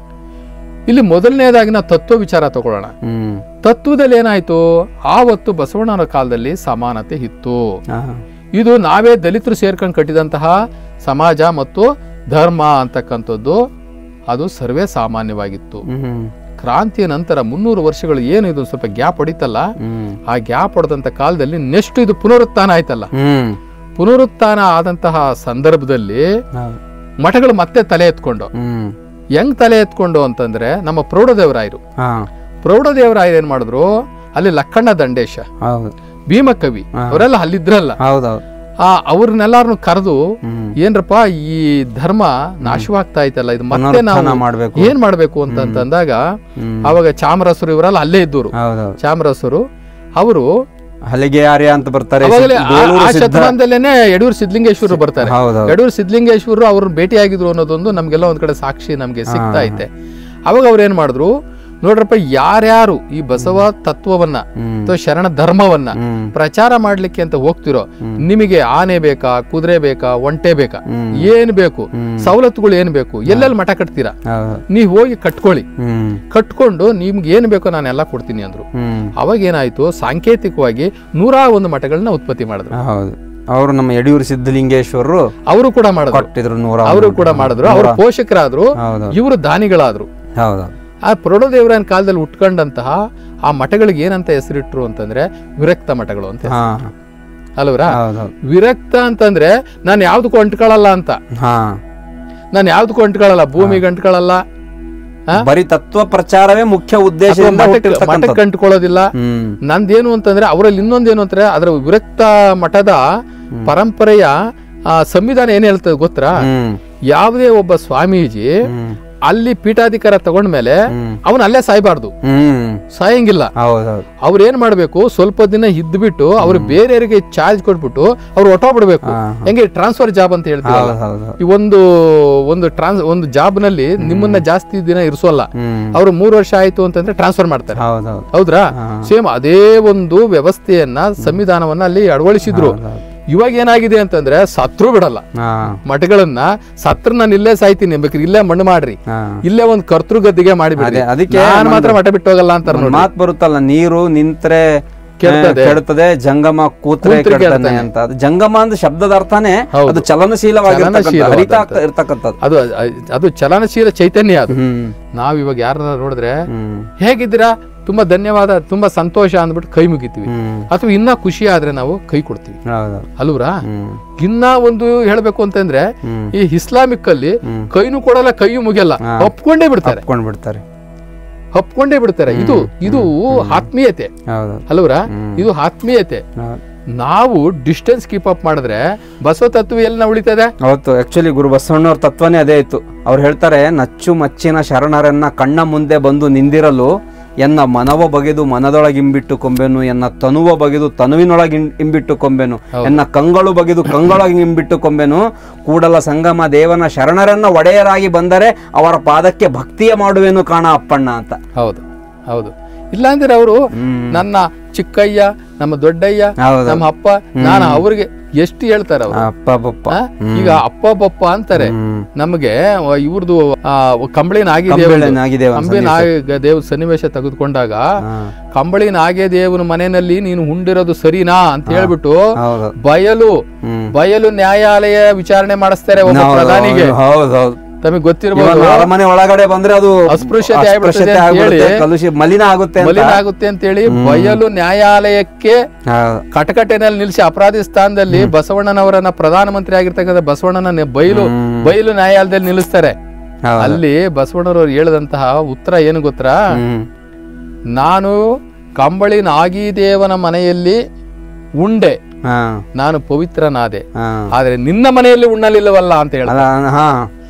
ಇಲ್ಲಿ ಮೊದಲನೇದಾಗಿ ನಾವು ತತ್ವ ವಿಚಾರ ತಗೊಳ್ಳೋಣ ಹ್ಮ್ ತತ್ವದಲ್ಲಿ ಏನಾಯ್ತು ಆವತ್ತು ಬಸವಣ್ಣನ ಕಾಲದಲ್ಲಿ ಸಮಾನತೆ ಇತ್ತು ಹಾ. ಇದು ನಾವೇ ದಲಿತರು ಸೇರ್ಕೊಂಡು ಕಟ್ಟಿದಂತಹ ಸಮಾಜ ಮತ್ತು ಧರ್ಮ ಅಂತಕ್ಕಂಥದ್ದು ಅದು ಸರ್ವೇ ಸಾಮಾನ್ಯವಾಗಿತ್ತು ಹ್ಮ್ ಕ್ರಾಂತಿಯ ನಂತರ ಮುನ್ನೂರು ವರ್ಷಗಳು ಏನು ಇದು ಸ್ವಲ್ಪ ಗ್ಯಾಪ್ ಹೊಡಿತಲ್ಲ ಹ್ಮ್ ಆ ಗ್ಯಾಪ್ ಹೊಡೆದಂತ ಕಾಲದಲ್ಲಿ ನೆಕ್ಸ್ಟ್ ಇದು ಪುನರುತ್ಥಾನ ಆಯ್ತಲ್ಲ ಹ್ಮ್ ಪುನರುತ್ಥಾನ ಆದಂತಹ ಸಂದರ್ಭದಲ್ಲಿ ಹೌದು ಮಠಗಳು ಮತ್ತೆ ತಲೆ ಎತ್ಕೊಂಡು ಹ್ಮ್ ಹೆಂಗ್ ತಲೆ ಎತ್ಕೊಂಡು ಅಂತಂದ್ರೆ ನಮ್ಮ ಪ್ರೌಢದೇವರಾಯರು ಹಾ ಪ್ರೌಢದೇವರಾಯರು ಏನ್ ಮಾಡಿದ್ರು ಅಲ್ಲಿ ಲಕ್ಕಣ್ಣ ದಂಡೇಶ ಹೌದು ಭೀಮಕವಿ ಅವರೆಲ್ಲ ಅಲ್ಲಿದ್ರಲ್ಲ ಹೌದೌದು ಆ ಅವ್ರನ್ನೆಲ್ಲಾರನು ಕರೆದು ಹ್ಮ್ ಏನ್ರಪ್ಪ ಈ ಧರ್ಮ ನಾಶವಾಗ್ತಾ ಐತಲ್ಲ ಇದು ಮತ್ತೆ ಪುನರುತ್ಥಾನ ನಾವು ಮಾಡ್ಬೇಕು ಏನ್ ಮಾಡ್ಬೇಕು ಅಂತ ಅಂದಾಗ ಹ್ಮ್ ಅವಾಗ ಚಾಮರಸರು ಇವರೆಲ್ಲ ಅಲ್ಲೇ ಇದ್ದವರು ಹೌದೌದು ಚಾಮರಸರು ಅವರು ಹಲಿಗೆ ಆರ್ಯ ಅಂತ ಬರ್ತಾರೆ ಅವಾಗಲೇ ಆ- ಗೋಳೂರು ಆ ಸಿದ್ಧ ಶತಮಾನದಲ್ಲೇನೆ ಯಡೂರು ಸಿದ್ಧಲಿಂಗೇಶ್ವರರು ಬರ್ತಾರೆ ಹೌದೌದು ಯಡೂರು ಸಿದ್ಧಲಿಂಗೇಶ್ವರರು ಅವ್ರನ್ನ ಭೇಟಿಯಾಗಿದ್ರು ಅನ್ನೋದೊಂದು ನಮ್ಗೆಲ್ಲ ಒಂದ್ ಕಡೆ ಸಾಕ್ಷಿ ನಮ್ಗೆ ಸಿಗ್ತಾ ಐತೆ ಅವಾಗ ಅವ್ರು ಏನ್ ಮಾಡಿದ್ರು ನೋಡ್ರಪ್ಪ ಯಾರ್ಯಾರು ಈ ಬಸವ ತತ್ವವನ್ನ ಹ್ಮ್ ಅಥವಾ ಶರಣ ಧರ್ಮವನ್ನ ಹ್ಮ್ ಪ್ರಚಾರ ಮಾಡ್ಲಿಕ್ಕೆ ಅಂತ ಹೋಗ್ತಿರೋ ನಿಮಗೆ ಆನೆ ಬೇಕಾ ಕುದುರೆ ಬೇಕಾ ಒಂಟೆ ಬೇಕಾ ಹ್ಮ್. ಏನ್ ಬೇಕು ಹ್ಮ್. ಸವಲತ್ತುಗಳು ಏನ್ ಬೇಕು ಎಲ್ಲೆಲ್ಲಿ ಮಠ ಕಟ್ತೀರಾ ಹೌದು ನೀವ್ ಹೋಗಿ ಕಟ್ಕೊಳ್ಳಿ ಹ್ಮ್ ಕಟ್ಕೊಂಡು ನಿಮ್ಗೆ ಏನ್ ಬೇಕೋ ನಾನೆಲ್ಲ ಕೊಡ್ತೀನಿ ಅಂದ್ರು ಹ್ಮ್ ಅವಾಗ ಏನಾಯ್ತು ಸಾಂಕೇತಿಕವಾಗಿ ನೂರಾ ಒಂದು ಮಠಗಳನ್ನ ಉತ್ಪತ್ತಿ ಮಾಡಿದ್ರು ಹೌದು ಅವರು ನಮ್ಮ ಯಡಿಯೂರು ಸಿದ್ಧಲಿಂಗೇಶ್ವರರು ಅವರು ಕೂಡ ಮಾಡಿದ್ರು ಕೊಟ್ಟಿದ್ರು ನೂರ ಅವರು ಕೂಡ ಮಾಡಿದ್ರು ಅವ್ರ ಪೋಷಕರಾದ್ರು ಹೌದು ಇವರು ದಾನಿಗಳಾದ್ರು ಹೌದು ಆ ಪ್ರೌಢದೇವರನ ಕಾಲದಲ್ಲಿ ಉಟ್ಕೊಂಡಂತಹ ಆ ಮಠಗಳಿಗೆ ಏನಂತ ಹೆಸರಿಟ್ರು ಅಂತಂದ್ರೆ ವಿರಕ್ತ ಮಠಗಳು ಅಂತ ಹಾ ಅಲ್ವರಾ ಹೌದೌದು ವಿರಕ್ತ ಅಂತಂದ್ರೆ ನಾನು ಯಾವ್ದಕ್ಕೂ ಅಂಟ್ಕೊಳ್ಳಲ್ಲ ಅಂತ ಹಾ ನಾನು ಯಾವ್ದಕ್ಕೂ ಅಂಟ್ಕೊಳ್ಳಲ್ಲ ಭೂಮಿಗೆ ಅಂಟ್ಕೊಳ್ಳಲ್ಲ ಆ? ಬರೀ ತತ್ವ ಪ್ರಚಾರವೇ ಮುಖ್ಯ ಅಥವಾ ಉದ್ದೇಶದಿಂದ ಮಠಕ್ಕೆ ಹುಟ್ಟಿರ್ತಕ್ಕಂಥದ್ದು. ಮಠಕ್ಕೆ ಅಂಟ್ಕೊಳ್ಳೋದಿಲ್ಲ ಹ್ಮ್ ನಂದೇನು ಅಂತಂದ್ರೆ ಅವರಲ್ಲಿ ಇನ್ನೊಂದೇನು ಅಂತಂದ್ರೆ ಅದರ ವಿರಕ್ತ ಮಠದ ಪರಂಪರೆಯ ಆ, ಸಂವಿಧಾನ ಏನ್ ಹೇಳ್ತದೆ ಗೊತ್ತಾ ಹ್ಮ್ ಯಾವುದೇ ಒಬ್ಬ ಸ್ವಾಮೀಜಿ ಹ್ಮ್ ಅಲ್ಲಿ ಪೀಠಾಧಿಕಾರ ತಗೊಂಡ್ಮೇಲೆ ಹ್ಮ್. ಅವನು ಅಲ್ಲೇ ಸಾಯ್ಬಾರ್ದು ಹ್ಮ್ ಸಾಯಂಗಿಲ್ಲ ಹೌದೌದು ಅವ್ರು ಏನ್ ಮಾಡ್ಬೇಕು ಸ್ವಲ್ಪ ದಿನ ಇದ್ಬಿಟ್ಟು ಅವ್ರು ಬೇರೆಯವರಿಗೆ ಚಾರ್ಜ್ ಕೊಟ್ಬಿಟ್ಟು ಅವ್ರು ಹೊಟ್ಟೋಗ್ಬಿಡ್ಬೇಕು ಹಾ, ಹೆಂಗೆ ಟ್ರಾನ್ಸ್ಫರ್ ಜಾಬ್ ಅಂತ ಹೇಳ್ತೀವಿ ಹೌದು ಹೌದು ಈ ಒಂದು ಒಂದು ಟ್ರಾನ್ಸ್ ಒಂದು ಜಾಬ್ ನಲ್ಲಿ ನಿಮ್ಮನ್ನ ಜಾಸ್ತಿ ದಿನ ಇರಿಸೋಲ್ಲ ಹ್ಮ್ ಅವ್ರು ಮೂರು ವರ್ಷ ಆಯ್ತು ಅಂತಂದ್ರೆ ಟ್ರಾನ್ಸ್ಫರ್ ಮಾಡ್ತಾರೆ ಹೌದೌದು ಹೌದ್ರಾ ಹಾ. ಸೇಮ್ ಅದೇ ಒಂದು ವ್ಯವಸ್ಥೆಯನ್ನ ಸಂವಿಧಾನವನ್ನ ಅಲ್ಲಿ ಅಳವಡಿಸಿದ್ರು ಹೌದೌದು. ಇವಾಗ ಏನಾಗಿದೆ ಅಂತಂದ್ರೆ ಸತ್ರು ಬಿಡಲ್ಲ ಹಾ ಮಠಗಳನ್ನ ಸತ್ರ ನಾನು ಇಲ್ಲೇ ಸಾಯ್ತೀನಿ ಬೇಕಾದ್ರೆ ಇಲ್ಲೇ ಮಣ್ಣು ಮಾಡ್ರಿ ಹಾ ಇಲ್ಲೇ ಒಂದ್ ಕರ್ತೃ ಗದ್ದಿಗೆ ಮಾಡಿಬಿಡಿ ಅದೇ, ಅದಕ್ಕೆ ನಾನು ಮಾತ್ರ ಮಠ ಬಿಟ್ಟು ಹೋಗಲ್ಲ ಅಂತಾರ ಒಂದ್ ನೋಡಿ ಮಾತ್ ಬರುತ್ತಲ್ಲ ನೀರು ನಿಂತ್ರೆ ಕೆಡ್ತದೆ. ಆ, ಕೆಡ್ತದೆ ಜಂಗಮ ಕೂತ್ರೆ ಕೂತ್ರೆ ಕೆಡ್ತಾನೆ ಕೆಡ್ತಾನೆ. ಅಂತ ಅದು ಜಂಗಮ ಅಂದ್ರೆ ಶಬ್ದದ ಅರ್ಥನೇ ಹೌದು. ಅದು ಚಲನಶೀಲವಾಗಿರ್ತಕ್ಕಂಥ ಚಲನಶೀಲವಾದಂಥದ್ದು. ಹರಿತಾ ಆಗ್ತಾ ಇರ್ತಕ್ಕಂಥದ್ದು ಅದು ಅದು ಚಲನಶೀಲ ಚೈತನ್ಯ ಅದು ಹ್ಮ್ ನಾವ್ ಇವಾಗ ಯಾರನ್ನ ನೋಡಿದ್ರೆ ಹ್ಮ್ ಹೇಗಿದ್ದೀರಾ ತುಂಬಾ ಧನ್ಯವಾದ ತುಂಬಾ ಸಂತೋಷ ಅಂದ್ಬಿಟ್ಟು ಕೈ ಮುಗಿತೀವಿ ಹ್ಮ್ ಅಥವಾ ಇನ್ನ ಖುಷಿ ಆದ್ರೆ ನಾವು ಕೈ ಕೊಡ್ತೀವಿ ಹೌದು ಅಲ್ವ್ರಾ ಹ್ಮ್ ಇನ್ನ ಒಂದು ಹೇಳ್ಬೇಕು ಅಂತಂದ್ರೆ ಹ್ಮ್ ಈ ಇಸ್ಲಾಮಿಕ್ ಅಲ್ಲಿ ಹ್ಮ್. ಕೈನು ಕೊಡಲ್ಲ ಕೈಯು ಮುಗಿಯಲ್ಲ ಹಾ. ಒಪ್ಕೊಂಡೇ ಬಿಡ್ತಾರೆ ಒಪ್ಕೊಂಡ್ ಬಿಡ್ತಾರೆ ಒಪ್ಕೊಂಡೇ ಬಿಡ್ತಾರೆ ಇದು ಇದು ಆತ್ಮೀಯತೆ ಹೌದು ಅಲ್ವ್ರಾ ಹ್ಮ್. ಇದು ಆತ್ಮೀಯತೆ ಹೌದು. ನಾವು ಡಿಸ್ಟೆನ್ಸ್ ಕೀಪ್ ಅಪ್ ಮಾಡಿದ್ರೆ ಬಸವ ತತ್ವ ಎಲ್ಲ ಉಳಿತದೆ ಅವತ್ತು ಆಕ್ಚುಲಿ ಗುರು ಬಸವಣ್ಣವ್ರ ತತ್ವನೇ ಅದೇ ಇತ್ತು ಅವ್ರು ಹೇಳ್ತಾರೆ ನಚ್ಚು ಮಚ್ಚಿನ ಶರಣರನ್ನ ಕಣ್ಣ ಮುಂದೆ ಬಂದು ನಿಂದಿರಲು ಎನ್ನ ಮನವ ಬಗೆದು ಮನದೊಳಗಿಂಬಿಟ್ಟು ಕೊಂಬೆನು ಎನ್ನ ತನುವ ಬಗೆದು ತನುವಿನೊಳಗೆ ಇಂಬಿಟ್ಟು ಕೊಂಬೆನು ಎನ್ನ ಕಂಗಳು ಬಗೆದು ಕಂಗಳೊಳಗೆ ಇಂಬಿಟ್ಟು ಕೊಂಬೆನು ಕೂಡಲ ಸಂಗಮ ದೇವನ ಶರಣರನ್ನ ಒಡೆಯರಾಗಿ ಬಂದರೆ ಅವರ ಪಾದಕ್ಕೆ ಭಕ್ತಿಯ ಮಾಡುವೆನು ಕಾಣ ಅಪ್ಪಣ್ಣ ಅಂತ ಹೌದು ಹೌದು ಇಲ್ಲಾಂದ್ರೆ ಅವರು ಹ್ಮ್. ನನ್ನ ಚಿಕ್ಕಯ್ಯ ನಮ್ಮ ದೊಡ್ಡಯ್ಯ ಹೌದು ನಮ್ಮ ಅಪ್ಪ ನಾನು ಅವ್ರಿಗೆ ಎಷ್ಟು ಹೇಳ್ತಾರೆ ಅವರು ಅಪ್ಪ ಬಪ್ಪ ಈಗ ಅಪ್ಪ ಬಪ್ಪ ಅಂತಾರೆ ಹ್ಮ್ ನಮ್ಗೆ ಇವ್ರದ್ದು ಕಂಬಳಿ ನಾಗಿದೇವ ಕಂಬಳಿ ನಾಗಿದೇವ ಕಂಬಳಿ ನಾಗದೇವ್ ಸನ್ನಿವೇಶ ತೆಗೆದುಕೊಂಡಾಗ ಹಾ. ಕಂಬಳಿ ನಾಗದೇವನ ಮನೆಯಲ್ಲಿ ನೀನು ಹುಂಡಿರೋದು ಸರಿನಾ ಅಂತ ಹೇಳ್ಬಿಟ್ಟು ಹೌದು ಬಯಲು ಹ್ಮ್ ಬಯಲು ನ್ಯಾಯಾಲಯ ವಿಚಾರಣೆ ಮಾಡಿಸ್ತಾರೆ ಒಬ್ಬ ಪ್ರಧಾನಿಗೆ ಹೌದು ಹೌದು ತಮಗೆ ಗೊತ್ತಿರಬಹುದು ಇವಾಗ ಅರಮನೆ ಒಳಗಡೆ ಬಂದ್ರೆ ಅದು ಅಸ್ಪೃಶ್ಯತೆ ಆಗ್ಬಿಡ್ತದೆ ಅಸ್ಪೃಶ್ಯತೆ ಅಂತ ಆಗ್ಬಿಡುತ್ತೆ, ಹೇಳಿ ಕಲುಷಿ ಮಲಿನ ಆಗುತ್ತೆ ಅಂತ ಮಲಿನ ಆಗುತ್ತೆ ಅಂತೇಳಿ ಬಯಲು ನ್ಯಾಯಾಲಯಕ್ಕೆ ಹೌದು. ಕಟಕಟೆನಲ್ಲಿ ನಿಲ್ಲಿಸಿ ಅಪರಾಧಿ ಸ್ಥಾನದಲ್ಲಿ ಬಸವಣ್ಣನವರನ್ನ ಪ್ರಧಾನಮಂತ್ರಿ ಆಗಿರ್ತಕ್ಕಂಥ ಬಸವಣ್ಣನ ನೆ- ಬಯಲು ಹ್ಮ್. ಬಯಲು ನ್ಯಾಯಾಲಯದಲ್ಲಿ ನಿಲ್ಲಿಸ್ತಾರೆ ಹೌದು. ಅಲ್ಲಿ ಬಸವಣ್ಣನವರು ಹೇಳಿದಂತಹ ಉತ್ತರ ಏನು ಗೊತ್ತಾ ಹ್ಮ್. ನಾನು ಕಂಬಳಿ ನಾಗಿದೇವನ ಮನೆಯಲ್ಲಿ ಉಂಡೆ ಹಾ, ನಾನು ಪವಿತ್ರನಾದೆ ಹಾ. ಆದ್ರೆ ನಿನ್ನ ಮನೆಯಲ್ಲಿ ಉಣ್ಣಲಿಲ್ಲವಲ್ಲ ಅಂತ ಹೇಳ ಅಲ್ಲ, ಹಾ.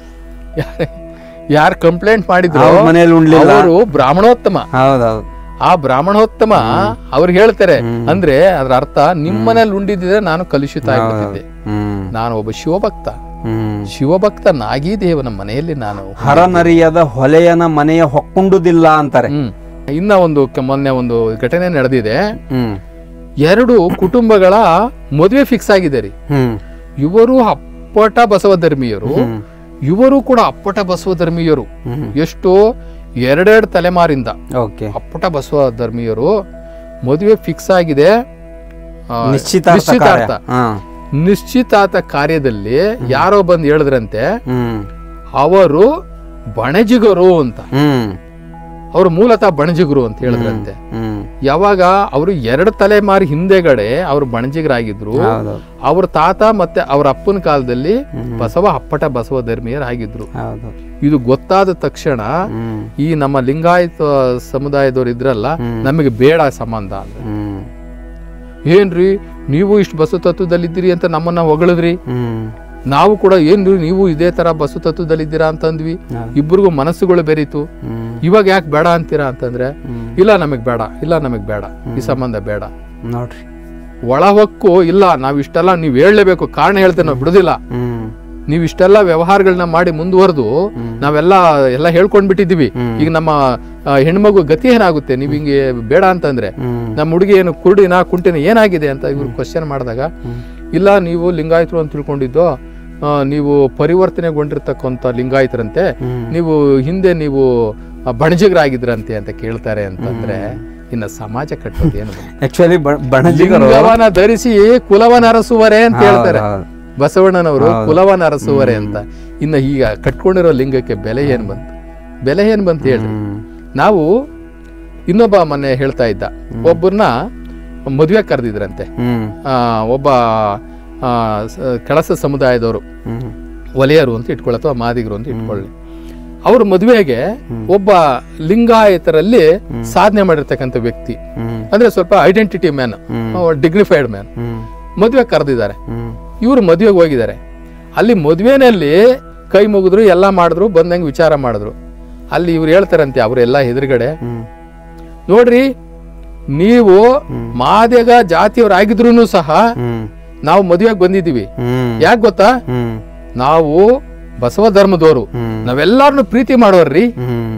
ಯಾರು ಕಂಪ್ಲೇಂಟ್ ಮಾಡಿದ್ರು ಅವ್ರ ಮನೇಲಿ ಉಣ್ಲಿಲ್ಲ ಅವರು ಬ್ರಾಹ್ಮಣೋತ್ತಮ ಹೌದೌದು ಆ ಬ್ರಾಹ್ಮಣೋತ್ತಮ ಅವ್ರು ಹೇಳ್ತಾರೆ ಅಂದ್ರೆ ಅದ್ರ ಅರ್ಥ ನಿಮ್ಮನೇಲಿ ಉಂಡಿದ್ರೆ ನಾನು ಕಲುಷಿತ ಆಗ್ಬಿಟ್ಟಿದ್ದೆ ಹ್ಮ್ ನಾನು ಒಬ್ಬ ಶಿವಭಕ್ತ ಹ್ಮ್ ಶಿವಭಕ್ತ ನಾಗಿದೇವನ ಮನೆಯಲ್ಲಿ ನಾನು ಹರನರಿಯದ ಹೊಲೆಯನ ಮನೆಯ ಹೊಕ್ಕೊಂಡುದಿಲ್ಲ ಅಂತಾರೆ ಹ್ಮ್ ಇನ್ನ ಒಂದು ಕ- ಮೊನ್ನೆ ಒಂದು ಘಟನೆ ನಡೆದಿದೆ ಹ್ಮ್ ಎರಡು ಕುಟುಂಬಗಳ ಮದುವೆ ಫಿಕ್ಸ್ ಆಗಿದೆ ರೀ ಹ್ಮ್ ಇವರು ಅಪ್ಪಟ ಬಸವ ಧರ್ಮೀಯರು ಹ್ಮ್ ಇವರು ಕೂಡ ಅಪ್ಪಟ ಬಸವ ಧರ್ಮೀಯರು ಹ್ಮ್ ಎಷ್ಟು ಎರಡೆರಡು ತಲೆಮಾರಿಂದ ಓಕೆ ಅಪ್ಪಟ ಬಸವ ಧರ್ಮೀಯರು ಮದುವೆ ಫಿಕ್ಸ್ ಆಗಿದೆ ಆ, ನಿಶ್ಚಿತಾರ್ಥ ಕಾರ್ಯ. ನಿಶ್ಚಿತಾರ್ಥ ಹಾ. ನಿಶ್ಚಿತಾರ್ಥ ಕಾರ್ಯದಲ್ಲಿ ಯಾರೋ ಬಂದು ಹೇಳಿದ್ರಂತೆ ಹ್ಮ್ ಅವರು ಬಣಜಿಗರು ಅಂತ ಹ್ಮ್ ಅವರು ಮೂಲತಃ ಬಣಜಿಗರು ಅಂತ ಹೇಳಿದ್ರಂತೆ ಹ್ಮ್ ಯಾವಾಗ ಅವರು ಎರಡು ತಲೆಮಾರಿ ಹಿಂದೆಗಡೆ ಅವರು ಬಣಜಿಗರಾಗಿದ್ರು ಹೌದು ಅವ್ರ ತಾತ ಮತ್ತೆ ಅವ್ರ ಅಪ್ಪನ ಕಾಲದಲ್ಲಿ ಬಸವ ಅಪ್ಪಟ ಬಸವ ಧರ್ಮೀಯರಾಗಿದ್ರು ಹೌದು ಇದು ಗೊತ್ತಾದ ತಕ್ಷಣ ಹ್ಮ್ ಈ ನಮ್ಮ ಲಿಂಗಾಯತ ಸಮುದಾಯದವ್ರು ಇದ್ರಲ್ಲ ಹ್ಮ್. ನಮಗೆ ಬೇಡ ಸಂಬಂಧ ಅಂದ್ರೆ ಹ್ಮ್ ಏನ್ರಿ ನೀವು ಇಷ್ಟು ಬಸವ ತತ್ವದಲ್ಲಿದ್ದೀರಿ ಅಂತ ನಮ್ಮನ್ನ ಹೊಗಳಿದ್ರಿ ಹ್ಮ್ ನಾವು ಕೂಡ ಏನ್ರಿ ನೀವು ಇದೇ ತರ ಬಸವ ತತ್ವದಲ್ಲಿದ್ದೀರಾ ಅಂತಂದ್ವಿ ಹೌದು. ಇಬ್ಬರಿಗೂ ಮನಸ್ಸುಗಳು ಬೆರೀತು ಹ್ಮ್ ಇವಾಗ ಯಾಕೆ ಬೇಡ ಅಂತೀರಾ ಅಂತಂದ್ರೆ ಹ್ಮ್. ಇಲ್ಲ ನಮಗ್ ಬೇಡ ಇಲ್ಲ ನಮಗ್ ಬೇಡ ಈ ಸಂಬಂಧ ಬೇಡ ನೋಡ್ರಿ ಒಳ ಹೊಕ್ಕು ಇಲ್ಲ ನಾವ್ ಇಷ್ಟೆಲ್ಲ ನೀವ್ ಹೇಳಲೇಬೇಕು ಕಾರಣ ಹೇಳ್ತೇವೆ ನಾವು ಬಿಡುದಿಲ್ಲ ಹ್ಮ್ ನೀವ್ ಇಷ್ಟೆಲ್ಲ ವ್ಯವಹಾರಗಳನ್ನ ಮಾಡಿ ಮುಂದುವರೆದು ನಾವೆಲ್ಲ ಎಲ್ಲ ಹೇಳ್ಕೊಂಡ್ ಬಿಟ್ಟಿದೀವಿ ಹ್ಮ್. ಈಗ ನಮ್ಮ ಆ, ಹೆಣ್ಮಗು ಗತಿ ಏನಾಗುತ್ತೆ ನೀವ್ ಹಿಂಗೆ ಬೇಡ ಅಂತಂದ್ರೆ ಹ್ಮ್ ನಮ್ಮ ಹುಡುಗಿ ಏನು ಕುರುಡಿನ ಕುಂಟಿನ ಏನಾಗಿದೆ ಅಂತ ಇವ್ರು ಕ್ವಶನ್ ಮಾಡಿದಾಗ ಇಲ್ಲ ನೀವು ಲಿಂಗಾಯತರು ಅಂತ ತಿಳ್ಕೊಂಡಿದ್ದು ಆ, ನೀವು ಪರಿವರ್ತನೆಗೊಂಡಿರ್ತಕ್ಕಂಥ ಲಿಂಗಾಯತರಂತೆ ಹ್ಮ್. ನೀವು ಹಿಂದೆ ನೀವು ಆ, ಬಣಜಿಗರಾಗಿದ್ರಂತೆ ಅಂತ ಕೇಳ್ತಾರೆ ಅಂತಂದ್ರೆ ಇನ್ನ ಸಮಾಜ ಕಟ್ಟೋದು ಏನು ಆಕ್ಚುಲಿ ಬಣಜಿಗರು ಲಿಂಗವನ ಧರಿಸಿ ಕುಲವನ ಅರಸುವರೆ ಅಂತ ಹೇಳ್ತಾರೆ ಹೌದು. ಬಸವಣ್ಣನವರು ಕುಲವನ ಅರಸುವರೆ ಅಂತ ಇನ್ನ ಈಗ ಕಟ್ಕೊಂಡಿರೋ ಲಿಂಗಕ್ಕೆ ಬೆಲೆ ಏನ್ ಬಂತು ಬೆಲೆ ಏನ್ ಬಂತು ಹೇಳ್ರಿ ಹ್ಮ್. ನಾವು ಇನ್ನೊಬ್ಬ ಮೊನ್ನೆ ಹೇಳ್ತಾ ಇದ್ದ ಒಬ್ಬರನ್ನ ಮದುವೆ ಕರೆದಿದ್ರಂತೆ ಹ್ಮ್ ಆ, ಒಬ್ಬ ಆ, ಸ- ಕಳಸ ಸಮುದಾಯದವರು ಹ್ಮ್ ಒಲೆಯರು ಅಂತ ಇಟ್ಕೊಳ್ಳಿ ಅಥವಾ ಮಾದಿಗರು ಅಂತ ಇಟ್ಕೊಳ್ಳಿ ಅವ್ರ ಮದುವೆಗೆ ಒಬ್ಬ ಲಿಂಗಾಯತರಲ್ಲಿ ಸಾಧನೆ ಮಾಡಿರ್ತಕ್ಕಂಥ ವ್ಯಕ್ತಿ ಹ್ಮ್ ಅಂದ್ರೆ ಸ್ವಲ್ಪ ಐಡೆಂಟಿಟಿ ಮ್ಯಾನ್ ಡಿಗ್ನಿಫೈಡ್ ಮ್ಯಾನ್ ಹ್ಮ್ ಮದುವೆ ಕರೆದಿದ್ದಾರೆ ಹ್ಮ್ ಇವರು ಮದುವೆಗೆ ಹೋಗಿದ್ದಾರೆ ಅಲ್ಲಿ ಮದುವೆನಲ್ಲಿ ಕೈ ಮುಗಿದ್ರು ಎಲ್ಲ ಮಾಡಿದ್ರು ಬಂದಂಗೆ ವಿಚಾರ ಮಾಡಿದ್ರು ಅಲ್ಲಿ ಇವ್ರು ಹೇಳ್ತಾರಂತೆ ಅವರೆಲ್ಲ ಎದುರುಗಡೆ ಹ್ಮ್ ನೋಡ್ರಿ ನೀವು ಮಾದಿಗ ಜಾತಿಯವರಾಗಿದ್ರು ಸಹ ಹ್ಮ್ ನಾವು ಮದುವೆಗೆ ಬಂದಿದ್ದೀವಿ ಹ್ಮ್ ಯಾಕೆ ಗೊತ್ತಾ ಹ್ಮ್ ನಾವು ಬಸವ ಧರ್ಮದವರು ಹ್ಮ್ ನಾವೆಲ್ಲಾರನು ಪ್ರೀತಿ ಮಾಡೋರ್ರಿ ಹ್ಮ್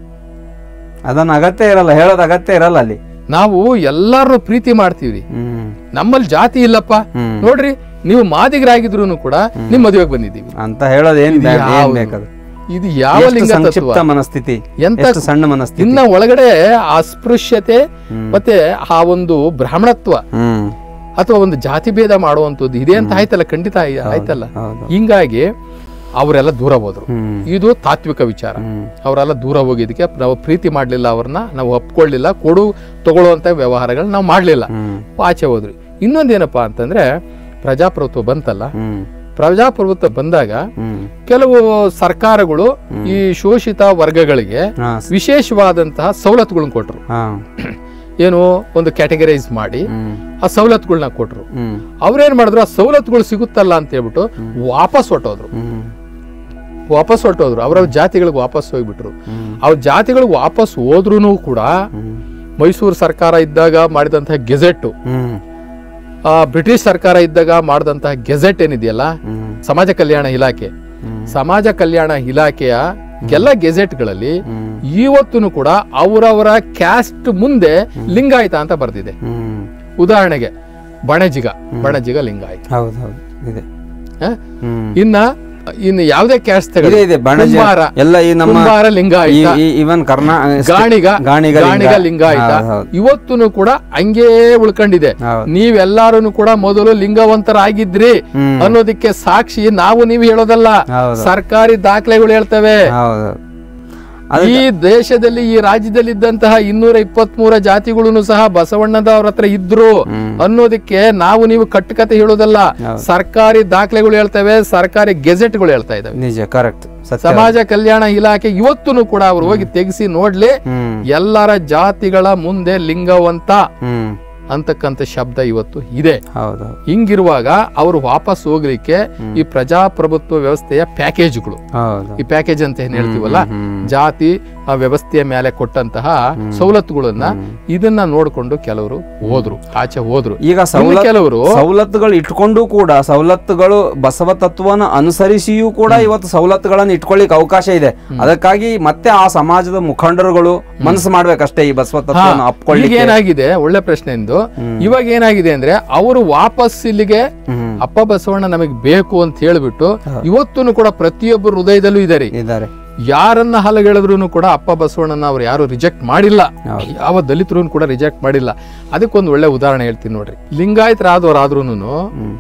ಅದನ್ನ ಅಗತ್ಯ ಇರಲ್ಲ ಹೇಳೋದ್ ಅಗತ್ಯ ಇರಲ್ಲ ಅಲ್ಲಿ ನಾವು ಎಲ್ಲಾರನು ಪ್ರೀತಿ ಮಾಡ್ತೀವ್ರಿ ಹ್ಮ್ ನಮ್ಮಲ್ಲಿ ಜಾತಿ ಇಲ್ಲಪ್ಪ ಹ್ಮ್ ನೋಡ್ರಿ ನೀವು ಮಾದಿಗರಾಗಿದ್ರು ಕೂಡ ನಿಮ್ ಮದುವೆಗೆ ಬಂದಿದ್ದೀವಿ ಅಂತ ಹೇಳೋದ್ ಏನ್ ಬ್ಯಾ- ಏನ್ ಯಾವ್ದು? ಬೇಕದು ಇದು ಯಾವ ಎಷ್ಟು ಲಿಂಗ ತತ್ವ ಸಂಕ್ಷಿಪ್ತ ಮನಸ್ಥಿತಿ ಎಂತ ಎಷ್ಟು ಸಣ್ಣ ಮನಸ್ಥಿತಿ ಇನ್ನ ಒಳಗಡೆ ಅಸ್ಪೃಶ್ಯತೆ ಹ್ಮ್. ಮತ್ತೆ ಆ ಒಂದು ಬ್ರಾಹ್ಮಣತ್ವ ಹ್ಮ್ ಅಥವಾ ಒಂದು ಜಾತಿ ಭೇದ ಮಾಡುವಂಥದ್ದು ಇದೆ ಅಂತ ಆಯ್ತಲ್ಲ ಖಂಡಿತ ಆಯ್- ಆಯ್ತಲ್ಲ ಹೌದು ಹಿಂಗಾಗಿ ಅವರೆಲ್ಲ ದೂರ ಹೋದ್ರು ಹ್ಮ್ ಇದು ತಾತ್ವಿಕ ವಿಚಾರ ಹ್ಮ್ ಅವರೆಲ್ಲ ದೂರ ಹೋಗಿದ್ದಕ್ಕೆ ನಾವು ಪ್ರೀತಿ ಮಾಡಲಿಲ್ಲ ಅವ್ರನ್ನ ನಾವು ಒಪ್ಕೊಳ್ಳಿಲ್ಲ ಕೊಡು ತಗೊಳ್ಳುವಂಥ ವ್ಯವಹಾರಗಳು ನಾವು ಮಾಡಲಿಲ್ಲ ಹ್ಮ್ ಆಚೆ ಹೋದ್ರಿ ಇನ್ನೊಂದೇನಪ್ಪ ಅಂತಂದ್ರೆ ಪ್ರಜಾಪ್ರಭುತ್ವ ಬಂತಲ್ಲ ಹ್ಮ್ ಪ್ರಜಾಪ್ರಭುತ್ವ ಬಂದಾಗ ಹ್ಮ್ ಕೆಲವು ಸರ್ಕಾರಗಳು ಈ ಶೋಷಿತ ವರ್ಗಗಳಿಗೆ ಹಾ ವಿಶೇಷವಾದಂತಹ ಸವಲತ್ತುಗಳನ್ನ ಕೊಟ್ರು ಹಾ ಏನು ಒಂದು ಕ್ಯಾಟಗರೈಸ್ ಮಾಡಿ ಹ್ಮ್ ಆ ಸವಲತ್ತುಗಳನ್ನ ಕೊಟ್ರು ಹ್ಮ್ ಅವ್ರೇನ್ ಮಾಡಿದ್ರು ಆ ಸವಲತ್ತುಗಳು ಸಿಗುತ್ತಲ್ಲ ಅಂತ ಹೇಳ್ಬಿಟ್ಟು ವಾಪಸ್ ಹೊಟ್ಟೋದ್ರು ಹ್ಮ್ ವಾಪಸ್ ಹೊಟ್ಟೋದ್ರು ಅವ್ರವ್ರ ಜಾತಿಗಳಿಗೆ ವಾಪಸ್ ಹೋಗ್ಬಿಟ್ರು ಹ್ಮ್ ಅವ್ರ ಜಾತಿಗಳಿಗೆ ವಾಪಸ್ ಹೋದ್ರೂ ಕೂಡ ಹ್ಮ್ ಮೈಸೂರು ಸರ್ಕಾರ ಇದ್ದಾಗ ಮಾಡಿದಂತಹ ಗೆಜೆಟ್ ಹ್ಮ್ ಆ ಬ್ರಿಟಿಷ್ ಸರ್ಕಾರ ಇದ್ದಾಗ ಮಾಡಿದಂತಹ ಗೆಜೆಟ್ ಏನಿದೆಯಲ್ಲ ಹ್ಮ್ ಸಮಾಜ ಕಲ್ಯಾಣ ಇಲಾಖೆ ಹ್ಮ್ ಸಮಾಜ ಕಲ್ಯಾಣ ಇಲಾಖೆಯ ಎಲ್ಲ ಗೆಜೆಟ್ಗಳಲ್ಲಿ ಹ್ಮ್ ಇವತ್ತೂ ಕೂಡ ಅವರವರ ಕ್ಯಾಸ್ಟ್ ಮುಂದೆ ಲಿಂಗಾಯತ ಅಂತ ಬರ್ದಿದೆ ಹ್ಮ್ ಉದಾಹರಣೆಗೆ ಬಣಜಿಗ ಬಣಜಿಗ ಲಿಂಗಾಯತ ಹೌದು ಹೌದು ಇದೆ ಹ? ಹ್ಮ್ ಇನ್ನ ಇನ್ನು ಯಾವುದೇ ಕ್ಯಾಸ್ಟ್ ಇದೆ ಇದೆ ಬಣಜ ಕುಂಬಾರ ಎಲ್ಲ ಈ ನಮ್ಮ ಕುಂಬಾರ ಲಿಂಗಾಯತ ಇವನ್ ಕರ್ನಾ ಗಾಣಿಗ ಗಾಣಿಗ ಗಾಣಿಗ ಲಿಂಗಾಯತ ಹೌದು, ಹೌದು. ಇವತ್ತೂ ಕೂಡ ಹಂಗೇ ಉಳ್ಕೊಂಡಿದೆ ಹೌದು ನೀವೆಲ್ಲಾರು ಕೂಡ ಮೊದಲು ಲಿಂಗವಂತರಾಗಿದ್ರಿ ಹ್ಮ್ ಅನ್ನೋದಕ್ಕೆ ಸಾಕ್ಷಿ ನಾವು ನೀವು ಹೇಳೋದಲ್ಲ ಹೌದು ಸರ್ಕಾರಿ ದಾಖಲೆಗಳು ಹೇಳ್ತವೆ ಹೌದು ಈ ದೇಶದಲ್ಲಿ ಈ ರಾಜ್ಯದಲ್ಲಿ ಇದ್ದಂತಹ ಇನ್ನೂರ ಇಪ್ಪತ್ತ್ ಮೂರ ಜಾತಿಗಳು ಸಹ ಬಸವಣ್ಣದವ್ರ ಹತ್ರ ಇದ್ರು ಹ್ಮ್. ಅನ್ನೋದಕ್ಕೆ ನಾವು ನೀವು ಕಟ್ಟುಕತೆ ಹೇಳೋದಲ್ಲ ಹೌದು. ಸರ್ಕಾರಿ ದಾಖಲೆಗಳು ಹೇಳ್ತವೆ ಸರ್ಕಾರಿ ಗೆಜೆಟ್ಗಳು ಹೇಳ್ತಾ ಇದಾವೆ ನಿಜ ಕರೆಕ್ಟ್ ಸತ್ಯ ಸಮಾಜ ಕಲ್ಯಾಣ ಇಲಾಖೆ ಇವತ್ತೂ ಕೂಡ ಅವ್ರು ಹೋಗಿ ತೆಗೆಸಿ ನೋಡ್ಲಿ ಹ್ಮ್ ಎಲ್ಲರ ಜಾತಿಗಳ ಮುಂದೆ ಲಿಂಗವಂತ ಹ್ಮ್ ಅಂತಕ್ಕಂಥ ಶಬ್ದ ಇವತ್ತು ಇದೆ ಹೌದು ಹಿಂಗಿರುವಾಗ ಅವರು ವಾಪಸ್ ಹೋಗ್ಲಿಕ್ಕೆ ಈ ಪ್ರಜಾಪ್ರಭುತ್ವ ವ್ಯವಸ್ಥೆಯ ಪ್ಯಾಕೇಜ್ಗಳು ಹೌದು ಈ ಪ್ಯಾಕೇಜ್ ಅಂತ ಏನ್ ಹೇಳ್ತೀವಲ್ಲ ಹ್ಮ್ ಜಾತಿ ಆ ವ್ಯವಸ್ಥೆಯ ಮೇಲೆ ಕೊಟ್ಟಂತಹ ಸವಲತ್ತುಗಳನ್ನ ಇದನ್ನ ನೋಡ್ಕೊಂಡು ಕೆಲವರು ಹೋದ್ರು ಆಚೆ ಹೋದ್ರು ಈಗ ಇನ್ನು ಸವಲತ್ತು ಕೆಲವರು ಸವಲತ್ತುಗಳು ಇಟ್ಕೊಂಡು ಕೂಡ ಸವಲತ್ತುಗಳು ಬಸವ ತತ್ವನ ಅನುಸರಿಸಿಯೂ ಕೂಡ ಇವತ್ತು ಸವಲತ್ತುಗಳನ್ನು ಇಟ್ಕೊಳ್ಳಿಕ್ ಅವಕಾಶ ಇದೆ ಅದಕ್ಕಾಗಿ ಮತ್ತೆ ಆ ಸಮಾಜದ ಮುಖಂಡರುಗಳು ಮನಸ್ಸು ಮಾಡ್ಬೇಕಷ್ಟೇ ಈ ಬಸವ ತತ್ವನ ಈಗ ಅಪ್ಕೊಳ್ಳಿಕ್ಕೆ ಏನಾಗಿದೆ ಒಳ್ಳೆ ಪ್ರಶ್ನೆ ಎಂದು ಇವಾಗ ಏನಾಗಿದೆ ಅಂದ್ರೆ ಅವರು ವಾಪಸ್ ಇಲ್ಲಿಗೆ ಹ್ಮ್ ಅಪ್ಪ ಬಸವಣ್ಣ ನಮಗೆ ಬೇಕು ಅಂತ ಹೇಳ್ಬಿಟ್ಟು ಇವತ್ತೂ ಕೂಡ ಪ್ರತಿಯೊಬ್ಬರ ಹೃದಯದಲ್ಲೂ ಇದಾರೆ ಇದ್ದಾರೆ ಯಾರನ್ನ ಹಲಗೆಳೆದ್ರು ಕೂಡ ಅಪ್ಪ ಬಸವಣ್ಣನ ಅವ್ರು ಯಾರು ರಿಜೆಕ್ಟ್ ಮಾಡಿಲ್ಲ ಯಾವ ದಲಿತರು ಕೂಡ ರಿಜೆಕ್ಟ್ ಮಾಡಿಲ್ಲ ಅದಕ್ಕೊಂದು ಒಳ್ಳೆ ಉದಾಹರಣೆ ಹೇಳ್ತೀನಿ ನೋಡ್ರಿ ಲಿಂಗಾಯತರಾದವರಾದ್ರೂ ಹ್ಮ್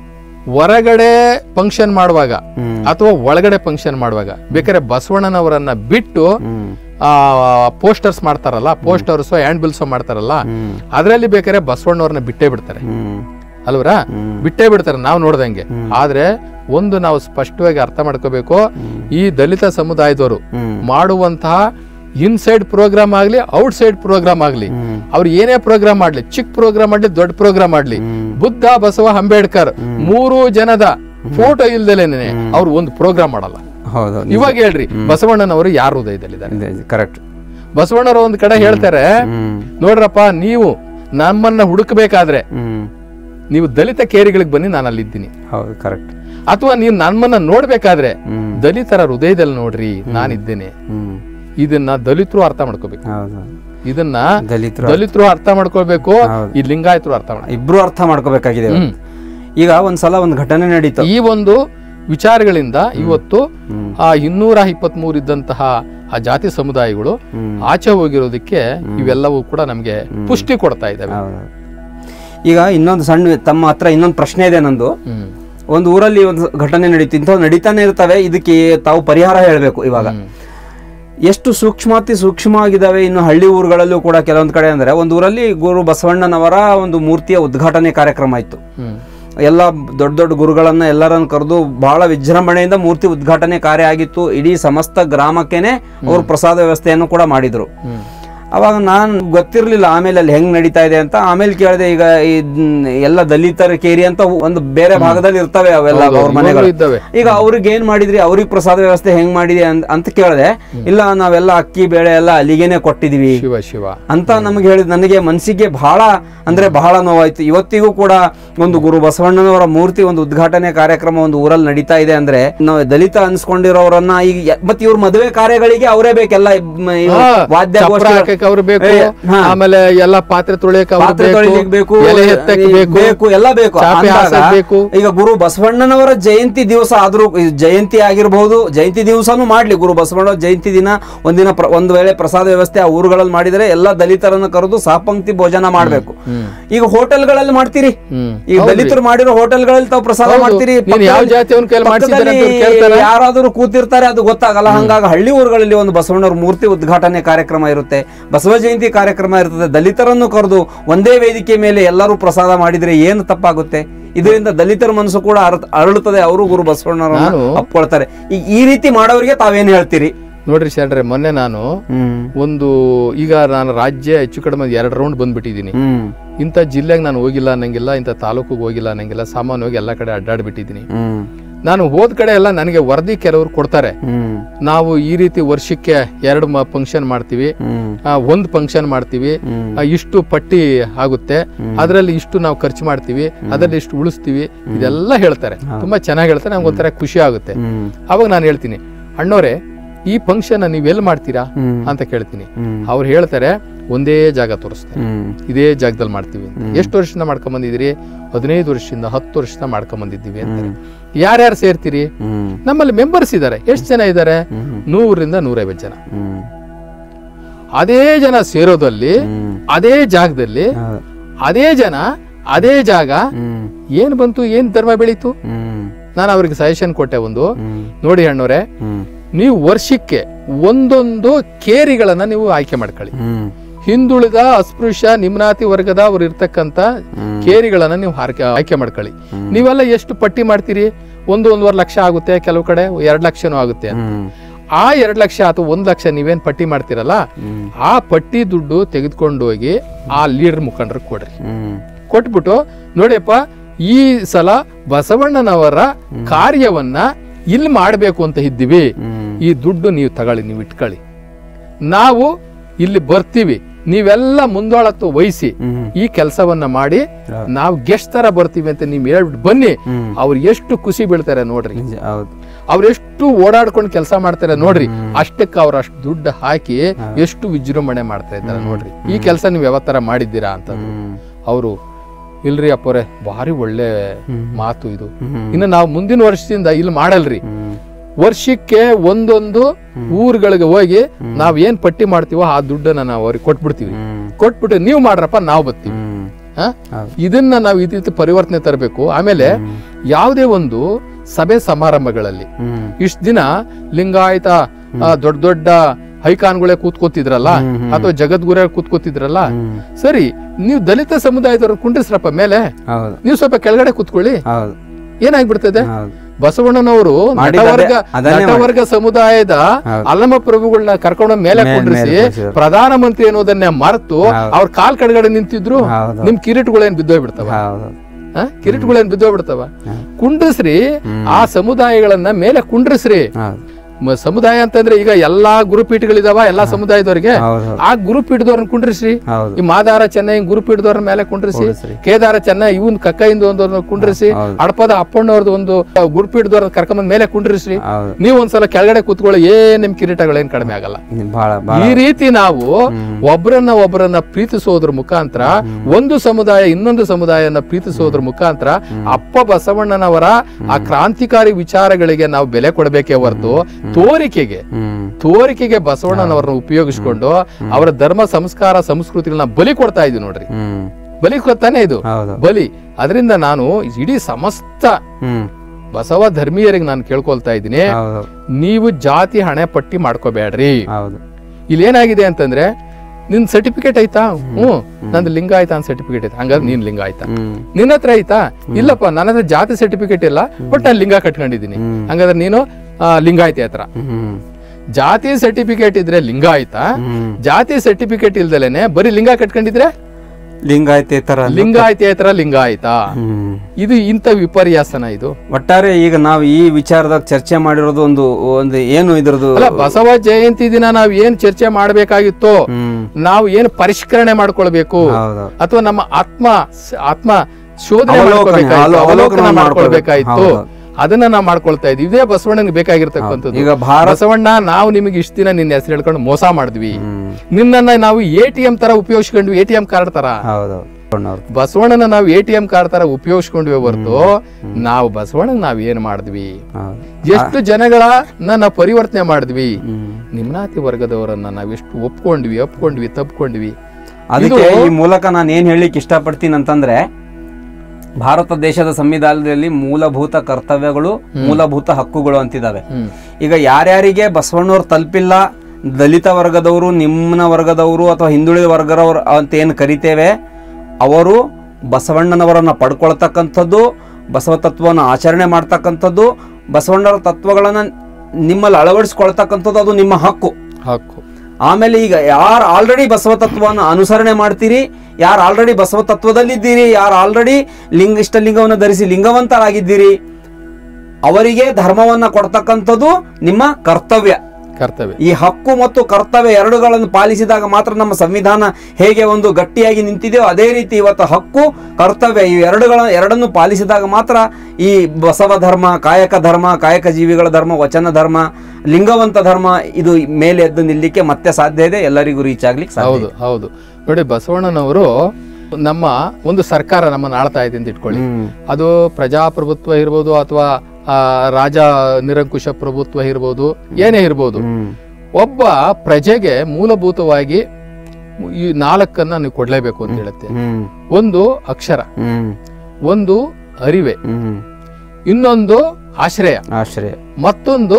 ಹೊರಗಡೆ ಫಂಕ್ಷನ್ ಮಾಡುವಾಗ ಹ್ಮ್ ಅಥವಾ ಒಳಗಡೆ ಫಂಕ್ಷನ್ ಮಾಡುವಾಗ ಬೇಕಾದ್ರೆ ಬಸವಣ್ಣನವರನ್ನ ಬಿಟ್ಟು ಹ್ಮ್ ಆ ಪೋಸ್ಟರ್ಸ್ ಮಾಡ್ತಾರಲ್ಲ ಪೋಸ್ಟರ್ಸ್ ಹ್ಯಾಂಡ್ ಬಿಲ್ಸ್ ಮಾಡ್ತಾರಲ್ಲ ಹ್ಮ್ ಅದರಲ್ಲಿ ಬೇಕಾದ್ರೆ ಬಸವಣ್ಣವ್ರನ್ನ ಬಿಟ್ಟೇ ಬಿಡ್ತಾರೆ ಹ್ಮ್ ಅಲ್ವರಾ ಹ್ಮ್ ಬಿಟ್ಟೇ ಬಿಡ್ತಾರೆ ನಾವು ನೋಡ್ದಂಗೆ ಆದ್ರೆ ಒಂದು ನಾವು ಸ್ಪಷ್ಟವಾಗಿ ಅರ್ಥ ಮಾಡ್ಕೋಬೇಕು ಈ ದಲಿತ ಸಮುದಾಯದವರು ಹ್ಮ್ ಮಾಡುವಂತಹ ಇನ್ಸೈಡ್ ಪ್ರೋಗ್ರಾಮ್ ಆಗ್ಲಿ ಔಟ್ ಸೈಡ್ ಪ್ರೋಗ್ರಾಮ್ ಆಗ್ಲಿ ಹ್ಮ್ ಅವ್ರು ಏನೇ ಪ್ರೋಗ್ರಾಮ್ ಮಾಡ್ಲಿ ಚಿಕ್ಕ ಪ್ರೋಗ್ರಾಮ್ ಮಾಡ್ಲಿ ದೊಡ್ಡ ಪ್ರೋಗ್ರಾಮ್ ಮಾಡ್ಲಿ ಹ್ಮ್ ಬುದ್ಧ ಬಸವ ಅಂಬೇಡ್ಕರ್ ಮೂರು ಜನದ ಫೋಟೋ ಇಲ್ದಲೇನೆ ಅವ್ರು ಒಂದು ಪ್ರೋಗ್ರಾಮ್ ಮಾಡಲ್ಲ ಹೌದು ಇವಾಗ ಹೇಳ್ರಿ ಬಸವಣ್ಣನವರು ಯಾರ ಹೃದಯದಲ್ಲಿದ್ದಾರೆ ಕರೆಕ್ಟ್ ಬಸವಣ್ಣವರು ಒಂದ್ ಕಡೆ ಹೇಳ್ತಾರೆ ಹ್ಮ್ ನೋಡ್ರಪ್ಪ ನೀವು ನಮ್ಮನ್ನ ಹುಡುಕಬೇಕಾದ್ರೆ ಹ್ಮ್ ನೀವು ದಲಿತ ಕೇರಿಗಳಿಗೆ ಬನ್ನಿ ನಾನು ಅಲ್ಲಿದ್ದೀನಿ ಹೌದು ಕರೆಕ್ಟ್ ಅಥವಾ ನೀವು ನಮ್ಮನ್ನ ನೋಡ್ಬೇಕಾದ್ರೆ ಹ್ಮ್ ದಲಿತರ ಹೃದಯದಲ್ಲಿ ನೋಡ್ರಿ ನಾನಿದ್ದೇನೆ ಹ್ಮ್ ಇದನ್ನ ದಲಿತರು ಅರ್ಥ ಮಾಡ್ಕೋಬೇಕು ಹೌದು ಇದನ್ನ ದಲಿತರು ದಲಿತರು ಅರ್ಥ ಮಾಡ್ಕೊಳ್ಬೇಕು ಹೌದು. ಈ ಲಿಂಗಾಯತರು ಅರ್ಥ ಮಾಡ್ಕೊ ಇಬ್ರು ಅರ್ಥ ಮಾಡ್ಕೋಬೇಕಾಗಿದೆ ಹ್ಮ್. ಈಗ ಒಂದ್ಸಲ ಒಂದ್ ಘಟನೆ ನಡೀತು ಈ ಒಂದು ವಿಚಾರಗಳಿಂದ ಇವತ್ತು ಹ್ಮ್. ಆ ಇನ್ನೂರ ಇಪ್ಪತ್ತ್ ಮೂರು ಇದ್ದಂತಹ ಆ ಜಾತಿ ಸಮುದಾಯಗಳು ಹ್ಮ್. ಆಚೆ ಹೋಗಿರೋದಕ್ಕೆ ಇವೆಲ್ಲವೂ ಕೂಡ ನಮ್ಗೆ ಪುಷ್ಟಿ ಕೊಡ್ತಾ ಇದ್ದಾವೆ ಹೌದು ಈಗ ಇನ್ನೊಂದು ಸಣ್ಣ ತಮ್ಮ ಹತ್ರ ಇನ್ನೊಂದು ಪ್ರಶ್ನೆ ಇದೆ ನಂದು ಹ್ಮ್. ಒಂದು ಊರಲ್ಲಿ ಒಂದು ಘಟನೆ ನಡೀತು ಇಂಥವು ನಡೀತಾನೆ ಇರ್ತವೆ ಇದಕ್ಕೆ ತಾವು ಪರಿಹಾರ ಹೇಳಬೇಕು ಇವಾಗ ಹ್ಮ್. ಎಷ್ಟು ಸೂಕ್ಷ್ಮಾತಿ ಸೂಕ್ಷ್ಮ ಆಗಿದಾವೆ ಇನ್ನು ಹಳ್ಳಿ ಊರುಗಳಲ್ಲೂ ಕೂಡ ಕೆಲವೊಂದು ಕಡೆ ಅಂದ್ರೆ ಒಂದು ಊರಲ್ಲಿ ಗುರು ಬಸವಣ್ಣನವರ ಒಂದು ಮೂರ್ತಿಯ ಉದ್ಘಾಟನೆ ಕಾರ್ಯಕ್ರಮ ಇತ್ತು ಹ್ಮ್. ಎಲ್ಲ ದೊಡ್ಡ ದೊಡ್ಡ ಗುರುಗಳನ್ನ ಎಲ್ಲರನ್ನು ಕರೆದು ಬಹಳ ವಿಜೃಂಭಣೆಯಿಂದ ಮೂರ್ತಿ ಉದ್ಘಾಟನೆ ಕಾರ್ಯ ಆಗಿತ್ತು ಇಡೀ ಸಮಸ್ತ ಗ್ರಾಮಕ್ಕೇನೆ ಅವರು ಪ್ರಸಾದ ವ್ಯವಸ್ಥೆಯನ್ನು ಕೂಡ ಮಾಡಿದ್ರು ಹ್ಮ್. ಅವಾಗ ನಾನು ಗೊತ್ತಿರ್ಲಿಲ್ಲ ಆಮೇಲೆ ಅಲ್ಲಿ ಹೆಂಗ್ ನಡೀತಾ ಇದೆ ಅಂತ ಆಮೇಲೆ ಕೇಳಿದೆ ಈಗ ಈ ಮ್, ಎಲ್ಲ ದಲಿತರ ಕೇರಿ ಅಂತ ಒಂದು ಬೇರೆ ಭಾಗದಲ್ಲಿ ಇರ್ತವೆ ಅವೆಲ್ಲ ಹೌದು, ಅವ್ರ ಮನೆಗಳು ಇವಾಗ್ಲೂ ಇದ್ದಾವೆ ಈಗ ಅವ್ರಿಗೆ ಏನ್ ಮಾಡಿದ್ರಿ ಅವ್ರಿಗೆ ಪ್ರಸಾದ ವ್ಯವಸ್ಥೆ ಹೆಂಗ್ ಮಾಡಿದೆ ಅಂತ ಅಂತ ಕೇಳಿದೆ ಇಲ್ಲ ನಾವೆಲ್ಲ ಅಕ್ಕಿ ಬೇಳೆ ಎಲ್ಲ ಅಲ್ಲಿಗೇನೆ ಕೊಟ್ಟಿದೀವಿ ಶಿವ ಶಿವ ಅಂತ ನಮಗೆ ಹೇಳಿದ್ ನನಗೆ ಮನಸ್ಸಿಗೆ ಬಹಳ ಅಂದ್ರೆ ಬಹಳ ನೋವಾಯ್ತು ಇವತ್ತಿಗೂ ಕೂಡ ಒಂದು ಗುರು ಬಸವಣ್ಣನವರ ಮೂರ್ತಿ ಒಂದು ಉದ್ಘಾಟನೆ ಕಾರ್ಯಕ್ರಮ ಒಂದು ಊರಲ್ಲಿ ನಡೀತಾ ಇದೆ ಅಂದ್ರೆ ನಾವು ದಲಿತ ಅನ್ಸ್ಕೊಂಡಿರೋರನ್ನ ಈಗ ಯ- ಮತ್ತೆ ಇವ್ರ ಮದುವೆ ಕಾರ್ಯಗಳಿಗೆ ಅವರೇ ಬೇಕೆಲ್ಲ ಮ್, ಇವ್ರು ಹಾ, ವಾದ್ಯ ಚಪ್ರ ಗೋಷ್ಠಿಗಳು- ಹಾಕಕ್ಕೆ ಅವ್ರು ಬೇಕು ಏ, ಹಾ. ಆಮೇಲೆ ಎಲ್ಲ ಪಾತ್ರೆ ತೊಳೆಯಕ್ಕೆ ಅವ್ರು ಪಾತ್ರೆ ತೊಳಿಲಿಕ್ಕೆ ಬೇಕು ಎಲೆ ಎತ್ತಕ್ಕೆ ಈ ಬೇಕು ಬೇಕು ಎಲ್ಲ ಬೇಕು ಚಾಪೆ ಅಂದಾಗ ಹಾಸಕ್ ಬೇಕು ಈಗ ಗುರು ಬಸವಣ್ಣನವರ ಜಯಂತಿ ದಿವಸ ಆದ್ರೂ ಈ ಜಯಂತಿ ಆಗಿರಬಹುದು ಜಯಂತಿ ದಿವಸನೂ ಮಾಡ್ಲಿ ಗುರು ಬಸವಣ್ಣ ಜಯಂತಿ ದಿನ ಒಂದಿನ ಪ್ರ- ಒಂದು ವೇಳೆ ಪ್ರಸಾದ ವ್ಯವಸ್ಥೆ ಆ ಊರುಗಳಲ್ಲಿ ಮಾಡಿದರೆ ಎಲ್ಲ ದಲಿತರನ್ನು ಕರೆದು ಸಾಪಂಕ್ತಿ ಭೋಜನ ಮಾಡ್ಬೇಕು ಹ್ಮ್ ಈಗ ಹೋಟೆಲ್ಗಳಲ್ಲಿ ಮಾಡ್ತೀರಿ ಹ್ಮ್ ಈಗ ದಲಿತರು ಮಾಡಿರೋ ಹೋಟೆಲ್ಗಳಲ್ಲಿ ತಾವು ಪ್ರಸಾದ ಹೌದು. ಮಾಡ್ತೀರಿ ನೀನ್ ಯಾವ ಜಾತಿಯವನ್ ಕೈಲಿ ಮಾಡ್ಸಿದ್ದೀರ ಅಂತ ಅವ್ರು ಕೇಳ್ತಾರಾ? ಯಾರಾದರೂ ಕೂತಿರ್ತಾರೆ ಅದು ಗೊತ್ತಾಗಲ್ಲ ಹಂಗಾಗಿ ಹಳ್ಳಿ ಊರುಗಳಲ್ಲಿ ಒಂದು ಬಸವಣ್ಣವ್ರ ಮೂರ್ತಿ ಉದ್ಘಾಟನೆ ಕಾರ್ಯಕ್ರಮ ಇರುತ್ತೆ ಬಸವ ಜಯಂತಿ ಕಾರ್ಯಕ್ರಮ ಇರ್ತದೆ ದಲಿತರನ್ನು ಕರೆದು ಒಂದೇ ವೇದಿಕೆ ಮೇಲೆ ಎಲ್ಲರೂ ಪ್ರಸಾದ ಮಾಡಿದ್ರೆ ಏನು ತಪ್ಪಾಗುತ್ತೆ ಇದರಿಂದ ದಲಿತರ ಮನಸ್ಸು ಕೂಡ ಅರ- ಅರಳುತ್ತದೆ ಅವರು ಗುರು ಬಸವಣ್ಣರನ್ನ ನಾನು- ಅಪ್ಕೊಳ್ತಾರೆ ಈಗ ಈ ರೀತಿ ಮಾಡೋರಿಗೆ ತಾವೇನ್ ಹೇಳ್ತೀರಿ ನೋಡ್ರಿ ಶೆಟ್ರೆ ಮೊನ್ನೆ ನಾನು ಹ್ಮ್ ಒಂದು ಈಗ ನಾನು ರಾಜ್ಯ ಹೆಚ್ಚು ಕಡಿಮೆ ಒಂದ್ ಎರಡು ರೌಂಡ್ ಬಂದ್ಬಿಟ್ಟಿದ್ದೀನಿ ಹ್ಮ್ ಇಂಥ ಜಿಲ್ಲೆಗೆ ನಾನು ಹೋಗಿಲ್ಲ ಅನ್ನಂಗಿಲ್ಲ ಇಂಥ ತಾಲೂಕಿಗೆ ಹೋಗಿಲ್ಲ ಅನ್ನಂಗಿಲ್ಲ ಸಾಮಾನ್ಯವಾಗಿ ಎಲ್ಲ ಕಡೆ ಅಡ್ಡಾಡ್ಬಿಟ್ಟಿದ್ದೀನಿ ಹ್ಮ್ ನಾನು ಹೋದ ಕಡೆ ಎಲ್ಲ ನನಗೆ ವರದಿ ಕೆಲವರು ಕೊಡ್ತಾರೆ ಹ್ಮ್ ನಾವು ಈ ರೀತಿ ವರ್ಷಕ್ಕೆ ಎರಡು ಫಂಕ್ಷನ್ ಮಾಡ್ತೀವಿ ಹ್ಮ್ ಆ, ಒಂದ್ ಫಂಕ್ಷನ್ ಮಾಡ್ತೀವಿ ಹ್ಮ್ ಆ, ಇಷ್ಟು ಪಟ್ಟಿ ಆಗುತ್ತೆ ಅದರಲ್ಲಿ ಇಷ್ಟು ನಾವು ಖರ್ಚು ಮಾಡ್ತೀವಿ ಅದರಲ್ಲಿ ಇಷ್ಟು ಉಳಿಸ್ತೀವಿ ಇದೆಲ್ಲ ಹೇಳ್ತಾರೆ ತುಂಬಾ ಚೆನ್ನಾಗಿ ಹೇಳ್ತಾರೆ ನಂಗೆ ಒಂಥರ ಖುಷಿ ಆಗುತ್ತೆ ಹ್ಮ್ ಅವಾಗ ನಾನು ಹೇಳ್ತೀನಿ ಅಣ್ಣೋರೆ ಈ ಫಂಕ್ಷನ್ ನೀವು ಎಲ್ಲಿ ಮಾಡ್ತೀರಾ ಹ್ಮ್ ಅಂತ ಕೇಳ್ತೀನಿ ಹ್ಮ್ ಅವ್ರು ಹೇಳ್ತಾರೆ ಒಂದೇ ಜಾಗ ತೋರಿಸ್ತಾರೆ ಹ್ಮ್ ಇದೇ ಜಾಗದಲ್ಲಿ ಮಾಡ್ತೀವಿ ಅಂತ ಎಷ್ಟು ವರ್ಷದಿಂದ ಮಾಡ್ಕೊಂಡ್ ಬಂದಿದ್ದೀರಿ ಹದಿನೈದು ವರ್ಷದಿಂದ ಹತ್ತು ವರ್ಷದಿಂದ ಮಾಡ್ಕೊಂಡ್ ಬಂದಿದ್ದೀವಿ ಅಂತಾರೆ ಯಾರ್ಯಾರು ಸೇರ್ತೀರಿ ಹ್ಮ್ ನಮ್ಮಲ್ಲಿ ಮೆಂಬರ್ಸ್ ಇದ್ದಾರೆ ಎಷ್ಟು ಜನ ಇದ್ದಾರೆ ಹ್ಮ್ ನೂರರಿಂದ ನೂರೈವತ್ತು ಜನ ಹ್ಮ್ ಅದೇ ಜನ ಸೇರೋದಲ್ಲಿ ಹ್ಮ್ ಅದೇ ಜಾಗದಲ್ಲಿ ಹೌದು. ಅದೇ ಜನ ಅದೇ ಜಾಗ ಹ್ಮ್ ಏನ್ ಬಂತು ಏನ್ ಧರ್ಮ ಬೆಳೀತು ಹ್ಮ್ ನಾನು ಅವ್ರಿಗೆ ಸಜೆಷನ್ ಕೊಟ್ಟೆ ಒಂದು ಹ್ಮ್ ನೋಡಿ ಅಣ್ಣವ್ರೆ ಹ್ಮ್ ನೀವು ವರ್ಷಕ್ಕೆ ಒಂದೊಂದು ಕೇರಿಗಳನ್ನ ನೀವು ಆಯ್ಕೆ ಮಾಡ್ಕೊಳ್ಳಿ ಹ್ಮ್ ಹಿಂದುಳಿದ ಅಸ್ಪೃಶ್ಯ ನಿಮ್ನಾತಿ ವರ್ಗದ ಅವ್ರು ಇರ್ತಕ್ಕಂತ ಹ್ಮ್. ಕೇರಿಗಳನ್ನ ನೀವು ಹಾರ್ಕೆ- ಆಯ್ಕೆ ಮಾಡ್ಕೊಳ್ಳಿ ನೀವೆಲ್ಲ ಎಷ್ಟು ಪಟ್ಟಿ ಮಾಡ್ತೀರಿ ಒಂದು ಒಂದೂವರೆ ಲಕ್ಷ ಆಗುತ್ತೆ ಕೆಲವು ಕಡೆ ಎರಡ್ ಲಕ್ಷನೂ ಆಗುತ್ತೆ ಹ್ಮ್ ಆ ಎರಡ್ ಲಕ್ಷ ಅಥವಾ ಒಂದ್ ಲಕ್ಷ ನೀವೇನ್ ಪಟ್ಟಿ ಮಾಡ್ತೀರಲ್ಲ ಹ್ಮ್ ಆ ಪಟ್ಟಿ ದುಡ್ಡು ತೆಗೆದುಕೊಂಡು ಹೋಗಿ ಆ ಲೀಡರ್ ಮುಖಂಡರಿಗೆ ಕೊಡ್ರಿ ಹ್ಮ್ ಕೊಟ್ಬಿಟ್ಟು ನೋಡಿಯಪ್ಪ ಈ ಸಲ ಬಸವಣ್ಣನವರ ಕಾರ್ಯವನ್ನ ಇಲ್ಲಿ ಮಾಡಬೇಕು ಅಂತ ಇದ್ದೀವಿ ಹ್ಮ್ ಈ ದುಡ್ಡು ನೀವು ತಗೊಳ್ಳಿ ನೀವು ಇಟ್ಕೊಳ್ಳಿ ನಾವು ಇಲ್ಲಿ ಬರ್ತೀವಿ ನೀವೆಲ್ಲ ಮುಂದಾಳತ್ವ ವಹಿಸಿ ಹ್ಮ್ ಈ ಕೆಲಸವನ್ನ ಮಾಡಿ ಹೌದು. ನಾವು ಗೆಸ್ಟ್ ತರ ಬರ್ತೀವಿ ಅಂತ ನೀವು ಹೇಳ್ಬಿಟ್ಟು ಬನ್ನಿ ಹ್ಮ್ ಅವ್ರು ಎಷ್ಟು ಖುಷಿ ಬೀಳ್ತಾರೆ ನೋಡ್ರಿ ನಿಜ ಹೌದು ಅವ್ರು ಎಷ್ಟು ಓಡಾಡ್ಕೊಂಡು ಕೆಲಸ ಮಾಡ್ತಾರೆ ನೋಡ್ರಿ ಅಷ್ಟಕ್ಕೆ ಅವ್ರು ಅಷ್ಟು ದುಡ್ಡು ಹಾಕಿ ಎಷ್ಟು ವಿಜೃಂಭಣೆ ಮಾಡ್ತಾ ಇದ್ದಾರೆ ನೋಡ್ರಿ ಈ ಕೆಲಸ ನೀವು ಯಾವ ತರ ಮಾಡಿದ್ದೀರಾ ಅಂತ ಹ್ಮ್ ಅವರು ಇಲ್ರಿ ಅಪ್ಪೋರೆ ಭಾರಿ ಒಳ್ಳೆ ಮಾತು ಇದು ಹ್ಮ್ ಇನ್ನು ನಾವು ಮುಂದಿನ ವರ್ಷದಿಂದ ಇಲ್ಲಿ ಮಾಡಲ್ರಿ ಹ್ಮ್ ವರ್ಷಕ್ಕೆ ಒಂದೊಂದು ಊರುಗಳಿಗೆ ಹೋಗಿ ನಾವ್ ಏನ್ ಪಟ್ಟಿ ಮಾಡ್ತೀವೋ ಆ ದುಡ್ಡನ್ನ ನಾವು ಅವ್ರಿಗೆ ಕೊಟ್ಬಿಡ್ತೀವಿ ಹ್ಮ್ ಕೊಟ್ಬಿಟ್ಟು ನೀವು ಮಾಡ್ರಪ್ಪ ನಾವು ಬರ್ತೀವಿ ಹ್ಮ್ ಹ? ಹೌದು. ಇದನ್ನ ನಾವು ಈ ರೀತಿ ಪರಿವರ್ತನೆ ತರಬೇಕು ಆಮೇಲೆ ಯಾವುದೇ ಒಂದು ಸಭೆ ಸಮಾರಂಭಗಳಲ್ಲಿ ಹ್ಮ್ ಇಷ್ಟ ದಿನ ಲಿಂಗಾಯತ ಆ, ದೊಡ್ಡ ದೊಡ್ಡ ಹೈಕಾನ್ಗಳೇ ಕೂತ್ಕೋತಿದ್ರಲ್ಲ ಅಥವಾ ಜಗದ್ಗುರೇ ಕೂತ್ಕೋತಿದ್ರಲ್ಲ ಹ್ಮ್ ಸರಿ ನೀವು ದಲಿತ ಸಮುದಾಯದವ್ರನ್ನ ಕುಂಡ್ರಿಸ್ರಪ್ಪ ಮೇಲೆ ಹೌದು ನೀವು ಸ್ವಲ್ಪ ಕೆಳಗಡೆ ಕೂತ್ಕೊಳ್ಳಿ ಹೌದು ಏನಾಗ್ಬಿಡ್ತದೆ ಹೌದು ಬಸವಣ್ಣನವರು ಮಾಡಿದ್ದು ನಟವರ್ಗ ಅದೇ- ಅದನ್ನೇ ನಟವರ್ಗ ಸಮುದಾಯದ ಹೌದು. ಅಲ್ಲಮ ಪ್ರಭುಗಳನ್ನ ಕರ್ಕೊಂಡು ಮೇಲೆ ಮೇಲೆ ಕುಂಡ್ರಿಸಿ ಕೂರ್ಸಿದ್ರು. ಪ್ರಧಾನ ಮಂತ್ರಿ ಅನ್ನೋದನ್ನೇ ಮರೆತು ಹೌದು. ಅವ್ರ ಕಾಲ್ ಕಡೆಗಡೆ ನಿಂತಿದ್ರು ಹೌದು. ನಿಮ್ ಕಿರೀಟಗಳೇನ್ ಬಿದ್ದೋಗ್ಬಿಡ್ತಾವ ಹೌದು ಆ? ಕಿರೀಟಗಳೇನ್ ಬಿದ್ದೋಗ್ಬಿಡ್ತಾವ ಹ್ಮ್. ಕುಂಡ್ರಿಸ್ರಿ ಆ ಸಮುದಾಯಗಳನ್ನ ಮೇಲೆ ಕುಂಡ್ರಿಸ್ರಿ ಹೌದು ಮ- ಸಮುದಾಯ ಅಂತಂದ್ರೆ ಈಗ ಎಲ್ಲಾ ಗುರುಪೀಠಗಳಿದಾವ ಎಲ್ಲಾ ಸಮುದಾಯದವ್ರಿಗೆ ಹೌದು ಆ ಗುರುಪೀಠದವ್ರನ್ನ ಕುಂಡ್ರಿಸ್ರಿ ಹೌದು ಈ ಮಾದಾರ ಚೆನ್ನೈ ಗುರುಪೀಠದವ್ರ ಮೇಲೆ ಕುಂಡ್ರಿಸಿ ಕುಂಡ್ರಿಸ್ರಿ. ಕೇದಾರ ಚೆನ್ನೈ ಇವನ್ ಕಕ್ಕಯಿಂದ ಒಂದವ್ರನ್ನ ಕುಂಡ್ರಿಸಿ ಹೌದು. ಅಡಪದ ಅಪ್ಪಣ್ಣವ್ರದ್ದು ಒಂದು ಗುರುಪೀಠದವ್ರ ಕರ್ಕೊಂಬಂದ್ ಮೇಲೆ ಕುಂಡ್ರಿಸ್ರಿ ಹೌದು ನೀವು ಒಂದ್ಸಲ ಕೆಳಗಡೆ ಕೂತ್ಕೊಳ್ಳಿ ಏನ್ ನಿಮ್ ಕಿರೀಟಗಳೇನ್ ಕಡಿಮೆ ಆಗಲ್ಲ ಇದು ಬಹಳ ಬಹಳ ಈ ರೀತಿ ನಾವು ಒಬ್ಬರನ್ನ ಒಬ್ಬರನ್ನ ಪ್ರೀತಿಸೋದ್ರ ಮುಖಾಂತರ ಒಂದು ಸಮುದಾಯ ಇನ್ನೊಂದು ಸಮುದಾಯನ ಪ್ರೀತಿಸೋದ್ರ ಮುಖಾಂತರ ಅಪ್ಪ ಬಸವಣ್ಣನವರ ಆ ಕ್ರಾಂತಿಕಾರಿ ವಿಚಾರಗಳಿಗೆ ನಾವು ಬೆಲೆ ಕೊಡಬೇಕೇ ಹೊರತು ತೋರಿಕೆಗೆ ಹ್ಮ್ ತೋರಿಕೆಗೆ ಬಸವಣ್ಣನವರನ್ನ ಉಪಯೋಗಿಸ್ಕೊಂಡು ಅವರ ಧರ್ಮ ಸಂಸ್ಕಾರ ಸಂಸ್ಕೃತಿಗಳನ್ನ ಬಲಿ ಕೊಡ್ತಾ ಇದೀವಿ ನೋಡ್ರಿ ಹ್ಮ್ ಬಲಿ ಕೊಡ್ತಾನೆ ಇದು ಹೌದು ಬಲಿ ಅದರಿಂದ ನಾನು ಇಡೀ ಸಮಸ್ತ ಹ್ಮ್ ಬಸವ ಧರ್ಮೀಯರಿಗೆ ನಾನು ಕೇಳ್ಕೊಳ್ತಾ ಇದ್ದೀನಿ ಹೌದು ನೀವು ಜಾತಿ ಹಣೆ ಪಟ್ಟಿ ಮಾಡ್ಕೋಬೇಡ್ರಿ ಹೌದು ಇಲ್ಲಿ ಏನಾಗಿದೆ ಅಂತಂದ್ರೆ ನಿನ್ ಸರ್ಟಿಫಿಕೇಟ್ ಐತಾ ಹ್ಮ್ ನಂದು ಲಿಂಗ ಆಯ್ತಾ ಅಂತ ಸರ್ಟಿಫಿಕೇಟ್ ಐತಾ ಹಂಗಾದ್ರೆ ನೀನ್ ಲಿಂಗ ಆಯ್ತಾ ಹ್ಮ್ ನಿನ್ನ ಹತ್ರ ಐತಾ ಇಲ್ಲಪ್ಪ ನನ್ನ ಹತ್ರ ಜಾತಿ ಸರ್ಟಿಫಿಕೇಟ್ ಇಲ್ಲ ಬಟ್ ನಾನು ಲಿಂಗ ಕಟ್ಕೊಂಡಿದ್ದೀನಿ ಹ್ಮ್. ಹಂಗಾದ್ರೆ ನೀನು ಆ, ಲಿಂಗಾಯತಿ ಹತ್ರ ಹ್ಮ್ ಜಾತಿ ಸರ್ಟಿಫಿಕೇಟ್ ಇದ್ರೆ ಲಿಂಗಾಯತ ಹ್ಮ್ ಜಾತಿ ಸರ್ಟಿಫಿಕೇಟ್ ಇಲ್ದಲೇನೆ ಬರೀ ಲಿಂಗ ಕಟ್ಕೊಂಡಿದ್ರೆ ಲಿಂಗಾಯತೇತರ ಲಿಂಗಾಯತೇತರ ಲಿಂಗಾಯತ ಹ್ಮ್ ಇದು ಇಂಥ ವಿಪರ್ಯಾಸನ ಇದು ಒಟ್ಟಾರೆ ಈಗ ನಾವು ಈ ವಿಚಾರದಾಗ ಚರ್ಚೆ ಮಾಡಿರೋದು ಒಂದು ಒಂದು ಏನು ಇದ್ರದ್ದು ಅಲ್ಲ ಬಸವ ಜಯಂತಿ ದಿನ ನಾವ್ ಏನ್ ಚರ್ಚೆ ಮಾಡ್ಬೇಕಾಗಿತ್ತೋ ಹ್ಮ್ ನಾವು ಏನು ಪರಿಷ್ಕರಣೆ ಮಾಡ್ಕೊಳ್ಬೇಕು ಹೌದು ಅಥವಾ ನಮ್ಮ ಆತ್ಮ ಆತ್ಮ ಶೋಧನೆ ಅವಲೋಕನೆ, ಮಾಡ್ಕೊಳ್ಬೇಕಾಯ್ತು, ಅವಲೋ- ಅವಲೋಕನ ಅವಲೋಕನ ಮಾಡ್ಕೊಳ್ಬೇಕಾಯ್ತು. ಮಾಡ್ಕೊಳ್ಬೇಕಾಯ್ತು ಅದನ್ನ ನಾವು ಮಾಡ್ಕೊಳ್ತಾ ಇದ್ವಿ ಇದೇ ಬಸವಣ್ಣನಿಗೆ ಬೇಕಾಗಿರ್ತಕ್ಕಂಥದ್ದು ಈಗ ಭಾರತ ಬಸವಣ್ಣ ನಾವು ನಿಮಗೆ ಇಷ್ಟ ದಿನ ನಿನ್ನ ಹೆಸರು ಹೇಳ್ಕೊಂಡು ಮೋಸ ಮಾಡಿದ್ವಿ ಹ್ಮ್ ನಿನ್ನನ್ನ ನಾವು ಎ ಟಿ ಎಂ ತರ ಉಪಯೋಗಿಸ್ಕೊಂಡ್ವಿ ಎ ಟಿ ಎಂ ಕಾರ್ಡ್ ತರ ಹೌದು ಅವ್ರು ಬಸವಣ್ಣನ ನಾವು ಎ ಟಿ ಎಂ ಕಾರ್ಡ್ ತರ ಉಪಯೋಗಿಸ್ಕೊಂಡ್ವಿ ಹೊರತು ನಾವು ಬಸವಣ್ಣನ ನಾವ್ ಏನ್ ಮಾಡಿದ್ವಿ ಹೌದು ಎಷ್ಟು ಜನಗಳನ್ನ ನಾವು ಪರಿವರ್ತನೆ ಮಾಡಿದ್ವಿ ಹ್ಮ್ ನಿಮ್ನಾತಿ ವರ್ಗದವರನ್ನ ನಾವೆಷ್ಟು ಒಪ್ಕೊಂಡ್ವಿ ಒಪ್ಕೊಂಡ್ವಿ ತಪ್ಕೊಂಡ್ವಿ ಅದಕ್ಕೆ ಈ ಮೂಲಕ ನಾನು ಏನ್ ಹೇಳಿಕ್ ಇಷ್ಟಪಡ್ತೀನಿ ಅಂತಂದ್ರೆ ಭಾರತ ದೇಶದ ಸಂವಿಧಾನದಲ್ಲಿ ಮೂಲಭೂತ ಕರ್ತವ್ಯಗಳು ಮೂಲಭೂತ ಹಕ್ಕುಗಳು ಅಂತಿದಾವೆ ಹ್ಮ್ ಈಗ ಯಾರ್ಯಾರಿಗೆ ಬಸವಣ್ಣವ್ರು ತಲುಪಿಲ್ಲ ದಲಿತ ವರ್ಗದವರು ನಿಮ್ನ ವರ್ಗದವರು ಅಥವಾ ಹಿಂದುಳಿದ ವರ್ಗದವರು ಅಂತ ಏನು ಕರಿತೇವೆ ಅವರು ಬಸವಣ್ಣನವರನ್ನ ಪಡ್ಕೊಳ್ತಕ್ಕಂಥದ್ದು ಬಸವ ತತ್ವವನ್ನು ಆಚರಣೆ ಮಾಡ್ತಕ್ಕಂಥದ್ದು ಬಸವಣ್ಣರ ತತ್ವಗಳನ್ನು ನಿಮ್ಮಲ್ಲಿ ಅಳವಡಿಸ್ಕೊಳ್ತಕ್ಕಂಥದ್ದು ಅದು ನಿಮ್ಮ ಹಕ್ಕು ಹಕ್ಕು ಆಮೇಲೆ ಈಗ ಯಾರು ಆಲ್ರೆಡಿ ಬಸವ ತತ್ವವನ್ನು ಅನುಸರಣೆ ಮಾಡ್ತೀರಿ ಯಾರು ಆಲ್ರೆಡಿ ಬಸವ ತತ್ವದಲ್ಲಿದ್ದೀರಿ ಯಾರು ಆಲ್ರೆಡಿ ಲಿಂಗ ಇಷ್ಟಲಿಂಗವನ್ನು ಧರಿಸಿ ಲಿಂಗವಂತರಾಗಿದ್ದೀರಿ ಅವರಿಗೆ ಧರ್ಮವನ್ನ ಕೊಡ್ತಕ್ಕಂಥದ್ದು ನಿಮ್ಮ ಕರ್ತವ್ಯ ಕರ್ತವ್ಯ ಈ ಹಕ್ಕು ಮತ್ತು ಕರ್ತವ್ಯ ಎರಡುಗಳನ್ನು ಪಾಲಿಸಿದಾಗ ಮಾತ್ರ ನಮ್ಮ ಸಂವಿಧಾನ ಹೇಗೆ ಒಂದು ಗಟ್ಟಿಯಾಗಿ ನಿಂತಿದೆಯೋ ಅದೇ ರೀತಿ ಇವತ್ತು ಹಕ್ಕು ಕರ್ತವ್ಯ ಈ ಎರಡುಗಳ ಎರಡನ್ನು ಪಾಲಿಸಿದಾಗ ಮಾತ್ರ ಈ ಬಸವ ಧರ್ಮ ಕಾಯಕ ಧರ್ಮ ಕಾಯಕ ಜೀವಿಗಳ ಧರ್ಮ ವಚನ ಧರ್ಮ ಲಿಂಗವಂತ ಧರ್ಮ ಇದು ಮೇಲೆ ಎದ್ದು ನಿಲ್ಲಿಕ್ಕೆ ಮತ್ತೆ ಸಾಧ್ಯ ಇದೆ ಎಲ್ಲರಿಗೂ ರೀಚ್ ಆಗ್ಲಿಕ್ಕೆ ಸಾಧ್ಯ ಹೌದು ಹೌದು ನೋಡಿ ಬಸವಣ್ಣನವರು ನಮ್ಮ ಒಂದು ಸರ್ಕಾರ ನಮ್ಮನ್ನು ಆಳ್ತಾ ಇದೆ ಅಂತ ಇಟ್ಕೊಳ್ಳಿ ಹ್ಮ್ ಅದು ಪ್ರಜಾಪ್ರಭುತ್ವ ಇರ್ಬೋದು ಅಥವಾ ಆ, ರಾಜ ನಿರಂಕುಶ ಪ್ರಭುತ್ವ ಇರ್ಬೋದು ಏನೇ ಇರ್ಬೋದು ಹ್ಮ್ ಒಬ್ಬ ಪ್ರಜೆಗೆ ಮೂಲಭೂತವಾಗಿ ಈ ನಾಲ್ಕನ್ನ ನೀವು ಕೊಡ್ಲೇಬೇಕು ಅಂತ ಹೇಳುತ್ತೆ ಹ್ಮ್ ಒಂದು ಅಕ್ಷರ ಹ್ಮ್ ಒಂದು ಅರಿವೆ ಹ್ಮ್ ಇನ್ನೊಂದು ಆಶ್ರಯ ಆಶ್ರಯ ಮತ್ತೊಂದು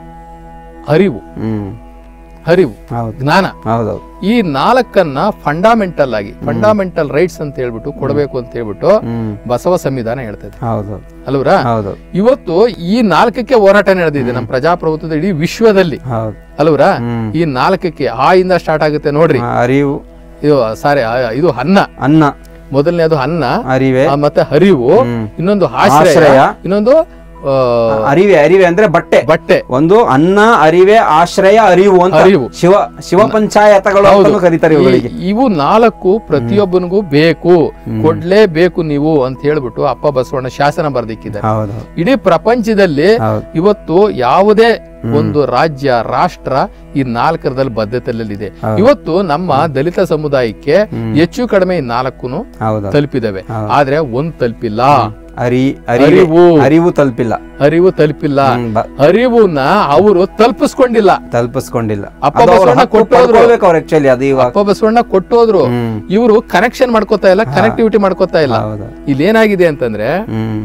ಅರಿವು ಹ್ಮ್ ಅರಿವು ಹೌದು ಜ್ಞಾನ ಹೌದೌದು ಈ ನಾಲ್ಕನ್ನ ಫಂಡಾಮೆಂಟಲ್ ಆಗಿ ಫಂಡಾಮೆಂಟಲ್ ರೈಟ್ಸ್ ಅಂತ ಹೇಳ್ಬಿಟ್ಟು ಕೊಡಬೇಕು ಅಂತ ಹೇಳ್ಬಿಟ್ಟು ಹ್ಮ್ ಬಸವ ಸಂವಿಧಾನ ಹೇಳ್ತದೆ ಹೌದೌದು ಅಲ್ವರಾ ಹೌದೌದು ಇವತ್ತು ಈ ನಾಲ್ಕಕ್ಕೆ ಹೋರಾಟ ನಡೆದಿದೆ ನಮ್ಮ ಪ್ರಜಾಪ್ರಭುತ್ವದ ಇಡೀ ವಿಶ್ವದಲ್ಲಿ ಹೌದು ಅಲ್ವರಾ ಹ್ಮ್ ಈ ನಾಲ್ಕಕ್ಕೆ ಆ ಇಂದ ಸ್ಟಾರ್ಟ್ ಆಗುತ್ತೆ ನೋಡ್ರಿ ಆ, ಅರಿವು ಇದು ಸಾರಿ ಆ, ಇದು ಅನ್ನ ಅನ್ನ ಮೊದಲನೇದು ಅನ್ನ ಅರಿವೆ ಆ, ಮತ್ತೆ ಹರಿವು ಹ್ಮ್. ಇನ್ನೊಂದು ಆಶ್ರಯ ಆಶ್ರಯ. ಇನ್ನೊಂದು ಆ, ಅರಿವೆ ಅರಿವೆ ಅಂದ್ರೆ ಬಟ್ಟೆ ಬಟ್ಟೆ ಒಂದು ಅನ್ನ ಅರಿವೆ ಆಶ್ರಯ ಅರಿವು ಅಂತ ಅರಿವು. ಶಿವ ಶಿವ ಪಂಚಾಯತಗಳು ಅಂತಾನೂ ಕರೀತಾರೆ ಇವುಗಳಿಗೆ ಈ- ಇವು ನಾಲ್ಕು ಪ್ರತಿಯೊಬ್ಬನಿಗೂ ಬೇಕು ಕೊಡ್ಲೇಬೇಕು ನೀವು ಅಂತ ಹೇಳ್ಬಿಟ್ಟು ಅಪ್ಪ ಬಸವಣ್ಣ ಶಾಸನ ಬರ್ದಿಕ್ಕಿದ್ದಾರೆ ಹೌದು ಇಡೀ ಪ್ರಪಂಚದಲ್ಲಿ ಹೌದು ಇವತ್ತು ಯಾವುದೇ ಒಂದು ರಾಜ್ಯ ರಾಷ್ಟ್ರ ಈ ನಾಲ್ಕರದಲ್ಲಿ ಬದ್ಧತೆಯಲ್ಲಿದೆ ಇವತ್ತು ನಮ್ಮ ದಲಿತ ಸಮುದಾಯಕ್ಕೆ ಹೆಚ್ಚು ಕಡಿಮೆ ಈ ನಾಲ್ಕು ಹೌದು ತಲುಪಿದವೆ ಆದ್ರೆ ಒಂದ್ ತಲುಪಿಲ್ಲ ಅರಿ ಅರಿವೆ ಅರಿವು ಅರಿವು ತಲುಪಿಲ್ಲ ಅರಿವು ತಲುಪಿಲ್ಲ ಹ್ಮ್, ಬ- ಅರಿವುನ ಅವರು ತಲುಪಿಸ್ಕೊಂಡಿಲ್ಲ ತಲುಪಿಸ್ಕೊಂಡಿಲ್ಲ ಅಪ್ಪ ಅದು ಅವ್ರ ಬಸವಣ್ಣ ಹಕ್ಕು ಕೊಟ್ಟೋದ್ರು. ಪಡ್ಕೊಳ್ಬೇಕು ಅವ್ರು ಆಕ್ಚುಲಿ ಅದು ಇವಾಗ ಅಪ್ಪ ಬಸವಣ್ಣ ಕೊಟ್ಟೋದ್ರು ಹ್ಮ್ ಇವರು ಕನೆಕ್ಷನ್ ಮಾಡ್ಕೋತಾ ಇಲ್ಲ ಕನೆಕ್ಟಿವಿಟಿ ಮಾಡ್ಕೋತಾ ಇಲ್ಲ ಹೌದು ಇಲ್ಲಿ ಏನಾಗಿದೆ ಅಂತಂದ್ರೆ ಹ್ಮ್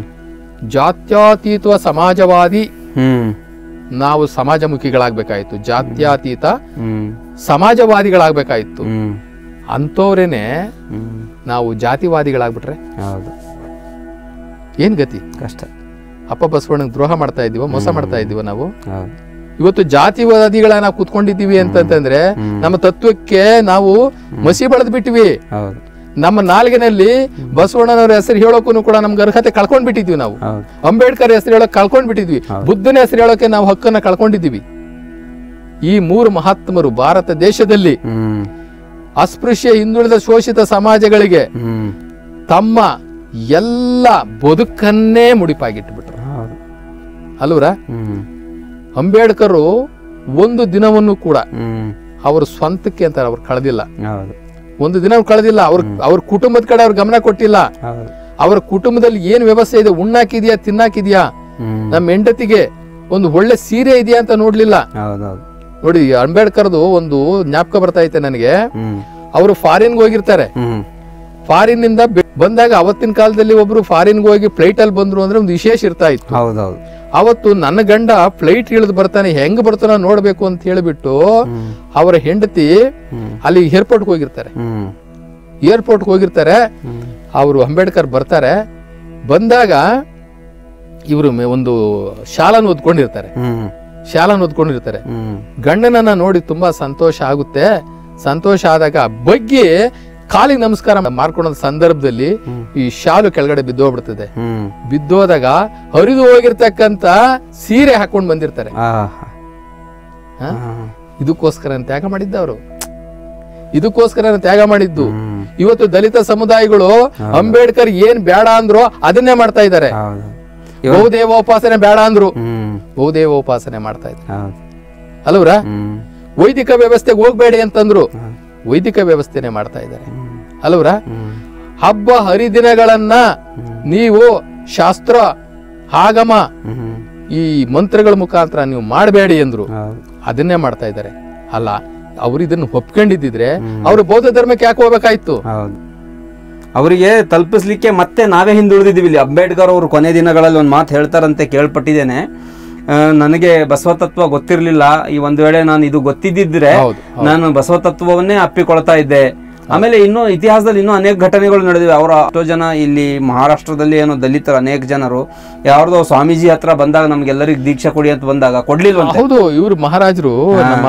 ಜಾತ್ಯತೀತ ಸಮಾಜವಾದಿ ಹ್ಮ್ ನಾವು ಸಮಾಜಮುಖಿಗಳಾಗ್ಬೇಕಾಯ್ತು ಜಾತ್ಯತೀತ ಹ್ಮ್ ಸಮಾಜವಾದಿಗಳಾಗ್ಬೇಕಾಯ್ತು ಹ್ಮ್ ಅಂಥವ್ರೇನೆ ಹ್ಮ್ ನಾವು ಜಾತಿವಾದಿಗಳಾಗ್ಬಿಟ್ರೆ ಹೌದು ಏನ್ ಗತಿ ಕಷ್ಟ ಅಪ್ಪ ಬಸವಣ್ಣಗೆ ದ್ರೋಹ ಮಾಡ್ತಾ ಇದೀವ ಮೋಸ ಮಾಡ್ತಾ ಇದೀವ ನಾವು ಹೌದು ಇವತ್ತು ಜಾತಿವಾದಿಗಳನ್ನ ನಾವು ಕೂತ್ಕೊಂಡಿದ್ದೀವಿ ಅಂತಂತಂದ್ರೆ ನಮ್ಮ ತತ್ವಕ್ಕೆ ನಾವು ಮಸಿ ಬೆಳೆದ್ ಬಿಟ್ವಿ ಹೌದು ನಮ್ಮ ನಾಲ್ಗಿನಲ್ಲಿ ಬಸವಣ್ಣನವರ ಹೆಸರು ಹೇಳೋಕು ಕೂಡ ನಮ್ಗೆ ಅರ್ಹತೆ ಕಳ್ಕೊಂಡ್ ಬಿಟ್ಟಿದ್ವಿ ನಾವು ಹೌದು ಅಂಬೇಡ್ಕರ್ ಹೆಸರು ಹೇಳಕ್ ಕಳ್ಕೊಂಡ್ ಬಿಟ್ಟಿದ್ವಿ ಬುದ್ಧನ ಹೆಸರು ಹೇಳೋಕೆ ನಾವು ಹಕ್ಕನ್ನ ಕಳ್ಕೊಂಡಿದ್ದೀವಿ ಈ ಮೂರು ಮಹಾತ್ಮರು ಭಾರತ ದೇಶದಲ್ಲಿ ಹ್ಮ್ ಅಸ್ಪೃಶ್ಯ ಹಿಂದುಳಿದ ಶೋಷಿತ ಸಮಾಜಗಳಿಗೆ ಹ್ಮ್ ತಮ್ಮ ಎಲ್ಲ ಬದುಕನ್ನೇ ಮುಡಿಪಾಗಿಟ್ಬಿಟ್ರು ಹೌದು ಅಲ್ವರ ಹ್ಮ್ ಅಂಬೇಡ್ಕರ್ ಒಂದು ದಿನವನ್ನು ಕೂಡ ಹ್ಮ್ ಅವ್ರ ಸ್ವಂತಕ್ಕೆ ಅಂತ ಅವ್ರು ಕಳೆದಿಲ್ಲ ಹೌದು ಒಂದು ದಿನ ಕಳೆದಿಲ್ಲ ಅವ್ರ ಅವ್ರ ಕುಟುಂಬದ ಕಡೆ ಅವ್ರ ಗಮನ ಕೊಟ್ಟಿಲ್ಲ ಹೌದು ಅವರ ಕುಟುಂಬದಲ್ಲಿ ಏನ್ ವ್ಯವಸ್ಥೆ ಇದೆ ಉಣ್ಣಾಕಿದ್ಯಾ ತಿನ್ನಾಕಿದ್ಯಾ ಹ್ಮ್ ನಮ್ಮ ಹೆಂಡತಿಗೆ ಒಂದು ಒಳ್ಳೆ ಸೀರೆ ಇದೆಯಾ ಅಂತ ನೋಡ್ಲಿಲ್ಲ ಹೌದೌದು ನೋಡಿ ಅಂಬೇಡ್ಕರ್ದು ಒಂದು ಜ್ಞಾಪಕ ಬರ್ತಾ ಐತೆ ನನಗೆ ಹ್ಮ್ ಅವರು ಫಾರಿನ್ಗೆ ಹೋಗಿರ್ತಾರೆ ಹ್ಮ್ ಫಾರಿನ್ ನಿಂದ ಬೆ- ಬಂದಾಗ ಅವತ್ತಿನ ಕಾಲದಲ್ಲಿ ಒಬ್ರು ಫಾರಿನ್ಗೆ ಹೋಗಿ ಫ್ಲೈಟ್ ಅಲ್ಲಿ ಬಂದ್ರು ಅಂದ್ರೆ ಒಂದು ವಿಶೇಷ ಇರ್ತಾ ಇತ್ತು ಹೌದೌದು ಅವತ್ತು ನನ್ನ ಗಂಡ ಫ್ಲೈಟ್ ಇಳಿದು ಬರ್ತಾನೆ ಹೆಂಗ್ ಬರ್ತಾನ ನೋಡ್ಬೇಕು ಅಂತ ಹೇಳ್ಬಿಟ್ಟು ಹ್ಮ್ ಅವರ ಹೆಂಡತಿ ಹ್ಮ್ ಅಲ್ಲಿ ಏರ್ಪೋರ್ಟ್ಗೆ ಹೋಗಿರ್ತಾರೆ ಹ್ಮ್ ಏರ್ಪೋರ್ಟ್ಗೆ ಹೋಗಿರ್ತಾರೆ ಹ್ಮ್ ಅವರು ಅಂಬೇಡ್ಕರ್ ಬರ್ತಾರೆ ಬಂದಾಗ ಇವರು ಒಂದು ಶಾಲನ್ನು ಓದ್ಕೊಂಡಿರ್ತಾರೆ ಹ್ಮ್ ಶಾಲನ್ನು ಓದ್ಕೊಂಡಿರ್ತಾರೆ ಹ್ಮ್ ಗಂಡನನ್ನ ನೋಡಿ ತುಂಬಾ ಸಂತೋಷ ಆಗುತ್ತೆ ಸಂತೋಷ ಆದಾಗ ಬಗ್ಗಿ ಕಾಲಿಗೆ ನಮಸ್ಕಾರ ಮಾಡ್ಕೊಳ್ಳೋ ಸಂದರ್ಭದಲ್ಲಿ ಈ ಶಾಲು ಕೆಳಗಡೆ ಬಿದ್ದೋಗ್ಬಿಡ್ತದೆ ಹ್ಮ್ ಬಿದ್ದೋದಾಗ ಹರಿದು ಹೋಗಿರ್ತಕ್ಕಂತ ಸೀರೆ ಹಾಕೊಂಡ್ ಬಂದಿರ್ತಾರೆ ಆಹಾ. ಹ? ಹಾ. ಇದಕ್ಕೋಸ್ಕರ ತ್ಯಾಗ ಮಾಡಿದ್ದ ಅವರು ಇದಕ್ಕೋಸ್ಕರ ತ್ಯಾಗ ಮಾಡಿದ್ದು ಹ್ಮ್. ಇವತ್ತು ದಲಿತ ಸಮುದಾಯಗಳು ಅಂಬೇಡ್ಕರ್ ಏನ್ ಬೇಡ ಅಂದ್ರು ಅದನ್ನೇ ಮಾಡ್ತಾ ಇದ್ದಾರೆ ಹೌದು ಬಹುದೇವೋಪಾಸನೆ ಬೇಡ ಅಂದ್ರು ಹ್ಮ್ ಬಹುದೇವೋಪಾಸನೆ ಮಾಡ್ತಾ ಇದ್ದಾರೆ ಹೌದು ಅಲ್ವ್ರ ಹ್ಮ್ ವೈದಿಕ ವ್ಯವಸ್ಥೆಗೆ ಹೋಗ್ಬೇಡಿ ಅಂತಂದ್ರು ಹ್ಮ್. ವೈದಿಕ ವ್ಯವಸ್ಥೆನೆ ಮಾಡ್ತಾ ಇದ್ದಾರೆ ಹ್ಮ್. ಅಲ್ವ್ರ ಹ್ಮ್. ಹಬ್ಬ ಹರಿದಿನಗಳನ್ನ ನೀವು ಶಾಸ್ತ್ರ ಆಗಮ ಹ್ಮ್. ಈ ಮಂತ್ರಗಳ ಮುಖಾಂತರ ನೀವು ಮಾಡಬೇಡಿ ಅಂದ್ರು ಹೌದು ಅದನ್ನೇ ಮಾಡ್ತಾ ಇದ್ದಾರೆ ಅಲ್ಲ ಅವ್ರು ಇದನ್ನ ಒಪ್ಕೊಂಡಿದ್ದಿದ್ರೆ ಅವ್ರು ಬೌದ್ಧ ಧರ್ಮಕ್ಕೆ ಯಾಕೆ ಹೋಗ್ಬೇಕಾಯ್ತು ಹೌದು ಅವರಿಗೆ ತಲುಪಿಸ್ಲಿಕ್ಕೆ ಮತ್ತೆ ನಾವೇ ಹಿಂದುಳಿದಿದ್ದೀವಿ ಇಲ್ಲಿ ಅಂಬೇಡ್ಕರ್ ಅವರು ಕೊನೆ ದಿನಗಳಲ್ಲಿ ಒಂದು ಮಾತು ಹೇಳ್ತಾರಂತೆ ಕೇಳ್ಪಟ್ಟಿದ್ದೇನೆ ಆ, ನನಗೆ ಬಸವ ತತ್ವ ಗೊತ್ತಿರಲಿಲ್ಲ ಈ ಒಂದು ವೇಳೆ ನಾನು ಇದು ಗೊತ್ತಿದ್ದಿದ್ರೆ ಹೌದು ನಾನು ಬಸವ ತತ್ವವನ್ನೇ ಅಪ್ಪಿಕೊಳ್ತಾ ಇದ್ದೆ ಆಮೇಲೆ ಇನ್ನೂ ಇತಿಹಾಸದಲ್ಲಿ ಇನ್ನೂ ಅನೇಕ ಘಟನೆಗಳು ನಡೆದಿವೆ ಅವರ ಎಷ್ಟೋ ಜನ ಇಲ್ಲಿ ಮಹಾರಾಷ್ಟ್ರದಲ್ಲಿ ಏನೋ ದಲಿತರು ಅನೇಕ ಜನರು ಯಾವ್ದೋ ಸ್ವಾಮೀಜಿ ಹತ್ರ ಬಂದಾಗ ನಮ್ಗೆಲ್ಲರಿಗೂ ದೀಕ್ಷೆ ಕೊಡಿ ಅಂತ ಬಂದಾಗ ಕೊಡ್ಲಿಲ್ವಂತೆ ಹೌದು ಇವ್ರು ಮಹಾರಾಜರು ನಮ್ಮ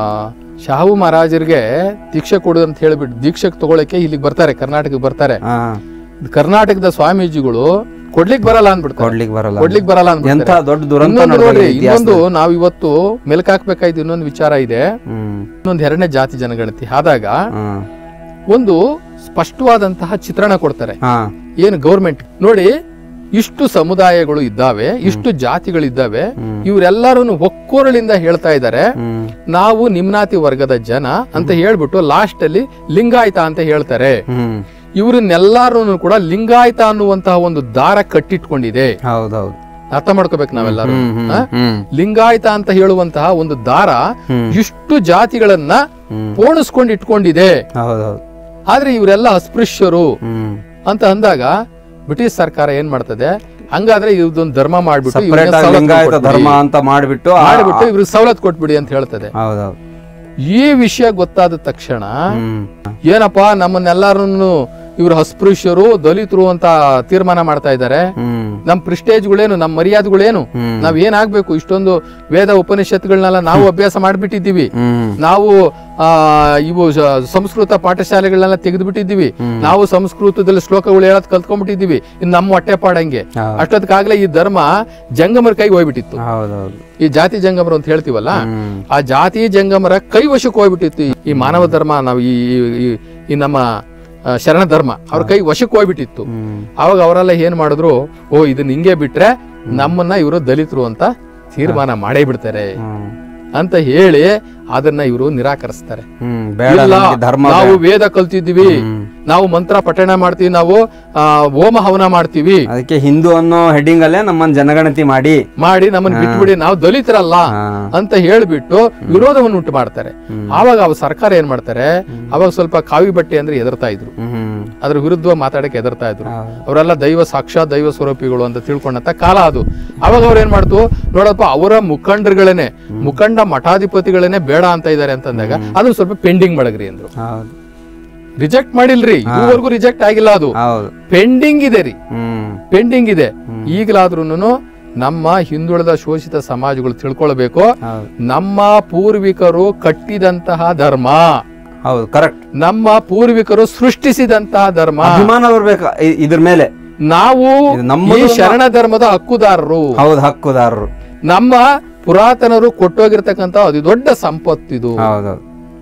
ಶಾಹು ಮಹಾರಾಜರಿಗೆ ದೀಕ್ಷೆ ಕೊಡು ಅಂತ ಹೇಳ್ಬಿಟ್ಟು ದೀಕ್ಷೆ ತಗೊಳಕ್ಕೆ ಇಲ್ಲಿಗೆ ಬರ್ತಾರೆ ಕರ್ನಾಟಕಕ್ಕೆ ಬರ್ತಾರೆ ಹಾ ಕರ್ನಾಟಕದ ಸ್ವಾಮೀಜಿಗಳು ಕೊಡ್ಲಿಕ್ ಬರಲ್ಲ ಅಂದ್ಬಿಡ್ತಾರೆ ಕೊಡ್ಲಿಕ್ಕೆ ಬರಲ್ಲ ಕೊಡ್ಲಿಕ್ ಬರಲ್ಲ ಎಂತ ಅಂದ್ಬಿಡ್ತಾರೆ ದೊಡ್ಡ ದುರಂತ ಇನ್ನೊಂದು ನಡೆದಿದೆ ನೋಡ್ರಿ ಇತಿಹಾಸದಲ್ಲಿ. ಇನ್ನೊಂದು ನಾವ್ ಇವತ್ತು ಮೆಲುಕು ಹಾಕ್ಬೇಕಾಯ್ತು ಇನ್ನೊಂದು ವಿಚಾರ ಇದೆ ಹ್ಮ್ ಇನ್ನೊಂದು ಎರಡನೇ ಜಾತಿ ಜನಗಣತಿ ಆದಾಗ ಹ್ಮ್ ಒಂದು ಸ್ಪಷ್ಟವಾದಂತಹ ಚಿತ್ರಣ ಕೊಡ್ತಾರೆ ಹಾ ಏನು ಗೌರ್ಮೆಂಟ್ ನೋಡಿ ಇಷ್ಟು ಸಮುದಾಯಗಳು ಇದ್ದಾವೆ ಇಷ್ಟು ಜಾತಿಗಳಿದ್ದಾವೆ ಇವರೆಲ್ಲರೂ ಒಕ್ಕೋರಳಿಂದ ಹೇಳ್ತಾ ಇದ್ದಾರೆ ಹ್ಮ್ ನಾವು ನಿಮ್ನಾತಿ ವರ್ಗದ ಜನ ಅಂತ ಹೇಳ್ಬಿಟ್ಟು ಲಾಸ್ಟ್ ಅಲ್ಲಿ ಲಿಂಗಾಯತ ಅಂತ ಹೇಳ್ತಾರೆ ಹ್ಮ್ ಇವ್ರನ್ನೆಲ್ಲಾರು ಕೂಡ ಲಿಂಗಾಯತ ಅನ್ನುವಂತಹ ಒಂದು ದಾರ ಕಟ್ಟಿಟ್ಕೊಂಡಿದೆ ಹೌದೌದು ಅರ್ಥ ಮಾಡ್ಕೋಬೇಕು ನಾವೆಲ್ಲರೂ ಹ್ಮ್ ಹ್ಮ್ ಆ? ಹ್ಮ್ ಲಿಂಗಾಯತ ಅಂತ ಹೇಳುವಂತಹ ಒಂದು ದಾರ ಹ್ಮ್. ಇಷ್ಟು ಜಾತಿಗಳನ್ನ ಹ್ಮ್. ಪೋಣಿಸ್ಕೊಂಡು ಇಟ್ಕೊಂಡಿದೆ ಹೌದೌದು ಆದ್ರೆ ಇವರೆಲ್ಲ ಅಸ್ಪೃಶ್ಯರು ಹ್ಮ್ ಅಂತ ಅಂದಾಗ ಬ್ರಿಟಿಷ್ ಸರ್ಕಾರ ಏನ್ ಮಾಡ್ತದೆ ಹಂಗಾದ್ರೆ ಇದೊಂದು ಧರ್ಮ ಮಾಡ್ಬಿಟ್ಟು ಇವ್ರಿಗೆ ಸಪರೇಟ್ ಆಗಿ ಸವಲತ್ತು ಲಿಂಗಾಯತ ಕೊಟ್ಬಿಡಿ. ಧರ್ಮ ಅಂತ ಮಾಡ್ಬಿಟ್ಟು ಆ- ಮಾಡ್ಬಿಟ್ಟು ಇವ್ರಿಗೆ ಸವಲತ್ತು ಕೊಟ್ಬಿಡಿ ಅಂತ ಹೇಳ್ತದೆ ಹೌದೌದು ಈ ವಿಷಯ ಗೊತ್ತಾದ ತಕ್ಷಣ ಹ್ಮ್ ಏನಪ್ಪಾ ನಮ್ಮನ್ನೆಲ್ಲರನ್ನು ಇವರು ಅಸ್ಪೃಶ್ಯರು ದಲಿತರು ಅಂತ ತೀರ್ಮಾನ ಮಾಡ್ತಾ ಇದ್ದಾರೆ ಹ್ಮ್ ನಮ್ ಪ್ರಿಸ್ಟೇಜ್ಗಳೇನು ನಮ್ ಮರ್ಯಾದೆಗಳೇನು ಹ್ಮ್. ನಾವ್ ಏನಾಗ್ಬೇಕು ಇಷ್ಟೊಂದು ವೇದ ಉಪನಿಷತ್ಗಳನ್ನೆಲ್ಲ ನಾವು ಅಭ್ಯಾಸ ಮಾಡ್ಬಿಟ್ಟಿದ್ದೀವಿ ಹ್ಮ್ ನಾವು ಆ ಇವು ಸ- ಸಂಸ್ಕೃತ ಪಾಠಶಾಲೆಗಳನ್ನೆಲ್ಲ ತೆಗೆದುಬಿಟ್ಟಿದ್ದೀವಿ ನಾವು ಸಂಸ್ಕೃತದಲ್ಲಿ ಶ್ಲೋಕಗಳು ಹೇಳೋದ್ ಕಲ್ತ್ಕೊಂಡ್ಬಿಟ್ಟಿದ್ದೀವಿ ಇನ್ನು ನಮ್ಮ ಹೊಟ್ಟೆ ಪಾಡಂಗೆ ಹೌದು. ಅಷ್ಟೊತ್ತಿಗಾಗ್ಲೇ ಈ ಧರ್ಮ ಜಂಗಮರ ಕೈಗೆ ಹೋಗ್ಬಿಟ್ಟಿತ್ತು ಹೌದೌದು ಈ ಜಾತಿ ಜಂಗಮರು ಅಂತ ಹೇಳ್ತೀವಲ್ಲ ಹ್ಮ್ ಆ ಜಾತಿ ಜಂಗಮರ ಕೈ ವಶಕ್ಕೆ ಹೋಗ್ಬಿಟ್ಟಿತ್ತು ಈ- ಈ ಮಾನವ ಧರ್ಮ ನಾವು ಈ ಈ- ಈ- ಈ ನಮ್ಮ ಆ, ಶರಣ ಧರ್ಮ ಅವ್ರ ಕೈ ವಶಕ್ಕೆ ಹೋಗ್ಬಿಟ್ಟಿತ್ತು ಹ್ಮ್ ಅವಾಗ ಅವರೆಲ್ಲ ಏನ್ ಮಾಡಿದ್ರು ಓ ಇದನ್ನ ಹಿಂಗೆ ಬಿಟ್ರೆ ನಮ್ಮನ್ನ ಇವರು ದಲಿತರು ಅಂತ ತೀರ್ಮಾನ ಮಾಡೇ ಬಿಡ್ತಾರೆ ಹ್ಮ್ ಅಂತ ಹೇಳಿ ಅದನ್ನ ಇವರು ನಿರಾಕರಿಸ್ತಾರೆ ಹ್ಮ್ ಬೇಡ ಇಲ್ಲ ನಮ್ಗೆ ಧರ್ಮ ನಾವು ವೇದ ಕಲ್ತಿದ್ದೀವಿ ಹ್ಮ್. ನಾವು ಮಂತ್ರ ಪಠಣ ಮಾಡ್ತೀವಿ ನಾವು ಆ, ಹೋಮ ಹವನ ಮಾಡ್ತೀವಿ ಅದಕ್ಕೆ ಹಿಂದೂ ಅನ್ನೋ ಹೆಡ್ಡಿಂಗ್ ಅಲ್ಲೇ ನಮ್ಮನ್ನ ಜನಗಣತಿ ಮಾಡಿ ಮಾಡಿ ನಮ್ಮನ್ನ ಬಿಟ್ಬಿಡಿ ನಾವು ದಲಿತರಲ್ಲ ಹಾ. ಅಂತ ಹೇಳ್ಬಿಟ್ಟು ವಿರೋಧವನ್ನು ಉಂಟು ಮಾಡ್ತಾರೆ ಆವಾಗ ಅವ ಸರ್ಕಾರ ಏನ್ ಮಾಡ್ತಾರೆ ಅವಾಗ ಸ್ವಲ್ಪ ಕಾವಿ ಬಟ್ಟೆ ಅಂದ್ರೆ ಎದರ್ತಾ ಇದ್ರು ಹ್ಮ್ ಅದ್ರ ವಿರುದ್ಧ ಮಾತಾಡಕ್ಕೆ ಎದರ್ತಾ ಇದ್ರು ಹೌದು. ಅವರೆಲ್ಲ ದೈವ ಸಾಕ್ಷಾತ್ ದೈವ ಸ್ವರೂಪಿಗಳು ಅಂತ ತಿಳ್ಕೊಂಡಂತ ಕಾಲ ಅದು ಅವಾಗ ಅವ್ರು ಏನ್ ಮಾಡ್ತು ನೋಡಪ್ಪ ಅವರ ಮುಖಂಡರುಗಳೇನೆ ಮುಖಂಡ ಮಠಾಧಿಪತಿಗಳೇನೆ ಬೇಡ ಅಂತ ಇದಾರೆ ಅಂತಂದಾಗ ಅದನ್ನ ಸ್ವಲ್ಪ ಪೆಂಡಿಂಗ್ ಮಾಡಗ್ರಿ ಅಂದ್ರು ಹೌದು ರಿಜೆಕ್ಟ್ ಮಾಡಿಲ್ರಿ ಇದುವರೆಗೂ ರಿಜೆಕ್ಟ್ ಆಗಿಲ್ಲ ಅದು ಹೌದು ಪೆಂಡಿಂಗ್ ಇದೆ ರೀ ಹ್ಮ್ ಪೆಂಡಿಂಗ್ ಇದೆ ಈಗಲಾದ್ರೂ ನಮ್ಮ ಹಿಂದುಳಿದ ಶೋಷಿತ ಸಮಾಜಗಳು ತಿಳ್ಕೊಳ್ಬೇಕು ಹೌದು ನಮ್ಮ ಪೂರ್ವಿಕರು ಕಟ್ಟಿದಂತಹ ಧರ್ಮ ಹೌದು ಕರೆಕ್ಟ್ ನಮ್ಮ ಪೂರ್ವಿಕರು ಸೃಷ್ಟಿಸಿದಂತಹ ಧರ್ಮ ಅಭಿಮಾನ ಬರ್ಬೇಕು ಇ- ಇದ್ರ ಮೇಲೆ ನಾವು ಇದು ನಮ್ಮದು ಈ ಶರಣ ಧರ್ಮದ ಹಕ್ಕುದಾರರು ಹೌದು ಹಕ್ಕುದಾರರು ನಮ್ಮ ಪುರಾತನರು ಕೊಟ್ಟೋಗಿರ್ತಕ್ಕಂತ ಅತಿ ದೊಡ್ಡ ಸಂಪತ್ತಿದು ಹೌದೌದು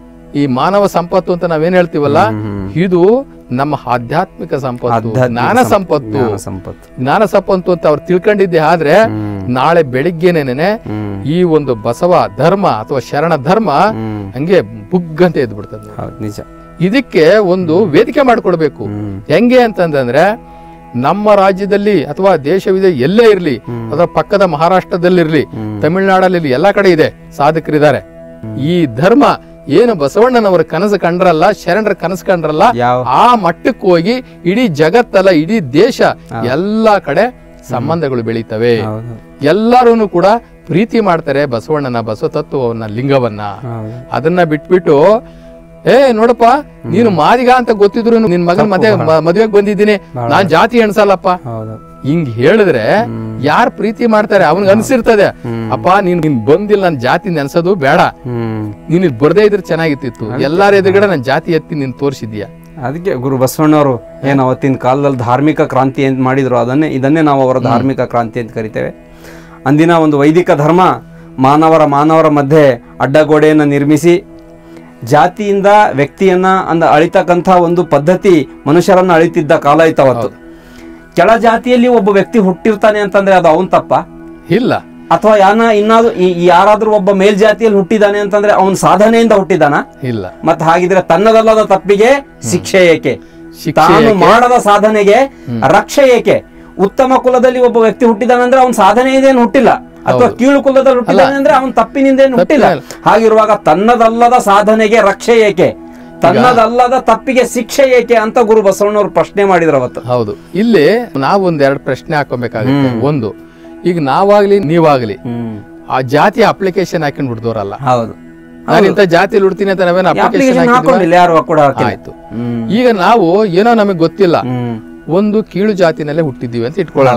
ಈ ಮಾನವ ಸಂಪತ್ತು ಅಂತ ನಾವೇನ್ ಹೇಳ್ತೀವಲ್ಲ ಹ್ಮ್. ಇದು ನಮ್ಮ ಆಧ್ಯಾತ್ಮಿಕ ಸಂಪತ್ತು ಆಧ್ಯಾತ್ಮಿಕ ಜ್ಞಾನ ಸಂಪ- ಸಂಪತ್ತು ಜ್ಞಾನ ಸಂಪತ್ತು ಜ್ಞಾನ ಸಂಪತ್ತು ಅಂತ ಅವ್ರು ತಿಳ್ಕೊಂಡಿದ್ದೆ ಆದ್ರೆ ಹ್ಮ್ ನಾಳೆ ಬೆಳಿಗ್ಗೆನೇನೆ ಹ್ಮ್ ಈ ಒಂದು ಬಸವ ಧರ್ಮ ಅಥವಾ ಶರಣ ಧರ್ಮ ಹ್ಮ್ ಹಂಗೆ ಬುಗ್ಗಂತ ಎದ್ದು ಬಿಡ್ತದೆ ಹೌದು ನಿಜ ಇದಕ್ಕೆ ಒಂದು ವೇದಿಕೆ ಮಾಡ್ಕೊಡ್ಬೇಕು ಹ್ಮ್ ಹೆಂಗೆ ಅಂತಂದ್ರೆ ನಮ್ಮ ರಾಜ್ಯದಲ್ಲಿ ಅಥವಾ ದೇಶವಿದೆ ಎಲ್ಲೇ ಇರ್ಲಿ ಅಥವಾ ಪಕ್ಕದ ಮಹಾರಾಷ್ಟ್ರದಲ್ಲಿರ್ಲಿ ಹ್ಮ್. ತಮಿಳುನಾಡಲ್ಲಿ ಎಲ್ಲಾ ಕಡೆ ಇದೆ ಸಾಧಕರಿದ್ದಾರೆ ಈ ಧರ್ಮ ಏನು ಬಸವಣ್ಣನವರ ಕನಸು ಕಂಡ್ರಲ್ಲ ಶರಣರ ಕನಸು ಕಂಡ್ರಲ್ಲ ಯಾವ ಆ ಮಟ್ಟಕ್ಕೆ ಹೋಗಿ ಇಡೀ ಜಗತ್ತಲ್ಲ ಇಡೀ ದೇಶ ಎಲ್ಲಾ ಕಡೆ ಸಂಬಂಧಗಳು ಬೆಳೀತವೆ ಹೌದು ಎಲ್ಲರೂ ಕೂಡ ಪ್ರೀತಿ ಮಾಡ್ತಾರೆ ಬಸವಣ್ಣನ ಬಸವ ತತ್ವವನ್ನ ಲಿಂಗವನ್ನ ಹೌದು ಅದನ್ನ ಬಿಟ್ಬಿಟ್ಟು ಏ ನೋಡಪ್ಪ ನೀನು ಮಾದಿಗ ಅಂತ ಗೊತ್ತಿದ್ರು ನಿನ್ ಮಗನ್ ಮದ್ವೆ ಮದ್ವೆಗ್ ಬಂದಿದ್ದೀನಿ ನಾನ್ ಜಾತಿ ಎಣ್ಸಲ್ಲಪ್ಪ ಹೌದು ಹಿಂಗ್ ಹೇಳಿದ್ರೆ ಯಾರು ಪ್ರೀತಿ ಮಾಡ್ತಾರೆ ಅವನ್ಗೆ ಅನ್ಸಿರ್ತದೆ ಅಪ್ಪ ನೀನ್ ನೀನ್ ಬಂದಿಲ್ಲ ನನ್ ಜಾತಿ ನೆನ್ಸೋದು ಬೇಡ ಹ್ಮ್ ನೀನ್ ಇಲ್ಲಿ ಬರ್ದೇ ಇದ್ರೆ ಚೆನ್ನಾಗಿತ್ತಿತ್ತು ಎಲ್ಲಾರ ಎದುರುಗಡೆ ನನ್ ಜಾತಿ ಎತ್ತಿ ನೀನ್ ತೋರಿಸಿದ್ಯಾ ಅದಕ್ಕೆ ಗುರು ಬಸವಣ್ಣವರು ಏನು ಅವತ್ತಿನ ಕಾಲದಲ್ಲಿ ಧಾರ್ಮಿಕ ಕ್ರಾಂತಿ ಅಂತ ಮಾಡಿದ್ರು ಅದನ್ನೇ ಇದನ್ನೇ ನಾವು ಅವರ ಧಾರ್ಮಿಕ ಕ್ರಾಂತಿ ಅಂತ ಕರಿತೇವೆ ಅಂದಿನ ಒಂದು ವೈದಿಕ ಧರ್ಮ ಮಾನವರ ಮಾನವರ ಮಧ್ಯೆ ಅಡ್ಡಗೋಡೆಯನ್ನು ನಿರ್ಮಿಸಿ ಜಾತಿಯಿಂದ ವ್ಯಕ್ತಿಯನ್ನ ಅಂದ ಅಳಿತಕ್ಕಂಥ ಒಂದು ಪದ್ಧತಿ ಮನುಷ್ಯರನ್ನ ಅಳಿತಿದ್ದ ಕಾಲ ಇತ್ತು ಅವತ್ತು ಕೆಳ ಜಾತಿಯಲ್ಲಿ ಒಬ್ಬ ವ್ಯಕ್ತಿ ಹುಟ್ಟಿರ್ತಾನೆ ಅಂತಂದ್ರೆ ಅದು ಅವನ್ ತಪ್ಪ ಇಲ್ಲ ಅಥವಾ ಯಾನ ಇನ್ನಾದ್ರು ಈ- ಯಾರಾದ್ರೂ ಒಬ್ಬ ಮೇಲ್ಜಾತಿಯಲ್ಲಿ ಹುಟ್ಟಿದಾನೆ ಅಂತಂದ್ರೆ ಅವನ್ ಸಾಧನೆಯಿಂದ ಹುಟ್ಟಿದಾನ ಇಲ್ಲ ಮತ್ತೆ ಹಾಗಿದ್ರೆ ತನ್ನದಲ್ಲದ ತಪ್ಪಿಗೆ ಶಿಕ್ಷೆ ಏಕೆ ಶಿಕ್ಷೆ ತಾನು ಮಾಡದ ಸಾಧನೆಗೆ ರಕ್ಷೆ ಏಕೆ ಉತ್ತಮ ಕುಲದಲ್ಲಿ ಒಬ್ಬ ವ್ಯಕ್ತಿ ಹುಟ್ಟಿದಾನಂದ್ರೆ ಅವನ ಸಾಧನೆಯಿಂದೇನು ಹುಟ್ಟಿಲ್ಲ ಅಥವಾ ಕೀಳು ಕುಲದಲ್ಲಿ ಹುಟ್ಟಿದಾನೆ ಅಂದ್ರೆ ಅವನ ತಪ್ಪಿನಿಂದೇನು ಹುಟ್ಟಿಲ್ಲ ಹಾಗಿರುವಾಗ ತನ್ನದಲ್ಲದ ಸಾಧನೆಗೆ ರಕ್ಷೆ ಏಕೆ ತನ್ನದಲ್ಲದ ತಪ್ಪಿಗೆ ಶಿಕ್ಷೆ ಏಕೆ ಅಂತ ಗುರು ಬಸವಣ್ಣವ್ರು ಪ್ರಶ್ನೆ ಮಾಡಿದ್ರು ಅವತ್ತು ಹೌದು ಇಲ್ಲಿ ನಾವು ಒಂದ್ ಎರಡು ಪ್ರಶ್ನೆ ಹಾಕೋಬೇಕಾಗುತ್ತೆ ಒಂದು ಈಗ ನಾವಾಗ್ಲಿ ನೀವಾಗ್ಲಿ ಆ ಜಾತಿಯ ಅಪ್ಲಿಕೇಶನ್ ಹಾಕೊಂಡ್ ಬಿಡ್ದವ್ರಲ್ಲ ಹೌದು ನಾನು ಇಂಥ ಜಾತಿಯಲ್ಲಿ ಹುಡ್ತೀನಿ ಅಂತ ನಾವೇನು ಅಪ್ಲಿಕೇಶನ್ ಅಪ್ಲಿಕೇಶನ್ ಹಾಕೊಂಡಿಲ್ಲ ಯಾರು ಕೂಡ ಹಾಕಿಲ್ಲ ಆಯ್ತು ಹ್ಮ್ ಈಗ ನಾವು ಏನೋ ನಮಗೆ ಗೊತ್ತಿಲ್ಲ ಹ್ಮ್ ಒಂದು ಕೀಳು ಜಾತಿನಲ್ಲೇ ಹುಟ್ಟಿದ್ದೀವಿ ಅಂತ ಇಟ್ಕೊಳ್ಳೋಣ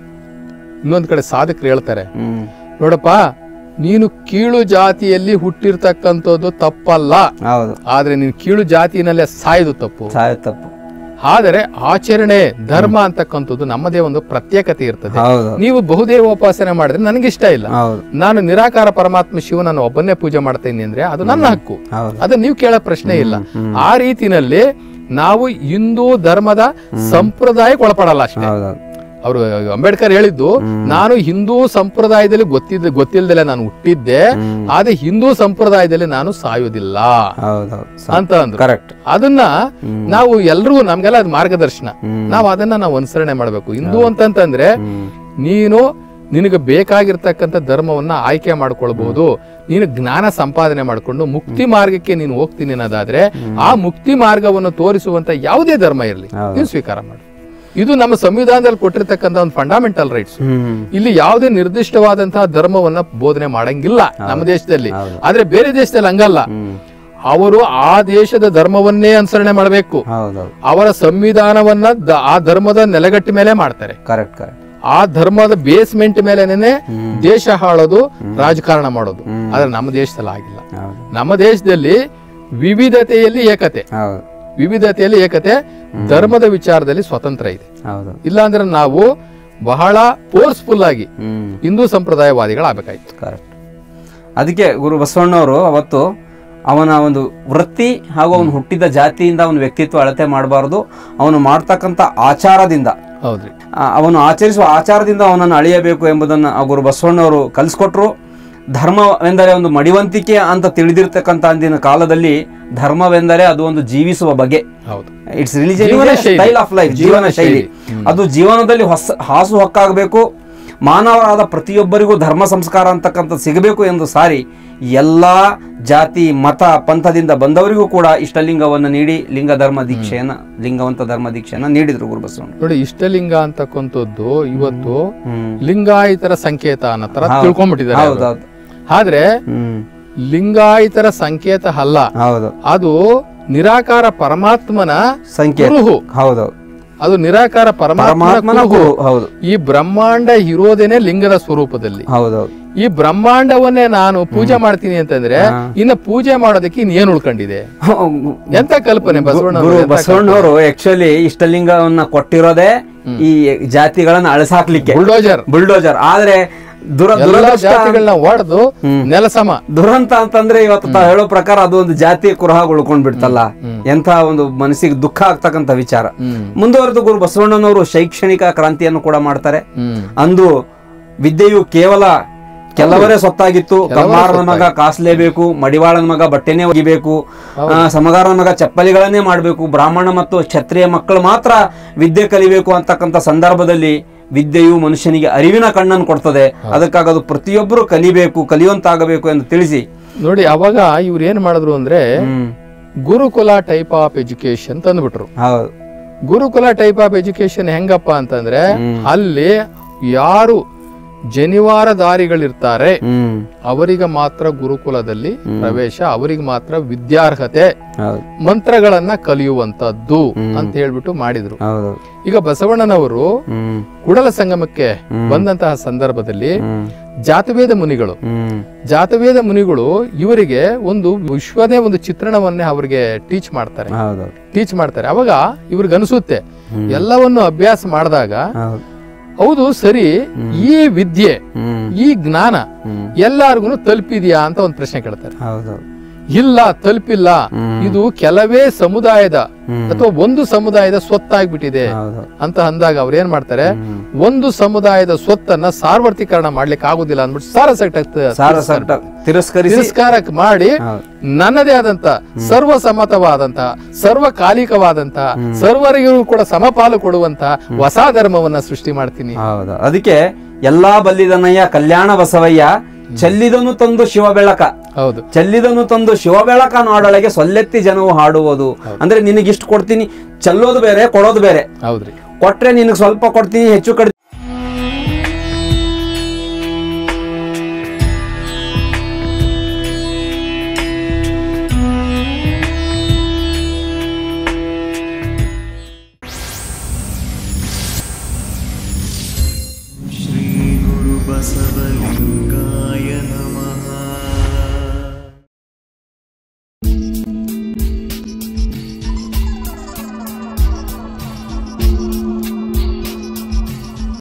ಇನ್ನೊಂದ್ ಕಡೆ ಸಾಧಕರು ಹೇಳ್ತಾರೆ ಹ್ಮ್ ನೋಡಪ್ಪ ನೀನು ಕೀಳು ಜಾತಿಯಲ್ಲಿ ಹುಟ್ಟಿರ್ತಕ್ಕಂಥದ್ದು ತಪ್ಪಲ್ಲ ಹೌದು ಆದ್ರೆ ನೀನು ಕೀಳು ಜಾತಿನಲ್ಲೇ ಸಾಯೋದು ತಪ್ಪು ಸಾಯ ತಪ್ಪು ಆದರೆ ಆಚರಣೆ ಧರ್ಮ ಅಂತಕ್ಕಂಥದ್ದು ನಮ್ಮದೇ ಒಂದು ಪ್ರತ್ಯೇಕತೆ ಇರ್ತದೆ ಹೌದು ನೀವು ಬಹುದೇವ ಉಪಾಸನೆ ಮಾಡಿದ್ರೆ ನನಗೆ ಇಷ್ಟ ಇಲ್ಲ ಹೌದು ನಾನು ನಿರಾಕಾರ ಪರಮಾತ್ಮ ಶಿವನನ್ನು ಒಬ್ಬನ್ನೇ ಪೂಜೆ ಮಾಡ್ತೇನೆ ಅಂದ್ರೆ ಅದು ನನ್ನ ಹಕ್ಕು ಹೌದು ಅದು ನೀವು ಕೇಳೋ ಪ್ರಶ್ನೆ ಇಲ್ಲ ಆ ರೀತಿನಲ್ಲಿ ನಾವು ಹಿಂದೂ ಧರ್ಮದ ಸಂಪ್ರದಾಯಕ್ಕೆ ಒಳಪಡಲ್ಲ ಅಷ್ಟೇ ಹೌದು ಅವರು ಅಂಬೇಡ್ಕರ್ ಹೇಳಿದ್ದು ನಾನು ಹಿಂದೂ ಸಂಪ್ರದಾಯದಲ್ಲಿ ಗೊತ್ತಿದ್ದ ಗೊತ್ತಿಲ್ಲದಲೆ ನಾನು ಹುಟ್ಟಿದ್ದೆ ಆದ್ರೆ ಹಿಂದೂ ಸಂಪ್ರದಾಯದಲ್ಲಿ ನಾನು ಸಾಯೋದಿಲ್ಲ ಹೌದು ಅಂತ ಅಂದ್ರು ಕರೆಕ್ಟ್ ಅದನ್ನ ನಾವು ಎಲ್ರಿಗೂ ನಮ್ಗೆಲ್ಲ ಅದು ಮಾರ್ಗದರ್ಶನ ನಾವು ಅದನ್ನ ನಾವು ಅನುಸರಣೆ ಮಾಡ್ಬೇಕು ಹಿಂದೂ ಅಂತಂತಂದ್ರೆ ನೀನು ನಿನಗೆ ಬೇಕಾಗಿರ್ತಕ್ಕಂಥ ಧರ್ಮವನ್ನ ಆಯ್ಕೆ ಮಾಡ್ಕೊಳ್ಬಹುದು ನೀನು ಜ್ಞಾನ ಸಂಪಾದನೆ ಮಾಡ್ಕೊಂಡು ಮುಕ್ತಿ ಮಾರ್ಗಕ್ಕೆ ನೀನು ಹೋಗ್ತೀನಿ ಅನ್ನೋದಾದ್ರೆ ಆ ಮುಕ್ತಿ ಮಾರ್ಗವನ್ನು ತೋರಿಸುವಂತ ಯಾವುದೇ ಧರ್ಮ ಇರಲಿ ಹೌದು. ನೀನು ಸ್ವೀಕಾರ ಮಾಡು ಇದು ನಮ್ಮ ಸಂವಿಧಾನದಲ್ಲಿ ಕೊಟ್ಟಿರ್ತಕ್ಕಂಥ ಒಂದು ಫಂಡಮೆಂಟಲ್ ರೈಟ್ಸ್ ಹ್ಮ್ ಇಲ್ಲಿ ಯಾವುದೇ ನಿರ್ದಿಷ್ಟವಾದಂತಹ ಧರ್ಮವನ್ನ ಬೋಧನೆ ಮಾಡಂಗಿಲ್ಲ ನಮ್ಮ ದೇಶದಲ್ಲಿ ಹೌದು. ಆದ್ರೆ ಬೇರೆ ದೇಶದಲ್ಲಿ ಹಂಗಲ್ಲ ಹ್ಮ್ ಅವರು ಆ ದೇಶದ ಧರ್ಮವನ್ನೇ ಅನುಸರಣೆ ಮಾಡಬೇಕು ಹೌದೌದು ಅವರ ಸಂವಿಧಾನವನ್ನ ದ- ಆ ಧರ್ಮದ ನೆಲೆಗಟ್ಟಿ ಮೇಲೆ ಮಾಡ್ತಾರೆ ಕರೆಕ್ಟ್ ಕರೆಕ್ಟ್ ಆ ಧರ್ಮದ ಬೇಸ್ಮೆಂಟ್ ಮೇಲೆನೆ ದೇಶ ಹಾಳೋದು ರಾಜಕಾರಣ ಮಾಡೋದು ಆದ್ರೆ ನಮ್ಮ ದೇಶದಲ್ಲಿ ಆಗಿಲ್ಲ ಹೌದು ನಮ್ಮ ದೇಶದಲ್ಲಿ ವಿವಿಧತೆಯಲ್ಲಿ ಏಕತೆ ಹೌದು ವಿವಿಧತೆಯಲ್ಲಿ ಏಕತೆ ಧರ್ಮದ ವಿಚಾರದಲ್ಲಿ ಸ್ವತಂತ್ರ ಇದೆ ಹೌದು ಇಲ್ಲಾಂದ್ರೆ ನಾವು ಬಹಳ ಫೋರ್ಸ್ಫುಲ್ ಆಗಿ ಹ್ಮ್ ಹಿಂದೂ ಸಂಪ್ರದಾಯವಾದಿಗಳಾಗಬೇಕಾಯ್ತು ಕರೆಕ್ಟ್ ಅದಕ್ಕೆ ಗುರು ಬಸವಣ್ಣವರು ಅವತ್ತು ಅವನ ಒಂದು ವೃತ್ತಿ ಹಾಗೂ ಅವನು ಹುಟ್ಟಿದ ಜಾತಿಯಿಂದ ಅವನ ವ್ಯಕ್ತಿತ್ವ ಅಳತೆ ಮಾಡಬಾರ್ದು ಅವನು ಮಾಡ್ತಕ್ಕಂಥ ಆಚಾರದಿಂದ ಹೌದ್ರಿ ಆ, ಅವನು ಆಚರಿಸುವ ಆಚಾರದಿಂದ ಅವನನ್ನು ಅಳಿಯಬೇಕು ಎಂಬುದನ್ನು ಆ ಗುರು ಬಸವಣ್ಣವರು ಕಲಿಸ್ಕೊಟ್ರು ಧರ್ಮವೆಂದರೆ ಒಂದು ಮಡಿವಂತಿಕೆ ಅಂತ ತಿಳಿದಿರ್ತಕ್ಕಂಥ ಅಂದಿನ ಕಾಲದಲ್ಲಿ ಧರ್ಮವೆಂದರೆ ಅದು ಒಂದು ಜೀವಿಸುವ ಬಗೆ ಹೌದು ಇಟ್ಸ್ ರಿಲಿಜನ್ ಜೀವನ ಶೈಲಿ. ಸ್ಟೈಲ್ ಆಫ್ ಲೈಫ್ ಜೀವನ ಶೈಲಿ ಅದು ಜೀವನದಲ್ಲಿ ಹೊಸ ಹಾಸು ಹಕ್ಕಾಗಬೇಕು ಮಾನವರಾದ ಪ್ರತಿಯೊಬ್ಬರಿಗೂ ಧರ್ಮ ಸಂಸ್ಕಾರ ಅಂತಕ್ಕಂಥದ್ದು ಸಿಗಬೇಕು ಎಂದು ಸಾರಿ ಎಲ್ಲ ಜಾತಿ ಮತ ಪಂಥದಿಂದ ಬಂದವರಿಗೂ ಕೂಡ ಇಷ್ಟಲಿಂಗವನ್ನು ನೀಡಿ ಲಿಂಗ ಧರ್ಮ ದೀಕ್ಷೆಯನ್ನ ಲಿಂಗವಂತ ಧರ್ಮ ದೀಕ್ಷೆಯನ್ನ ನೀಡಿದ್ರು ಗುರು ಬಸವಣ್ಣ ನೋಡಿ ಇಷ್ಟಲಿಂಗ ಅಂತಕ್ಕಂಥದ್ದು ಇವತ್ತು ಹ್ಮ್ ಲಿಂಗಾಯತರ ಸಂಕೇತ ಅನ್ನೋ ತರ ತಿಳ್ಕೊಂಡ್ಬಿಟ್ಟಿದ್ದಾರೆ ಅವ್ರು. ಹೌದೌದು ಆದ್ರೆ ಹ್ಮ್ ಲಿಂಗಾಯತರ ಸಂಕೇತ ಅಲ್ಲ ಹೌದು ಅದು ನಿರಾಕಾರ ಪರಮಾತ್ಮನ ಸಂಕೇತ ಕುರುಹು ಹೌದೌದು ಅದು ನಿರಾಕಾರ ಪರಮಾತ್ಮನ ಪರಮಾತ್ಮನ ಕುರುಹು. ಗುರು ಹೌದು ಈ ಬ್ರಹ್ಮಾಂಡ ಇರೋದೇನೆ ಲಿಂಗದ ಸ್ವರೂಪದಲ್ಲಿ ಹೌದೌದು ಈ ಬ್ರಹ್ಮಾಂಡವನ್ನೇ ನಾನು ಪೂಜೆ ಮಾಡ್ತೀನಿ ಅಂತಂದ್ರೆ ಇನ್ನ ಪೂಜೆ ಮಾಡೋದಕ್ಕೆ ಇನ್ ಏನ್ ಉಳ್ಕೊಂಡಿದೆ ಎಂತ ಕಲ್ಪನೆ ಬಸವಣ್ಣ ಗುರು ಬಸವಣ್ಣವರು ಆಕ್ಚುಲಿ ಇಷ್ಟಲಿಂಗವನ್ನ ಕೊಟ್ಟಿರೋದೇ ಈ ಜಾತಿಗಳನ್ನ ಅಳಸಾಕ್ಲಿಕ್ಕೆ ಬುಲ್ಡೋಜರ್ ಬುಲ್ಡೋಜರ್ ಆದ್ರೆ ದುರ ಎಲ್ಲ ದುರದೃಷ್ಟ ಜಾತಿಗಳನ್ನ ಹೊಡೆದು ನೆಲಸಮ ದುರಂತ ಅಂತಂದ್ರೆ ಇವತ್ತು ತಾವು ಹೇಳೋ ಪ್ರಕಾರ ಅದು ಒಂದು ಜಾತಿ ಕುರಹ ಉಳ್ಕೊಂಡ್ ಬಿಡ್ತಲ್ಲ ಎಂತ ಒಂದು ಮನಸ್ಸಿಗೆ ದುಃಖ ಆಗ್ತಕ್ಕಂತ ವಿಚಾರ ಹ್ಮ್ ಮುಂದುವರೆದು ಗುರು ಬಸವಣ್ಣನವರು ಶೈಕ್ಷಣಿಕ ಕ್ರಾಂತಿಯನ್ನು ಕೂಡ ಮಾಡ್ತಾರೆ ಹ್ಮ್ ಅಂದು ವಿದ್ಯೆಯು ಕೇವಲ ಕೆಲವರೇ ಸೊತ್ತಾಗಿತ್ತು ಕಮ್ಮಾರನ ಮಗ ಕಾಸ್ಲೇಬೇಕು ಮಡಿವಾಳನ ಮಗ ಬಟ್ಟೆನೇ ಒಗಿಬೇಕು ಆ, ಸಮಗಾರನ ಮಗ ಚಪ್ಪಲಿಗಳನ್ನೇ ಮಾಡಬೇಕು ಬ್ರಾಹ್ಮಣ ಮತ್ತು ಕ್ಷತ್ರಿಯ ಮಕ್ಕಳು ಮಾತ್ರ ವಿದ್ಯೆ ಕಲಿಬೇಕು ಅಂತಕ್ಕಂಥ ಸಂದರ್ಭದಲ್ಲಿ ವಿದ್ಯೆಯು ಮನುಷ್ಯನಿಗೆ ಅರಿವಿನ ಕಣ್ಣನ್ನು ಕೊಡ್ತದೆ ಅದಕ್ಕಾಗಿ ಅದು ಪ್ರತಿಯೊಬ್ಬರು ಕಲಿಬೇಕು ಕಲಿಯುವಂತಾಗಬೇಕು ಎಂದು ತಿಳಿಸಿ ನೋಡಿ ಅವಾಗ ಇವ್ರು ಏನ್ ಮಾಡಿದ್ರು ಅಂದ್ರೆ ಹ್ಮ್ ಗುರುಕುಲ ಟೈಪ್ ಆಫ್ ಎಜುಕೇಶನ್ ತಂದ್ಬಿಟ್ರು ಹೌದು ಗುರುಕುಲ ಟೈಪ್ ಆಫ್ ಎಜುಕೇಶನ್ ಹೆಂಗಪ್ಪ ಅಂತಂದ್ರೆ ಅಲ್ಲಿ ಯಾರು ಜನಿವಾರಧಾರಿಗಳಿರ್ತಾರೆ ಹ್ಮ್ ಅವರಿಗೆ ಮಾತ್ರ ಗುರುಕುಲದಲ್ಲಿ ಪ್ರವೇಶ ಅವರಿಗೆ ಮಾತ್ರ ವಿದ್ಯಾರ್ಹತೆ ಹೌದು ಮಂತ್ರಗಳನ್ನ ಕಲಿಯುವಂತದ್ದು ಅಂತ ಹೇಳ್ಬಿಟ್ಟು ಮಾಡಿದ್ರು ಹೌದು ಈಗ ಬಸವಣ್ಣನವರು ಹ್ಮ್ ಕುಡಲ ಸಂಗಮಕ್ಕೆ ಬಂದಂತಹ ಸಂದರ್ಭದಲ್ಲಿ ಹ್ಮ್ ಜಾತವೇದ ಮುನಿಗಳು ಹ್ಮ್ ಜಾತವೇದ ಮುನಿಗಳು ಇವರಿಗೆ ಒಂದು ವಿಶ್ವದೇ ಒಂದು ಚಿತ್ರಣವನ್ನೇ ಅವರಿಗೆ ಟೀಚ್ ಮಾಡ್ತಾರೆ ಹೌದು ಟೀಚ್ ಮಾಡ್ತಾರೆ ಅವಾಗ ಇವ್ರಿಗೆ ಅನಿಸುತ್ತೆ ಎಲ್ಲವನ್ನು ಅಭ್ಯಾಸ ಮಾಡಿದಾಗ ಹೌದು ಹೌದು ಸರಿ ಈ ವಿದ್ಯೆ ಹ್ಮ್ ಈ ಜ್ಞಾನ ಹ್ಮ್ ಎಲ್ಲಾರ್ಗು ತಲುಪಿದ್ಯಾ ಅಂತ ಒಂದು ಪ್ರಶ್ನೆ ಕೇಳ್ತಾರೆ ಹೌದು ಇಲ್ಲ ತಲುಪಿಲ್ಲ ಇದು ಕೆಲವೇ ಸಮುದಾಯದ ಹ್ಮ್. ಅಥವಾ ಒಂದು ಸಮುದಾಯದ ಸ್ವತ್ತಾಗ್ಬಿಟ್ಟಿದೆ ಹೌದು ಅಂತ ಅಂದಾಗ ಅವ್ರು ಏನ್ ಮಾಡ್ತಾರೆ ಹ್ಮ್. ಒಂದು ಸಮುದಾಯದ ಸ್ವತ್ತನ್ನ ಸಾರ್ವತ್ರೀಕರಣ ಮಾಡ್ಲಿಕ್ಕೆ ಆಗುದಿಲ್ಲ ಅಂದ್ಬಿಟ್ಟು ಸಾರಸಟ್ಟ ಸಾರ ಸಟ್ಟ ತಿರಸ್ಕರಿಸಿ ತಿರಸ್ಕಾರ ಮಾಡಿ ಹೌದು ನನ್ನದೇ ಆದಂತ ಸರ್ವಸಮ್ಮತವಾದಂತ ಸರ್ವಕಾಲಿಕವಾದಂತ ಸರ್ವರಿಗೂ ಕೂಡ ಸಮಪಾಲು ಕೊಡುವಂತ ಹೊಸ ಧರ್ಮವನ್ನ ಸೃಷ್ಟಿ ಮಾಡ್ತೀನಿ ಹೌದು ಅದಕ್ಕೆ ಎಲ್ಲಾ ಬಲ್ಲಿದನಯ್ಯ ಕಲ್ಯಾಣ ಬಸವಯ್ಯ ಚೆಲ್ಲಿದನು ತಂದು ಶಿವ ಬೆಳಕ ಹೌದು ಚೆಲ್ಲಿದನು ತಂದು ಶಿವ ಬೆಳಕ ನೋಡೊಳಗೆ ಸೊಲ್ಲೆತ್ತಿ ಜನವು ಹಾಡುವುದು ಅಂದ್ರೆ ನಿನಗಿಷ್ಟು ಕೊಡ್ತೀನಿ ಚೆಲ್ಲೋದು ಬೇರೆ ಕೊಡೋದು ಬೇರೆ ಹೌದ್ರಿ ಕೊಟ್ರೆ ನಿನಗೆ ಸ್ವಲ್ಪ ಕೊಡ್ತೀನಿ ಹೆಚ್ಚು ಕಡಿಮೆ